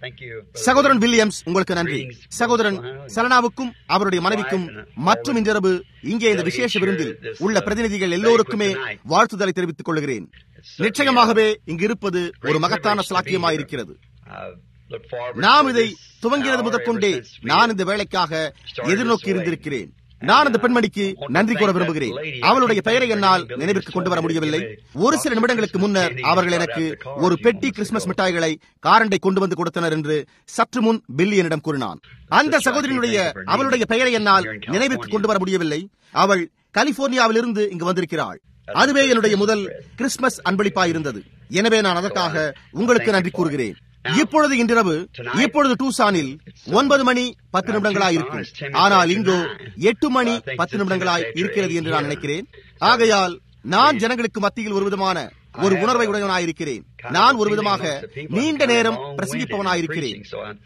சகோதரன் வில்லியம்ஸ் உங்களுக்கு நன்றி சகோதரன் சலனாவுக்கும் அவருடைய மனைவிக்கும் மற்றும் இன்றிரவு இங்கே இந்த விசேஷ விருந்தில் உள்ள பிரதிநிதிகள் எல்லோருக்குமே வாழ்த்துதலை தெரிவித்துக் கொள்கிறேன் நிச்சயமாகவே இங்கு இருப்பது ஒரு மகத்தான சாக்கியமாயிருக்கிறது நாம் இதை துவங்கியது முதற்கொண்டே நான் இந்த வேலைக்காக எதிர்நோக்கி இருந்திருக்கிறேன் நான் அந்த பெண்மணிக்கு நன்றி கூற விரும்புகிறேன் அவளுடைய பெயரை என்னால் நினைவிற்கு கொண்டு வர முடியவில்லை ஒரு சில நிமிடங்களுக்கு முன்னர் அவர்கள் எனக்கு ஒரு பெட்டி கிறிஸ்துமஸ் மிட்டாய்களை காரண்டை கொண்டு வந்து கொடுத்தனர் என்று சற்று முன் பில்லி என்னிடம் கூறினான் அந்த சகோதரியினுடைய அவளுடைய பெயரை என்னால் நினைவிற்கு கொண்டு வர முடியவில்லை அவள் கலிபோர்னியாவிலிருந்து இங்கு வந்திருக்கிறாள் அதுவே என்னுடைய முதல் கிறிஸ்துமஸ் அன்பளிப்பாய் இருந்தது எனவே நான் அதற்காக உங்களுக்கு நன்றி கூறுகிறேன் இப்பொழுது இன்றிரவு இப்பொழுது டூசானில் ஒன்பது மணி பத்து நிமிடங்களாய் இருக்கும் ஆனால் இங்கோ எட்டு மணி பத்து நிமிடங்களாய் இருக்கிறது என்று நான் நினைக்கிறேன் ஆகையால் நான் ஜனங்களுக்கு மத்தியில் ஒரு விதமான ஒரு உணர்வை உடையவனாயிருக்கிறேன் நான் ஒரு விதமாக நீண்ட நேரம் பிரசங்கிப்பவனாயிருக்கிறேன்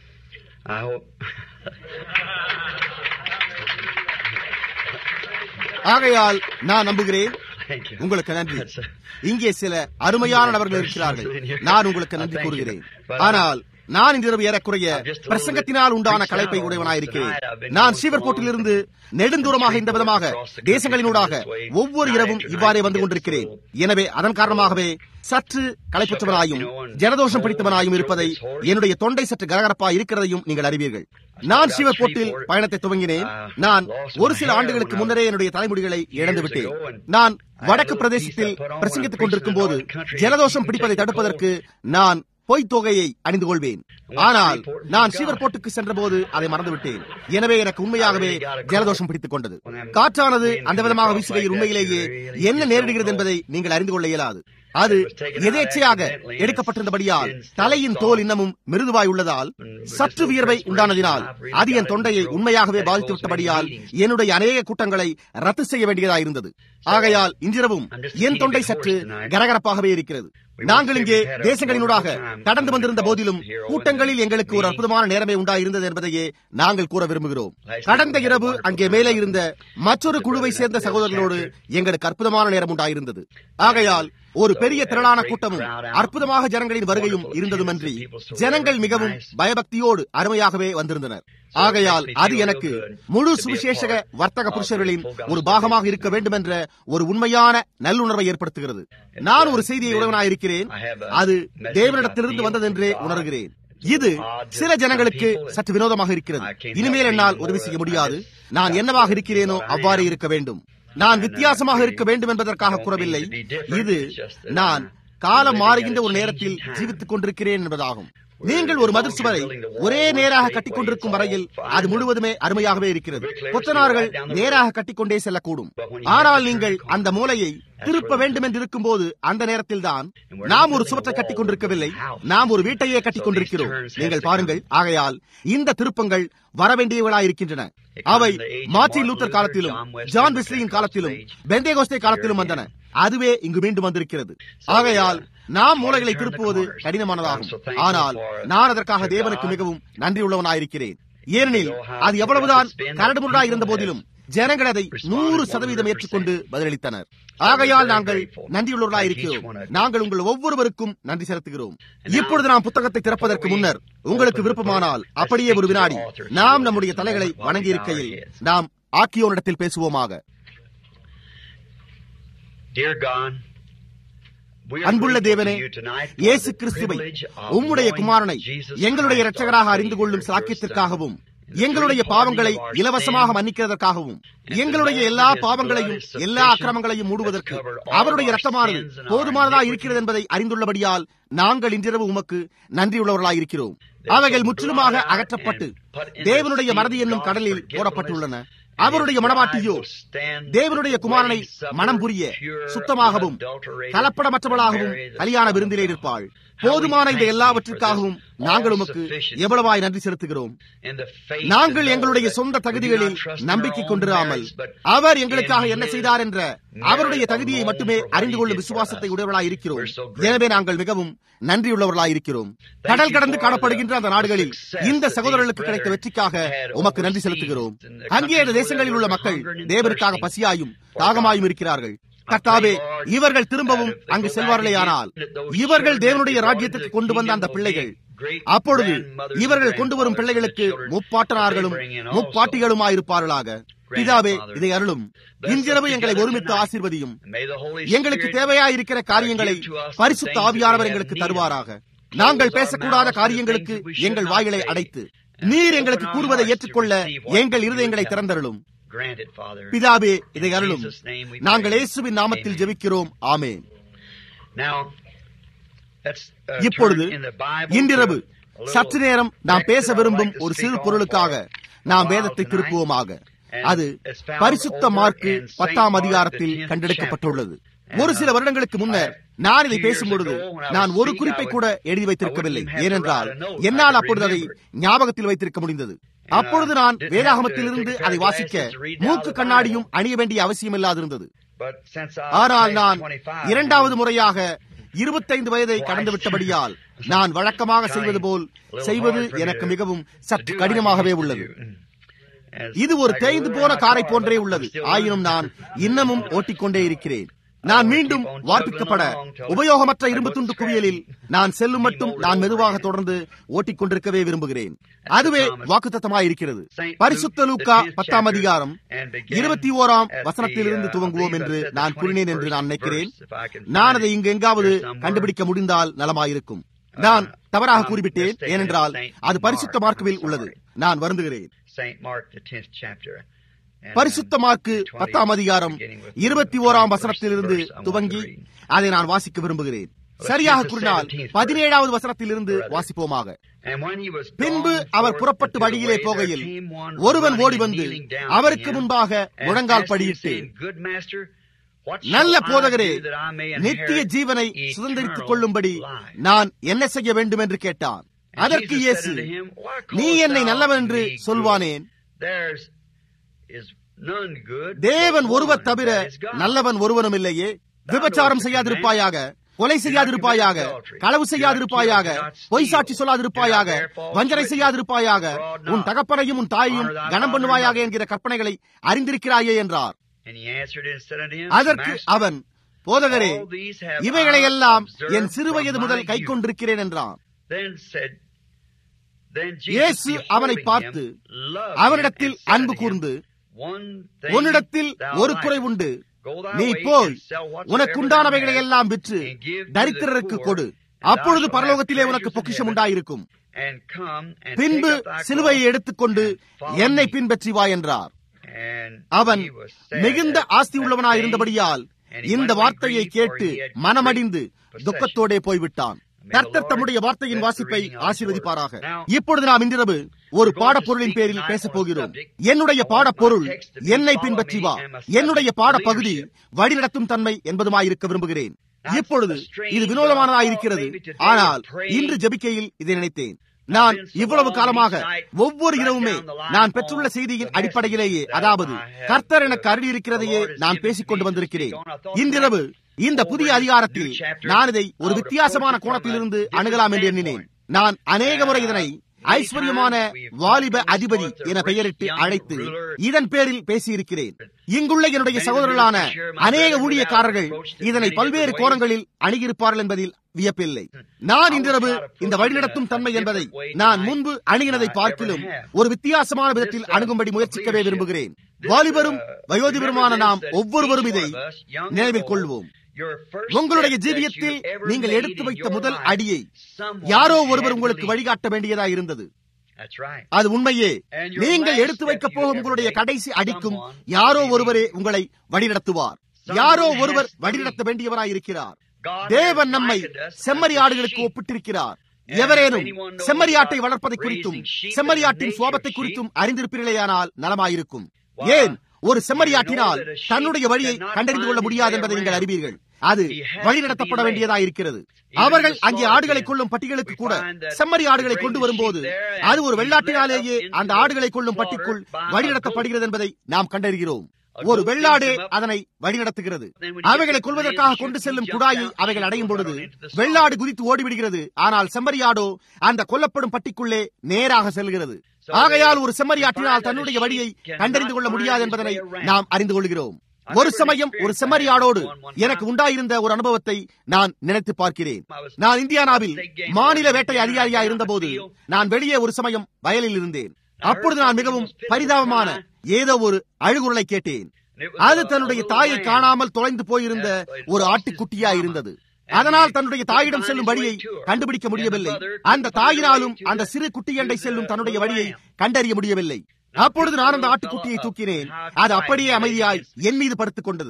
ஆகையால் நான் நம்புகிறேன் உங்களுக்கு நன்றி இங்கே சில அருமையான நபர்கள் இருக்கிறார்கள் நான் உங்களுக்கு நன்றி கூறுகிறேன் ஆனால் நான் இன்றிரவு ஏறக்குறைய பிரசங்கத்தினால் உண்டான கலைப்பை உடையவனாயிருக்கிறேன் நான் ஸ்ரீவர்கோட்டிலிருந்து நெடுந்தூரமாக இந்த விதமாக தேசங்களினூடாக ஒவ்வொரு இரவும் இவ்வாறே வந்து கொண்டிருக்கிறேன் எனவே அதன் காரணமாகவே சற்று களைப்பற்றவனாயும் ஜனதோஷம் பிடித்தவனாயும் இருப்பதை என்னுடைய தொண்டை சற்று கரகரப்பா இருக்கிறதையும் நீங்கள் அறிவீர்கள் நான் சிவப்போட்டில் பயணத்தை துவங்கினேன் நான் ஒரு சில ஆண்டுகளுக்கு முன்னரே என்னுடைய தலைமுடிகளை இழந்து விட்டேன் நான் வடக்கு பிரதேசத்தில் பிரசங்கித்துக் கொண்டிருக்கும் போது ஜலதோஷம் பிடிப்பதை தடுப்பதற்கு நான் பொய் தொகையை அணிந்து கொள்வேன் ஆனால் நான் சிவர்போட்டுக்கு சென்ற போது அதை மறந்துவிட்டேன் எனவே எனக்கு உண்மையாகவே ஜலதோஷம் பிடித்துக் கொண்டது காற்றானது அந்த விதமாக வீசுகையில் உண்மையிலேயே என்ன நேரிடுகிறது என்பதை நீங்கள் அறிந்து கொள்ள இயலாது அது எதேச்சையாக எடுக்கப்பட்டிருந்தபடியால் தலையின் தோல் இன்னமும் மிருதுவாய் உள்ளதால் சற்று வியர்வை உண்டானதினால் அது என் தொண்டையை உண்மையாகவே பாதித்து விட்டபடியால் என்னுடைய அநேக கூட்டங்களை ரத்து செய்ய வேண்டியதாயிருந்தது ஆகையால் இன்றிரவும் என் தொண்டை சற்று கரகரப்பாகவே இருக்கிறது நாங்கள் இங்கே தேசங்களினூடாக கடந்து வந்திருந்த போதிலும் கூட்டங்களில் எங்களுக்கு ஒரு அற்புதமான நேரமே உண்டாயிருந்தது என்பதையே நாங்கள் கூற விரும்புகிறோம் கடந்த இரவு அங்கே மேலே இருந்த மற்றொரு குழுவை சேர்ந்த சகோதரர்களோடு எங்களுக்கு அற்புதமான நேரம் உண்டாயிருந்தது ஆகையால் ஒரு பெரிய திரளான கூட்டமும் அற்புதமாக ஜனங்களின் வருகையும் இருந்ததுமன்றி ஜனங்கள் மிகவும் பயபக்தியோடு அருமையாகவே வந்திருந்தனர் ஆகையால் அது எனக்கு முழு சுவிசேஷக வர்த்தக புருஷர்களின் ஒரு பாகமாக இருக்க வேண்டும் என்ற ஒரு உண்மையான நல்லுணர்வை ஏற்படுத்துகிறது நான் ஒரு செய்தியை உடவனாயிருக்கிறேன் அது தேவனிடத்திலிருந்து வந்ததென்றே உணர்கிறேன் இது சில ஜனங்களுக்கு சற்று வினோதமாக இருக்கிறது இனிமேல் என்னால் உதவி செய்ய முடியாது நான் என்னவாக இருக்கிறேனோ அவ்வாறே இருக்க வேண்டும் நான் வித்தியாசமாக இருக்க வேண்டும் என்பதற்காக கூறவில்லை இது நான் காலம் மாறுகின்ற ஒரு நேரத்தில் ஜீவித்துக் கொண்டிருக்கிறேன் என்பதாகும் நீங்கள் ஒரு மதிர் சுவரை ஒரே நேராக கட்டிக்கொண்டிருக்கும் வரையில் அது முழுவதுமே அருமையாகவே இருக்கிறது கொத்தனார்கள் நேராக கட்டிக்கொண்டே செல்லக்கூடும் ஆனால் நீங்கள் அந்த மூலையை திருப்ப வேண்டும் என்று இருக்கும் போது அந்த நேரத்தில் தான் நாம் ஒரு சுவற்றை கட்டிக் கொண்டிருக்கவில்லை நாம் ஒரு வீட்டையே கட்டிக் கொண்டிருக்கிறோம் நீங்கள் பாருங்கள் ஆகையால் இந்த திருப்பங்கள் வரவேண்டியவர்களா இருக்கின்றன அவை மார்டின் லூத்தர் காலத்திலும் ஜான் பிஸ்லியின் காலத்திலும் பெந்தேகோஸ்தே காலத்திலும் வந்தன அதுவே இங்கு மீண்டும் வந்திருக்கிறது ஆகையால் நாம் மூளைகளை திருப்புவது கடினமானதாகும் ஆனால் நான் அதற்காக தேவனுக்கு மிகவும் நன்றி உள்ளவனாயிருக்கிறேன் ஏனெனில் அது எவ்வளவுதான் கரடுமுரடா இருந்த போதிலும் ஜனங்கள் அதை நூறு சதவீதம் ஏற்றுக்கொண்டு பதிலளித்தனர் ஆகையால் நாங்கள் நன்றியுள்ளவர்களாக இருக்கிறோம் நாங்கள் உங்கள் ஒவ்வொருவருக்கும் நன்றி செலுத்துகிறோம் இப்பொழுது நாம் புத்தகத்தை திறப்பதற்கு முன்னர் உங்களுக்கு விருப்பமானால் அப்படியே ஒரு வினாடி நாம் நம்முடைய தலைகளை வணங்கி இருக்கையில் நாம் ஆக்கியோனிடத்தில் பேசுவோமாக அன்புள்ள தேவனே இயேசு கிறிஸ்துவை உம்முடைய குமாரனை எங்களுடைய இரட்சகராக அறிந்து கொள்ளும் சாக்கியத்திற்காகவும் எங்களுடைய பாவங்களை இலவசமாக மன்னிக்கிறதற்காகவும் எங்களுடைய எல்லா பாவங்களையும் எல்லா அக்கிரமங்களையும் மூடுவதற்கு அவருடைய ரத்தமானது போதுமானதா இருக்கிறது என்பதை அறிந்துள்ளபடியால் நாங்கள் இன்றிரவு உமக்கு நன்றியுள்ளவர்களாக இருக்கிறோம் அவைகள் முற்றிலுமாக அகற்றப்பட்டு தேவனுடைய மனது என்னும் கடலில் போடப்பட்டுள்ளன அவருடைய மனவாட்டியோ தேவனுடைய குமாரனை மனம் புரிய சுத்தமாகவும் கலப்படமற்றவளாகவும் கல்யாண விருந்திலே இருப்பாள் போதுமான இந்த எல்லாவற்றிற்காகவும் நாங்கள் உமக்கு எவ்வளவாய் நன்றி செலுத்துகிறோம் நாங்கள் எங்களுடைய சொந்த தகுதிகளில் நம்பிக்கை கொண்டிராமல் அவர் எங்களுக்காக என்ன செய்தார் என்ற அவருடைய தகுதியை மட்டுமே அறிந்து கொள்ளும் விசுவாசத்தை உடையவர்களாய் இருக்கிறோம் எனவே நாங்கள் மிகவும் நன்றியுள்ளவர்களாய் இருக்கிறோம் கடல் கடந்து காணப்படுகின்ற அந்த நாடுகளில் இந்த சகோதரர்களுக்கு கிடைத்த வெற்றிக்காக உமக்கு நன்றி செலுத்துகிறோம் அங்கே அந்த தேசங்களில் உள்ள மக்கள் தேவருக்காக பசியாயும் தாகமாயும் இருக்கிறார்கள் கர்த்தாவே இவர்கள் திரும்பவும் அங்கு செல்வார்களே ஆனால் இவர்கள் தேவனுடைய ராஜ்யத்துக்கு கொண்டு வந்த அந்த பிள்ளைகள் அப்பொழுது இவர்கள் கொண்டு வரும் பிள்ளைகளுக்கு முப்பாட்டனார்களும் முப்பாட்டிகளுமாயிருப்பார்களாக பிதாவே இதை அருளும் இன்றிரவு எங்களை ஒருமித்து ஆசீர்வதியும் எங்களுக்கு தேவையாயிருக்கிற காரியங்களை பரிசுத்த ஆவியானவர் எங்களுக்கு தருவாராக நாங்கள் பேசக்கூடாத காரியங்களுக்கு எங்கள் வாய்களை அடைத்து நீர் எங்களுக்கு கூறுவதை ஏற்றுக்கொள்ள எங்கள் இருதயங்களை திறந்தருளும் பிதாவே இதை அருளும் நாங்கள் இயேசுவின் நாமத்தில் ஜெபிக்கிறோம் ஆமேன் இப்பொழுது இன்றிரவு சற்று நேரம் நாம் பேச விரும்பும் ஒரு சிறு பொருளுக்காக நாம் வேதத்தை திருப்புவோமாக அது பரிசுத்த மார்க்கு பத்தாம் அதிகாரத்தில் கண்டெடுக்கப்பட்டுள்ளது ஒரு சில வருடங்களுக்கு முன்னர் நான் இதை பேசும்பொழுது நான் ஒரு குறிப்பை கூட எழுதி வைத்திருக்கவில்லை ஏனென்றால் என்னால் அப்பொழுது அதை ஞாபகத்தில் வைத்திருக்க முடிந்தது அப்பொழுது நான் வேதாகமத்திலிருந்து அதை வாசிக்க மூக்கு கண்ணாடியும் அணிய வேண்டிய அவசியம் இல்லாதிருந்தது ஆனால் நான் இரண்டாவது முறையாக இருபத்தைந்து வயதை கடந்து விட்டபடியால் நான் வழக்கமாக செய்வது போல் செய்வது எனக்கு மிகவும் சற்று கடினமாகவே உள்ளது இது ஒரு தேய்ந்து போன காரை போன்றே உள்ளது ஆயினும் நான் இன்னமும் ஓட்டிக்கொண்டே இருக்கிறேன் நான் மீண்டும் வார்ப்பிக்கப்பட உபயோகமற்ற இரும்பு துண்டு குவியலில் நான் செல்லும் மட்டும் நான் மெதுவாக தொடர்ந்து ஓட்டிக்கொண்டிருக்கவே விரும்புகிறேன் அதுவே வாக்குத்தத்தமாய் இருக்கிறது பரிசுத்த லூக்கா பத்தாம் அதிகாரம் இருபத்தி ஓராம் வசனத்திலிருந்து துவங்குவோம் என்று நான் கூறினேன் என்று நான் நினைக்கிறேன் நான் அதை இங்கு எங்காவது கண்டுபிடிக்க முடிந்தால் நலமாயிருக்கும் நான் தவறாக கூறிவிட்டேன் ஏனென்றால் அது பரிசுத்த மார்க்குவில் உள்ளது நான் வருந்துகிறேன் பரிசுத்த மார்க்கு பத்தாம் அதிகாரம் இருபத்தி ஓராம் வசனத்திலிருந்து துவங்கி அதை நான் வாசிக்க விரும்புகிறேன் சரியாக கூறினால் பதினேழாவது வசனத்திலிருந்து வாசிப்போமாக பின்பு அவர் புறப்பட்டு வழியிலே போகையில் ஒருவன் ஓடி வந்து அவருக்கு முன்பாக முழங்கால் படியிட்டு நல்ல போதகரே நித்திய ஜீவனை சுதந்திரித்துக் கொள்ளும்படி நான் என்ன செய்ய வேண்டும் என்று கேட்டான் அதற்கு இயேசு நீ என்னை நல்லவன் என்று சொல்வானேன் தேவன் ஒருவர் தவிர நல்லவன் ஒருவனும் இல்லையே விபச்சாரம் செய்யாதிருப்பாயாக கொலை செய்யாதிருப்பாயாக களவு செய்யாதிருப்பாயாக பொய் சாட்சி சொல்லாதிருப்பாயாக வஞ்சனை செய்யாதிருப்பாயாக உன் தகப்பனையும் உன் தாயையும் கனம் பண்ணுவாயாக என்கிற கற்பனைகளை அறிந்திருக்கிறாயே என்றார் அதற்கு அவன் போதகரே இவைகளை எல்லாம் என் சிறுவயது முதல் கை கொண்டிருக்கிறேன் என்றான் இயேசு அவனை பார்த்து அவனிடத்தில் அன்பு கூர்ந்து உன்னிடத்தில் ஒரு குறை உண்டு நீ போய் உனக்குண்டானவைகளை எல்லாம் விற்று தரித்திரருக்கு கொடு அப்பொழுது பரலோகத்திலே உனக்கு பொக்கிஷம் உண்டாயிருக்கும் பின்பு சிலுவையை எடுத்துக்கொண்டு என்னை பின்பற்றி வா என்றார் அவன் மிகுந்த ஆஸ்தி உள்ளவனாயிருந்தபடியால் இந்த வார்த்தையை கேட்டு மனமடிந்து துக்கத்தோடே போய்விட்டான் கர்த்தர் தம்முடைய வார்த்தையின் வாசிப்பை ஆசீர்வதிப்பாராக இப்பொழுது நாம் இன்றிரவு ஒரு பாடப்பொருளின் பேரில் பேசப் போகிறோம் என்னுடைய பாடப்பொருள் என்னை பின்பற்றி வா என்னுடைய பாடப்பகுதி வழிநடத்தும் தன்மை என்பதுமாயிருக்க விரும்புகிறேன் இப்பொழுது இது வினோதமானதாயிருக்கிறது ஆனால் இன்று ஜபிக்கையில் இதை நினைத்தேன் நான் இவ்வளவு காலமாக ஒவ்வொரு இரவுமே நான் பெற்றுள்ள செய்தியின் அடிப்படையிலேயே அதாவது கர்த்தர் எனக்கு அருளி இருக்கிறதையே நான் பேசிக் கொண்டு வந்திருக்கிறேன் இன்றிரவு இந்த புதிய அதிகாரத்தில் நான் இதை ஒரு வித்தியாசமான கோணத்திலிருந்து அணுகலாம் என்று எண்ணினேன் நான் அநேக முறை இதனை ஐஸ்வர்யமான வாலிப அதிபதி என பெயரிட்டு அழைத்து இதன் பேரில் பேசியிருக்கிறேன் இங்குள்ள என்னுடைய சகோதரர்களான அநேக ஊழியக்காரர்கள் இதனை பல்வேறு கோணங்களில் அணுகியிருப்பார்கள் என்பதில் வியப்பில்லை நான் இன்றிரவு இந்த வழிநடத்தும் தன்மை என்பதை நான் முன்பு அணுகினதை பார்க்கிலும் ஒரு வித்தியாசமான விதத்தில் அணுகும்படி முயற்சிக்கவே விரும்புகிறேன் வாலிபரும் வயோதிபருமான நாம் ஒவ்வொருவரும் இதை நினைவில் கொள்வோம் உங்களுடைய ஜீவியத்தில் நீங்கள் எடுத்து வைத்த முதல் அடியை யாரோ ஒருவர் உங்களுக்கு வழிகாட்ட வேண்டியதா இருந்தது அது உண்மையே நீங்கள் எடுத்து வைக்க போகும் உங்களுடைய கடைசி அடிக்கும் யாரோ ஒருவரே உங்களை வழிநடத்துவார் யாரோ ஒருவர் வழிநடத்த வேண்டியவராய் இருக்கிறார் தேவன் நம்மை செம்மறி ஆடுகளுக்கு ஒப்பிட்டிருக்கிறார் எவரேனும் செம்மறியாட்டை வளர்ப்பதை குறித்தும் செம்மறியாட்டின் சுவாபத்தை குறித்தும் அறிந்திருப்பீர்களேயானால் நலமாயிருக்கும் ஏன் ஒரு செம்மறியாட்டினால் தன்னுடைய வழியை கண்டறிந்து கொள்ள முடியாது என்பதை நீங்கள் அறிவீர்கள் அது வழிநடத்தப்பட வேண்டியதா இருக்கிறது அவர்கள் அங்கே ஆடுகளை கொள்ளும் பட்டிகளுக்கு கூட செம்மறி ஆடுகளை கொண்டு வரும்போது அது ஒரு வெள்ளாட்டினாலேயே அந்த ஆடுகளை கொள்ளும் பட்டிக்குள் வழிநடத்தப்படுகிறது என்பதை நாம் கண்டறிகிறோம் ஒரு வெள்ளாடு அதனை வழிநடத்துகிறது அவைகளை கொள்வதற்காக கொண்டு செல்லும் குழாயை அவைகள் அடையும் பொழுது வெள்ளாடு குதித்து ஓடிவிடுகிறது ஆனால் செம்மறியாடோ அந்த கொல்லப்படும் பட்டிக்குள்ளே நேராக செல்கிறது ஆகையால் ஒரு செம்மறியாட்டினால் தன்னுடைய வழியை கண்டறிந்து கொள்ள முடியாது என்பதனை நாம் அறிந்து கொள்கிறோம் ஒரு சமயம் ஒரு செம்மறியாடோடு எனக்கு உண்டாயிருந்த ஒரு அனுபவத்தை நான் நினைத்து பார்க்கிறேன் நான் இந்தியானாவில் மாநில வேட்டை அதிகாரியா இருந்தபோது நான் வெளியே ஒரு சமயம் வயலில் இருந்தேன் அப்பொழுது நான் மிகவும் பரிதாபமான ஏதோ ஒரு அழுகுரலை கேட்டேன் அது தன்னுடைய தாயை காணாமல் தொலைந்து போயிருந்த ஒரு ஆட்டுக்குட்டியா இருந்தது அதனால் தன்னுடைய தாயிடம் செல்லும் வழியை கண்டுபிடிக்க முடியவில்லை அந்த தாயினாலும் அந்த சிறு குட்டியண்டை செல்லும் தன்னுடைய வழியை கண்டறிய முடியவில்லை அப்பொழுது நான் அந்த ஆட்டுக்குட்டியை தூக்கினேன் அது அப்படியே அமைதியாய் என் மீது படுத்துக் கொண்டது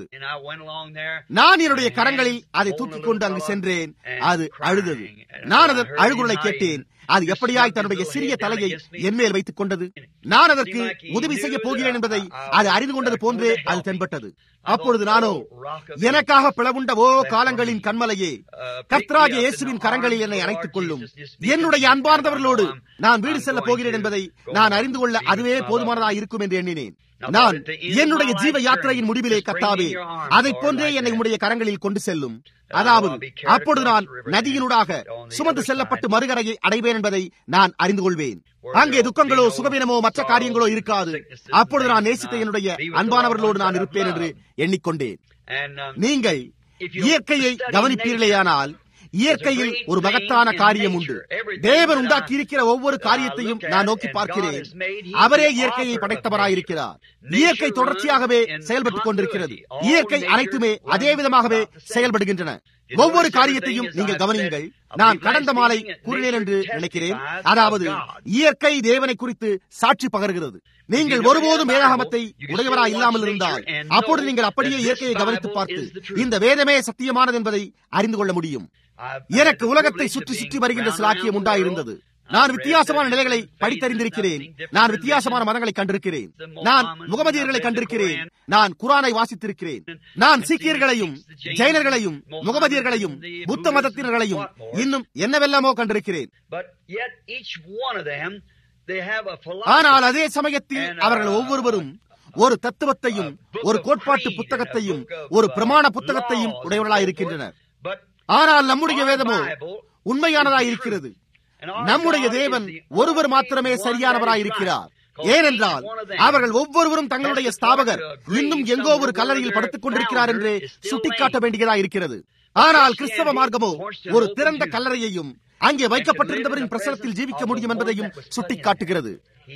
நான் என்னுடைய கரங்களில் அதை தூக்கிக் கொண்டு அங்கு சென்றேன் அது அழுதது நான் அதன் அழுகுரலை கேட்டேன் அது எப்படியாய் தன்னுடைய சிறிய தலையை என் மேல் வைத்துக் கொண்டது நான் அதற்கு உதவி செய்ய போகிறேன் என்பதை அது அறிந்து கொண்டது போன்றே அது தென்பட்டது அப்பொழுது நானோ எனக்காக பிளவுண்ட ஓ காலங்களின் கண்மலையே கர்த்தராகிய இயேசுவின் கரங்களில் என்னை அணைத்துக் கொள்ளும் என்னுடைய அன்பார்ந்தவர்களோடு நான் வீடு செல்ல போகிறேன் என்பதை நான் அறிந்து கொள்ள அதுவே போதுமானதாக இருக்கும் என்று எண்ணினேன் நான் என்னுடைய ஜீவ யாத்திரையின் முடிவிலே கத்தாவே அதை போன்றே என்னை உடைய கரங்களில் கொண்டு செல்லும் அதாவது அப்பொழுது நான் நதியினூடாக சுமந்து செல்லப்பட்டு மறுகரையை அடைவேன் என்பதை நான் அறிந்து கொள்வேன் அங்கே துக்கங்களோ சுகவீனமோ மற்ற காரியங்களோ இருக்காது அப்பொழுது நான் நேசித்த என்னுடைய அன்பானவர்களோடு நான் இருப்பேன் என்று எண்ணிக்கொண்டேன் நீங்கள் இயற்கையை கவனிப்பீர்களேயானால் இயற்கையில் ஒரு மகத்தான காரியம் உண்டு தேவன் உண்டாக்கி இருக்கிற ஒவ்வொரு காரியத்தையும் நான் நோக்கி பார்க்கிறேன் அவரே இயற்கையை படைத்தவராயிருக்கிறார் இயற்கை தொடர்ச்சியாகவே செயல்பட்டுக் கொண்டிருக்கிறது இயற்கை அனைத்துமே அதே விதமாகவே செயல்படுகின்றன ஒவ்வொரு காரியத்தையும் நீங்கள் கவனியுங்கள் நான் கடந்த மாலை கூறினேன் என்று நினைக்கிறேன் அதாவது இயற்கை தேவனை குறித்து சாட்சி பகர்கிறது நீங்கள் ஒருபோதும் வேதாகமத்தை உடையவராய் இல்லாமல் இருந்தால் அப்பொழுது நீங்கள் அப்படியே இயற்கையை கவனித்து பார்த்து இந்த வேதமே சத்தியமானது என்பதை அறிந்து கொள்ள முடியும் எனக்கு உலகத்தை சுற்றி சுற்றி வருகின்ற சிலாக்கியம் உண்டாயிருந்தது நான் வித்தியாசமான நிலைகளை படித்தறிந்திருக்கிறேன் நான் வித்தியாசமான மதங்களை கண்டிருக்கிறேன் நான் முகமதியர்களை கண்டிருக்கிறேன் நான் குரானை வாசித்திருக்கிறேன் நான் சீக்கியர்களையும் ஜெயினர்களையும் முகமதியர்களையும் புத்த மதத்தினர்களையும் இன்னும் என்னவெல்லாமோ கண்டிருக்கிறேன் ஆனால் அதே சமயத்தில் அவர்கள் ஒவ்வொருவரும் ஒரு தத்துவத்தையும் ஒரு கோட்பாட்டு புத்தகத்தையும் ஒரு பிரமாண புத்தகத்தையும் உடையவர்களாய் இருக்கின்றனர் ஆனால் நம்முடைய வேதமோ உண்மையானதாய் இருக்கிறது நம்முடைய தேவன் ஒருவர் மாத்திரமே சரியானவராய் இருக்கிறார் ஏனென்றால் அவர்கள் ஒவ்வொருவரும் தங்களுடைய ஸ்தாபகர் இன்னும் எங்கோ ஒரு கல்லறையில் படுத்துக் கொண்டிருக்கிறார் என்று சுட்டிக்காட்ட வேண்டியதாக இருக்கிறது ஆனால் கிறிஸ்தவ மார்க்கமோ ஒரு திறந்த கல்லறையையும் அங்கே வைக்கப்பட்டிருந்தவரின் பிரசனத்தில் ஜீவிக்க முடியும் என்பதையும் சுட்டிக்காட்டுகிறது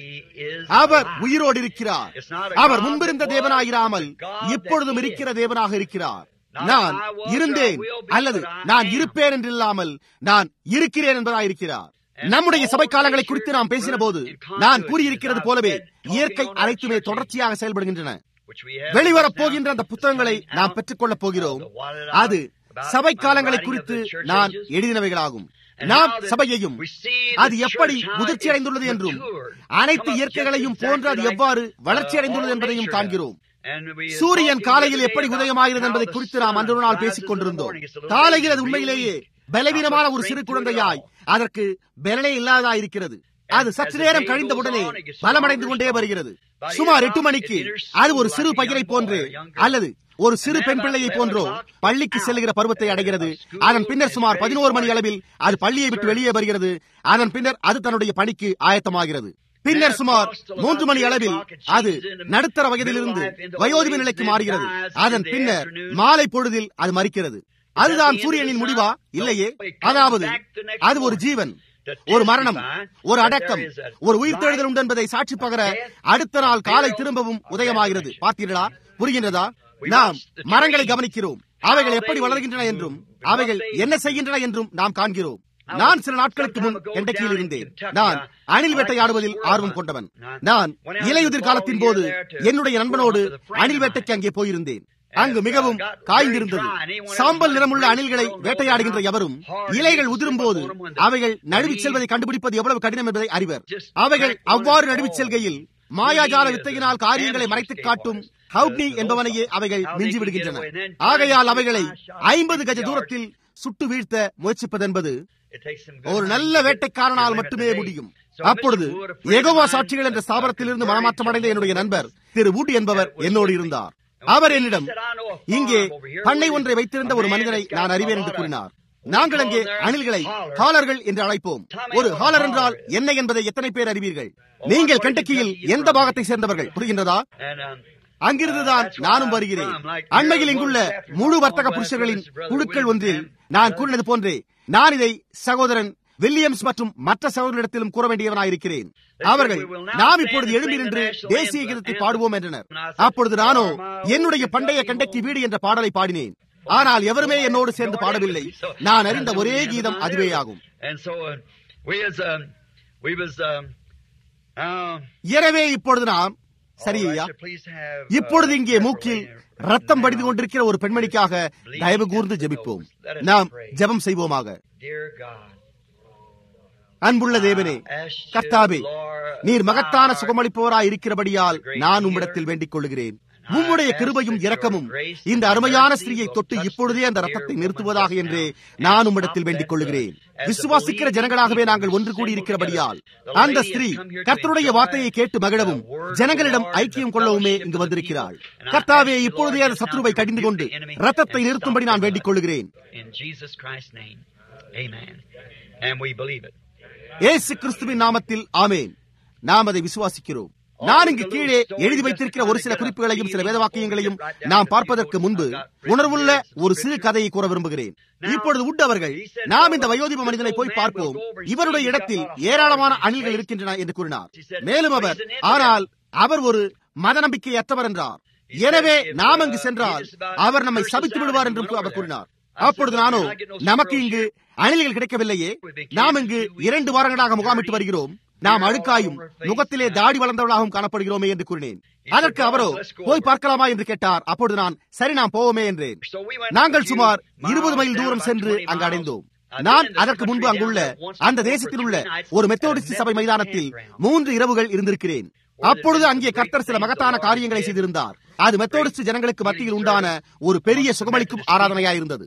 அவர் உயிரோடு இருக்கிறார் அவர் முன்பிருந்த தேவனாயிராமல் இப்பொழுதும் இருக்கிற தேவனாக இருக்கிறார் நான் இருந்தேன் அல்லது நான் இருப்பேன் என்று இல்லாமல் நான் இருக்கிறேன் என்பதாயிருக்கிறார் நம்முடைய சபை காலங்களை குறித்து நாம் பேசின போது நான் கூறியிருக்கிறது போலவே இயற்கை அனைத்துமே தொடர்ச்சியாக செயல்படுகின்றன வெளிவரப் போகின்ற அந்த புத்தகங்களை நாம் பெற்றுக் கொள்ளப் போகிறோம் அது சபை காலங்களை குறித்து நான் எழுதினவைகளாகும் நாம் சபையையும் அது எப்படி முதிர்ச்சி அடைந்துள்ளது என்றும் அனைத்து இயற்கைகளையும் போன்று அது எவ்வாறு வளர்ச்சி அடைந்துள்ளது என்பதையும் காண்கிறோம் சூரியன் காலையில் எப்படி உதயமாகிறது என்பதை குறித்து நாம் அன்று நாள் பேசிக் கொண்டிருந்தோம் காலையில் அது உண்மையிலேயே பலவீனமான ஒரு சிறு குழந்தையாய் அதற்கு பலனே இல்லாததா இருக்கிறது அது சற்று நேரம் கழிந்தவுடனே பலமடைந்து கொண்டே வருகிறது சுமார் எட்டு மணிக்கு அது ஒரு சிறு பையனை போன்று அல்லது ஒரு சிறு பெண் பிள்ளையை போன்றோ பள்ளிக்கு செல்லுகிற பருவத்தை அடைகிறது அதன் பின்னர் சுமார் பதினோரு மணி அளவில் அது பள்ளியை விட்டு வெளியே வருகிறது அதன் பின்னர் அது தன்னுடைய பணிக்கு ஆயத்தமாகிறது பின்னர் சுமார் மூன்று மணி அளவில் அது நடுத்தர வயதிலிருந்து வயோதிப நிலைக்கு மாறுகிறது அதன் பின்னர் மாலை பொழுதில் அது மறிக்கிறது அதுதான் சூரியனின் முடிவா இல்லையே அதாவது அது ஒரு ஜீவன் ஒரு மரணம் ஒரு அடக்கம் ஒரு உயிர்த்தெழுதல் உண்டு என்பதை சாட்சி பகர அடுத்த நாள் காலை திரும்பவும் உதயமாகிறது பார்த்தீர்களா புரிகின்றதா நாம் மரங்களை கவனிக்கிறோம் அவைகள் எப்படி வளர்கின்றன என்றும் அவைகள் என்ன செய்கின்றன என்றும் நாம் காண்கிறோம் நான் சில நாட்களுக்கு முன் கெண்டக்கியில் இருந்தேன் நான் அணில் வேட்டையாடுவதில் ஆர்வம் கொண்டவன் நான் இலையுதிர் காலத்தின் போது என்னுடைய நண்பனோடு அணில் வேட்டைக்கு அங்கே போயிருந்தேன் அங்கு மிகவும் காய்ந்திருந்தது சாம்பல் நிறமுள்ள அணில்களை வேட்டையாடுகின்ற எவரும் இலைகள் உதிரும் போது அவைகள் நழுவிச் செல்வதை கண்டுபிடிப்பது எவ்வளவு கடினம் என்பதை அறிவர் அவைகள் அவ்வாறு நழுவிச் செல்கையில் மாயாஜால வித்தையினால் காரியங்களை மறைத்துக் காட்டும் ஹவுட்னி என்பவனையே அவைகள் மிஞ்சி விடுகின்றன ஆகையால் அவைகளை ஐம்பது கஜ தூரத்தில் சுட்டு வீழ்த்த முயற்சிப்பதென்பது ஒரு நல்ல வேட்டைக்காரனால் மட்டுமே முடியும் அப்பொழுது எகோவா சாட்சிகள் என்ற ஸ்தாபனத்திலிருந்து மனமாற்றம் அடைந்த என்னுடைய நண்பர் திரு வூட்டி என்பவர் என்னோடு இருந்தார் அவர் என்னிடம் இங்கே பண்ணை ஒன்றை வைத்திருந்த ஒரு மனிதனை நான் அறிவேன் என்று கூறினார் நாங்கள் அங்கே அணில்களை ஹாலர்கள் என்று அழைப்போம் ஒரு ஹாலர் என்றால் என்ன என்பதை எத்தனை பேர் அறிவீர்கள் நீங்கள் கண்டக்கியில் எந்த பாகத்தை சேர்ந்தவர்கள் புரிகின்றதா அங்கிருந்துதான் நானும் வருகிறேன் அண்மையில் இங்குள்ள முழு வர்த்தக புருஷர்களின் குழுக்கள் ஒன்றில் நான் கூறினது போன்றே நான் இதை சகோதரன் வில்லியம்ஸ் மற்றும் மற்ற சகோதரிடத்திலும் கூற வேண்டியவனாயிருக்கிறேன் அவர்கள் நாம் இப்பொழுது எழும்பி நின்று தேசிய கீதத்தை பாடுவோம் என்றனர் அப்பொழுது நானோ என்னுடைய பண்டைய கண்டைக்கு வீடு என்ற பாடலை பாடினேன் ஆனால் எவருமே என்னோடு சேர்ந்து பாடவில்லை நான் அறிந்த ஒரே கீதம் அதுவேயாகும் எனவே இப்பொழுது நாம் சரியா இப்பொழுது இங்கே மூக்கில் ரத்தம் படிந்து கொண்டிருக்கிற ஒரு பெண்மணிக்காக தயவு கூர்ந்து ஜெபிப்போம் நாம் ஜெபம் செய்வோமாக அன்புள்ள தேவனே கர்த்தாவே நீர் மகத்தான சுகமளிப்பவராய் இருக்கிறபடியால் நான் உம்மிடத்தில் வேண்டிக் கொள்கிறேன் உம்முடைய கிருபையும் இரக்கமும் இந்த அருமையான ஸ்திரீயை தொட்டு இப்பொழுதே அந்த ரத்தத்தை நிறுத்துவதாக என்றே நான் உம்மிடத்தில் வேண்டிக் கொள்கிறேன் விசுவாசிக்கிற ஜனங்களாகவே நாங்கள் ஒன்று கூடி இருக்கிறபடியால் அந்த ஸ்திரீ கர்த்தருடைய வார்த்தையை கேட்டு மகிழவும் ஜனங்களிடம் ஐக்கியம் கொள்ளவுமே இங்கு வந்திருக்கிறாள் கர்த்தாவே இப்பொழுதே அந்த சத்ருவை கடிந்து கொண்டு ரத்தத்தை நிறுத்தும்படி நான் வேண்டிக் கொள்கிறேன் ஏசு கிறிஸ்துவின் நாமத்தில் ஆமேன் நாம் அதை விசுவாசிக்கிறோம் நான் இங்கு கீழே எழுதி வைத்திருக்கிற ஒரு சில குறிப்புகளையும் சில வேதவாக்கியங்களையும் நாம் பார்ப்பதற்கு முன்பு உணர்வுள்ள ஒரு சிறு கதையை கூற விரும்புகிறேன் இப்பொழுது உட் அவர்கள் நாம் இந்த வயோதிப மனிதனை போய் பார்ப்போம் இவருடைய இடத்தில் ஏராளமான அணில்கள் இருக்கின்றன என்று கூறினார் மேலும் அவர் ஆனால் அவர் ஒரு மத நம்பிக்கையற்றவர் என்றார் எனவே நாம் அங்கு சென்றால் அவர் நம்மை சபித்து விடுவார் என்றும் அவர் கூறினார் அப்பொழுது நானோ நமக்கு இங்கு அணில்கள் கிடைக்கவில்லையே நாம் இங்கு இரண்டு வாரங்களாக முகாமிட்டு வருகிறோம் நாம் அழுக்காயும் முகத்திலே தாடி வளர்ந்தவர்களாகவும் காணப்படுகிறோமே என்று கூறினேன் அதற்கு அவரோ போய் பார்க்கலாமா என்று கேட்டார் அப்பொழுது நான் சரி நாம் போவோமே என்றேன் நாங்கள் சுமார் இருபது மைல் தூரம் சென்று அங்கு அடைந்தோம் நான் அதற்கு முன்பு அங்குள்ள அந்த தேசத்தில் உள்ள ஒரு மெத்தோடிஸ்ட் சபை மைதானத்தில் மூன்று இரவுகள் இருந்திருக்கிறேன் அப்பொழுது அங்கே கர்த்தர் சில மகத்தான காரியங்களை செய்திருந்தார் அது மெத்தோடிஸ்ட் ஜனங்களுக்கு மத்தியில் உண்டான ஒரு பெரிய சுகமளிக்கும் ஆராதனையாயிருந்தது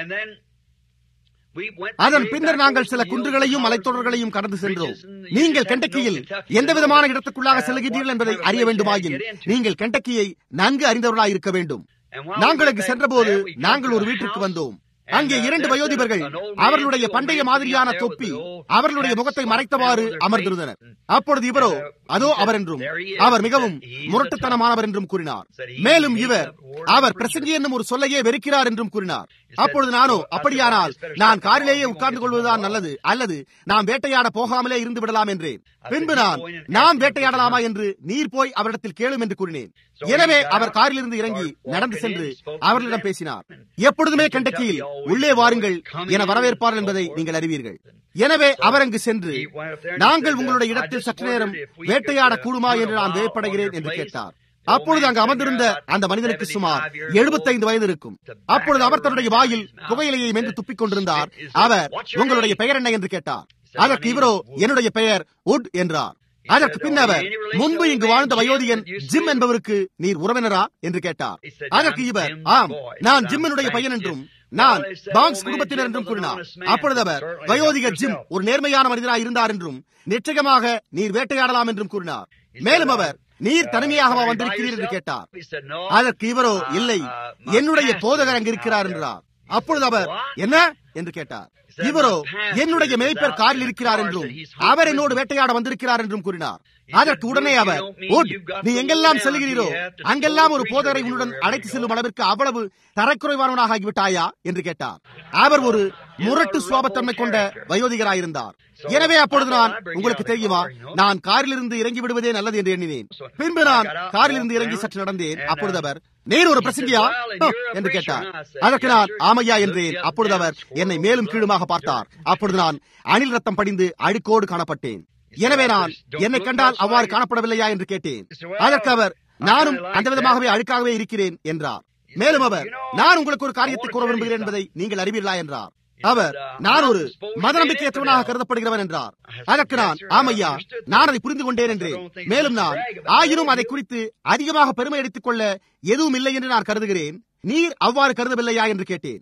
அதன் பின்னர் நாங்கள் சில குன்றுகளையும் மலைத்தொடர்களையும் கடந்து சென்றோம் நீங்கள் கெண்டக்கியில் எந்த விதமான இடத்துக்குள்ளாக செல்கின்றீர்கள் என்பதை அறிய வேண்டுமாயின் நீங்கள் கெண்டக்கியை நன்கு அறிந்தவர்களாக இருக்க வேண்டும் நாங்கள் அங்கு சென்றபோது நாங்கள் ஒரு வீட்டிற்கு வந்தோம் அங்கே இரண்டு வயோதிபர்கள் அவர்களுடைய பண்டைய மாதிரியான தொப்பி அவர்களுடைய முகத்தை மறைத்தவாறு அமர்ந்திருந்தனர் அப்பொழுது இவரோ அதோ அவர் என்றும் அவர் மிகவும் முரட்டுத்தனமானவர் என்றும் கூறினார் மேலும் இவர் அவர் பிரசங்கி என்னும் ஒரு சொல்லையே வெறுக்கிறார் என்றும் கூறினார் அப்பொழுது நானோ அப்படியானால் நான் காரிலேயே உட்கார்ந்து கொள்வதுதான் நல்லது அல்லது நாம் வேட்டையாட போகாமலே இருந்து விடலாம் என்றேன் பின்பு நான் நாம் வேட்டையாடலாமா என்று நீர் போய் அவரிடத்தில் கேளும் என்று கூறினேன் எனவே அவர் காரிலிருந்து இறங்கி நடந்து சென்று அவர்களிடம் பேசினார் எப்பொழுதுமே கண்டக்கியில் உள்ளே வாருங்கள் என வரவேற்பார் என்பதை நீங்கள் அறிவீர்கள் எனவே அவர் அங்கு சென்று நாங்கள் உங்களுடைய இடத்தில் சற்று நேரம் வேட்டையாட கூடுமா என்று நான் வேப்படுகிறேன் என்று கேட்டார் அப்பொழுது அங்கு அமர்ந்திருந்த அந்த மனிதனுக்கு சுமார் எழுபத்தைந்து வயது இருக்கும் அப்பொழுது அவர் தன்னுடைய வாயில் புகையிலையை மென்று துப்பிக் கொண்டிருந்தார் அவர் உங்களுடைய பெயர் என்ன என்று கேட்டார் அதற்கு இவரோ என்னுடைய பெயர் உட் என்றார் அதற்கு பின்னவர் முன்பு இங்கு வாழ்ந்த வயோதிகன் ஜிம் என்பவருக்கு நீர் உறவினரா என்று கேட்டார் அதற்கு இவர் ஆம் நான் ஜிம்மினுடைய பையன் என்றும் நான் பாங்ஸ் குடும்பத்தினர் என்றும் கூறினார் அப்பொழுது அவர் வயோதிகர் ஜிம் ஒரு நேர்மையான மனிதராக இருந்தார் என்றும் நிச்சயமாக நீர் வேட்டையாடலாம் என்றும் கூறினார் மேலும் அவர் நீர் தனிமையாகவா வந்திருக்கிறீர் என்று கேட்டார் அதற்கு இவரோ இல்லை என்னுடைய போதகர் அங்கு இருக்கிறார் என்றார் அப்பொழுது அவர் என்ன என்று கேட்டார் இவரோ என்னுடைய மேய்ப்பர் காரில் இருக்கிறார் என்றும் அவர் என்னோடு வேட்டையாட வந்திருக்கிறார் என்றும் கூறினார் அதற்கு உடனே அவர் நீ எங்கெல்லாம் செல்கிறீரோ அங்கெல்லாம் ஒரு போதகரை உன்னுடன் அழைத்து செல்லும் அளவிற்கு அவ்வளவு தரக்குறைவானவனாக ஆகிவிட்டாயா என்று கேட்டார் அவர் ஒரு முரட்டு சுவாபத்தன்மை கொண்ட வயோதிகராயிருந்தார் எனவே அப்பொழுது நான் உங்களுக்கு தெரியுமா நான் காரிலிருந்து இறங்கி விடுவதே நல்லது என்று எண்ணினேன் பின்பு நான் காரிலிருந்து இறங்கி சற்று நடந்தேன் அப்பொழுது அவர் நேர் ஒரு பிரசங்கியா என்று கேட்டார் அதற்கு நான் ஆமையா என்றேன் அப்பொழுது அவர் என்னை மேலும் கீழுமாக பார்த்தார் அப்பொழுது நான் அணில் ரத்தம் படிந்து அழுக்கோடு காணப்பட்டேன் எனவே நான் என்னை கண்டால் அவ்வாறு காணப்படவில்லையா என்று கேட்டேன் அதற்கு அவர் நானும் அந்த விதமாகவே அழுக்காகவே இருக்கிறேன் என்றார் மேலும் அவர் நான் உங்களுக்கு ஒரு காரியத்தை கூற விரும்புகிறேன் என்பதை நீங்கள் அறிவீர்களா என்றார் அவர் நான் ஒரு மத நம்பிக்கையற்றவனாக கருதப்படுகிறவன் என்றார் அதற்கு நான் ஆமையா நான் அதை புரிந்து கொண்டேன் என்றேன் மேலும் நான் ஆயினும் அதை குறித்து அதிகமாக பெருமை எடுத்துக் கொள்ள எதுவும் இல்லை என்று நான் கருதுகிறேன் நீர் அவ்வாறு கருதவில்லையா என்று கேட்டேன்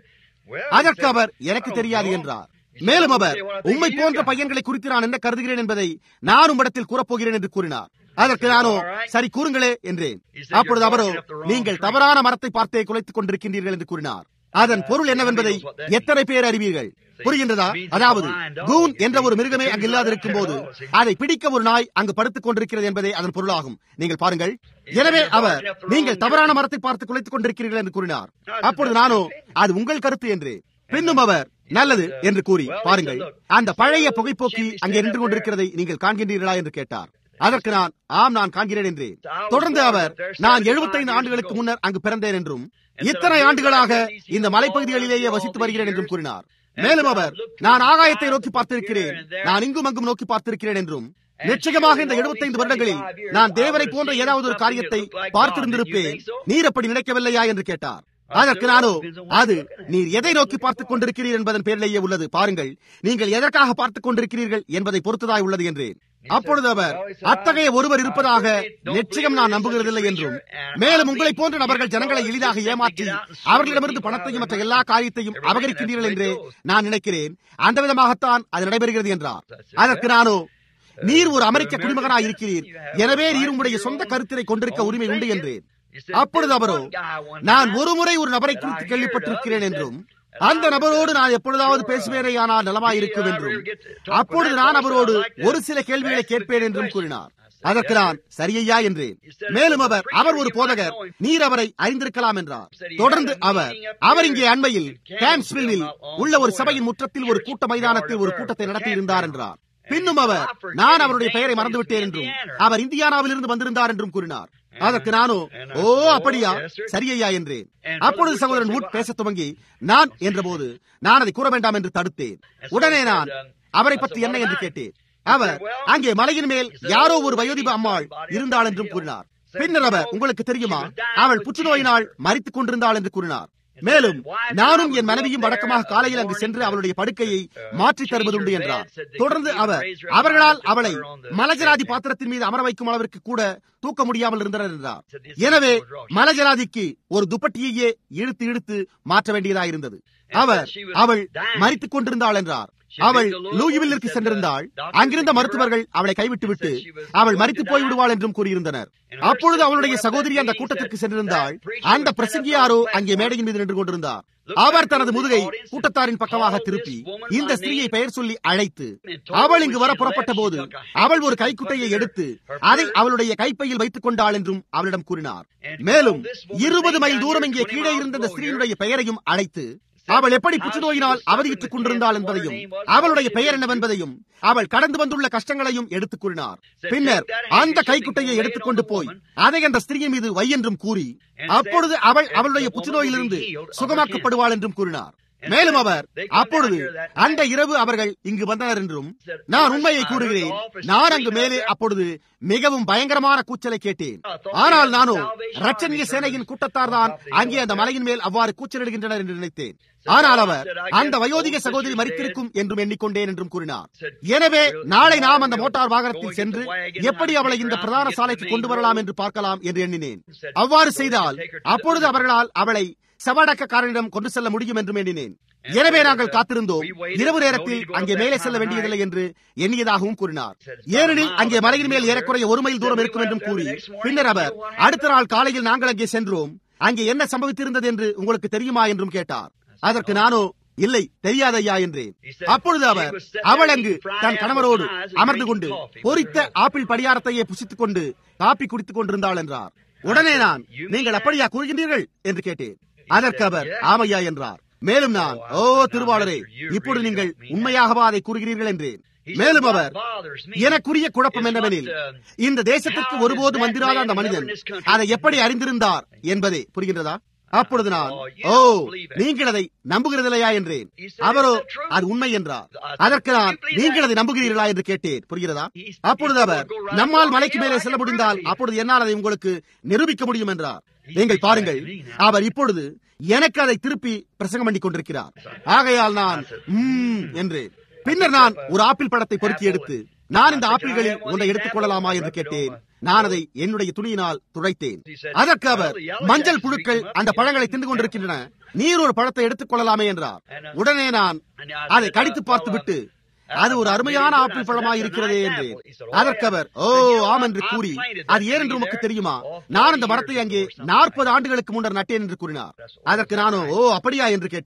அதற்கு அவர் எனக்கு தெரியாது என்றார் மேலும் அவர் உண்மை போன்ற பையன்களை குறித்து நான் என்ன கருதுகிறேன் என்பதை நான் உம்மிடத்தில் கூறப்போகிறேன் என்று கூறினார் அதற்கு நானோ சரி கூறுங்களே என்றேன் அப்பொழுது அவரோ நீங்கள் தவறான மரத்தை பார்த்தே குலைத்துக் கொண்டிருக்கின்றீர்கள் என்று கூறினார் அதன் பொருள் என்னவென்பதை எத்தனை பேர் அறிவீர்கள் புரிகின்றதா அதாவது கூன் என்ற ஒரு மிருகமே அங்கு இல்லாதிருக்கும் போது அதை பிடிக்க ஒரு நாய் அங்கு படுத்துக் கொண்டிருக்கிறது என்பதே அதன் பொருளாகும் நீங்கள் பாருங்கள் எனவே அவர் நீங்கள் தவறான மரத்தை பார்த்து குலைத்துக் கொண்டிருக்கிறீர்கள் என்று கூறினார் அப்பொழுது நானோ அது உங்கள் கருத்து என்று பின்னும் அவர் நல்லது என்று கூறி பாருங்கள் அந்த பழைய புகைப்போக்கி அங்கே நின்று கொண்டிருக்கிறதை நீங்கள் காண்கின்றீர்களா என்று கேட்டார் அதற்கு நான் ஆம் நான் காண்கிறேன் என்றேன் தொடர்ந்து அவர் நான் எழுபத்தைந்து ஆண்டுகளுக்கு முன்னர் அங்கு பிறந்தேன் என்றும் இத்தனை ஆண்டுகளாக இந்த மலைப்பகுதிகளிலேயே வசித்து வருகிறேன் என்றும் கூறினார் மேலும் அவர் நான் ஆகாயத்தை நோக்கி பார்த்திருக்கிறேன் நான் இங்கும் அங்கும் நோக்கி பார்த்திருக்கிறேன் என்றும் நிச்சயமாக இந்த எழுபத்தைந்து வருடங்களில் நான் தேவனை போன்ற ஏதாவது ஒரு காரியத்தை பார்த்திருந்திருப்பேன் நீர் அப்படி நினைக்கவில்லையா என்று கேட்டார் அதற்கு நானோ அது நீர் எதை நோக்கி பார்த்துக் கொண்டிருக்கிறீர் என்பதன் பேரிலேயே உள்ளது பாருங்கள் நீங்கள் எதற்காக பார்த்துக் கொண்டிருக்கிறீர்கள் என்பதை பொறுத்ததாய் உள்ளது என்றேன் அப்பொழுது அவர் அத்தகைய ஒருவர் இருப்பதாக நிச்சயம் நான் நம்புகிறதில்லை என்றும் மேலும் உங்களை போன்ற நபர்கள் ஜனங்களை எளிதாக ஏமாற்றி அவர்களிடமிருந்து பணத்தையும் மற்ற எல்லா காரியத்தையும் அபகரிக்கின்றீர்கள் என்று நான் நினைக்கிறேன் அந்த விதமாகத்தான் அது நடைபெறுகிறது என்றார் அதற்கு நானோ நீர் ஒரு அமெரிக்க குடிமகனாய் இருக்கிறீர் எனவே நீர் உங்களுடைய சொந்த கருத்தினை கொண்டிருக்க உரிமை உண்டு என்றேன் அப்பொழுது அவரோ நான் ஒரு முறை ஒரு நபரை குறித்து கேள்விப்பட்டிருக்கிறேன் என்றும் அந்த நபரோடு நான் எப்பொழுதாவது பேசுவேனே ஆனால் நலமாயிருக்கும் என்றும் அப்பொழுது நான் அவரோடு ஒரு சில கேள்விகளை கேட்பேன் என்றும் கூறினார் அதற்கு நான் சரியையா என்றேன் மேலும் அவர் அவர் ஒரு போதகர் நீர் அவரை அறிந்திருக்கலாம் என்றார் தொடர்ந்து அவர் அவர் இங்கே அண்மையில் கேம்ஸ்வில்லில் உள்ள ஒரு சபையின் முற்றத்தில் ஒரு கூட்ட மைதானத்தில் ஒரு கூட்டத்தை நடத்தி இருந்தார் என்றார் பின்னும் அவர் நான் அவருடைய பெயரை மறந்துவிட்டேன் என்றும் அவர் இந்தியானாவிலிருந்து வந்திருந்தார் என்றும் கூறினார் அதற்கு நானோ ஓ அப்படியா சரியையா என்றேன் அப்பொழுது சகோதரன் உட் பேச துவங்கி நான் என்றபோது நான் அதை கூற வேண்டாம் என்று தடுத்தேன் உடனே நான் அவரை பற்றி என்ன என்று கேட்டேன் அவர் அங்கே மலையின் மேல் யாரோ ஒரு வயோதிப அம்மாள் இருந்தாள் என்றும் கூறினார் பின்னர் அவர் உங்களுக்கு தெரியுமா அவள் புற்றுநோயினால் மறித்துக் கொண்டிருந்தாள் என்று கூறினார் மேலும் நானும் என் மனைவியும் வழக்கமாக காலையில் அங்கு சென்று அவளுடைய படுக்கையை மாற்றி தருவதுண்டு என்றார் தொடர்ந்து அவர் அவர்களால் அவளை மலஜராதி பாத்திரத்தின் மீது அமர வைக்கும் அளவிற்கு கூட தூக்க முடியாமல் இருந்தனர் என்றார் எனவே மலஜராதிக்கு ஒரு துப்பட்டியையே இழுத்து இழுத்து மாற்ற வேண்டியதாயிருந்தது அவர் அவள் மறித்துக் கொண்டிருந்தாள் என்றார் அவள் லூயிவில்லிற்கு சென்றிருந்தாள் அங்கிருந்த மருத்துவர்கள் அவளை கைவிட்டுவிட்டு அவள் மறித்து போய்விடுவாள் என்றும் கூறியிருந்தனர் அப்பொழுது அவளுடைய சகோதரி அந்த கூட்டத்திற்கு சென்றிருந்தாள் அந்த பிரசங்கியாரோ அங்கே மேடையின் மீது நின்று கொண்டிருந்தார் அவர் தனது முதுகை கூட்டத்தாரின் பக்கமாக திருப்பி இந்த ஸ்திரீயை பெயர் சொல்லி அழைத்து அவள் இங்கு வர புறப்பட்ட போது அவள் ஒரு கைக்குட்டையை எடுத்து அதை அவளுடைய கைப்பையில் வைத்துக் கொண்டாள் என்றும் அவளிடம் கூறினார் மேலும் இருபது மைல் தூரம் இங்கே கீழே இருந்த இந்த ஸ்திரீனுடைய பெயரையும் அழைத்து அவள் எப்படி புற்றுநோயினால் அவதியிட்டுக் கொண்டிருந்தாள் என்பதையும் அவளுடைய பெயர் என்னவென்பதையும் அவள் கடந்து வந்துள்ள கஷ்டங்களையும் எடுத்துக் கூறினார் பின்னர் அந்த கைக்குட்டையை எடுத்துக்கொண்டு போய் அதை அந்த ஸ்திரீயின் மீது வை என்றும் கூறி அப்பொழுது அவள் அவளுடைய புற்றுநோயிலிருந்து சுகமாக்கப்படுவாள் என்றும் கூறினார் மேலும் அவர் அப்பொழுது அந்த இரவு அவர்கள் இங்கு வந்தனர் என்றும் நான் உண்மையை கூறுகிறேன் நான் அங்கு மேலே அப்பொழுது மிகவும் பயங்கரமான கூச்சலை கேட்டேன் ஆனால் நானோ ரச்சனிய சேனையின் கூட்டத்தார் தான் அங்கே அந்த மலையின் மேல் அவ்வாறு கூச்சலிடுகின்றனர் என்று நினைத்தேன் ஆனால் அவர் அந்த வயோதிக சகோதரி மறித்திருக்கும் என்றும் எண்ணிக்கொண்டேன் என்றும் கூறினார் எனவே நாளை நாம் அந்த மோட்டார் வாகனத்தில் சென்று எப்படி அவளை இந்த பிரதான சாலைக்கு கொண்டு வரலாம் என்று பார்க்கலாம் என்று எண்ணினேன் அவ்வாறு செய்தால் அப்பொழுது அவர்களால் அவளை சவடக்கக்காரனிடம் கொண்டு செல்ல முடியும் என்றும் எண்ணினேன் எனவே நாங்கள் காத்திருந்தோம் இரவு நேரத்தில் அங்கே மேலே செல்ல வேண்டியதில்லை என்று எண்ணியதாகவும் கூறினார் ஏனெனில் அங்கே மலையின் மேல் ஏறக்குறைய ஒரு மைல் தூரம் இருக்கும் என்றும் கூறி பின்னர் அவர் அடுத்த நாள் காலையில் நாங்கள் அங்கே சென்றோம் அங்கே என்ன சம்பவித்திருந்தது என்று உங்களுக்கு தெரியுமா என்றும் கேட்டார் அதற்கு நானோ இல்லை தெரியாதையா என்றேன் அப்பொழுது அவர் அவள் அங்கு தன் கணவரோடு அமர்ந்து கொண்டு பொறித்த ஆப்பிள் படியாரத்தையே புசித்துக் கொண்டு காப்பி குடித்துக் கொண்டிருந்தாள் என்றார் உடனே நான் நீங்கள் அப்படியா கூறுகின்றீர்கள் என்று கேட்டேன் அதற்கு அவர் ஆமையா என்றார் மேலும் நான் ஓ திருவாளரே இப்பொழுது நீங்கள் உண்மையாகவா அதை கூறுகிறீர்கள் என்றேன் மேலும் அவர் எனக்குரிய குழப்பம் என்னவெனில் இந்த தேசத்திற்கு ஒருபோது வந்திராத அந்த மனிதன் அதை எப்படி அறிந்திருந்தார் என்பதே புரிகின்றதா அப்பொழுது நான் ஓ நீங்கள் அதை நம்புகிறதில்லையா என்றேன் அவரோ அது உண்மை என்றார் அதற்கு நான் நீங்கள் அதை நம்புகிறீர்களா என்று கேட்டேன் புரிகிறதா அப்பொழுது அவர் நம்மால் மலைக்கு மேலே செல்ல முடிந்தால் அப்பொழுது என்னால் அதை உங்களுக்கு நிரூபிக்க முடியும் என்றார் நீங்கள் பாருங்கள் அவர் இப்பொழுது எனக்கு அதை திருப்பி பிரசங்கம் பண்ணி கொண்டிருக்கிறார் ஆகையால் நான் என்றேன் பின்னர் நான் ஒரு ஆப்பிள் படத்தை பொறுக்கி எடுத்து நான் இந்த ஆப்பிள்களில் ஒன்றை எடுத்துக் கொள்ளலாமா என்று கேட்டேன் நான் அதை என்னுடைய துணியினால் துடைத்தேன் அதற்கு அவர் மஞ்சள் புழுக்கள் அந்த பழங்களை தின்று கொண்டிருக்கின்றன நீர் ஒரு பழத்தை எடுத்துக் கொள்ளலாமே என்றார் உடனே நான் அதை கடித்து பார்த்து விட்டு அது ஒரு அருமையான ஆப்பிள் பழமாய் இருக்கிறதே என்று அதற்கு அவர் ஓ ஆம் என்று கூறி அது ஏன் என்று உமக்கு தெரியுமா நான் அந்த மரத்தை அங்கே நாற்பது ஆண்டுகளுக்கு முன்னர் நட்டேன் என்று கூறினார் அதற்கு நானோ ஓ அப்படியா என்று கேட்டேன்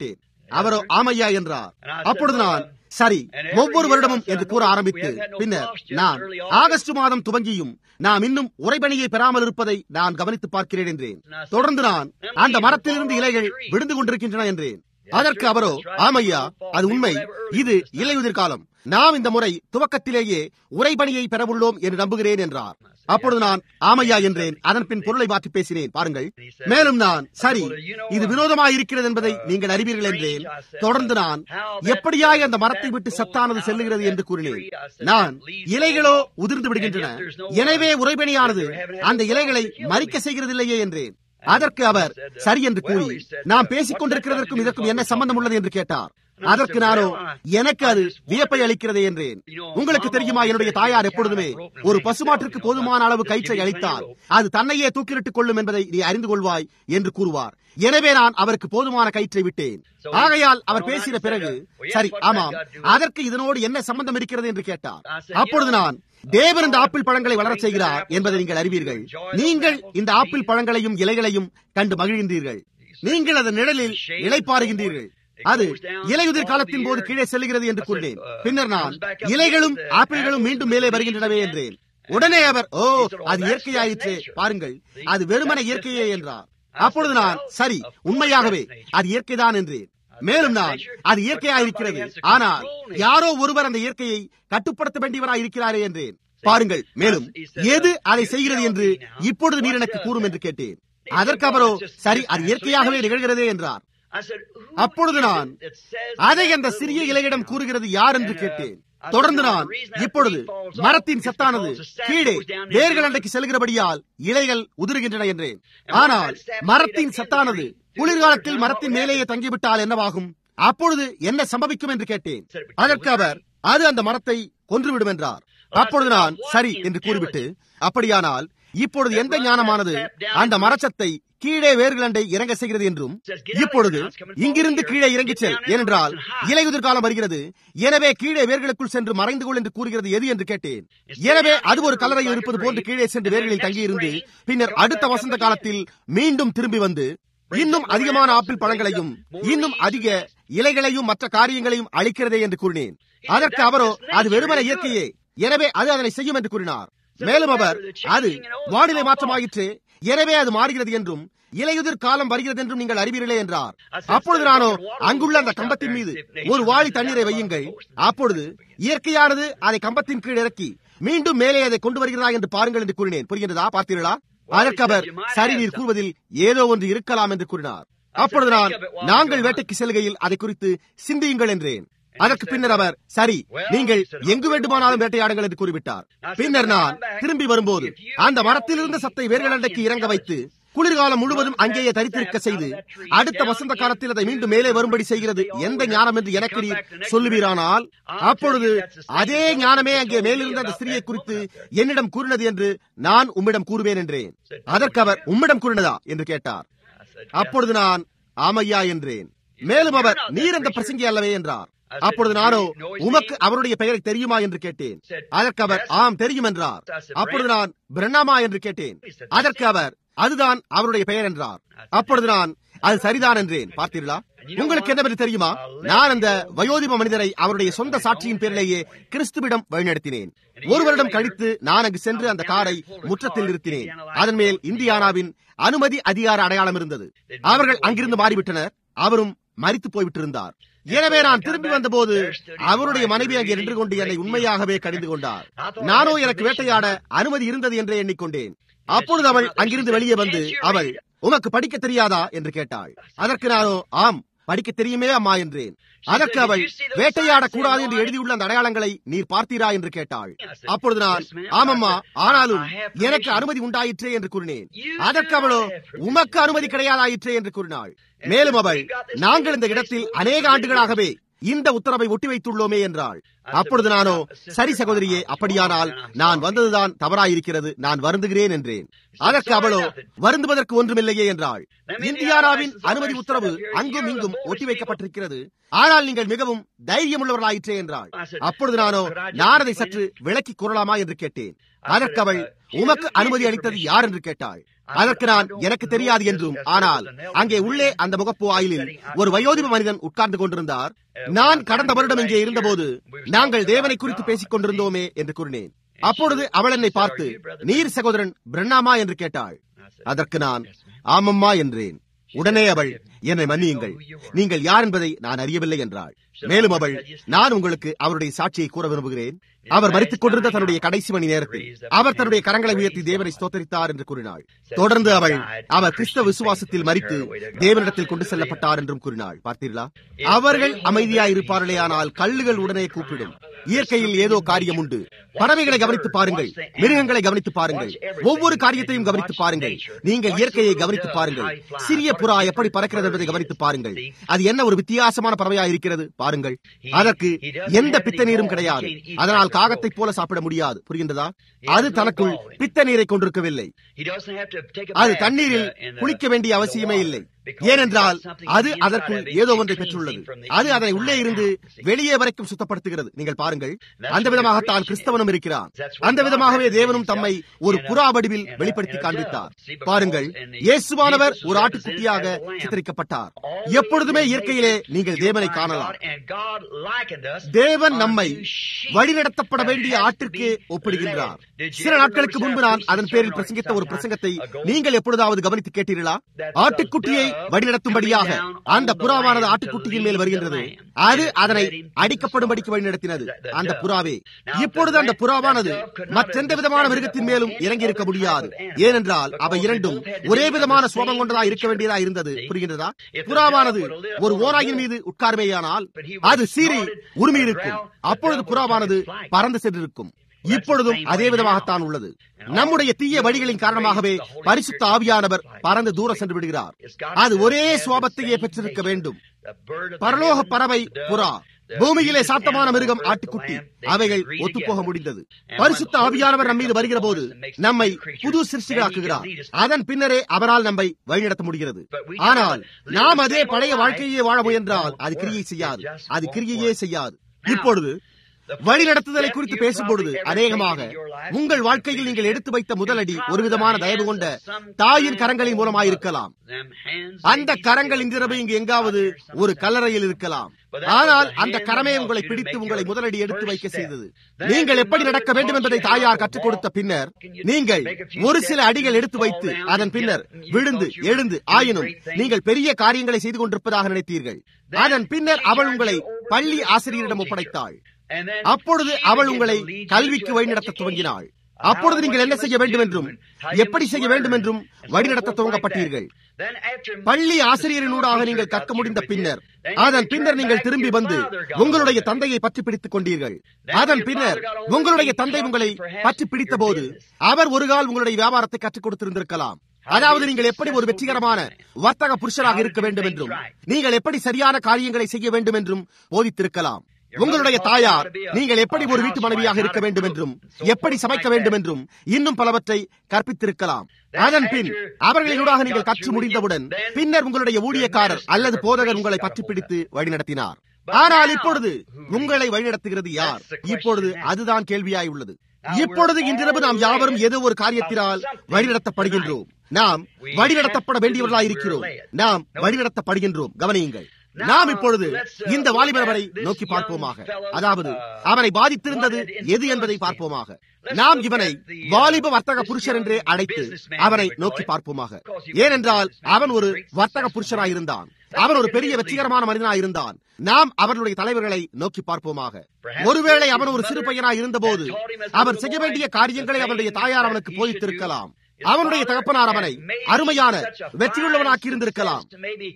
அவரோ ஆமையா என்றார் அப்பொழுது நான் சரி ஒவ்வொரு வருடமும் என்று கூற ஆரம்பித்து பின்னர் நான் ஆகஸ்ட் மாதம் துவங்கியும் நாம் இன்னும் உறைபணியை பெறாமல் இருப்பதை நான் கவனித்து பார்க்கிறேன் என்றேன் தொடர்ந்து நான் அந்த மரத்திலிருந்து இலைகள் விழுந்து கொண்டிருக்கின்றன என்றேன் அதற்கு அவரோ ஆமையா அது உண்மை இது இலையுதிர் காலம் நாம் இந்த முறை துவக்கத்திலேயே உரைபணியை பெறவுள்ளோம் என்று நம்புகிறேன் என்றார் அப்பொழுது நான் ஆமையா என்றேன் அதன் பின் பொருளை மாற்றி பேசினேன் பாருங்கள் மேலும் நான் சரி இது வினோதமாக இருக்கிறது என்பதை நீங்கள் அறிவீர்கள் என்றேன் தொடர்ந்து நான் எப்படியாய் அந்த மரத்தை விட்டு சத்தானது செல்லுகிறது என்று கூறினேன் நான் இலைகளோ உதிர்ந்து விடுகின்றன எனவே உரைபணியானது அந்த இலைகளை மறிக்க செய்கிறதில்லையே என்றேன் அதற்கு அவர் சரி என்று கூறி நாம் பேசிக் கொண்டிருக்கிறதற்கும் இதற்கும் என்ன சம்பந்தம் உள்ளது என்று கேட்டார் அதற்கு நானோ எனக்கு அது வியப்பை அளிக்கிறது என்றேன் உங்களுக்கு தெரியுமா என்னுடைய தாயார் எப்பொழுதுமே ஒரு பசுமாட்டிற்கு போதுமான அளவு கயிற்றை அளித்தால் அது தன்னையே தூக்கிலிட்டுக் கொள்ளும் என்பதை நீ அறிந்து கொள்வாய் என்று கூறுவார் எனவே நான் அவருக்கு போதுமான கயிற்றை விட்டேன் ஆகையால் அவர் பேசின பிறகு சரி ஆமாம் அதற்கு இதனோடு என்ன சம்பந்தம் இருக்கிறது என்று கேட்டார் அப்பொழுது நான் தேவன் இந்த ஆப்பிள் பழங்களை வளரச் செய்கிறார் என்பதை நீங்கள் அறிவீர்கள் நீங்கள் இந்த ஆப்பிள் பழங்களையும் இலைகளையும் கண்டு மகிழ்கின்றீர்கள் நீங்கள் அதன் நிழலில் இலைப்பாறுகின்றீர்கள் அது இலையுதிர் காலத்தின் போது கீழே செல்லுகிறது என்று கூறினேன் பின்னர் நான் இலைகளும் ஆப்பிள்களும் மீண்டும் மேலே வருகின்றனவே என்றேன் உடனே அவர் ஓ அது இயற்கையாயிற்று பாருங்கள் அது வெறுமன இயற்கையே என்றார் அப்பொழுது நான் சரி உண்மையாகவே அது இயற்கைதான் என்றேன் மேலும் நான் அது இயற்கையாயிருக்கிறது ஆனால் யாரோ ஒருவர் அந்த இயற்கையை கட்டுப்படுத்த வேண்டியவராய் இருக்கிறாரே என்றேன் பாருங்கள் மேலும் எது அதை செய்கிறது என்று இப்பொழுது நீர் எனக்கு கூறும் என்று கேட்டேன் அதற்கு அவரோ சரி அது இயற்கையாகவே நிகழ்கிறதே என்றார் அப்பொழுது நான் அதை அந்த சிறிய இலையிடம் கூறுகிறது யார் என்று கேட்டேன் தொடர்ந்து நான் இப்பொழுது மரத்தின் சத்தானது கீழே வேர்கள் அண்டைக்கு செல்கிறபடியால் இலைகள் உதிர்கின்றன என்றேன் ஆனால் மரத்தின் சத்தானது குளிர்காலத்தில் மரத்தின் மேலேயே தங்கிவிட்டால் என்னவாகும் அப்பொழுது என்ன சம்பவிக்கும் என்று கேட்டேன் அதற்கு அவர் அது அந்த மரத்தை கொன்றுவிடும் என்றார் அப்பொழுது நான் சரி என்று கூறிவிட்டு அப்படியானால் இப்பொழுது எந்த ஞானமானது அந்த மரச்சத்தை கீழே வேர்களண்டை இறங்க செய்கிறது என்றும் இப்பொழுது இங்கிருந்து கீழே இறங்கிச் செல் ஏனென்றால் இலையுதிர் காலம் வருகிறது எனவே கீழே வேர்களுக்குள் சென்று மறைந்து கொள் என்று கூறுகிறது எது என்று கேட்டேன் எனவே அது ஒரு கலரையில் இருப்பது போன்று கீழே சென்று வேர்களில் தங்கியிருந்து பின்னர் அடுத்த வசந்த காலத்தில் மீண்டும் திரும்பி வந்து இன்னும் அதிகமான ஆப்பிள் பழங்களையும் இன்னும் அதிக இலைகளையும் மற்ற காரியங்களையும் அளிக்கிறதே என்று கூறினேன் அதற்கு அவரோ அது வெறுமன இயற்கையே எனவே அது அதனை செய்யும் என்று கூறினார் மேலும் அவர் அது வானிலை மாற்றமாயிற்று எனவே அது மாறுகிறது என்றும் இலையுதிர் காலம் வருகிறது என்றும் நீங்கள் அறிவீர்களே என்றார் அப்பொழுது நானோ அங்குள்ள அந்த கம்பத்தின் மீது ஒரு வாளி தண்ணீரை வையுங்கள் அப்பொழுது இயற்கையானது அதை கம்பத்தின் கீழ் இறக்கி மீண்டும் மேலே அதை கொண்டு வருகிறதா என்று பாருங்கள் என்று கூறினேன் புரிகின்றதா பார்த்தீர்களா அதற்கு அவர் சரி நீர் கூறுவதில் ஏதோ ஒன்று இருக்கலாம் என்று கூறினார் அப்பொழுது நான் நாங்கள் வேட்டைக்கு செல்கையில் அதை குறித்து சிந்தியுங்கள் என்றேன் அதற்கு பின்னர் அவர் சரி நீங்கள் எங்கு வேண்டுமானாலும் வேட்டையாடுங்கள் என்று கூறிவிட்டார் பின்னர் நான் திரும்பி வரும்போது அந்த மரத்திலிருந்த சத்தை வேர்களண்டைக்கு இறங்க வைத்து குளிர்காலம் முழுவதும் அங்கேயே தரித்திருக்க செய்து அடுத்த வசந்த காலத்தில் அதை மீண்டும் மேலே வரும்படி செய்கிறது எந்த ஞானம் என்று எனக்கு நீர் சொல்லுவீரானால் அப்பொழுது அதே ஞானமே அங்கே மேலிருந்த அந்த ஸ்திரியை குறித்து என்னிடம் கூறினது என்று நான் உம்மிடம் கூறுவேன் என்றேன் அதற்கு அவர் உம்மிடம் கூறினதா என்று கேட்டார் அப்பொழுது நான் ஆமையா என்றேன் மேலும் அவர் நீர் அந்த பிரசங்கி அல்லவே என்றார் அப்பொழுது நானோ உமக்கு அவருடைய பெயரை தெரியுமா என்று கேட்டேன் அதற்கு அவர் ஆம் தெரியும் என்றார் அப்பொழுது நான் பிரண்ணாமா என்று கேட்டேன் அதற்கு அவர் அதுதான் அவருடைய பெயர் என்றார் அப்பொழுது நான் அது சரிதான் என்றேன் பார்த்தீர்களா உங்களுக்கு என்னவென்று தெரியுமா நான் அந்த வயோதிப மனிதரை அவருடைய சொந்த சாட்சியின் பேரிலேயே கிறிஸ்துவிடம் வழிநடத்தினேன் ஒரு வருடம் கழித்து நான் அங்கு சென்று அந்த காரை முற்றத்தில் நிறுத்தினேன் அதன் மேல் இந்தியானாவின் அனுமதி அதிகார அடையாளம் இருந்தது அவர்கள் அங்கிருந்து மாறிவிட்டனர் அவரும் மறித்து போய்விட்டிருந்தார் எனவே நான் திரும்பி வந்தபோது அவருடைய மனைவி அங்கே நின்று கொண்டு என்னை உண்மையாகவே கடிந்து கொண்டார் நானோ எனக்கு வேட்டையாட அனுமதி இருந்தது என்றே எண்ணிக்கொண்டேன் அப்பொழுது அவள் அங்கிருந்து வெளியே வந்து அவள் உமக்கு படிக்க தெரியாதா என்று கேட்டாள் அதற்கு நானோ ஆம் படிக்க தெரியுமே அம்மா என்றேன் அதற்கு அவள் வேட்டையாடக் கூடாது என்று எழுதியுள்ள அந்த அடையாளங்களை நீர் பார்த்தீரா என்று கேட்டாள் அப்பொழுது நான் ஆமம்மா ஆனாலும் எனக்கு அனுமதி உண்டாயிற்றே என்று கூறினேன் அதற்கு அவளோ உமக்கு அனுமதி கிடையாதாயிற்றே என்று கூறினாள் மேலும் அவள் நாங்கள் இந்த இடத்தில் அநேக ஆண்டுகளாகவே இந்த உத்தரவை ஒட்டி வைத்துள்ளோமே என்றாள் அப்பொழுது நானோ சரி சகோதரியே அப்படியானால் நான் வந்ததுதான் தவறாயிருக்கிறது நான் வருந்துகிறேன் என்றேன் அதற்கு அவளோ வருந்துவதற்கு ஒன்றுமில்லையே என்றாள் இந்தியானாவின் அனுமதி உத்தரவு அங்கும் இங்கும் ஒட்டி வைக்கப்பட்டிருக்கிறது ஆனால் நீங்கள் மிகவும் தைரியமுள்ளவர்களாயிற்றே என்றாள் அப்பொழுது நானோ நான் அதை சற்று விளக்கி கூறலாமா என்று கேட்டேன் அதற்கு அவள் உமக்கு அனுமதி அளித்தது யார் என்று கேட்டாள் அதற்கு நான் எனக்கு தெரியாது என்றும் ஆனால் அங்கே உள்ளே அந்த முகப்பு வாயிலில் ஒரு வயோதிப மனிதன் உட்கார்ந்து கொண்டிருந்தார் நான் கடந்த வருடம் இங்கே இருந்தபோது நாங்கள் தேவனை குறித்து பேசிக் கொண்டிருந்தோமே என்று கூறினேன் அப்பொழுது அவள் என்னை பார்த்து நீர் சகோதரன் பிரண்ணாமா என்று கேட்டாள் அதற்கு நான் ஆமம்மா என்றேன் உடனே அவள் என்னை மன்னியுங்கள் நீங்கள் யார் என்பதை நான் அறியவில்லை என்றாள் மேலும் அவள் நான் உங்களுக்கு அவருடைய சாட்சியை கூற விரும்புகிறேன் அவர் மறித்துக் கொண்டிருந்த தன்னுடைய கடைசி மணி நேரத்தில் அவர் தன்னுடைய கரங்களை உயர்த்தி தேவனை ஸ்தோத்தரித்தார் என்று கூறினாள் தொடர்ந்து அவள் அவர் கிறிஸ்தவ விசுவாசத்தில் மறித்து தேவனிடத்தில் கொண்டு செல்லப்பட்டார் என்றும் கூறினாள் பார்த்தீர்களா அவர்கள் அமைதியாய் இருப்பார்களே ஆனால் கல்லுகள் உடனே கூப்பிடும் இயற்கையில் ஏதோ காரியம் உண்டு பறவைகளை கவனித்து பாருங்கள் மிருகங்களை கவனித்து பாருங்கள் ஒவ்வொரு காரியத்தையும் கவனித்து பாருங்கள் நீங்கள் இயற்கையை கவனித்து பாருங்கள் சிறிய புறா எப்படி பறக்கிறது என்பதை கவனித்து பாருங்கள் அது என்ன ஒரு வித்தியாசமான பறவையா இருக்கிறது பாருங்கள் அதற்கு எந்த பித்த நீரும் கிடையாது அதனால் காகத்தை போல சாப்பிட முடியாது புரிகின்றதா அது தனக்குள் பித்த நீரை கொண்டிருக்கவில்லை அது தண்ணீரில் குளிக்க வேண்டிய அவசியமே இல்லை ஏனென்றால் அது அதற்குள் ஏதோ ஒன்றை பெற்றுள்ளது அது அதனை உள்ளே இருந்து வெளியே வரைக்கும் சுத்தப்படுத்துகிறது நீங்கள் பாருங்கள் அந்த விதமாகத்தான் கிறிஸ்தவனும் இருக்கிறான் அந்த விதமாகவே தேவனும் தம்மை ஒரு புறா வடிவில் வெளிப்படுத்தி காண்பித்தார் பாருங்கள் இயேசுவானவர் ஒரு ஆட்டுக்குட்டியாக சித்தரிக்கப்பட்டார் எப்பொழுதுமே இயற்கையிலே நீங்கள் தேவனை காணலாம் தேவன் நம்மை வழிநடத்தப்பட வேண்டிய ஆட்டிற்கே ஒப்பிடுகின்றார் சில நாட்களுக்கு முன்பு நான் அதன் பேரில் பிரசங்கித்த ஒரு பிரசங்கத்தை நீங்கள் எப்பொழுதாவது கவனித்து கேட்டீர்களா ஆட்டுக்குட்டியை வழிநடத்தும்படியாக அந்த புறாவானது ஆட்டுக்குட்டியின் மேல் வருகின்றது அது அதனை அடிக்கப்படும்படிக்கு வழிநடத்தினது அந்த புறாவே இப்பொழுது அந்த புறாவானது மற்றெந்த விதமான மிருகத்தின் மேலும் இறங்கி இருக்க முடியாது ஏனென்றால் அவை இரண்டும் ஒரே விதமான சோபம் கொண்டதா இருக்க வேண்டியதா இருந்தது புரிகின்றதா புறாவானது ஒரு ஓராயின் மீது உட்கார்மையானால் அது சீறி உரிமை இருக்கும் அப்பொழுது புறாவானது பறந்து சென்றிருக்கும் இப்பொழுதும் அதே விதமாகத்தான் உள்ளது நம்முடைய தீய வழிகளின் காரணமாகவே பரிசுத்த ஆவியானவர் பறந்து தூர சென்று விடுகிறார் அது ஒரே சுவாபத்தையே பெற்றிருக்க வேண்டும் பரலோக பறவை புறா பூமியிலே சாத்தமான மிருகம் ஆட்டுக்குட்டி அவைகள் ஒத்துப்போக முடிந்தது பரிசுத்த ஆவியானவர் நம் மீது வருகிற போது நம்மை புது சிருஷ்டிகளாக்குகிறார் அதன் பின்னரே அவரால் நம்மை வழிநடத்த முடிகிறது ஆனால் நாம் அதே பழைய வாழ்க்கையே வாழ முயன்றால் அது கிரியை செய்யாது அது கிரியையே செய்யாது இப்பொழுது வழி நடத்துதலை குறித்து பேசும்பொழுது அநேகமாக உங்கள் வாழ்க்கையில் நீங்கள் எடுத்து வைத்த முதலடி ஒரு விதமான தயவு கொண்ட தாயின் கரங்களின் மூலமாயிருக்கலாம் அந்த கரங்கள் இன்றிரவு இங்கு எங்காவது ஒரு கல்லறையில் இருக்கலாம் ஆனால் அந்த கரமே உங்களை பிடித்து உங்களை முதலடி எடுத்து வைக்க செய்தது நீங்கள் எப்படி நடக்க வேண்டும் என்பதை தாயார் கற்றுக் கொடுத்த பின்னர் நீங்கள் ஒரு சில அடிகள் எடுத்து வைத்து அதன் பின்னர் விழுந்து எழுந்து ஆயினும் நீங்கள் பெரிய காரியங்களை செய்து கொண்டிருப்பதாக நினைத்தீர்கள் அதன் பின்னர் அவள் உங்களை பள்ளி ஆசிரியரிடம் ஒப்படைத்தாள் அப்பொழுது அவள் உங்களை கல்விக்கு வழிநடத்த துவங்கினாள் அப்பொழுது நீங்கள் என்ன செய்ய வேண்டும் என்றும் எப்படி செய்ய வேண்டும் என்றும் வழிநடத்த துவங்கப்பட்டீர்கள் பள்ளி ஆசிரியரினூடாக நீங்கள் கற்க முடிந்த பின்னர் அதன் பின்னர் நீங்கள் திரும்பி வந்து உங்களுடைய தந்தையை பற்றி பிடித்துக் கொண்டீர்கள் அதன் பின்னர் உங்களுடைய தந்தை உங்களை பற்றி பிடித்த போது அவர் ஒரு கால் உங்களுடைய வியாபாரத்தை கற்றுக் கொடுத்திருந்திருக்கலாம் அதாவது நீங்கள் எப்படி ஒரு வெற்றிகரமான வர்த்தக புருஷராக இருக்க வேண்டும் என்றும் நீங்கள் எப்படி சரியான காரியங்களை செய்ய வேண்டும் என்றும் போதித்திருக்கலாம் உங்களுடைய தாயார் நீங்கள் எப்படி ஒரு வீட்டு மனைவியாக இருக்க வேண்டும் என்றும் எப்படி சமைக்க வேண்டும் என்றும் இன்னும் பலவற்றை கற்பித்திருக்கலாம் அதன் பின் அவர்களினூடாக நீங்கள் கற்று முடிந்தவுடன் பின்னர் உங்களுடைய ஊழியக்காரர் அல்லது போதகர் உங்களை பற்றி பிடித்து வழிநடத்தினார் ஆனால் இப்பொழுது உங்களை வழிநடத்துகிறது யார் இப்பொழுது அதுதான் கேள்வியாய் உள்ளது இப்பொழுது இன்றிரவு நாம் யாவரும் ஏதோ ஒரு காரியத்தினால் வழிநடத்தப்படுகின்றோம் நாம் வழிநடத்தப்பட வேண்டியவர்களாய் இருக்கிறோம் நாம் வழிநடத்தப்படுகின்றோம் கவனியுங்கள் நாம் இப்பொழுது இந்த வாலிபரவரை நோக்கி பார்ப்போமாக அதாவது அவனை பாதித்திருந்தது எது என்பதை பார்ப்போமாக நாம் இவனை வாலிப வர்த்தக புருஷர் என்றே அழைத்து அவனை நோக்கி பார்ப்போமாக ஏனென்றால் அவன் ஒரு வர்த்தக புருஷராயிருந்தான் அவன் ஒரு பெரிய வெற்றிகரமான மனிதனாயிருந்தான் நாம் அவர்களுடைய தலைவர்களை நோக்கி பார்ப்போமாக ஒருவேளை அவன் ஒரு சிறு பையனாய் இருந்தபோது அவர் செய்ய வேண்டிய காரியங்களை அவனுடைய தாயார் அவனுக்கு போதித்திருக்கலாம் அவனுடைய தகப்பனார் அவனை அருமையான வெற்றியுள்ளவனாக்கி இருந்திருக்கலாம்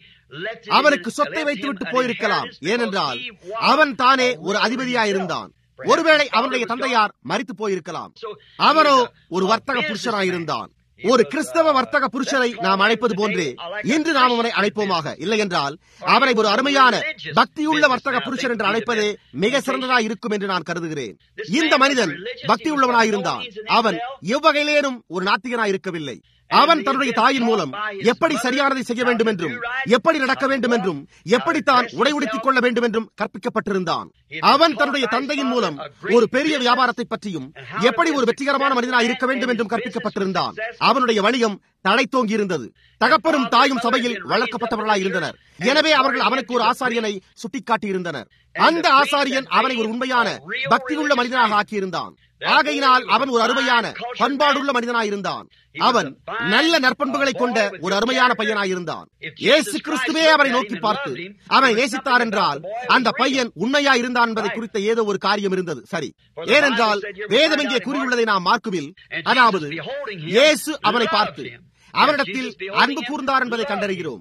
அவனுக்கு சொத்தை வைத்துவிட்டு போயிருக்கலாம் ஏனென்றால் அவன் தானே ஒரு அதிபதியாயிருந்தான் ஒருவேளை அவனுடைய தந்தையார் மறித்து போயிருக்கலாம் அவனோ ஒரு வர்த்தக புருஷனாயிருந்தான் ஒரு கிறிஸ்தவ வர்த்தக புருஷரை நாம் அழைப்பது போன்றே இன்று நாம் அவனை அழைப்போமாக இல்லை என்றால் அவனை ஒரு அருமையான பக்தியுள்ள வர்த்தக புருஷர் என்று அழைப்பதே மிக சிறந்ததாக இருக்கும் என்று நான் கருதுகிறேன் இந்த மனிதன் பக்தியுள்ளவனாயிருந்தான் அவன் எவ்வகையிலேனும் ஒரு நாத்திகனாய் இருக்கவில்லை அவன் தன்னுடைய தாயின் மூலம் எப்படி சரியானதை செய்ய வேண்டும் என்றும் எப்படி நடக்க வேண்டும் என்றும் எப்படி தான் உடை உடுத்திக் கொள்ள வேண்டும் என்றும் கற்பிக்கப்பட்டிருந்தான் அவன் தன்னுடைய தந்தையின் மூலம் ஒரு பெரிய வியாபாரத்தை பற்றியும் எப்படி ஒரு வெற்றிகரமான மனிதனாக இருக்க வேண்டும் என்றும் கற்பிக்கப்பட்டிருந்தான் அவனுடைய வணிகம் தடை தோங்கி இருந்தது தகப்பனும் தாயும் சபையில் வளர்க்கப்பட்டவர்களாய் இருந்தனர் எனவே அவர்கள் அவனுக்கு ஒரு ஆசாரியனை சுட்டிக்காட்டி இருந்தனர் அந்த ஆசாரியன் அவனை ஒரு உண்மையான பக்தியுள்ள மனிதனாக ஆக்கியிருந்தான் ஆகையினால் அவன் ஒரு அருமையான பண்பாடுள்ள மனிதனாயிருந்தான் அவன் நல்ல நற்பண்புகளை கொண்ட ஒரு அருமையான பையனாயிருந்தான் இயேசு கிறிஸ்துவே அவரை நோக்கி பார்த்து அவனை நேசித்தார் என்றால் அந்த பையன் உண்மையா இருந்தான் என்பதை குறித்த ஏதோ ஒரு காரியம் இருந்தது சரி ஏனென்றால் வேதம் இங்கே கூறியுள்ளதை நாம் மார்க்குவில் அதாவது இயேசு அவனை பார்த்து அவரிடத்தில் அன்பு கூர்ந்தார் என்பதை கண்டறிகிறோம்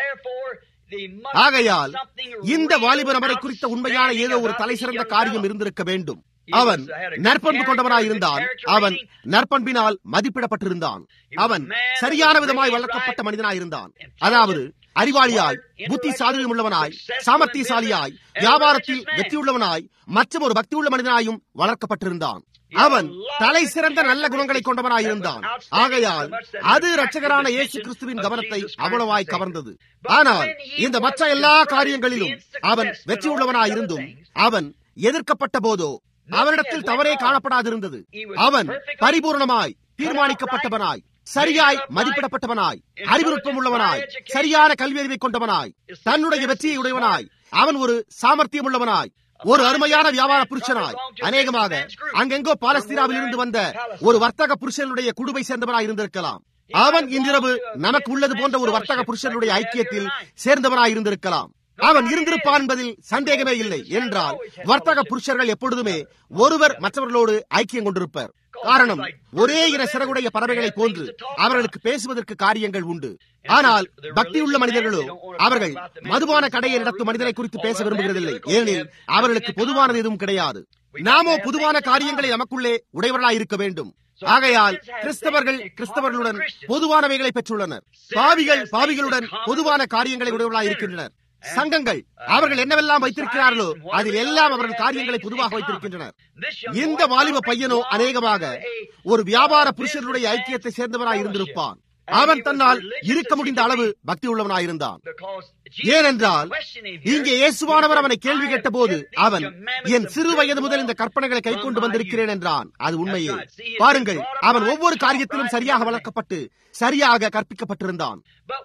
ஆகையால் இந்த வாலிபர் அவரை குறித்த உண்மையான ஏதோ ஒரு தலை சிறந்த காரியம் இருந்திருக்க வேண்டும் அவன் நற்பண்பு கொண்டவனாய் இருந்தான் அவன் நற்பண்பினால் மதிப்பிடப்பட்டிருந்தான் அவன் சரியான விதமாய் வளர்க்கப்பட்ட மனிதனாயிருந்தான் அதாவது அறிவாளியாய் புத்தி சாதுரியம் உள்ளவனாய் சாமர்த்தியசாலியாய் வியாபாரத்தில் வெற்றியுள்ளவனாய் மற்றும் ஒரு பக்தியுள்ள மனிதனாயும் வளர்க்கப்பட்டிருந்தான் அவன் தலை சிறந்த நல்ல குணங்களை கொண்டவனாயிருந்தான் ஆகையால் அது ரட்சகரான இயேசு கிறிஸ்துவின் கவனத்தை அவ்வளவாய் கவர்ந்தது ஆனால் இந்த மற்ற எல்லா காரியங்களிலும் அவன் வெற்றியுள்ளவனாயிருந்தும் அவன் எதிர்க்கப்பட்ட போதோ அவனிடத்தில் தவறே காணப்படாதிருந்தது அவன் பரிபூர்ணமாய் தீர்மானிக்கப்பட்டவனாய் சரியாய் மதிப்பிடப்பட்டவனாய் அறிவுறுத்தம் உள்ளவனாய் சரியான கல்வியறிவை கொண்டவனாய் தன்னுடைய வெற்றியை உடையவனாய் அவன் ஒரு சாமர்த்தியம் உள்ளவனாய் ஒரு அருமையான வியாபார புருஷனாய் அநேகமாக அங்கெங்கோ பாலஸ்தீனாவில் இருந்து வந்த ஒரு வர்த்தக புருஷனுடைய குடுவை சேர்ந்தவனாய் இருந்திருக்கலாம் அவன் இன்றிரவு நமக்கு உள்ளது போன்ற ஒரு வர்த்தக புருஷனுடைய ஐக்கியத்தில் சேர்ந்தவனாய் இருந்திருக்கலாம் அவன் இருந்திருப்பான் என்பதில் சந்தேகமே இல்லை என்றால் வர்த்தக புருஷர்கள் எப்பொழுதுமே ஒருவர் மற்றவர்களோடு ஐக்கியம் கொண்டிருப்பர் காரணம் ஒரே இன சிறகுடைய பறவைகளை போன்று அவர்களுக்கு பேசுவதற்கு காரியங்கள் உண்டு ஆனால் பக்தியுள்ள மனிதர்களோ அவர்கள் மதுபான கடையை நடத்தும் மனிதனை குறித்து பேச விரும்புகிறதில்லை ஏனெனில் அவர்களுக்கு பொதுவானது எதுவும் கிடையாது நாமோ பொதுவான காரியங்களை நமக்குள்ளே உடையவர்களாய் இருக்க வேண்டும் ஆகையால் கிறிஸ்தவர்கள் கிறிஸ்தவர்களுடன் பொதுவானவைகளை பெற்றுள்ளனர் பாவிகள் பாவிகளுடன் பொதுவான காரியங்களை உடையவர்களாய் இருக்கின்றனர் சங்கங்கள் அவர்கள் என்னவெல்லாம் வைத்திருக்கிறார்களோ அதில் எல்லாம் அவர்கள் காரியங்களை பொதுவாக வைத்திருக்கின்றனர் இந்த வாலிப பையனோ அநேகமாக ஒரு வியாபார புருஷனுடைய ஐக்கியத்தை சேர்ந்தவனாய் இருந்திருப்பான் அவன் தன்னால் இருக்க முடிந்த அளவு பக்தி உள்ளவனாயிருந்தான் ஏனென்றால் இங்கே இயேசுவானவர் அவனை கேள்வி கேட்ட போது அவன் என் சிறு வயது முதல் இந்த கற்பனைகளை கை கொண்டு வந்திருக்கிறேன் என்றான் அது உண்மையே பாருங்கள் அவன் ஒவ்வொரு காரியத்திலும் சரியாக வளர்க்கப்பட்டு சரியாக கற்பிக்கப்பட்டிருந்தான்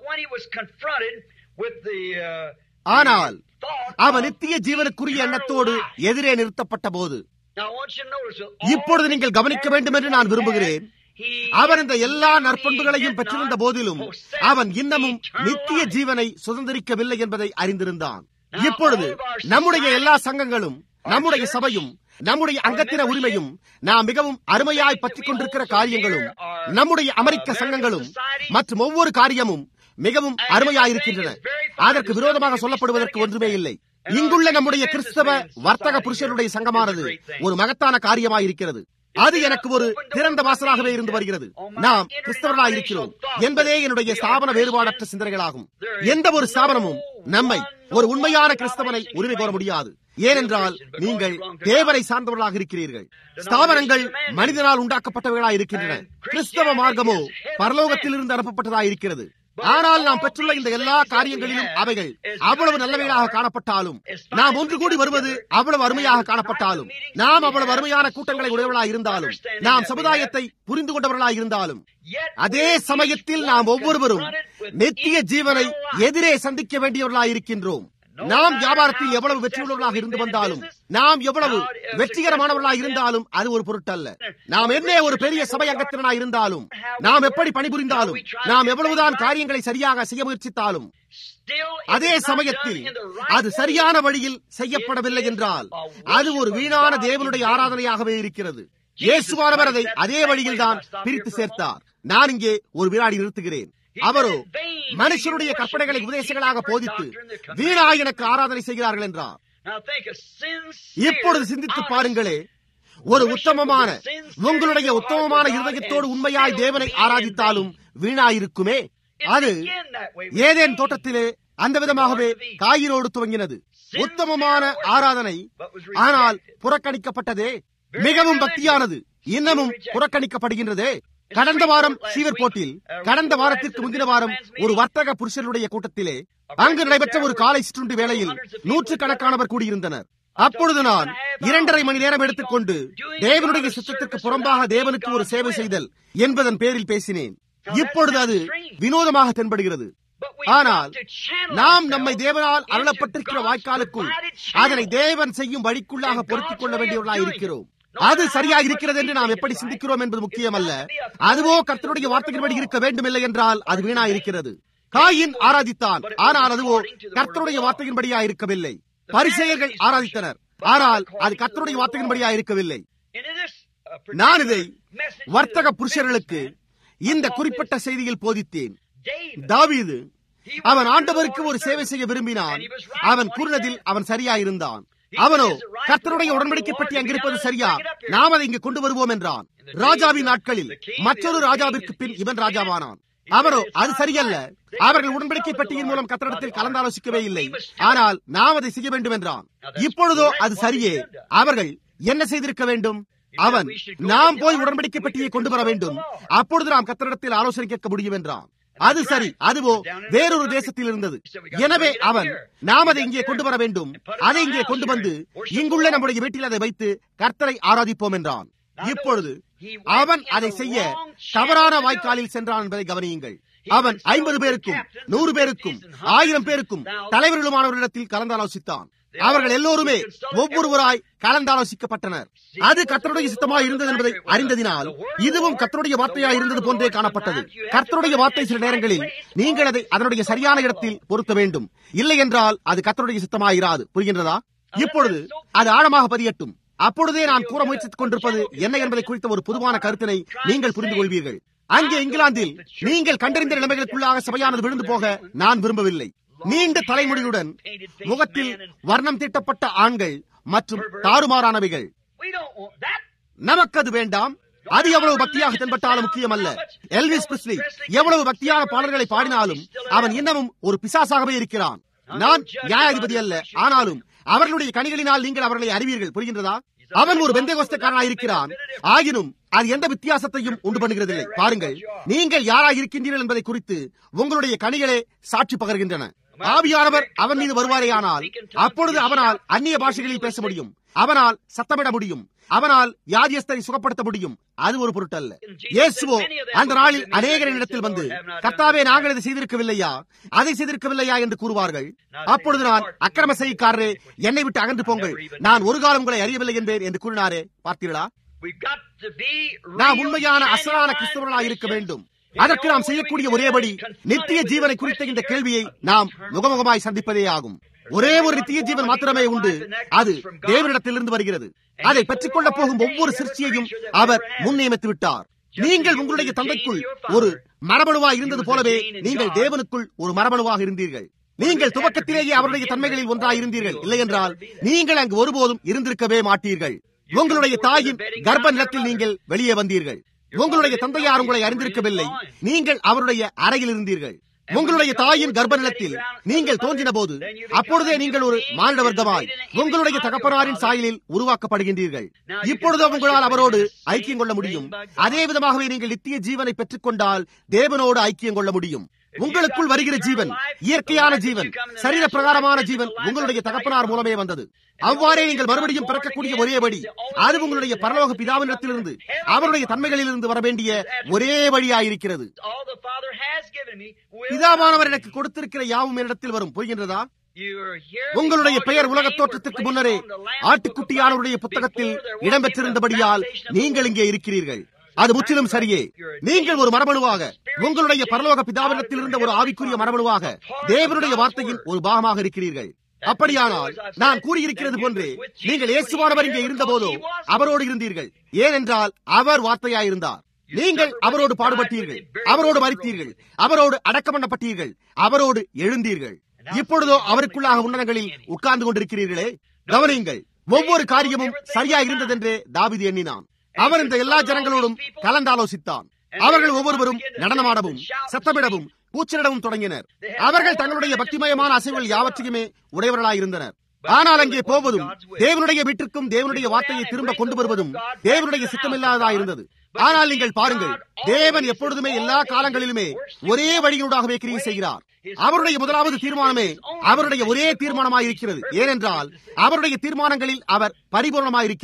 ஆனால் அவன் நித்திய ஜீவனுக்குரிய எண்ணத்தோடு எதிரே நிறுத்தப்பட்ட போது இப்பொழுது நீங்கள் கவனிக்க வேண்டும் என்று நான் விரும்புகிறேன் அவன் இந்த எல்லா நற்பண்புகளையும் பெற்றிருந்த போதிலும் அவன் இன்னமும் நித்திய ஜீவனை சுதந்திரிக்கவில்லை என்பதை அறிந்திருந்தான் இப்பொழுது நம்முடைய எல்லா சங்கங்களும் நம்முடைய சபையும் நம்முடைய அங்கத்தின உரிமையும் நாம் மிகவும் அருமையாய் பற்றிக் கொண்டிருக்கிற காரியங்களும் நம்முடைய அமெரிக்க சங்கங்களும் மற்றும் ஒவ்வொரு காரியமும் மிகவும் அருமையாயிருக்கின்றன அதற்கு விரோதமாக சொல்லப்படுவதற்கு ஒன்றுமே இல்லை இங்குள்ள நம்முடைய கிறிஸ்தவ வர்த்தக புருஷனுடைய சங்கமானது ஒரு மகத்தான காரியமாயிருக்கிறது அது எனக்கு ஒரு திறந்த வாசலாகவே இருந்து வருகிறது நாம் கிறிஸ்தவர்களாக இருக்கிறோம் என்பதே என்னுடைய ஸ்தாபன வேறுபாடற்ற சிந்தனைகளாகும் எந்த ஒரு ஸ்தாபனமும் நம்மை ஒரு உண்மையான கிறிஸ்தவனை உரிமை கோர முடியாது ஏனென்றால் நீங்கள் தேவரை சார்ந்தவர்களாக இருக்கிறீர்கள் ஸ்தாபனங்கள் மனிதனால் உண்டாக்கப்பட்டவர்களாக இருக்கின்றன கிறிஸ்தவ மார்க்கமோ பரலோகத்திலிருந்து அனுப்பப்பட்டதாக இருக்கிறது ஆனால் நாம் பெற்றுள்ள இந்த எல்லா காரியங்களிலும் அவைகள் அவ்வளவு நல்லவைகளாக காணப்பட்டாலும் நாம் ஒன்று கூடி வருவது அவ்வளவு அருமையாக காணப்பட்டாலும் நாம் அவ்வளவு அருமையான கூட்டங்களை உடையவர்களாக இருந்தாலும் நாம் சமுதாயத்தை புரிந்து கொண்டவர்களாக இருந்தாலும் அதே சமயத்தில் நாம் ஒவ்வொருவரும் நித்திய ஜீவனை எதிரே சந்திக்க வேண்டியவர்களாக இருக்கின்றோம் நாம் வியாபாரத்தில் எவ்வளவு வெற்றியுள்ளவர்களாக இருந்து வந்தாலும் நாம் எவ்வளவு வெற்றிகரமானவர்களாக இருந்தாலும் அது ஒரு பொருட்டல்ல நாம் என்ன ஒரு பெரிய சபை அங்கத்தினராக இருந்தாலும் நாம் எப்படி பணிபுரிந்தாலும் நாம் எவ்வளவுதான் காரியங்களை சரியாக செய்ய முயற்சித்தாலும் அதே சமயத்தில் அது சரியான வழியில் செய்யப்படவில்லை என்றால் அது ஒரு வீணான தேவனுடைய ஆராதனையாகவே இருக்கிறது இயேசுவானவர் அதை அதே வழியில் தான் பிரித்து சேர்த்தார் நான் இங்கே ஒரு வினாடி நிறுத்துகிறேன் அவரோ மனுஷனுடைய கற்பனைகளை உபதேசங்களாக போதித்து வீணாக எனக்கு ஆராதனை செய்கிறார்கள் என்றார் இப்பொழுது சிந்தித்து பாருங்களே ஒரு உத்தமமான உங்களுடைய உத்தமமான இருதயத்தோடு உண்மையாய் தேவனை ஆராதித்தாலும் வீணாயிருக்குமே அது ஏதேன் தோட்டத்திலே அந்த விதமாகவே காயினோடு துவங்கினது உத்தமமான ஆராதனை ஆனால் புறக்கணிக்கப்பட்டதே மிகவும் பக்தியானது இன்னமும் புறக்கணிக்கப்படுகின்றதே கடந்த வாரம் சீவர் போட்டில் கடந்த வாரத்திற்கு முந்தின வாரம் ஒரு வர்த்தக புருஷனுடைய கூட்டத்திலே அங்கு நடைபெற்ற ஒரு காலை சிற்றுண்டி வேளையில் நூற்று கணக்கானவர் கூடியிருந்தனர் அப்பொழுது நான் இரண்டரை மணி நேரம் எடுத்துக்கொண்டு தேவனுடைய சித்தத்திற்கு புறம்பாக தேவனுக்கு ஒரு சேவை செய்தல் என்பதன் பேரில் பேசினேன் இப்பொழுது அது வினோதமாக தென்படுகிறது ஆனால் நாம் நம்மை தேவனால் அருளப்பட்டிருக்கிற வாய்க்காலுக்குள் அதனை தேவன் செய்யும் வழிக்குள்ளாக பொருத்திக் கொள்ள வேண்டியவர்களாக இருக்கிறோம் அது சரியாக இருக்கிறது என்று நாம் எப்படி சிந்திக்கிறோம் என்பது முக்கியமல்ல அதுவோ கர்த்தருடைய வார்த்தையின்படி இருக்க வேண்டும் இல்லை என்றால் அது வீணா இருக்கிறது காயின் ஆராதித்தான் ஆனால் அதுவோ கர்த்தருடைய வார்த்தையின்படியா இருக்கவில்லை பரிசெயர்கள் ஆராதித்தனர் ஆனால் அது கர்த்தருடைய வார்த்தையின்படியா இருக்கவில்லை நான் இதை வர்த்தக புருஷர்களுக்கு இந்த குறிப்பிட்ட செய்தியில் போதித்தேன் தாவீது அவன் ஆண்டவருக்கு ஒரு சேவை செய்ய விரும்பினான் அவன் கூறினதில் அவன் சரியா இருந்தான் அவனோ கர்த்தருடைய உடன்படிக்கை பற்றி அங்கிருப்பது சரியா நாம் அதை இங்கு கொண்டு வருவோம் என்றான் ராஜாவின் நாட்களில் மற்றொரு ராஜாவிற்கு பின் இவன் ராஜாவானான் அவரோ அது சரியல்ல அவர்கள் உடன்படிக்கை பட்டியின் மூலம் கத்தடத்தில் கலந்தாலோசிக்கவே இல்லை ஆனால் நாம் அதை செய்ய வேண்டும் என்றான் இப்பொழுதோ அது சரியே அவர்கள் என்ன செய்திருக்க வேண்டும் அவன் நாம் போய் உடன்படிக்கை பெட்டியை கொண்டு வர வேண்டும் அப்பொழுது நாம் கத்தரிடத்தில் ஆலோசனை கேட்க முடியும் என்றான் அது சரி அதுவோ வேறொரு தேசத்தில் இருந்தது எனவே அவன் நாம் அதை இங்கே கொண்டு வர வேண்டும் அதை இங்கே கொண்டு வந்து இங்குள்ள நம்முடைய வீட்டில் அதை வைத்து கர்த்தரை ஆராதிப்போம் என்றான் இப்பொழுது அவன் அதை செய்ய தவறான வாய்க்காலில் சென்றான் என்பதை கவனியுங்கள் அவன் ஐம்பது பேருக்கும் நூறு பேருக்கும் ஆயிரம் பேருக்கும் தலைவர்களுமானவர்களிடத்தில் கலந்தாலோசித்தான் அவர்கள் எல்லோருமே ஒவ்வொருவராய் கலந்தாலோசிக்கப்பட்டனர் அது கத்தருடைய சித்தமாக இருந்தது என்பதை அறிந்ததினால் இதுவும் கத்தருடைய வார்த்தையாக இருந்தது போன்றே காணப்பட்டது கர்த்தருடைய வார்த்தை சில நேரங்களில் நீங்கள் அதை அதனுடைய சரியான இடத்தில் பொருத்த வேண்டும் இல்லை என்றால் அது கத்தருடைய சித்தமாக இராது புரிகின்றதா இப்பொழுது அது ஆழமாக பதியட்டும் அப்பொழுதே நான் கூற முயற்சித்துக் கொண்டிருப்பது என்ன என்பதை குறித்த ஒரு பொதுவான கருத்தினை நீங்கள் புரிந்து கொள்வீர்கள் அங்கே இங்கிலாந்தில் நீங்கள் கண்டறிந்த நிலைமைகளுக்குள்ளாக சபையானது விழுந்து போக நான் விரும்பவில்லை நீண்ட தலைமுடியுடன் முகத்தில் வர்ணம் தீட்டப்பட்ட ஆண்கள் மற்றும் தாறுமாறானவைகள் நமக்கு அது வேண்டாம் அது எவ்வளவு பக்தியாக தென்பட்டாலும் முக்கியமல்ல எல்விஸ் பிரிஸ்லி எவ்வளவு பக்தியான பாடல்களை பாடினாலும் அவன் இன்னமும் ஒரு பிசாசாகவே இருக்கிறான் நான் நியாயாதிபதி அல்ல ஆனாலும் அவர்களுடைய கனிகளினால் நீங்கள் அவர்களை அறிவீர்கள் புரிகின்றதா அவன் ஒரு பெந்தகோஸ்தக்காரனாக இருக்கிறான் ஆயினும் அது எந்த வித்தியாசத்தையும் உண்டு பண்ணுகிறதில்லை பாருங்கள் நீங்கள் யாராக இருக்கின்றீர்கள் என்பதை குறித்து உங்களுடைய கனிகளே சாட்சி பகர்கின்றன ஆவியானவர் அவன் மீது வருவாரேயானால் அப்பொழுது அவனால் அந்நிய பாஷைகளில் பேச முடியும் அவனால் சத்தமிட முடியும் அவனால் வியாதியஸ்தரை சுகப்படுத்த முடியும் அது ஒரு பொருட்டல்ல இயேசுவோ அந்த நாளில் அநேகரின் இடத்தில் வந்து கர்த்தாவே நாங்கள் இதை செய்திருக்கவில்லையா அதை செய்திருக்கவில்லையா என்று கூறுவார்கள் அப்பொழுது நான் அக்கிரம செய்யக்காரரே என்னை விட்டு அகன்று போங்கள் நான் ஒரு காலம் உங்களை அறியவில்லை என்பேன் என்று கூறினாரே பார்த்தீர்களா நாம் உண்மையான அசலான கிறிஸ்தவர்களாக இருக்க வேண்டும் அதற்கு நாம் செய்யக்கூடிய ஒரேபடி நித்திய ஜீவனை குறித்த இந்த கேள்வியை நாம் முகமுகமாய் சந்திப்பதே ஆகும் ஒரே ஒரு நித்திய ஜீவன் மாத்திரமே உண்டு அது தேவனிடத்திலிருந்து வருகிறது அதை பெற்றுக் கொள்ளப் போகும் ஒவ்வொரு சிற்சியையும் அவர் முன்னியமித்து விட்டார் நீங்கள் உங்களுடைய தந்தைக்குள் ஒரு மரபணுவாக இருந்தது போலவே நீங்கள் தேவனுக்குள் ஒரு மரபணுவாக இருந்தீர்கள் நீங்கள் துவக்கத்திலேயே அவருடைய தன்மைகளில் ஒன்றாக இருந்தீர்கள் இல்லை என்றால் நீங்கள் அங்கு ஒருபோதும் இருந்திருக்கவே மாட்டீர்கள் உங்களுடைய தாயின் கர்ப்ப நிலத்தில் நீங்கள் வெளியே வந்தீர்கள் உங்களுடைய தந்தையார் உங்களை அறிந்திருக்கவில்லை நீங்கள் அவருடைய அறையில் இருந்தீர்கள் உங்களுடைய தாயின் கர்ப்ப நிலத்தில் நீங்கள் தோன்றின போது அப்பொழுதே நீங்கள் ஒரு மானிட வர்க்கமாய் உங்களுடைய தகப்பனாரின் சாயலில் உருவாக்கப்படுகின்றீர்கள் இப்பொழுது உங்களால் அவரோடு ஐக்கியம் கொள்ள முடியும் அதே விதமாகவே நீங்கள் நித்திய ஜீவனை பெற்றுக் கொண்டால் தேவனோடு ஐக்கியம் கொள்ள முடியும் உங்களுக்குள் வருகிற ஜீவன் இயற்கையான ஜீவன் சரீர பிரகாரமான ஜீவன் உங்களுடைய தகப்பனார் மூலமே வந்தது அவ்வாறே நீங்கள் மறுபடியும் பிறக்கக்கூடிய ஒரேபடி அது உங்களுடைய பரலோக பிதாவினிடத்திலிருந்து அவருடைய தன்மைகளிலிருந்து வர வேண்டிய ஒரே வழியாயிருக்கிறது பிதாவானவர் எனக்கு கொடுத்திருக்கிற யாவும் என்னிடத்தில் வரும் புரிகின்றதா உங்களுடைய பெயர் உலக தோற்றத்திற்கு முன்னரே ஆட்டுக்குட்டியானவருடைய புத்தகத்தில் இடம்பெற்றிருந்தபடியால் நீங்கள் இங்கே இருக்கிறீர்கள் அது முற்றிலும் சரியே நீங்கள் ஒரு மரபணுவாக உங்களுடைய பரலோக பிதாவினத்தில் இருந்த ஒரு ஆவிக்குரிய மரபணுவாக தேவனுடைய வார்த்தையின் ஒரு பாகமாக இருக்கிறீர்கள் அப்படியானால் நான் கூறியிருக்கிறது போன்றே நீங்கள் இயேசுவானவர் இங்கே இருந்த போதோ அவரோடு இருந்தீர்கள் ஏனென்றால் அவர் வார்த்தையாயிருந்தார் நீங்கள் அவரோடு பாடுபட்டீர்கள் அவரோடு மறித்தீர்கள் அவரோடு அடக்கம் பண்ணப்பட்டீர்கள் அவரோடு எழுந்தீர்கள் இப்பொழுதோ அவருக்குள்ளாக உன்னதங்களில் உட்கார்ந்து கொண்டிருக்கிறீர்களே கவனியுங்கள் ஒவ்வொரு காரியமும் சரியா இருந்ததென்றே தாவிது எண்ணினான் அவன் இந்த எல்லா ஜனங்களோடும் கலந்தாலோசித்தான் அவர்கள் ஒவ்வொருவரும் நடனமாடவும் சத்தமிடவும் கூச்சலிடவும் தொடங்கினர் அவர்கள் தங்களுடைய பக்திமயமான அசைவுகள் யாவற்றையுமே உடையவர்களாயிருந்தனர் ஆனால் அங்கே போவதும் தேவனுடைய வீட்டிற்கும் தேவனுடைய வார்த்தையை திரும்ப கொண்டு வருவதும் தேவனுடைய சித்தமில்லாததாயிருந்தது ஆனால் நீங்கள் பாருங்கள் தேவன் எப்பொழுதுமே எல்லா காலங்களிலுமே ஒரே வழியூடாகவே கிரியை செய்கிறார் அவருடைய முதலாவது தீர்மானமே அவருடைய ஒரே தீர்மானமாயிருக்கிறது ஏனென்றால் அவருடைய தீர்மானங்களில் அவர் பரிபூர்ணமாயிருக்கிறார்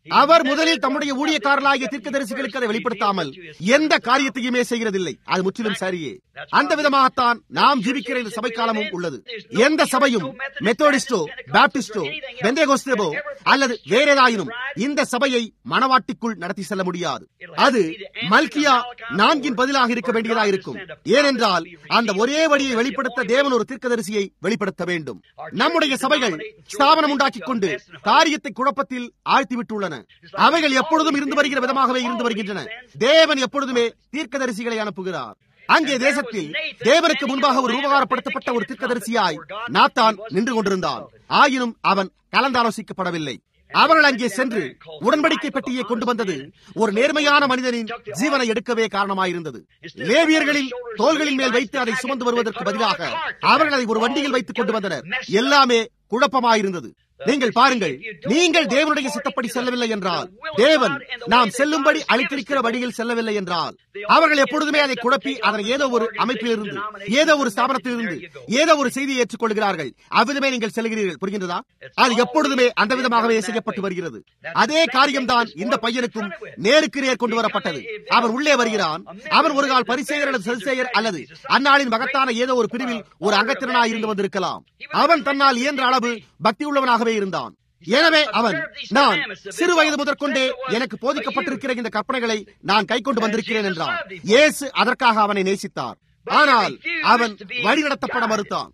அவர் முதலில் தம்முடைய ஊழியக்காரர்களாகிய தீர்க்கதரிசிகளுக்கு அதை வெளிப்படுத்தாமல் எந்த காரியத்தையுமே செய்கிறதில்லை அது முற்றிலும் சரியே அந்த விதமாகத்தான் நாம் ஜீவிக்கிற இந்த சபை காலமும் உள்ளது எந்த சபையும் மெத்தோடிஸ்டோ பாப்டிஸ்டோ பெந்தேகோஸ்தேபோ அல்லது வேற ஏதாயினும் இந்த சபையை மனவாட்டிக்குள் நடத்தி செல்ல முடியாது அது மல்கியா நான்கின் பதிலாக இருக்க வேண்டியதா இருக்கும் ஏனென்றால் அந்த ஒரே வழியை வெளிப்படுத்த தேவன் ஒரு தீர்க்கதரிசியை வெளிப்படுத்த வேண்டும் நம்முடைய சபைகள் ஸ்தாபனம் உண்டாக்கிக் கொண்டு காரியத்தை குழப்பத்தில் ஆழ்த்திவிட்டுள்ளன அவைகள் எப்பொழுதும் இருந்து வருகிற விதமாகவே இருந்து வருகின்றன தேவன் எப்பொழுதுமே தீர்க்கதரிசிகளை அனுப்புகிறார் அங்கே தேசத்தில் தேவனுக்கு முன்பாக ஒரு உபகாரப்படுத்தப்பட்ட ஒரு தீர்க்கதரிசியாய் நாத்தான் நின்று கொண்டிருந்தான் ஆயினும் அவன் கலந்தாலோசிக்கப்படவில்லை அவர்கள் அங்கே சென்று உடன்படிக்கை பெட்டியை கொண்டு வந்தது ஒரு நேர்மையான மனிதனின் ஜீவனை எடுக்கவே காரணமாயிருந்தது லேவியர்களின் தோள்களின் மேல் வைத்து அதை சுமந்து வருவதற்கு பதிலாக அவர்கள் அதை ஒரு வண்டியில் வைத்துக் கொண்டு வந்தனர் எல்லாமே குழப்பமாயிருந்தது நீங்கள் பாருங்கள் நீங்கள் தேவனுடைய சித்தப்படி செல்லவில்லை என்றால் தேவன் நாம் செல்லும்படி அளித்திருக்கிற வழியில் செல்லவில்லை என்றால் அவர்கள் எப்பொழுதுமே அதை குழப்பி அதனை ஏதோ ஒரு அமைப்பிலிருந்து ஏதோ ஒரு ஸ்தாபனத்திலிருந்து ஏதோ ஒரு செய்தியை ஏற்றுக்கொள்கிறார்கள் அவ்விதமே நீங்கள் செல்கிறீர்கள் புரிகின்றதா அது எப்பொழுதுமே அந்த விதமாகவே செய்யப்பட்டு வருகிறது அதே காரியம்தான் இந்த பையனுக்கும் நேருக்கு நேர் கொண்டு வரப்பட்டது அவன் உள்ளே வருகிறான் அவன் ஒரு கால் பரிசெயர் அல்லது சரிசெயர் அல்லது அந்நாளின் மகத்தான ஏதோ ஒரு பிரிவில் ஒரு அங்கத்தினனாய் இருந்து வந்திருக்கலாம் அவன் தன்னால் இயன்ற அளவு பக்தி உள்ளவனாகவே இருந்தான் எனவே அவன் நான் சிறு வயது முதற்கொண்டே எனக்கு போதிக்கப்பட்டிருக்கிற இந்த கற்பனைகளை நான் கை கொண்டு வந்திருக்கிறேன் என்றான் இயேசு அதற்காக அவனை நேசித்தார் ஆனால் அவன் வழிநடத்தப்பட மறுத்தான்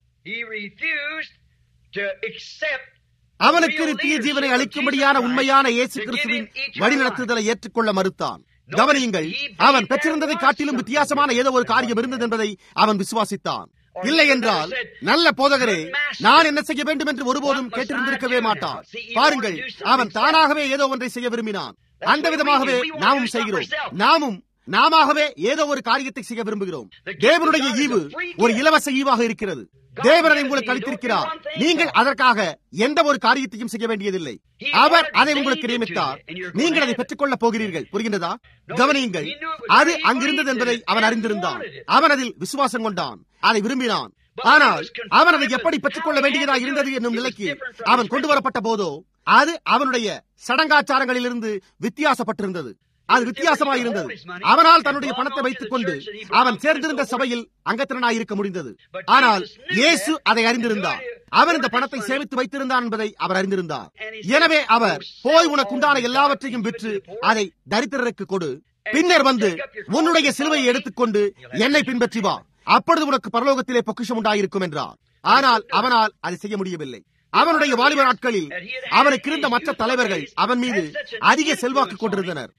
அவனுக்கு நித்திய ஜீவனை அளிக்கும்படியான உண்மையான இயேசு கிறிஸ்துவின் வழிநடத்துதலை ஏற்றுக்கொள்ள மறுத்தான் கவனியுங்கள் அவன் பெற்றிருந்ததை காட்டிலும் வித்தியாசமான ஏதோ ஒரு காரியம் இருந்தது என்பதை அவன் விசுவாசித்தான் இல்லை என்றால் நல்ல போதகரே நான் என்ன செய்ய வேண்டும் என்று ஒருபோதும் கேட்டிருந்திருக்கவே மாட்டான் பாருங்கள் அவன் தானாகவே ஏதோ ஒன்றை செய்ய விரும்பினான் அந்த விதமாகவே நாமும் செய்கிறோம் நாமும் நாமவே ஏதோ ஒரு காரியத்தை செய்ய விரும்புகிறோம் தேவனுடைய ஈவு ஒரு இலவச ஈவாக இருக்கிறது தேவனை உங்களுக்கு அளித்திருக்கிறார் நீங்கள் அதற்காக எந்த ஒரு காரியத்தையும் செய்ய வேண்டியதில்லை அவர் அதை உங்களுக்கு நியமித்தார் நீங்கள் அதை பெற்றுக்கொள்ளப் போகிறீர்கள் புரிகின்றதா கவனியுங்கள் அது அங்கிருந்தது என்பதை அவன் அறிந்திருந்தான் அவன் அதில் விசுவாசம் கொண்டான் அதை விரும்பினான் ஆனால் அவன் அதை எப்படி பெற்றுக்கொள்ள வேண்டியதாக இருந்தது என்னும் நிலைக்கு அவன் கொண்டு வரப்பட்ட போதோ அது அவனுடைய சடங்காச்சாரங்களிலிருந்து வித்தியாசப்பட்டிருந்தது அது வித்தியாசமாக இருந்தது அவனால் தன்னுடைய பணத்தை வைத்துக் கொண்டு அவன் சேர்ந்திருந்த சபையில் அங்கத்தினனாய் இருக்க முடிந்தது ஆனால் இயேசு அதை அறிந்திருந்தார் அவன் இந்த பணத்தை சேமித்து வைத்திருந்தான் என்பதை அவர் அறிந்திருந்தார் எனவே அவர் போய் உனக்கு உண்டான எல்லாவற்றையும் விற்று அதை தரித்திரருக்கு கொடு பின்னர் வந்து உன்னுடைய சிலுவையை எடுத்துக்கொண்டு என்னை பின்பற்றி வா அப்பொழுது உனக்கு பரலோகத்திலே பொக்கிஷம் உண்டாயிருக்கும் என்றார் ஆனால் அவனால் அதை செய்ய முடியவில்லை அவனுடைய வாலிப நாட்களில் அவனுக்கு இருந்த மற்ற தலைவர்கள் அவன் மீது அதிக செல்வாக்கு கொண்டிருந்தனர்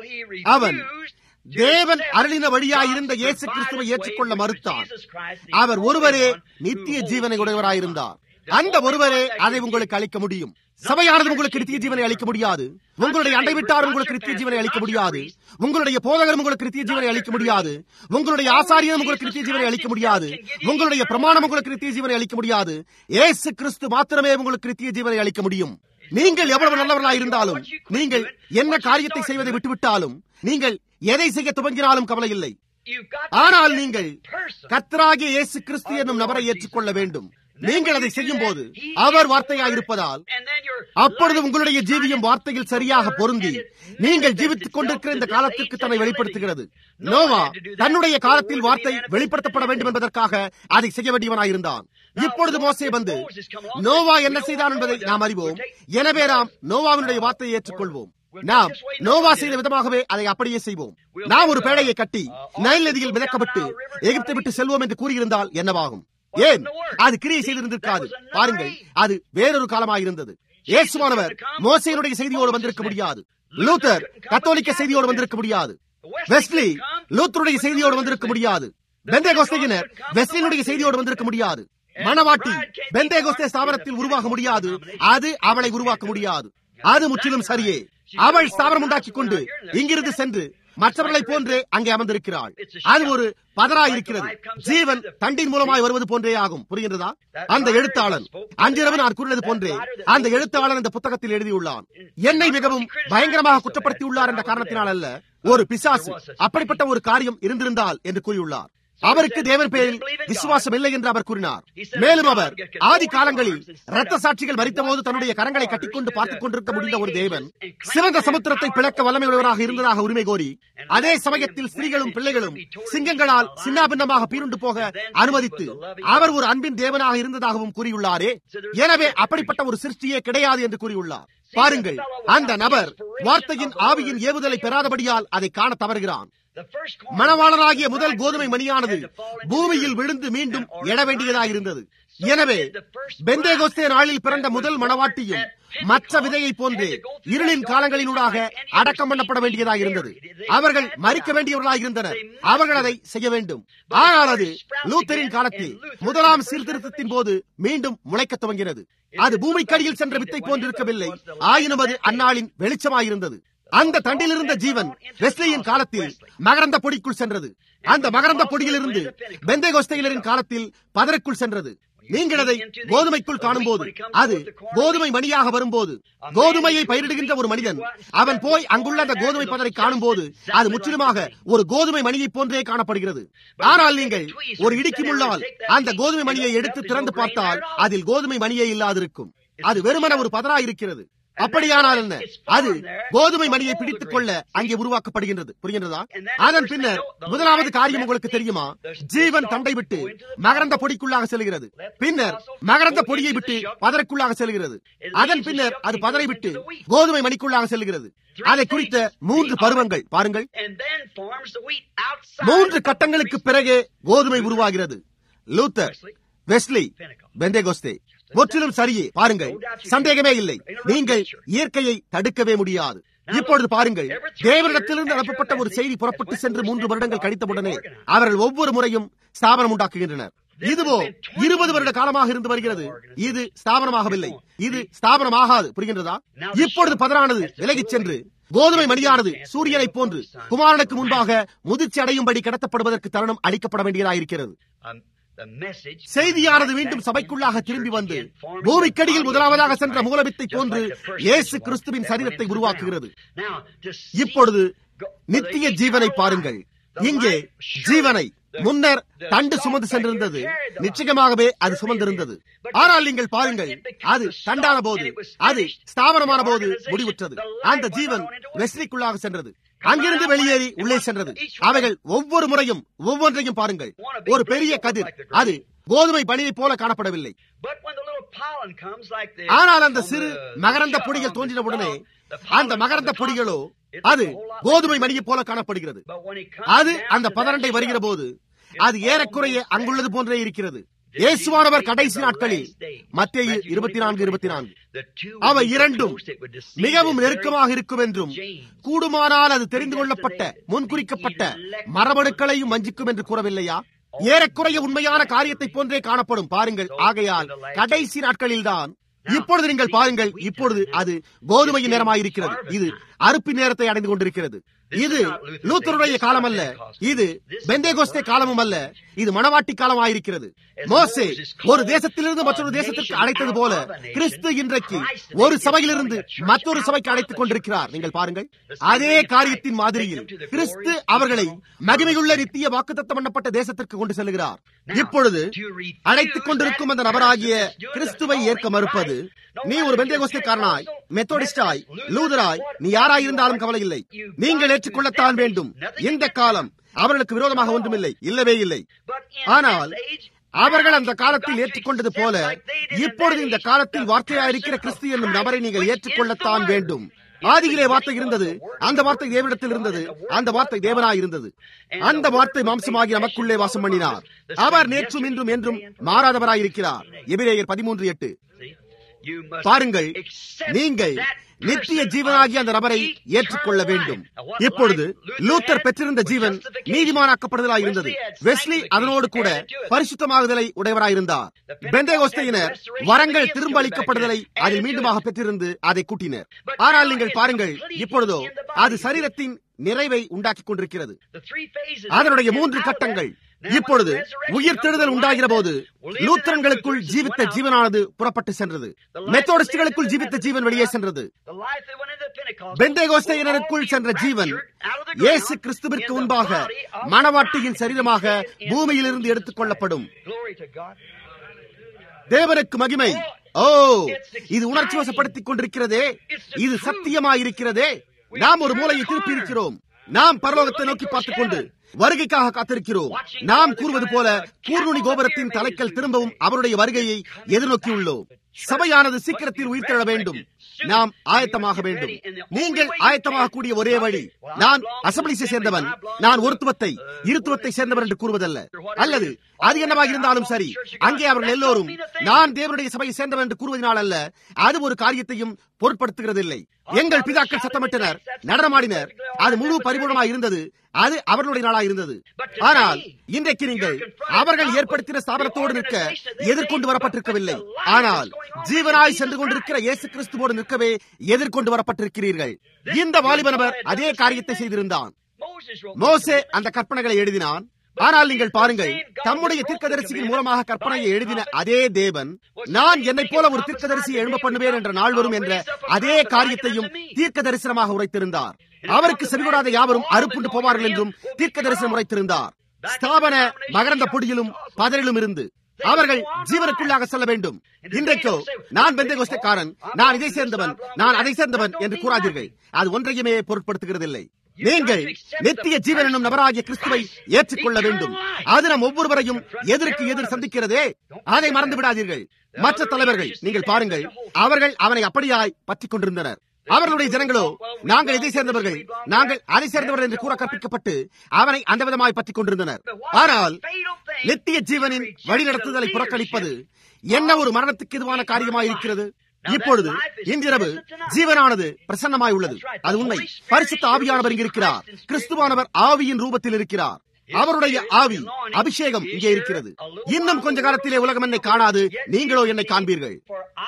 அவன் தேவன் அருளின வழியாயிருந்த இயேசு கிறிஸ்துவை ஏற்றுக்கொள்ள மறுத்தான் அவர் ஒருவரே நித்திய ஜீவனை உடையவராயிருந்தார் அந்த ஒருவரே அதை உங்களுக்கு அளிக்க முடியும் சபையானது உங்களுக்கு நித்திய ஜீவனை அளிக்க முடியாது உங்களுடைய அண்டை விட்டார் உங்களுக்கு நித்திய ஜீவனை அளிக்க முடியாது உங்களுடைய போதகரும் உங்களுக்கு நித்திய ஜீவனை அளிக்க முடியாது உங்களுடைய ஆசாரியரும் உங்களுக்கு நித்திய ஜீவனை அளிக்க முடியாது உங்களுடைய பிரமாணம் உங்களுக்கு நித்திய ஜீவனை அளிக்க முடியாது ஏசு கிறிஸ்து மாத்திரமே உங்களுக்கு நித்திய ஜீவனை அளிக்க முடியும் நீங்கள் எவ்வளவு நல்லவர்களாக இருந்தாலும் நீங்கள் என்ன காரியத்தை செய்வதை விட்டுவிட்டாலும் நீங்கள் எதை செய்ய துவங்கினாலும் கவலை இல்லை ஆனால் நீங்கள் கத்தராகிய இயேசு கிறிஸ்து என்னும் நபரை ஏற்றுக்கொள்ள வேண்டும் நீங்கள் அதை செய்யும் போது அவர் வார்த்தையாக இருப்பதால் அப்பொழுது உங்களுடைய ஜீவியம் வார்த்தையில் சரியாக பொருந்தி நீங்கள் ஜீவித்துக் கொண்டிருக்கிற இந்த காலத்திற்கு தன்னை வெளிப்படுத்துகிறது நோவா தன்னுடைய காலத்தில் வார்த்தை வெளிப்படுத்தப்பட வேண்டும் என்பதற்காக அதை செய்ய வேண்டியவனாயிருந்தான் இப்பொழுது மோசே வந்து நோவா என்ன செய்தான் என்பதை நாம் அறிவோம் எனவே நாம் நோவாவினுடைய வார்த்தையை ஏற்றுக்கொள்வோம் நாம் நோவா செய்த விதமாகவே அதை அப்படியே செய்வோம் நாம் ஒரு பேழையை கட்டி நைல் நதியில் மிதக்கப்பட்டு எகிப்தை விட்டு செல்வோம் என்று கூறியிருந்தால் என்னவாகும் ஏன் அது கிரியை செய்திருந்திருக்காது பாருங்கள் அது வேறொரு காலமாயிருந்தது இயேசுவானவர் மோசையினுடைய செய்தியோடு வந்திருக்க முடியாது லூத்தர் கத்தோலிக்க செய்தியோடு வந்திருக்க முடியாது வெஸ்லி லூத்தருடைய செய்தியோடு வந்திருக்க முடியாது பெந்தே கோஸ்தையினர் வெஸ்லினுடைய செய்தியோடு வந்திருக்க முடியாது மணவாட்டி பெந்தே கோஸ்தே ஸ்தாபனத்தில் உருவாக முடியாது அது அவளை உருவாக்க முடியாது அது முற்றிலும் சரியே அவள் ஸ்தாபனம் உண்டாக்கிக் கொண்டு இங்கிருந்து சென்று மற்றவர்களை போன்றே அங்கே அமர்ந்திருக்கிறாள் அது ஒரு பதராய் இருக்கிறது ஜீவன் தண்டின் மூலமாய் வருவது போன்றே ஆகும் புரிகின்றதா அந்த எழுத்தாளன் அன்றிரவு நான் கூறினது போன்றே அந்த எழுத்தாளன் இந்த புத்தகத்தில் எழுதியுள்ளான் என்னை மிகவும் பயங்கரமாக குற்றப்படுத்தியுள்ளார் என்ற காரணத்தினால் அல்ல ஒரு பிசாசு அப்படிப்பட்ட ஒரு காரியம் இருந்திருந்தால் என்று கூறியுள்ளார் அவருக்கு தேவன் பேரில் விசுவாசம் இல்லை என்று அவர் கூறினார் மேலும் அவர் ஆதி காலங்களில் இரத்த சாட்சிகள் மறித்தபோது தன்னுடைய கரங்களை கட்டிக்கொண்டு பார்த்துக் கொண்டிருக்க முடிந்த ஒரு தேவன் சிவந்த சமுத்திரத்தை பிளக்க வல்லமையுள்ளவராக இருந்ததாக உரிமை கோரி அதே சமயத்தில் ஸ்திரீகளும் பிள்ளைகளும் சிங்கங்களால் சின்னாபின்னமாக பீருண்டு போக அனுமதித்து அவர் ஒரு அன்பின் தேவனாக இருந்ததாகவும் கூறியுள்ளாரே எனவே அப்படிப்பட்ட ஒரு சிருஷ்டியே கிடையாது என்று கூறியுள்ளார் பாருங்கள் அந்த நபர் வார்த்தையின் ஆவியின் ஏவுதலை பெறாதபடியால் அதை காண தவறுகிறான் மணவாளராகிய முதல் கோதுமை மணியானது பூமியில் விழுந்து மீண்டும் எழ வேண்டியதாக இருந்தது எனவே பெந்தேகோஸ்தே நாளில் பிறந்த முதல் மணவாட்டியும் மற்ற விதையை போன்றே இருளின் காலங்களினூடாக அடக்கம் பண்ணப்பட வேண்டியதாக இருந்தது அவர்கள் மறிக்க வேண்டியவர்களாக இருந்தனர் அவர்கள் அதை செய்ய வேண்டும் ஆனால் அது லூத்தரின் காலத்தில் முதலாம் சீர்திருத்தத்தின் போது மீண்டும் முளைக்க துவங்கினது அது பூமிக்கடியில் சென்ற வித்தை போன்றிருக்கவில்லை ஆயினும் அது அந்நாளின் வெளிச்சமாயிருந்தது அந்த தண்டில் இருந்த ஜீவன் வெஸ்லியின் காலத்தில் மகரந்த பொடிக்குள் சென்றது அந்த மகரந்த பொடியிலிருந்து பெந்தேகோஸ்தையிலரின் காலத்தில் பதருக்குள் சென்றது நீங்கள் அதை கோதுமைக்குள் காணும்போது அது கோதுமை மணியாக வரும்போது கோதுமையை பயிரிடுகின்ற ஒரு மனிதன் அவன் போய் அங்குள்ள அந்த கோதுமை பதரை காணும் போது அது முற்றிலுமாக ஒரு கோதுமை மணியை போன்றே காணப்படுகிறது ஆனால் நீங்கள் ஒரு இடுக்கி முள்ளால் அந்த கோதுமை மணியை எடுத்து திறந்து பார்த்தால் அதில் கோதுமை மணியே இல்லாதிருக்கும் அது வெறுமன ஒரு பதரா இருக்கிறது அப்படியானால் என்ன அது கோதுமை மணியை பிடித்துக் கொள்ள அங்கே உருவாக்கப்படுகின்றது புரிகின்றதா அதன் பின்னர் முதலாவது காரியம் உங்களுக்கு தெரியுமா ஜீவன் தண்டை விட்டு மகரந்த பொடிக்குள்ளாக செல்கிறது பின்னர் மகரந்த பொடியை விட்டு பதரைக்குள்ளாக செல்கிறது அதன் பின்னர் அது பதரை விட்டு கோதுமை மணிக்குள்ளாக செல்கிறது அதை குறித்த மூன்று பருவங்கள் பாருங்கள் மூன்று கட்டங்களுக்கு பிறகே கோதுமை உருவாகிறது லூத்தர் வெஸ்லி பெந்தேகோஸ்தே முற்றிலும் சரியே பாருங்கள் சந்தேகமே இல்லை நீங்கள் இயற்கையை தடுக்கவே முடியாது இப்பொழுது பாருங்கள் தேவனிடத்திலிருந்து அனுப்பப்பட்ட ஒரு செய்தி புறப்பட்டு சென்று மூன்று வருடங்கள் கழித்தவுடனே அவர்கள் ஒவ்வொரு முறையும் ஸ்தாபனம் உண்டாக்குகின்றனர் இதுவோ இருபது வருட காலமாக இருந்து வருகிறது இது ஸ்தாபனமாகவில்லை இது ஸ்தாபனமாகாது புரிகின்றதா இப்பொழுது பதறானது விலகிச் சென்று கோதுமை மணியானது சூரியனை போன்று குமாரனுக்கு முன்பாக முதிர்ச்சி அடையும்படி கடத்தப்படுவதற்கு தருணம் அளிக்கப்பட வேண்டியதாயிருக்கிறது செய்தியானது மீண்டும் சபைக்குள்ளாக திரும்பி வந்து பூமிக்கடியில் முதலாவதாக சென்ற மூலவித்தை போன்று இயேசு கிறிஸ்துவின் சரீரத்தை உருவாக்குகிறது இப்பொழுது நித்திய ஜீவனை பாருங்கள் இங்கே ஜீவனை முன்னர் தண்டு சுமந்து சென்றிருந்தது நிச்சயமாகவே அது சுமந்திருந்தது ஆனால் நீங்கள் பாருங்கள் அது தண்டான போது அது ஸ்தாபனமான போது முடிவுற்றது அந்த ஜீவன் வெஸ்லிக்குள்ளாக சென்றது அங்கிருந்து வெளியேறி உள்ளே சென்றது அவைகள் ஒவ்வொரு முறையும் ஒவ்வொன்றையும் பாருங்கள் ஒரு பெரிய கதிர் அது கோதுமை பணியை போல காணப்படவில்லை ஆனால் அந்த சிறு மகரந்த பொடிகள் தோன்றினவுடனே அந்த மகரந்த பொடிகளோ அது கோதுமை மணியை போல காணப்படுகிறது அது அந்த பதரண்டை வருகிற போது அது ஏறக்குறைய அங்குள்ளது போன்றே இருக்கிறது இயேசுவானவர் கடைசி நாட்களில் மத்திய இருபத்தி நான்கு இருபத்தி நான்கு அவை இரண்டும் மிகவும் நெருக்கமாக இருக்கும் என்றும் கூடுமானால் அது தெரிந்து கொள்ளப்பட்ட முன்குறிக்கப்பட்ட மரபணுக்களையும் வஞ்சிக்கும் என்று கூறவில்லையா ஏறக்குறைய உண்மையான காரியத்தை போன்றே காணப்படும் பாருங்கள் ஆகையால் கடைசி நாட்களில்தான் இப்பொழுது நீங்கள் பாருங்கள் இப்பொழுது அது கோதுமையின் நேரமாயிருக்கிறது இது அறுப்பின் நேரத்தை அடைந்து கொண்டிருக்கிறது இது லூத்தருடைய காலம் அல்ல இது பெந்தேகோஸ்தே காலமும் அல்ல இது மணவாட்டி காலமாயிருக்கிறது மோசே ஒரு தேசத்திலிருந்து மற்றொரு தேசத்திற்கு அழைத்தது போல கிறிஸ்து இன்றைக்கு ஒரு சபையிலிருந்து மற்றொரு சபைக்கு அழைத்துக் கொண்டிருக்கிறார் நீங்கள் பாருங்கள் அதே காரியத்தின் மாதிரியில் கிறிஸ்து அவர்களை மகிமையுள்ள நித்திய வாக்குத்தத்தம் பண்ணப்பட்ட தேசத்திற்கு கொண்டு செல்கிறார் இப்பொழுது அழைத்துக் கொண்டிருக்கும் அந்த நபராகிய கிறிஸ்துவை ஏற்க மறுப்பது நீ ஒரு பெந்தேகோஸ்தேக்காரனாய் மெத்தோடிஸ்டாய் லூதராய் நீ யாராயிருந்தாலும் கவலை இல்லை நீங்கள் ஏற்றுக்கொள்ளத்தான் வேண்டும் இந்த காலம் அவர்களுக்கு விரோதமாக ஒன்றுமில்லை இல்லவே இல்லை ஆனால் அவர்கள் அந்த காலத்தில் ஏற்றுக்கொண்டது போல இப்பொழுது இந்த காலத்தில் வார்த்தையாயிருக்கிற கிறிஸ்து என்னும் நபரை நீங்கள் ஏற்றுக்கொள்ளத்தான் வேண்டும் ஆதியிலே வார்த்தை இருந்தது அந்த வார்த்தை தேவனிடத்தில் இருந்தது அந்த வார்த்தை தேவனாய் இருந்தது அந்த வார்த்தை மாம்சமாகி நமக்குள்ளே வாசம் பண்ணினார் அவர் நேற்றும் இன்றும் என்றும் மாறாதவராயிருக்கிறார் எபிரேயர் பதிமூன்று எட்டு பாருங்கள் நீங்கள் நித்திய ஜீவனாகிய அந்த நபரை ஏற்றுக்கொள்ள வேண்டும் இப்பொழுது லூத்தர் பெற்றிருந்த ஜீவன் நீதிமானாக்கப்படுதலாய் இருந்தது வெஸ்லி அதனோடு கூட பரிசுத்தமாகுதலை உடையவராயிருந்தார் பெந்தேகோஸ்தையினர் வரங்கள் திரும்ப அளிக்கப்படுதலை அதில் மீண்டுமாக பெற்றிருந்து அதை கூட்டினர் ஆனால் நீங்கள் பாருங்கள் இப்பொழுதோ அது சரீரத்தின் நிறைவை உண்டாக்கிக் கொண்டிருக்கிறது அதனுடைய மூன்று கட்டங்கள் இப்பொழுது உயிர் தெழுதல் உண்டாகிற போது லூத்தரன்களுக்குள் ஜீவித்த ஜீவனானது புறப்பட்டு சென்றது மெத்தோடிஸ்டுகளுக்குள் ஜீவித்த ஜீவன் வெளியே சென்றது பெந்தேகோஸ்தையினருக்குள் சென்ற ஜீவன் இயேசு கிறிஸ்துவிற்கு முன்பாக மணவாட்டியின் சரீரமாக பூமியிலிருந்து எடுத்துக் கொள்ளப்படும் தேவனுக்கு மகிமை ஓ இது உணர்ச்சி வசப்படுத்திக் கொண்டிருக்கிறதே இது சத்தியமாயிருக்கிறதே நாம் ஒரு மூலையை திருப்பி இருக்கிறோம் நாம் பரலோகத்தை நோக்கி பார்த்துக் கொண்டு வருகைக்காக காத்திருக்கிறோம் நாம் கூறுவது போல கூர்நுனி கோபுரத்தின் தலைக்கல் திரும்பவும் அவருடைய வருகையை எதிர்நோக்கியுள்ளோம் சபையானது சீக்கிரத்தில் உயிர்த்தெழ வேண்டும் நாம் ஆயத்தமாக வேண்டும் நீங்கள் ஆயத்தமாக கூடிய ஒரே வழி நான் அசம்பிளிஸை சேர்ந்தவன் நான் ஒருத்துவத்தை இருத்துவத்தை சேர்ந்தவன் என்று கூறுவதல்ல அல்லது அது என்னவாக இருந்தாலும் சரி அங்கே அவர்கள் எல்லோரும் நான் தேவனுடைய சபையை சேர்ந்தவன் என்று கூறுவதனால் அல்ல அது ஒரு காரியத்தையும் பொருட்படுத்துகிறதில்லை எங்கள் பிதாக்கள் சத்தமிட்டனர் நடனமாடினர் அது முழு பரிபூர்ணமாக இருந்தது அது அவர்களுடைய நாளாக இருந்தது ஆனால் இன்றைக்கு நீங்கள் அவர்கள் ஏற்படுத்தின ஸ்தாபனத்தோடு நிற்க எதிர்கொண்டு வரப்பட்டிருக்கவில்லை ஆனால் ஜீவனாய் சென்று கொண்டிருக்கிற இயேசு கிறிஸ்துவோடு நிற்கவே எதிர்கொண்டு வரப்பட்டிருக்கிறீர்கள் இந்த வாலிபனவர் அதே காரியத்தை செய்திருந்தான் மோசே அந்த கற்பனைகளை எழுதினான் ஆனால் நீங்கள் பாருங்கள் தம்முடைய தீர்க்கதரிசியின் மூலமாக கற்பனையை எழுதின அதே தேவன் நான் என்னை போல ஒரு தீர்க்கதரிசியை எழும்ப பண்ணுவேன் என்ற நாள் வரும் என்ற அதே காரியத்தையும் தீர்க்க தரிசனமாக உரைத்திருந்தார் அவருக்கு செவிகொடாத யாவரும் அறுப்புண்டு போவார்கள் என்றும் தீர்க்க தரிசனம் உரைத்திருந்தார் ஸ்தாபன மகரந்த பொடியிலும் பதறிலும் இருந்து அவர்கள் ஜீவனுக்குள்ளாக செல்ல வேண்டும் இன்றைக்கோ நான் பெந்தகோஸ்தக்காரன் நான் இதை சேர்ந்தவன் நான் அதை சேர்ந்தவன் என்று கூறாதீர்கள் அது ஒன்றையுமே பொருட்படுத்துகிறதில்லை நீங்கள் நித்திய ஜீவன் என்னும் நபராகிய கிறிஸ்துவை ஏற்றுக்கொள்ள வேண்டும் அது நம் ஒவ்வொருவரையும் எதிர்க்கு எதிர் சந்திக்கிறதே அதை மறந்து விடாதீர்கள் மற்ற தலைவர்கள் நீங்கள் பாருங்கள் அவர்கள் அவனை அப்படியாய் பற்றிக் கொண்டிருந்தனர் அவர்களுடைய ஜனங்களோ நாங்கள் இதை சேர்ந்தவர்கள் நாங்கள் அதை சேர்ந்தவர்கள் என்று கூற கற்பிக்கப்பட்டு அவனை அந்த விதமாய் பற்றிக் கொண்டிருந்தனர் ஆனால் நித்திய ஜீவனின் வழிநடத்துதலை புறக்கணிப்பது என்ன ஒரு மரணத்துக்கு எதுவான காரியமாய் இருக்கிறது இப்பொழுது இன்றிரவு ஜீவனானது பிரசன்னமாய் உள்ளது அது உண்மை பரிசுத்த ஆவியானவர் இங்கு இருக்கிறார் கிறிஸ்துவானவர் ஆவியின் ரூபத்தில் இருக்கிறார் அவருடைய ஆவி அபிஷேகம் இங்கே இருக்கிறது இன்னும் கொஞ்ச காலத்திலே உலகம் என்னை காணாது நீங்களோ என்னை காண்பீர்கள்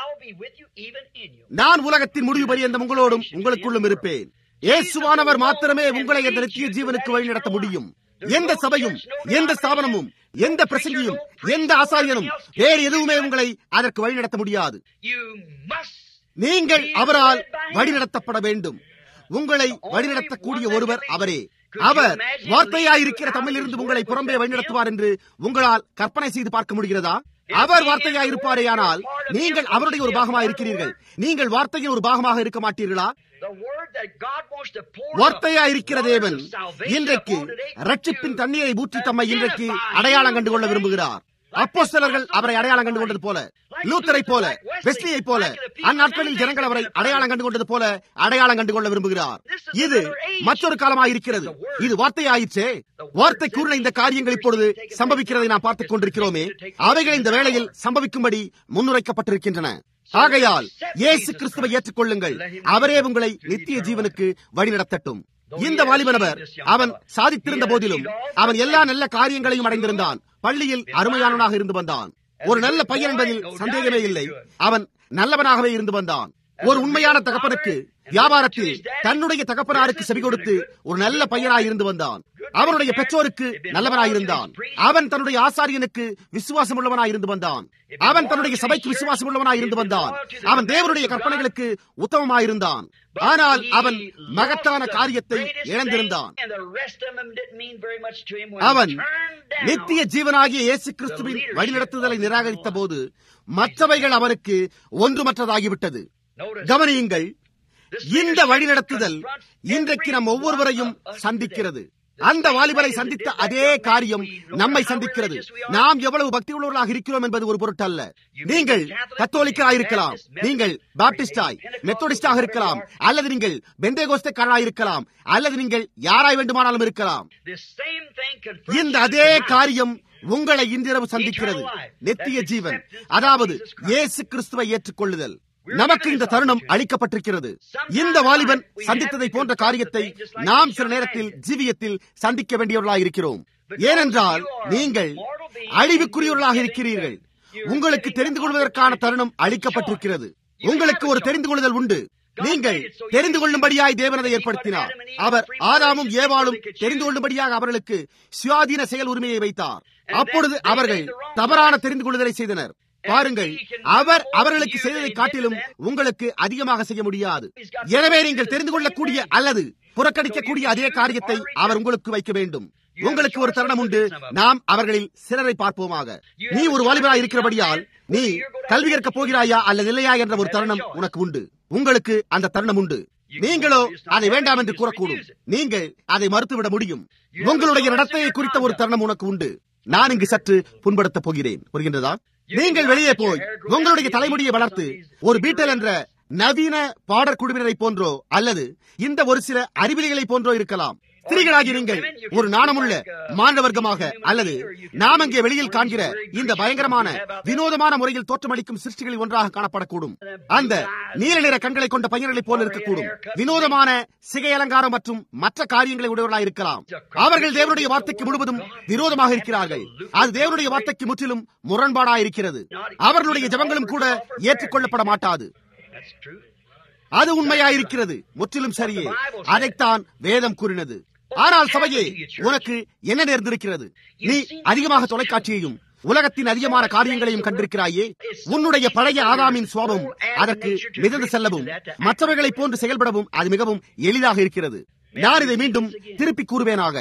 நான் உலகத்தின் முடிவு பரியந்த உங்களோடும் உங்களுக்குள்ளும் இருப்பேன் இயேசுவானவர் மாத்திரமே உங்களை இந்த நித்திய ஜீவனுக்கு வழிநடத்த முடியும் எந்த சபையும் எந்த ஸ்தாபனமும் எந்த பிரசங்கியும் எந்த ஆசாரியனும் வேறு எதுவுமே உங்களை அதற்கு வழிநடத்த முடியாது நீங்கள் அவரால் வழிநடத்தப்பட வேண்டும் உங்களை வழிநடத்தக்கூடிய ஒருவர் அவரே அவர் வார்த்தையாயிருக்கிற தமிழிலிருந்து உங்களை புறம்பே வழிநடத்துவார் என்று உங்களால் கற்பனை செய்து பார்க்க முடிகிறதா அவர் வார்த்தையாயிருப்பாரே ஆனால் நீங்கள் அவருடைய ஒரு பாகமாக இருக்கிறீர்கள் நீங்கள் வார்த்தையின் ஒரு பாகமாக இருக்க மாட்டீர்களா வார்த்தையா இருக்கிற தேவன் இன்றைக்கு ரட்சிப்பின் தண்ணீரை ஊற்றி தம்மை இன்றைக்கு அடையாளம் கண்டு கொள்ள விரும்புகிறார் அப்போ சிலர்கள் அவரை அடையாளம் கண்டு கொண்டது போல லூத்தரை போல வெஸ்லியை போல அந்நாட்களில் ஜனங்கள் அவரை அடையாளம் கண்டு கொண்டது போல அடையாளம் கண்டு கொள்ள விரும்புகிறார் இது மற்றொரு காலமாக இருக்கிறது இது வார்த்தையாயிற்றே வார்த்தை கூறின இந்த காரியங்கள் இப்பொழுது சம்பவிக்கிறதை நாம் பார்த்துக் கொண்டிருக்கிறோமே அவைகள் இந்த வேளையில் சம்பவிக்கும்படி முன்னுரைக்கப்பட்டிருக்கின்றன ஆகையால் இயேசு கிறிஸ்துவை ஏற்றுக்கொள்ளுங்கள் அவரே உங்களை நித்திய ஜீவனுக்கு வழிநடத்தட்டும் இந்த வாலிபனவர் அவன் சாதித்திருந்த போதிலும் அவன் எல்லா நல்ல காரியங்களையும் அடைந்திருந்தான் பள்ளியில் அருமையானவனாக இருந்து வந்தான் ஒரு நல்ல பையன் என்பதில் சந்தேகமே இல்லை அவன் நல்லவனாகவே இருந்து வந்தான் ஒரு உண்மையான தகப்பனுக்கு வியாபாரத்தில் தன்னுடைய தகப்பனாருக்கு செவி கொடுத்து ஒரு நல்ல பையனாய் இருந்து வந்தான் அவனுடைய பெற்றோருக்கு நல்லவனாயிருந்தான் அவன் தன்னுடைய ஆசாரியனுக்கு விசுவாசம் உள்ளவனாய் இருந்து வந்தான் அவன் தன்னுடைய சபைக்கு விசுவாசம் உள்ளவனாய் இருந்து வந்தான் அவன் தேவனுடைய கற்பனைகளுக்கு உத்தமமாயிருந்தான் ஆனால் அவன் மகத்தான காரியத்தை இழந்திருந்தான் அவன் நித்திய ஜீவனாகிய இயேசு கிறிஸ்துவின் வழிநடத்துதலை நிராகரித்த போது மற்றவைகள் அவனுக்கு ஒன்றுமற்றதாகிவிட்டது கவனியுங்கள் இந்த வழிநடத்துதல் இன்றைக்கு நம் ஒவ்வொருவரையும் சந்திக்கிறது அந்த வாலிபரை சந்தித்த அதே காரியம் நம்மை சந்திக்கிறது நாம் எவ்வளவு பக்தி உள்ளவர்களாக இருக்கிறோம் என்பது ஒரு பொருட்டல்ல நீங்கள் கத்தோலிக்கராக இருக்கலாம் நீங்கள் பாப்டிஸ்டாய் மெத்தோடிஸ்டாக இருக்கலாம் அல்லது நீங்கள் பெந்தேகோஸ்தக்காரராக இருக்கலாம் அல்லது நீங்கள் யாராய் வேண்டுமானாலும் இருக்கலாம் இந்த அதே காரியம் உங்களை இன்றிரவு சந்திக்கிறது நெத்திய ஜீவன் அதாவது இயேசு கிறிஸ்துவை ஏற்றுக்கொள்ளுதல் நமக்கு இந்த தருணம் அளிக்கப்பட்டிருக்கிறது இந்த வாலிபன் சந்தித்ததை போன்ற காரியத்தை நாம் சில நேரத்தில் ஜீவியத்தில் சந்திக்க வேண்டியவர்களாக இருக்கிறோம் ஏனென்றால் நீங்கள் அழிவுக்குரியவர்களாக இருக்கிறீர்கள் உங்களுக்கு தெரிந்து கொள்வதற்கான தருணம் அளிக்கப்பட்டிருக்கிறது உங்களுக்கு ஒரு தெரிந்து கொள்ளுதல் உண்டு நீங்கள் தெரிந்து கொள்ளும்படியாய் தேவனதை ஏற்படுத்தினார் அவர் ஆதாமும் ஏவாளும் தெரிந்து கொள்ளும்படியாக அவர்களுக்கு சுயாதீன செயல் உரிமையை வைத்தார் அப்பொழுது அவர்கள் தவறான தெரிந்து கொள்ளுதலை செய்தனர் பாருங்கள் அவர் அவர்களுக்கு செய்ததை காட்டிலும் உங்களுக்கு அதிகமாக செய்ய முடியாது எனவே நீங்கள் தெரிந்து கொள்ளக்கூடிய அல்லது புறக்கணிக்கக்கூடிய அதே காரியத்தை அவர் உங்களுக்கு வைக்க வேண்டும் உங்களுக்கு ஒரு தருணம் உண்டு நாம் அவர்களில் சிலரை பார்ப்போமாக நீ ஒரு வாலிபராய் இருக்கிறபடியால் நீ கல்வி கற்கப் போகிறாயா அல்லது இல்லையா என்ற ஒரு தருணம் உனக்கு உண்டு உங்களுக்கு அந்த தருணம் உண்டு நீங்களோ அதை வேண்டாம் என்று கூறக்கூடும் நீங்கள் அதை மறுத்துவிட முடியும் உங்களுடைய நடத்தையை குறித்த ஒரு தருணம் உனக்கு உண்டு நான் இங்கு சற்று புண்படுத்தப் போகிறேன் புரிகின்றதா நீங்கள் வெளியே போய் உங்களுடைய தலைமுடியை வளர்த்து ஒரு பீட்டல் என்ற நவீன பாடற் குழுவினரை போன்றோ அல்லது இந்த ஒரு சில அறிவிலிகளை போன்றோ இருக்கலாம் ஸ்திரீகளாகி நீங்கள் ஒரு நாணமுள்ள மாணவர்க்கமாக அல்லது நாம் அங்கே வெளியில் காண்கிற இந்த பயங்கரமான வினோதமான முறையில் தோற்றமளிக்கும் சிருஷ்டிகளில் ஒன்றாக காணப்படக்கூடும் அந்த நீல நிற கண்களை கொண்ட பையன்களைப் போல இருக்கக்கூடும் வினோதமான சிகை அலங்காரம் மற்றும் மற்ற காரியங்களை உடையவர்களாக இருக்கலாம் அவர்கள் தேவனுடைய வார்த்தைக்கு முழுவதும் விரோதமாக இருக்கிறார்கள் அது தேவனுடைய வார்த்தைக்கு முற்றிலும் முரண்பாடாக இருக்கிறது அவர்களுடைய ஜபங்களும் கூட ஏற்றுக்கொள்ளப்பட மாட்டாது அது உண்மையாயிருக்கிறது முற்றிலும் சரியே அதைத்தான் வேதம் கூறினது ஆனால் சபையே உனக்கு என்ன நேர்ந்திருக்கிறது நீ அதிகமாக தொலைக்காட்சியையும் உலகத்தின் அதிகமான காரியங்களையும் கண்டிருக்கிறாயே உன்னுடைய பழைய ஆதாமின் சுவாபம் அதற்கு மிதந்து செல்லவும் மற்றவர்களைப் போன்று செயல்படவும் அது மிகவும் எளிதாக இருக்கிறது நான் இதை மீண்டும் திருப்பி கூறுவேனாக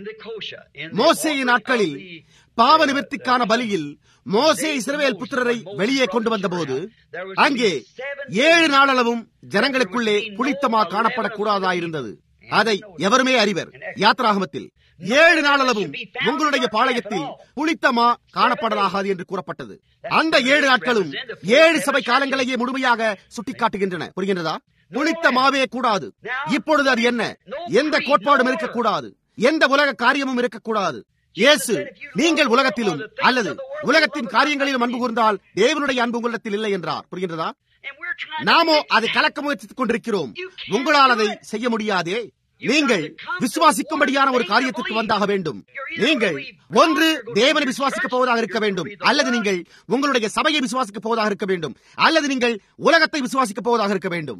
மோசேயின் நாட்களில் பாவ நிவர்த்திக்கான பலியில் மோசே இஸ்ரவேல் புத்திரரை வெளியே கொண்டு வந்தபோது அங்கே ஏழு நாளளவும் ஜனங்களுக்குள்ளே புளித்தமா காணப்படக்கூடாதாயிருந்தது அதை எவருமே அறிவர் யாத்ராகமத்தில் ஏழு நாளளவும் உங்களுடைய பாளையத்தில் புளித்தமா காணப்படலாகாது என்று கூறப்பட்டது அந்த ஏழு நாட்களும் ஏழு சபை காலங்களையே முழுமையாக சுட்டிக்காட்டுகின்றன புரிகின்றதா புளித்த மாவே கூடாது இப்பொழுது அது என்ன எந்த கோட்பாடும் இருக்கக்கூடாது எந்த உலக காரியமும் இருக்கக்கூடாது இயேசு நீங்கள் உலகத்திலும் அல்லது உலகத்தின் காரியங்களிலும் அன்பு கூர்ந்தால் தேவனுடைய அன்பு உங்களிடத்தில் இல்லை என்றார் புரிகின்றதா நாமோ அதை கலக்க முயற்சித்துக் கொண்டிருக்கிறோம் உங்களால் அதை செய்ய முடியாதே நீங்கள் விசுவாசிக்கும்படியான ஒரு காரியத்திற்கு வந்தாக வேண்டும் நீங்கள் ஒன்று தேவனை விசுவாசிக்க போவதாக இருக்க வேண்டும் அல்லது நீங்கள் உங்களுடைய சபையை விசுவாசிக்க போவதாக இருக்க வேண்டும் அல்லது நீங்கள் உலகத்தை விசுவாசிக்க போவதாக இருக்க வேண்டும்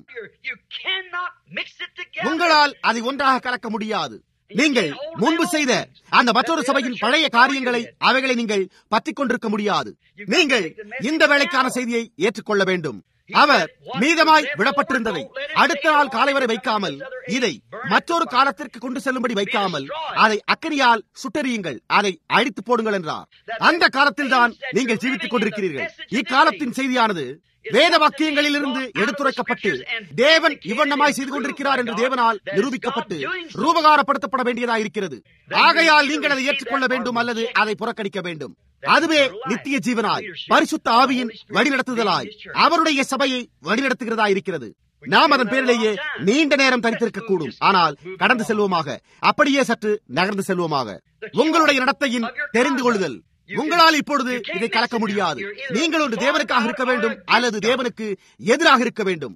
உங்களால் அதை ஒன்றாக கலக்க முடியாது நீங்கள் முன்பு செய்த அந்த மற்றொரு சபையின் பழைய காரியங்களை அவைகளை நீங்கள் பற்றிக் கொண்டிருக்க முடியாது நீங்கள் இந்த வேலைக்கான செய்தியை ஏற்றுக்கொள்ள வேண்டும் அவர் மீதமாய் விடப்பட்டிருந்ததை அடுத்த நாள் காலை வரை வைக்காமல் இதை மற்றொரு காலத்திற்கு கொண்டு செல்லும்படி வைக்காமல் அதை அக்கனியால் சுட்டறியுங்கள் அதை அழித்து போடுங்கள் என்றார் அந்த காலத்தில் தான் நீங்கள் ஜீவித்துக் கொண்டிருக்கிறீர்கள் இக்காலத்தின் செய்தியானது வேத வாக்கியங்களிலிருந்து எடுத்துரைக்கப்பட்டு தேவன் இவ்வண்ணமாய் செய்து கொண்டிருக்கிறார் என்று தேவனால் நிரூபிக்கப்பட்டு ரூபகாரப்படுத்தப்பட வேண்டியதாக இருக்கிறது ஆகையால் நீங்கள் அதை ஏற்றுக்கொள்ள வேண்டும் அல்லது அதை புறக்கணிக்க வேண்டும் அதுவே நித்திய ஜீவனாய் பரிசுத்த ஆவியின் வழிநடத்துதலாய் அவருடைய சபையை வழிநடத்துகிறதா இருக்கிறது நாம் அதன் பேரிலேயே நீண்ட நேரம் தரித்திருக்க கூடும் ஆனால் கடந்து செல்வோமாக அப்படியே சற்று நகர்ந்து செல்வோமாக உங்களுடைய நடத்தையின் தெரிந்து கொள்ளுதல் உங்களால் இப்பொழுது இதை கலக்க முடியாது நீங்கள் ஒன்று தேவனுக்காக இருக்க வேண்டும் அல்லது தேவனுக்கு எதிராக இருக்க வேண்டும்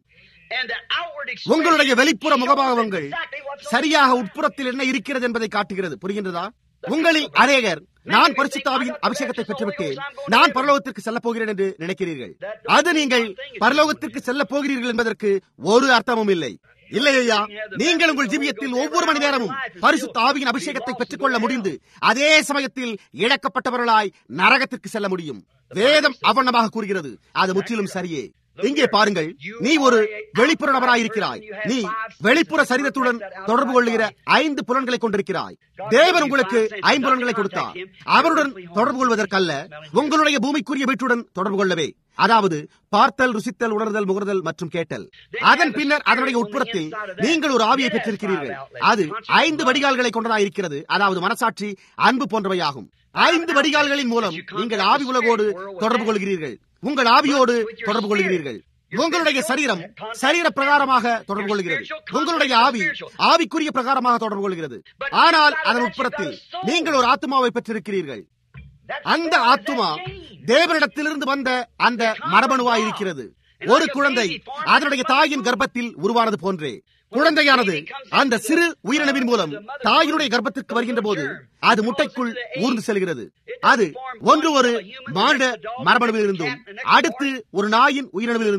உங்களுடைய வெளிப்புற முகபாவங்கள் சரியாக உட்புறத்தில் என்ன இருக்கிறது என்பதை காட்டுகிறது புரிகின்றதா உங்களில் அநேகர் நான் பரிசுத்தாவியின் அபிஷேகத்தை பெற்றுவிட்டேன் நான் பரலோகத்திற்கு செல்ல போகிறேன் என்று நினைக்கிறீர்கள் அது நீங்கள் பரலோகத்திற்கு செல்ல போகிறீர்கள் என்பதற்கு ஒரு அர்த்தமும் இல்லை இல்லை ஐயா நீங்கள் உங்கள் ஜீவியத்தில் ஒவ்வொரு மணி நேரமும் பரிசுத்த ஆவியின் அபிஷேகத்தை பெற்றுக்கொள்ள முடிந்து அதே சமயத்தில் இழக்கப்பட்டவர்களாய் நரகத்திற்கு செல்ல முடியும் வேதம் அவண்ணமாக கூறுகிறது அது முற்றிலும் சரியே இங்கே பாருங்கள் நீ ஒரு வெளிப்புற நபராயிருக்கிறாய் நீ வெளிப்புற சரீரத்துடன் தொடர்பு கொள்ளுகிற ஐந்து புலன்களை கொண்டிருக்கிறாய் தேவன் உங்களுக்கு ஐம்புலன்களை கொடுத்தார் அவருடன் தொடர்பு கொள்வதற்கல்ல உங்களுடைய பூமிக்குரிய வீட்டுடன் தொடர்பு கொள்ளவே அதாவது பார்த்தல் ருசித்தல் உணர்தல் முகர்தல் மற்றும் கேட்டல் அதன் பின்னர் அதனுடைய உட்புறத்தில் நீங்கள் ஒரு ஆவியை பெற்றிருக்கிறீர்கள் அது ஐந்து வடிகால்களை கொண்டதாயிருக்கிறது அதாவது மனசாட்சி அன்பு போன்றவையாகும் ஐந்து வடிகால்களின் மூலம் நீங்கள் ஆவி உலகோடு தொடர்பு கொள்கிறீர்கள் உங்கள் ஆவியோடு தொடர்பு கொள்கிறீர்கள் உங்களுடைய சரீரம் சரீர பிரகாரமாக தொடர்பு கொள்கிறது உங்களுடைய ஆவி ஆவிக்குரிய பிரகாரமாக தொடர்பு கொள்கிறது ஆனால் அதன் உட்புறத்தில் நீங்கள் ஒரு ஆத்மாவை பெற்றிருக்கிறீர்கள் அந்த ஆத்மா தேவனிடத்திலிருந்து வந்த அந்த மரபணுவாய் இருக்கிறது ஒரு குழந்தை அதனுடைய தாயின் கர்ப்பத்தில் உருவானது போன்றே குழந்தையானது அந்த சிறு உயிரினவின் மூலம் தாயினுடைய கர்ப்பத்திற்கு வருகின்ற போது அது முட்டைக்குள் ஊர்ந்து செல்கிறது அது ஒன்று ஒரு மானிட மரபணுவில் இருந்தும் அடுத்து ஒரு நாயின் உயிரினவில் இருந்தும்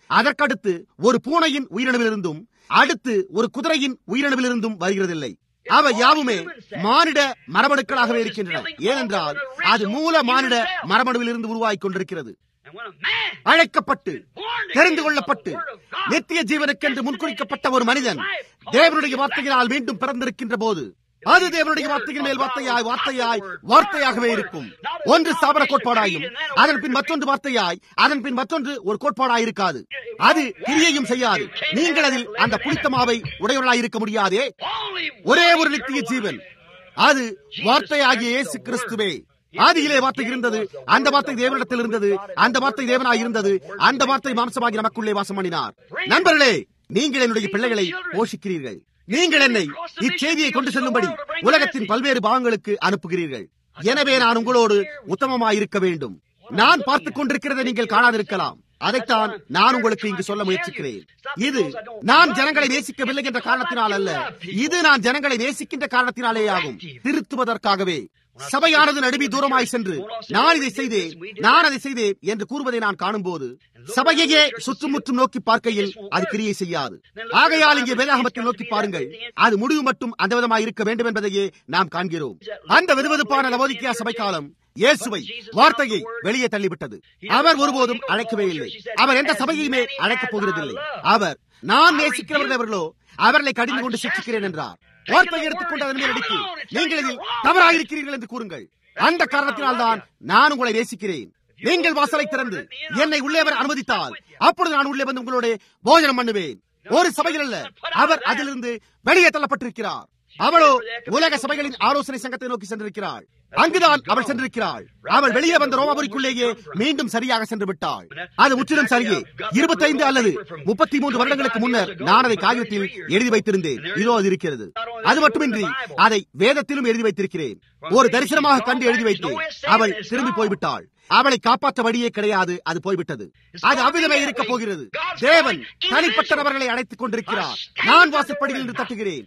அதற்கடுத்து ஒரு பூனையின் உயிரணுவிலிருந்தும் அடுத்து ஒரு குதிரையின் உயிரணுவிலிருந்தும் வருகிறதில்லை அவை யாவுமே மானிட மரபணுக்களாகவே இருக்கின்றன ஏனென்றால் அது மூல மானிட மரபணுவிலிருந்து உருவாகிக் கொண்டிருக்கிறது அழைக்கப்பட்டு தெரிந்து கொள்ளப்பட்டு நித்திய ஜீவனுக்கென்று முன்குறிக்கப்பட்ட ஒரு மனிதன் தேவனுடைய வார்த்தையினால் மீண்டும் பிறந்திருக்கின்ற போது அது தேவனுடைய வார்த்தையின் மேல் வார்த்தையாய் வார்த்தையாய் வார்த்தையாகவே இருக்கும் ஒன்று ஸ்தாபன கோட்பாடாயும் அதன் பின் மற்றொன்று வார்த்தையாய் அதன் பின் மற்றொன்று ஒரு கோட்பாடாய் இருக்காது அது கிரியையும் செய்யாது நீங்கள் அதில் அந்த புனித்தமாவை உடையவர்களாய் இருக்க முடியாதே ஒரே ஒரு நித்திய ஜீவன் அது வார்த்தையாகிய இயேசு கிறிஸ்துவே ஆதியிலே வார்த்தை இருந்தது அந்த வார்த்தை தேவனிடத்தில் இருந்தது அந்த வார்த்தை தேவனாய் இருந்தது அந்த வார்த்தை மாம்சமாகி நமக்குள்ளே வாசம் பண்ணினார் நண்பர்களே நீங்கள் என்னுடைய பிள்ளைகளை போஷிக்கிறீர்கள் நீங்கள் என்னை இச்செய்தியை கொண்டு செல்லும்படி உலகத்தின் பல்வேறு பாகங்களுக்கு அனுப்புகிறீர்கள் எனவே நான் உங்களோடு உத்தமமாயிருக்க வேண்டும் நான் பார்த்துக் கொண்டிருக்கிறதை நீங்கள் காணாதிருக்கலாம் அதைத்தான் நான் உங்களுக்கு இங்கு சொல்ல முயற்சிக்கிறேன் இது நான் ஜனங்களை நேசிக்கவில்லை என்ற காரணத்தினால் அல்ல இது நான் ஜனங்களை நேசிக்கின்ற காரணத்தினாலே ஆகும் திருத்துவதற்காகவே சபையானது நடுவி தூரமாய் சென்று நான் இதை செய்தேன் நான் அதை செய்தேன் என்று கூறுவதை நான் காணும்போது சபையையே சுற்றுமுற்றும் நோக்கி பார்க்கையில் அது கிரியை செய்யாது ஆகையால் இங்கே வேதாகமத்தில் நோக்கி பாருங்கள் அது முடிவு மட்டும் அந்த விதமாய் இருக்க வேண்டும் என்பதையே நாம் காண்கிறோம் அந்த விறுவிறுப்பான லவோதிக்கியா சபை காலம் இயேசுவை வார்த்தையை வெளியே தள்ளிவிட்டது அவர் ஒருபோதும் அழைக்கவே இல்லை அவர் எந்த சபையுமே அழைக்கப் போகிறதில்லை அவர் நான் நேசிக்கிறவர்கள் அவர்களோ அவர்களை கடிந்து கொண்டு சிக்ஷிக்கிறேன் என்றார் வார்த்தையை எடுத்துக்கொண்டு அதன் மேல் அடித்து நீங்கள் இதில் தவறாயிருக்கிறீர்கள் என்று கூறுங்கள் அந்த காரணத்தினால் தான் நான் உங்களை நேசிக்கிறேன் நீங்கள் வாசலை திறந்து என்னை உள்ளே வர அனுமதித்தால் அப்பொழுது நான் உள்ளே வந்து உங்களோட போஜனம் பண்ணுவேன் ஒரு சபையில் அல்ல அவர் அதிலிருந்து வெளியே தள்ளப்பட்டிருக்கிறார் அவளோ உலக சபைகளின் ஆலோசனை சங்கத்தை நோக்கி சென்றிருக்கிறாள் அங்குதான் அவள் சென்றிருக்கிறாள் அவள் வெளியே வந்த ரோமாபுரிக்குள்ளேயே மீண்டும் சரியாக சென்று விட்டாள் அது முற்றிலும் சரியே இருபத்தைந்து அல்லது முப்பத்தி மூன்று வருடங்களுக்கு முன்னர் நான் அதை காகிதத்தில் எழுதி வைத்திருந்தேன் இதோ அது இருக்கிறது அது மட்டுமின்றி அதை வேதத்திலும் எழுதி வைத்திருக்கிறேன் ஒரு தரிசனமாக கண்டு எழுதி வைத்தேன் அவள் திரும்பி போய்விட்டாள் அவளை காப்பாற்ற வழியே கிடையாது அது போய்விட்டது அது அவ்விதமே இருக்க போகிறது தேவன் தனிப்பட்ட நபர்களை அழைத்துக் கொண்டிருக்கிறார் நான் வாசற்படியில் என்று தட்டுகிறேன்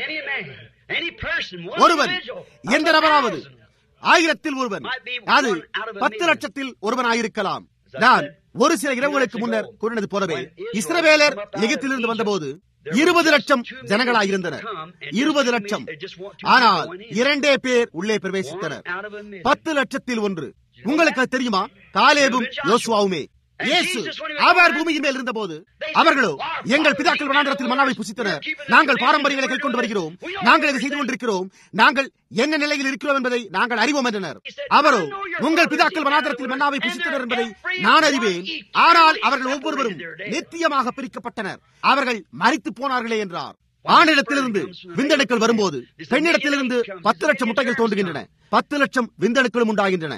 ஒருவன் எந்த நபராவது ஆயிரத்தில் ஒருவன் அது பத்து லட்சத்தில் ஒருவன் ஆயிருக்கலாம் நான் ஒரு சில இரவுகளுக்கு முன்னர் கூறினது போலவே இஸ்ரவேலர் எகிப்திலிருந்து வந்தபோது இருபது லட்சம் ஜனங்களாயிருந்தனர் இருபது லட்சம் ஆனால் இரண்டே பேர் உள்ளே பிரவேசித்தனர் பத்து லட்சத்தில் ஒன்று உங்களுக்கு அது தெரியுமா காலேபும் யோசுவாவுமே இயேசு அவர் பூமியின் மேல் இருந்தபோது அவர்களோ எங்கள் பிதாக்கள் வனாந்திரத்தில் மன்னாவை புசித்தனர் நாங்கள் பாரம்பரியங்களை கைக்கொண்டு வருகிறோம் நாங்கள் இதை செய்து கொண்டிருக்கிறோம் நாங்கள் என்ன நிலையில் இருக்கிறோம் என்பதை நாங்கள் அறிவோம் என்றனர் அவரோ உங்கள் பிதாக்கள் வனாந்திரத்தில் மன்னாவை புசித்தனர் என்பதை நான் அறிவேன் ஆனால் அவர்கள் ஒவ்வொருவரும் நித்தியமாக பிரிக்கப்பட்டனர் அவர்கள் மறித்து போனார்களே என்றார் ஆணிடத்திலிருந்து விந்தணுக்கள் வரும்போது பெண்ணிடத்திலிருந்து பத்து லட்சம் முட்டைகள் தோன்றுகின்றன பத்து லட்சம் விந்தணுக்களும் உண்டாகின்றன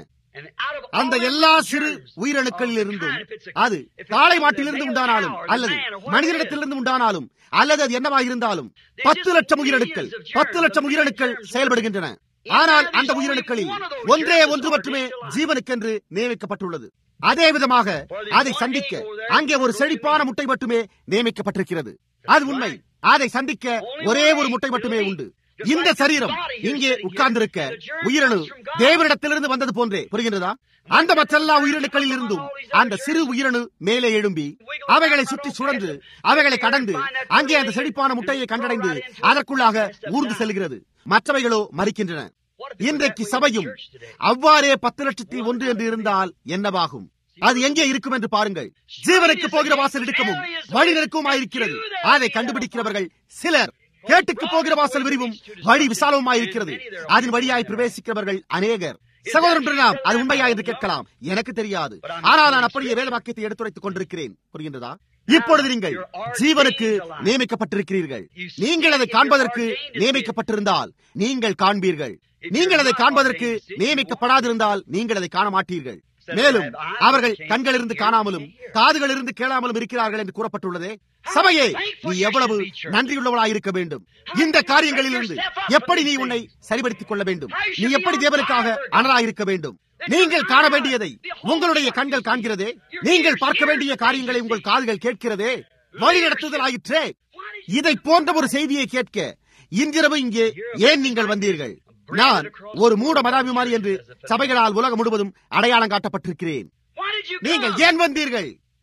அந்த எல்லா சிறு உயிரணுக்களில் இருந்தும் அது காளை மாட்டிலிருந்து உண்டானாலும் அல்லது மனிதனிடத்திலிருந்து உண்டானாலும் அல்லது அது என்னவாக இருந்தாலும் பத்து லட்சம் உயிரணுக்கள் பத்து லட்சம் உயிரணுக்கள் செயல்படுகின்றன ஆனால் அந்த உயிரணுக்களில் ஒன்றே ஒன்று மட்டுமே ஜீவனுக்கென்று நியமிக்கப்பட்டுள்ளது அதே விதமாக அதை சந்திக்க அங்கே ஒரு செழிப்பான முட்டை மட்டுமே நியமிக்கப்பட்டிருக்கிறது அது உண்மை அதை சந்திக்க ஒரே ஒரு முட்டை மட்டுமே உண்டு இந்த சரீரம் இங்கே உட்கார்ந்திருக்க உயிரணு தேவனிடத்திலிருந்து வந்தது போன்றே புரிகின்றதா அந்த மற்றெல்லா உயிரணுக்களில் இருந்தும் அந்த சிறு உயிரணு மேலே எழும்பி அவைகளை சுற்றி சுழன்று அவைகளை கடந்து அங்கே அந்த செழிப்பான முட்டையை கண்டடைந்து அதற்குள்ளாக ஊர்ந்து செல்கிறது மற்றவைகளோ மறிக்கின்றன இன்றைக்கு சபையும் அவ்வாறே பத்து லட்சத்தி ஒன்று என்று இருந்தால் என்னவாகும் அது எங்கே இருக்கும் என்று பாருங்கள் ஜீவனுக்கு போகிற வாசல் இடுக்கமும் வழிநெருக்கமும் ஆயிருக்கிறது அதை கண்டுபிடிக்கிறவர்கள் சிலர் கேட்டுக்கு போகிற வாசல் விரிவும் வழி விசாலமாயிருக்கிறது அதன் வழியாய் பிரவேசிக்கிறவர்கள் அநேகர் சகோதரன் நாம் அது உண்மையா என்று கேட்கலாம் எனக்கு தெரியாது ஆனால் நான் அப்படியே வேத வாக்கியத்தை எடுத்துரைத்துக் கொண்டிருக்கிறேன் புரிகின்றதா இப்பொழுது நீங்கள் ஜீவனுக்கு நியமிக்கப்பட்டிருக்கிறீர்கள் நீங்கள் அதை காண்பதற்கு நியமிக்கப்பட்டிருந்தால் நீங்கள் காண்பீர்கள் நீங்கள் அதை காண்பதற்கு நியமிக்கப்படாதிருந்தால் நீங்கள் அதை காண மாட்டீர்கள் மேலும் அவர்கள் கண்களிலிருந்து காணாமலும் காதுகளிலிருந்து கேளாமலும் இருக்கிறார்கள் என்று கூறப்பட்டுள்ளதே சபையே நீ எவ்வளவு நன்றியுள்ளவளாயிருக்க வேண்டும் இந்த காரியங்களில் இருந்து எப்படி நீ உன்னை சரிபடுத்திக் கொள்ள வேண்டும் நீ எப்படி தேவனுக்காக அனலாயிருக்க வேண்டும் நீங்கள் காண வேண்டியதை உங்களுடைய கண்கள் காண்கிறதே நீங்கள் பார்க்க வேண்டிய காரியங்களை உங்கள் காதுகள் கேட்கிறதே வழி நடத்துதல் ஆயிற்றே இதை போன்ற ஒரு செய்தியை கேட்க இன்றிரவு இங்கே ஏன் நீங்கள் வந்தீர்கள் நான் ஒரு மூட மதாபிமானி என்று சபைகளால் உலகம் முழுவதும் அடையாளம் காட்டப்பட்டிருக்கிறேன் நீங்கள் ஏன் வந்தீர்கள்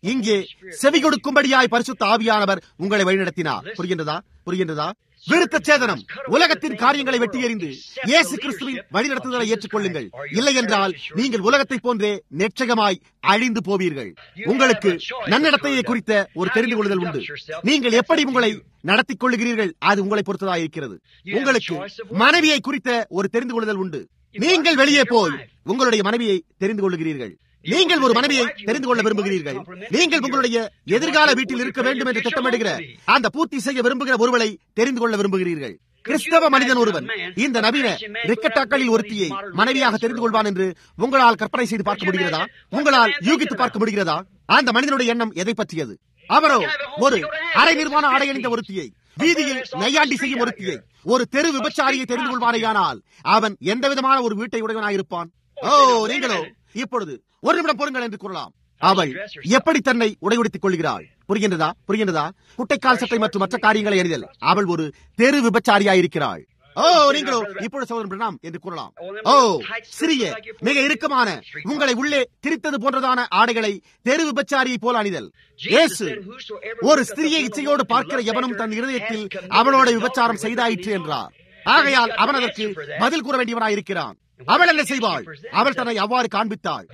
இங்கே செவி கொடுக்கும்படியாய் பரிசுத்த ஆவியானவர் உங்களை வழிநடத்தினார் புரிகின்றதா புரிகின்றதா விருத்த சேதனம் உலகத்தின் காரியங்களை வெட்டி எறிந்து இயேசு கிறிஸ்துவின் வழிநடத்துதலை ஏற்றுக்கொள்ளுங்கள் இல்லை என்றால் நீங்கள் உலகத்தை போன்றே நெச்சகமாய் அழிந்து போவீர்கள் உங்களுக்கு நன்னடத்தையை குறித்த ஒரு தெரிந்து கொள்ளுதல் உண்டு நீங்கள் எப்படி உங்களை நடத்திக் கொள்ளுகிறீர்கள் அது உங்களை பொறுத்ததாக இருக்கிறது உங்களுக்கு மனைவியை குறித்த ஒரு தெரிந்து கொள்ளுதல் உண்டு நீங்கள் வெளியே போய் உங்களுடைய மனைவியை தெரிந்து கொள்ளுகிறீர்கள் நீங்கள் ஒரு மனைவியை தெரிந்து கொள்ள விரும்புகிறீர்கள் நீங்கள் உங்களுடைய எதிர்கால வீட்டில் இருக்க வேண்டும் என்று திட்டமிடுகிற அந்த பூர்த்தி செய்ய விரும்புகிற ஒருவரை தெரிந்து கொள்ள விரும்புகிறீர்கள் கிறிஸ்தவ மனிதன் ஒருவன் இந்த நவீன ரிக்கட்டாக்களில் ஒருத்தியை மனைவியாக தெரிந்து கொள்வான் என்று உங்களால் கற்பனை செய்து பார்க்க முடிகிறதா உங்களால் யூகித்து பார்க்க முடிகிறதா அந்த மனிதனுடைய எண்ணம் எதை பற்றியது அவரோ ஒரு அரை நிர்வாண ஆடை அணிந்த ஒருத்தியை வீதியில் நையாண்டி செய்யும் ஒருத்தியை ஒரு தெரு விபச்சாரியை தெரிந்து கொள்வானேயானால் அவன் எந்த விதமான ஒரு வீட்டை உடையவனாயிருப்பான் ஓ நீங்களோ இப்பொழுது ஒரு நிமிடம் பொருங்கள் என்று கூறலாம் அவள் எப்படி தன்னை உடையுடுத்திக் கொள்கிறாள் புரிகின்றதா புரிகின்றதா குட்டைக்கால் சட்டை மற்றும் மற்ற காரியங்களை அறிதல் அவள் ஒரு தெரு விபச்சாரியாயிருக்கிறாள் ஓ நீங்களோ இப்பொழுது சகோதரன் பிரணாம் என்று கூறலாம் ஓ சிறிய மிக இறுக்கமான உங்களை உள்ளே திரித்தது போன்றதான ஆடைகளை தெரு விபச்சாரியை போல அணிதல் இயேசு ஒரு ஸ்திரியை இச்சையோடு பார்க்கிற எவனும் தன் இருதயத்தில் அவளோட விபச்சாரம் செய்தாயிற்று என்றார் ஆகையால் அவன் அதற்கு பதில் கூற வேண்டியவனாய் இருக்கிறான் அவள் என்ன செய்வாள் அவள் தன்னை அவ்வாறு காண்பித்தாள்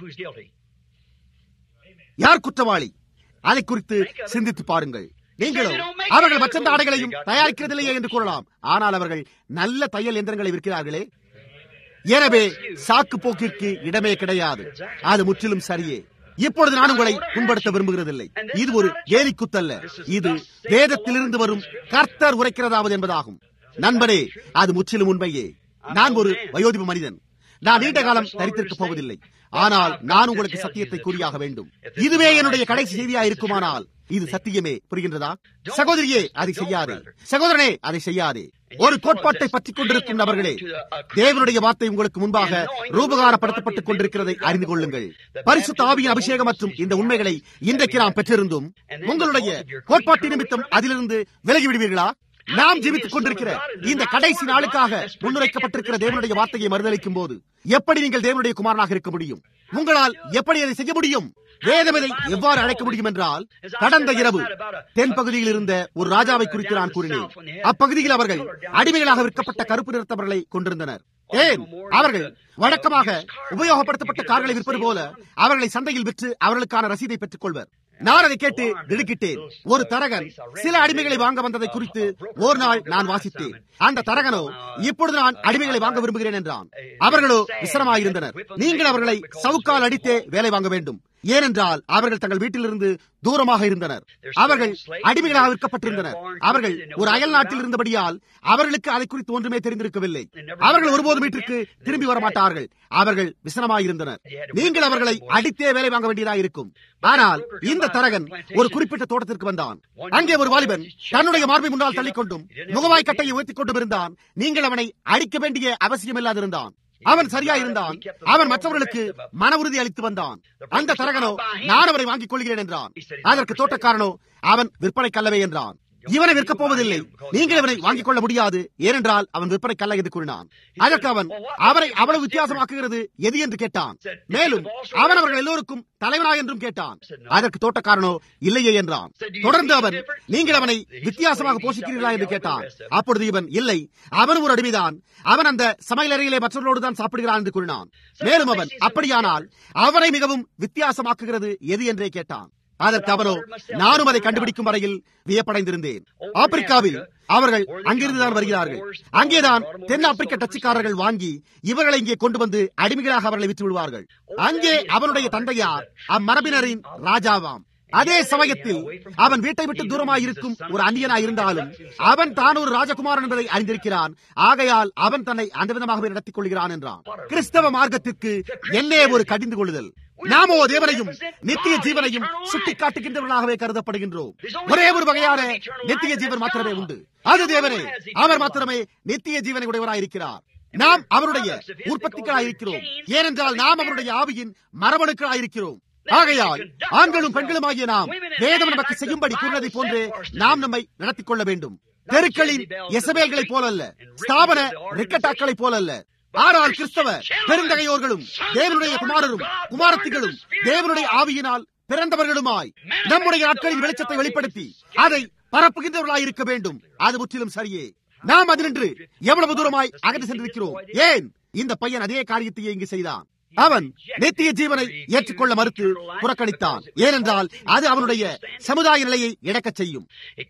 யார் குற்றவாளி அதை குறித்து சிந்தித்து பாருங்கள் நீங்களும் அவர்கள் மற்ற ஆடைகளையும் தயாரிக்கிறதில்லையே என்று கூறலாம் ஆனால் அவர்கள் நல்ல தையல் எந்திரங்களை விற்கிறார்களே எனவே சாக்கு போக்கிற்கு இடமே கிடையாது அது முற்றிலும் சரியே இப்பொழுது நான் உங்களை புண்படுத்த விரும்புகிறதில்லை இது ஒரு கேலி குத்தல்ல இது வேதத்திலிருந்து வரும் கர்த்தர் உரைக்கிறதாவது என்பதாகும் நண்பனே அது முற்றிலும் உண்மையே நான் ஒரு வயோதிப மனிதன் நான் நீண்ட காலம் தரித்திருக்க போவதில்லை ஆனால் நான் உங்களுக்கு சத்தியத்தை கூறியாக வேண்டும் இதுவே என்னுடைய கடைசி செய்தியா இருக்குமானால் இது சத்தியமே புரிகின்றதா சகோதரியே அதை செய்யாதே சகோதரனே அதை செய்யாதே ஒரு கோட்பாட்டை பற்றிக் கொண்டிருக்கும் நபர்களே தேவனுடைய வார்த்தை உங்களுக்கு முன்பாக ரூபகாரப்படுத்தப்பட்டுக் கொண்டிருக்கிறதை அறிந்து கொள்ளுங்கள் பரிசுத்த ஆவியின் அபிஷேகம் மற்றும் இந்த உண்மைகளை இன்றைக்கு நாம் பெற்றிருந்தும் உங்களுடைய கோட்பாட்டு நிமித்தம் அதிலிருந்து விலகி விடுவீர்களா நாம் ஜீவித்துக் கொண்டிருக்கிற இந்த கடைசி நாளுக்காக முன்னுரைக்கப்பட்டிருக்கிற தேவனுடைய வார்த்தையை மறுதளிக்கும் போது எப்படி நீங்கள் தேவனுடைய குமாரனாக இருக்க முடியும் உங்களால் எப்படி அதை செய்ய முடியும் வேதமதை எவ்வாறு அழைக்க முடியும் என்றால் கடந்த இரவு தென் பகுதியில் இருந்த ஒரு ராஜாவை குறித்து நான் கூறினேன் அப்பகுதியில் அவர்கள் அடிமைகளாக விற்கப்பட்ட கருப்பு நிறத்தவர்களை கொண்டிருந்தனர் ஏன் அவர்கள் வழக்கமாக உபயோகப்படுத்தப்பட்ட கார்களை விற்பது போல அவர்களை சந்தையில் விற்று அவர்களுக்கான ரசீதை பெற்றுக் கொள்வர் நான் அதை கேட்டு திடுக்கிட்டேன் ஒரு தரகன் சில அடிமைகளை வாங்க வந்ததை குறித்து ஒரு நாள் நான் வாசித்தேன் அந்த தரகனோ இப்பொழுது நான் அடிமைகளை வாங்க விரும்புகிறேன் என்றான் அவர்களோ விசனமாயிருந்தனர் நீங்கள் அவர்களை சவுக்கால் அடித்தே வேலை வாங்க வேண்டும் ஏனென்றால் அவர்கள் தங்கள் வீட்டிலிருந்து தூரமாக இருந்தனர் அவர்கள் அடிமைகளாக விற்கப்பட்டிருந்தனர் அவர்கள் ஒரு அயல் நாட்டில் இருந்தபடியால் அவர்களுக்கு அதை குறித்து ஒன்றுமே தெரிந்திருக்கவில்லை அவர்கள் ஒருபோது வீட்டிற்கு திரும்பி வர மாட்டார்கள் அவர்கள் விசனமாயிருந்தனர் நீங்கள் அவர்களை அடித்தே வேலை வாங்க வேண்டியதாக இருக்கும் ஆனால் இந்த தரகன் ஒரு குறிப்பிட்ட தோட்டத்திற்கு வந்தான் அங்கே ஒரு வாலிபன் தன்னுடைய மார்பை முன்னால் தள்ளிக்கொண்டும் முகவாய் கட்டையை உயர்த்திக் கொண்டும் இருந்தான் நீங்கள் அவனை அடிக்க வேண்டிய அவசியம் இல்லாதிருந்தான் அவன் சரியா இருந்தான் அவன் மற்றவர்களுக்கு மன உறுதி அளித்து வந்தான் அந்த தரகனோ நான் அவரை வாங்கிக் கொள்கிறேன் என்றான் அதற்கு தோட்டக்காரனோ அவன் விற்பனை கல்லவே என்றான் இவனை விற்கப் போவதில்லை நீங்கள் இவனை வாங்கிக் கொள்ள முடியாது ஏனென்றால் அவன் விற்பனை கல்ல என்று கூறினான் அதற்கு அவன் அவரை அவ்வளவு வித்தியாசமாக்குகிறது எது என்று கேட்டான் மேலும் அவன் அவர்கள் எல்லோருக்கும் தலைவனா என்றும் கேட்டான் அதற்கு தோட்டக்காரனோ இல்லையே என்றான் தொடர்ந்து அவன் நீங்கள் அவனை வித்தியாசமாக போஷிக்கிறீர்களா என்று கேட்டான் அப்பொழுது இவன் இல்லை அவன் ஒரு அடிமைதான் அவன் அந்த சமையலறையிலே மற்றவர்களோடு தான் சாப்பிடுகிறான் என்று கூறினான் மேலும் அவன் அப்படியானால் அவனை மிகவும் வித்தியாசமாக்குகிறது எது என்றே கேட்டான் அதற்கு அவரோ நானும் அதை கண்டுபிடிக்கும் வரையில் வியப்படைந்திருந்தேன் ஆப்பிரிக்காவில் அவர்கள் அங்கிருந்துதான் வருகிறார்கள் அங்கேதான் தென் ஆப்பிரிக்க டச்சுக்காரர்கள் வாங்கி இவர்களை இங்கே கொண்டு வந்து அடிமைகளாக அவர்களை விற்று விடுவார்கள் அங்கே அவனுடைய தந்தையார் அம்மரபினரின் ராஜாவாம் அதே சமயத்தில் அவன் வீட்டை விட்டு தூரமாய் இருக்கும் ஒரு அந்நியனாய் இருந்தாலும் அவன் தான் ஒரு ராஜகுமாரன் என்பதை அறிந்திருக்கிறான் ஆகையால் அவன் தன்னை அந்த விதமாகவே நடத்திக் கொள்கிறான் என்றான் கிறிஸ்தவ மார்க்கத்திற்கு என்னே ஒரு கடிந்து கொள்ளுதல் நாமோ தேவனையும் நித்திய ஜீவனையும் சுட்டி காட்டுகின்றவர்களாகவே கருதப்படுகின்றோம் ஒரே ஒரு வகையான நித்திய ஜீவன் மாத்திரமே உண்டு அது தேவனே அவர் மாத்திரமே நித்திய ஜீவனை உடையவராய் இருக்கிறார் நாம் அவருடைய உற்பத்திகளாய் இருக்கிறோம் ஏனென்றால் நாம் அவருடைய ஆவியின் மரபணுக்களாய் இருக்கிறோம் ஆகையால் ஆண்களும் பெண்களுமாகிய நாம் வேதம் நமக்கு செய்யும்படி கூறினதை போன்று நாம் நம்மை நடத்திக் கொள்ள வேண்டும் தெருக்களின் எசபேல்களைப் போலல்ல ஸ்தாபன ரிக்கட்டாக்களைப் போலல்ல ஆனால் கிறிஸ்தவ பெருந்தகையோர்களும் தேவனுடைய குமாரரும் குமாரத்திகளும் தேவனுடைய ஆவியினால் பிறந்தவர்களுமாய் நம்முடைய நாட்களின் வெளிச்சத்தை வெளிப்படுத்தி அதை பரப்புகின்றவர்களாய் இருக்க வேண்டும் அது முற்றிலும் சரியே நாம் அதினின்று எவ்வளவு தூரமாய் அகன்று சென்றிருக்கிறோம் ஏன் இந்த பையன் அதே காரியத்தையே இங்கு செய்தான் அவன் நித்திய ஜீவனை ஏற்றுக்கொள்ள மறுத்து புறக்கணித்தான் ஏனென்றால் அது அவனுடைய சமுதாய நிலையை இழக்கச் செய்யும்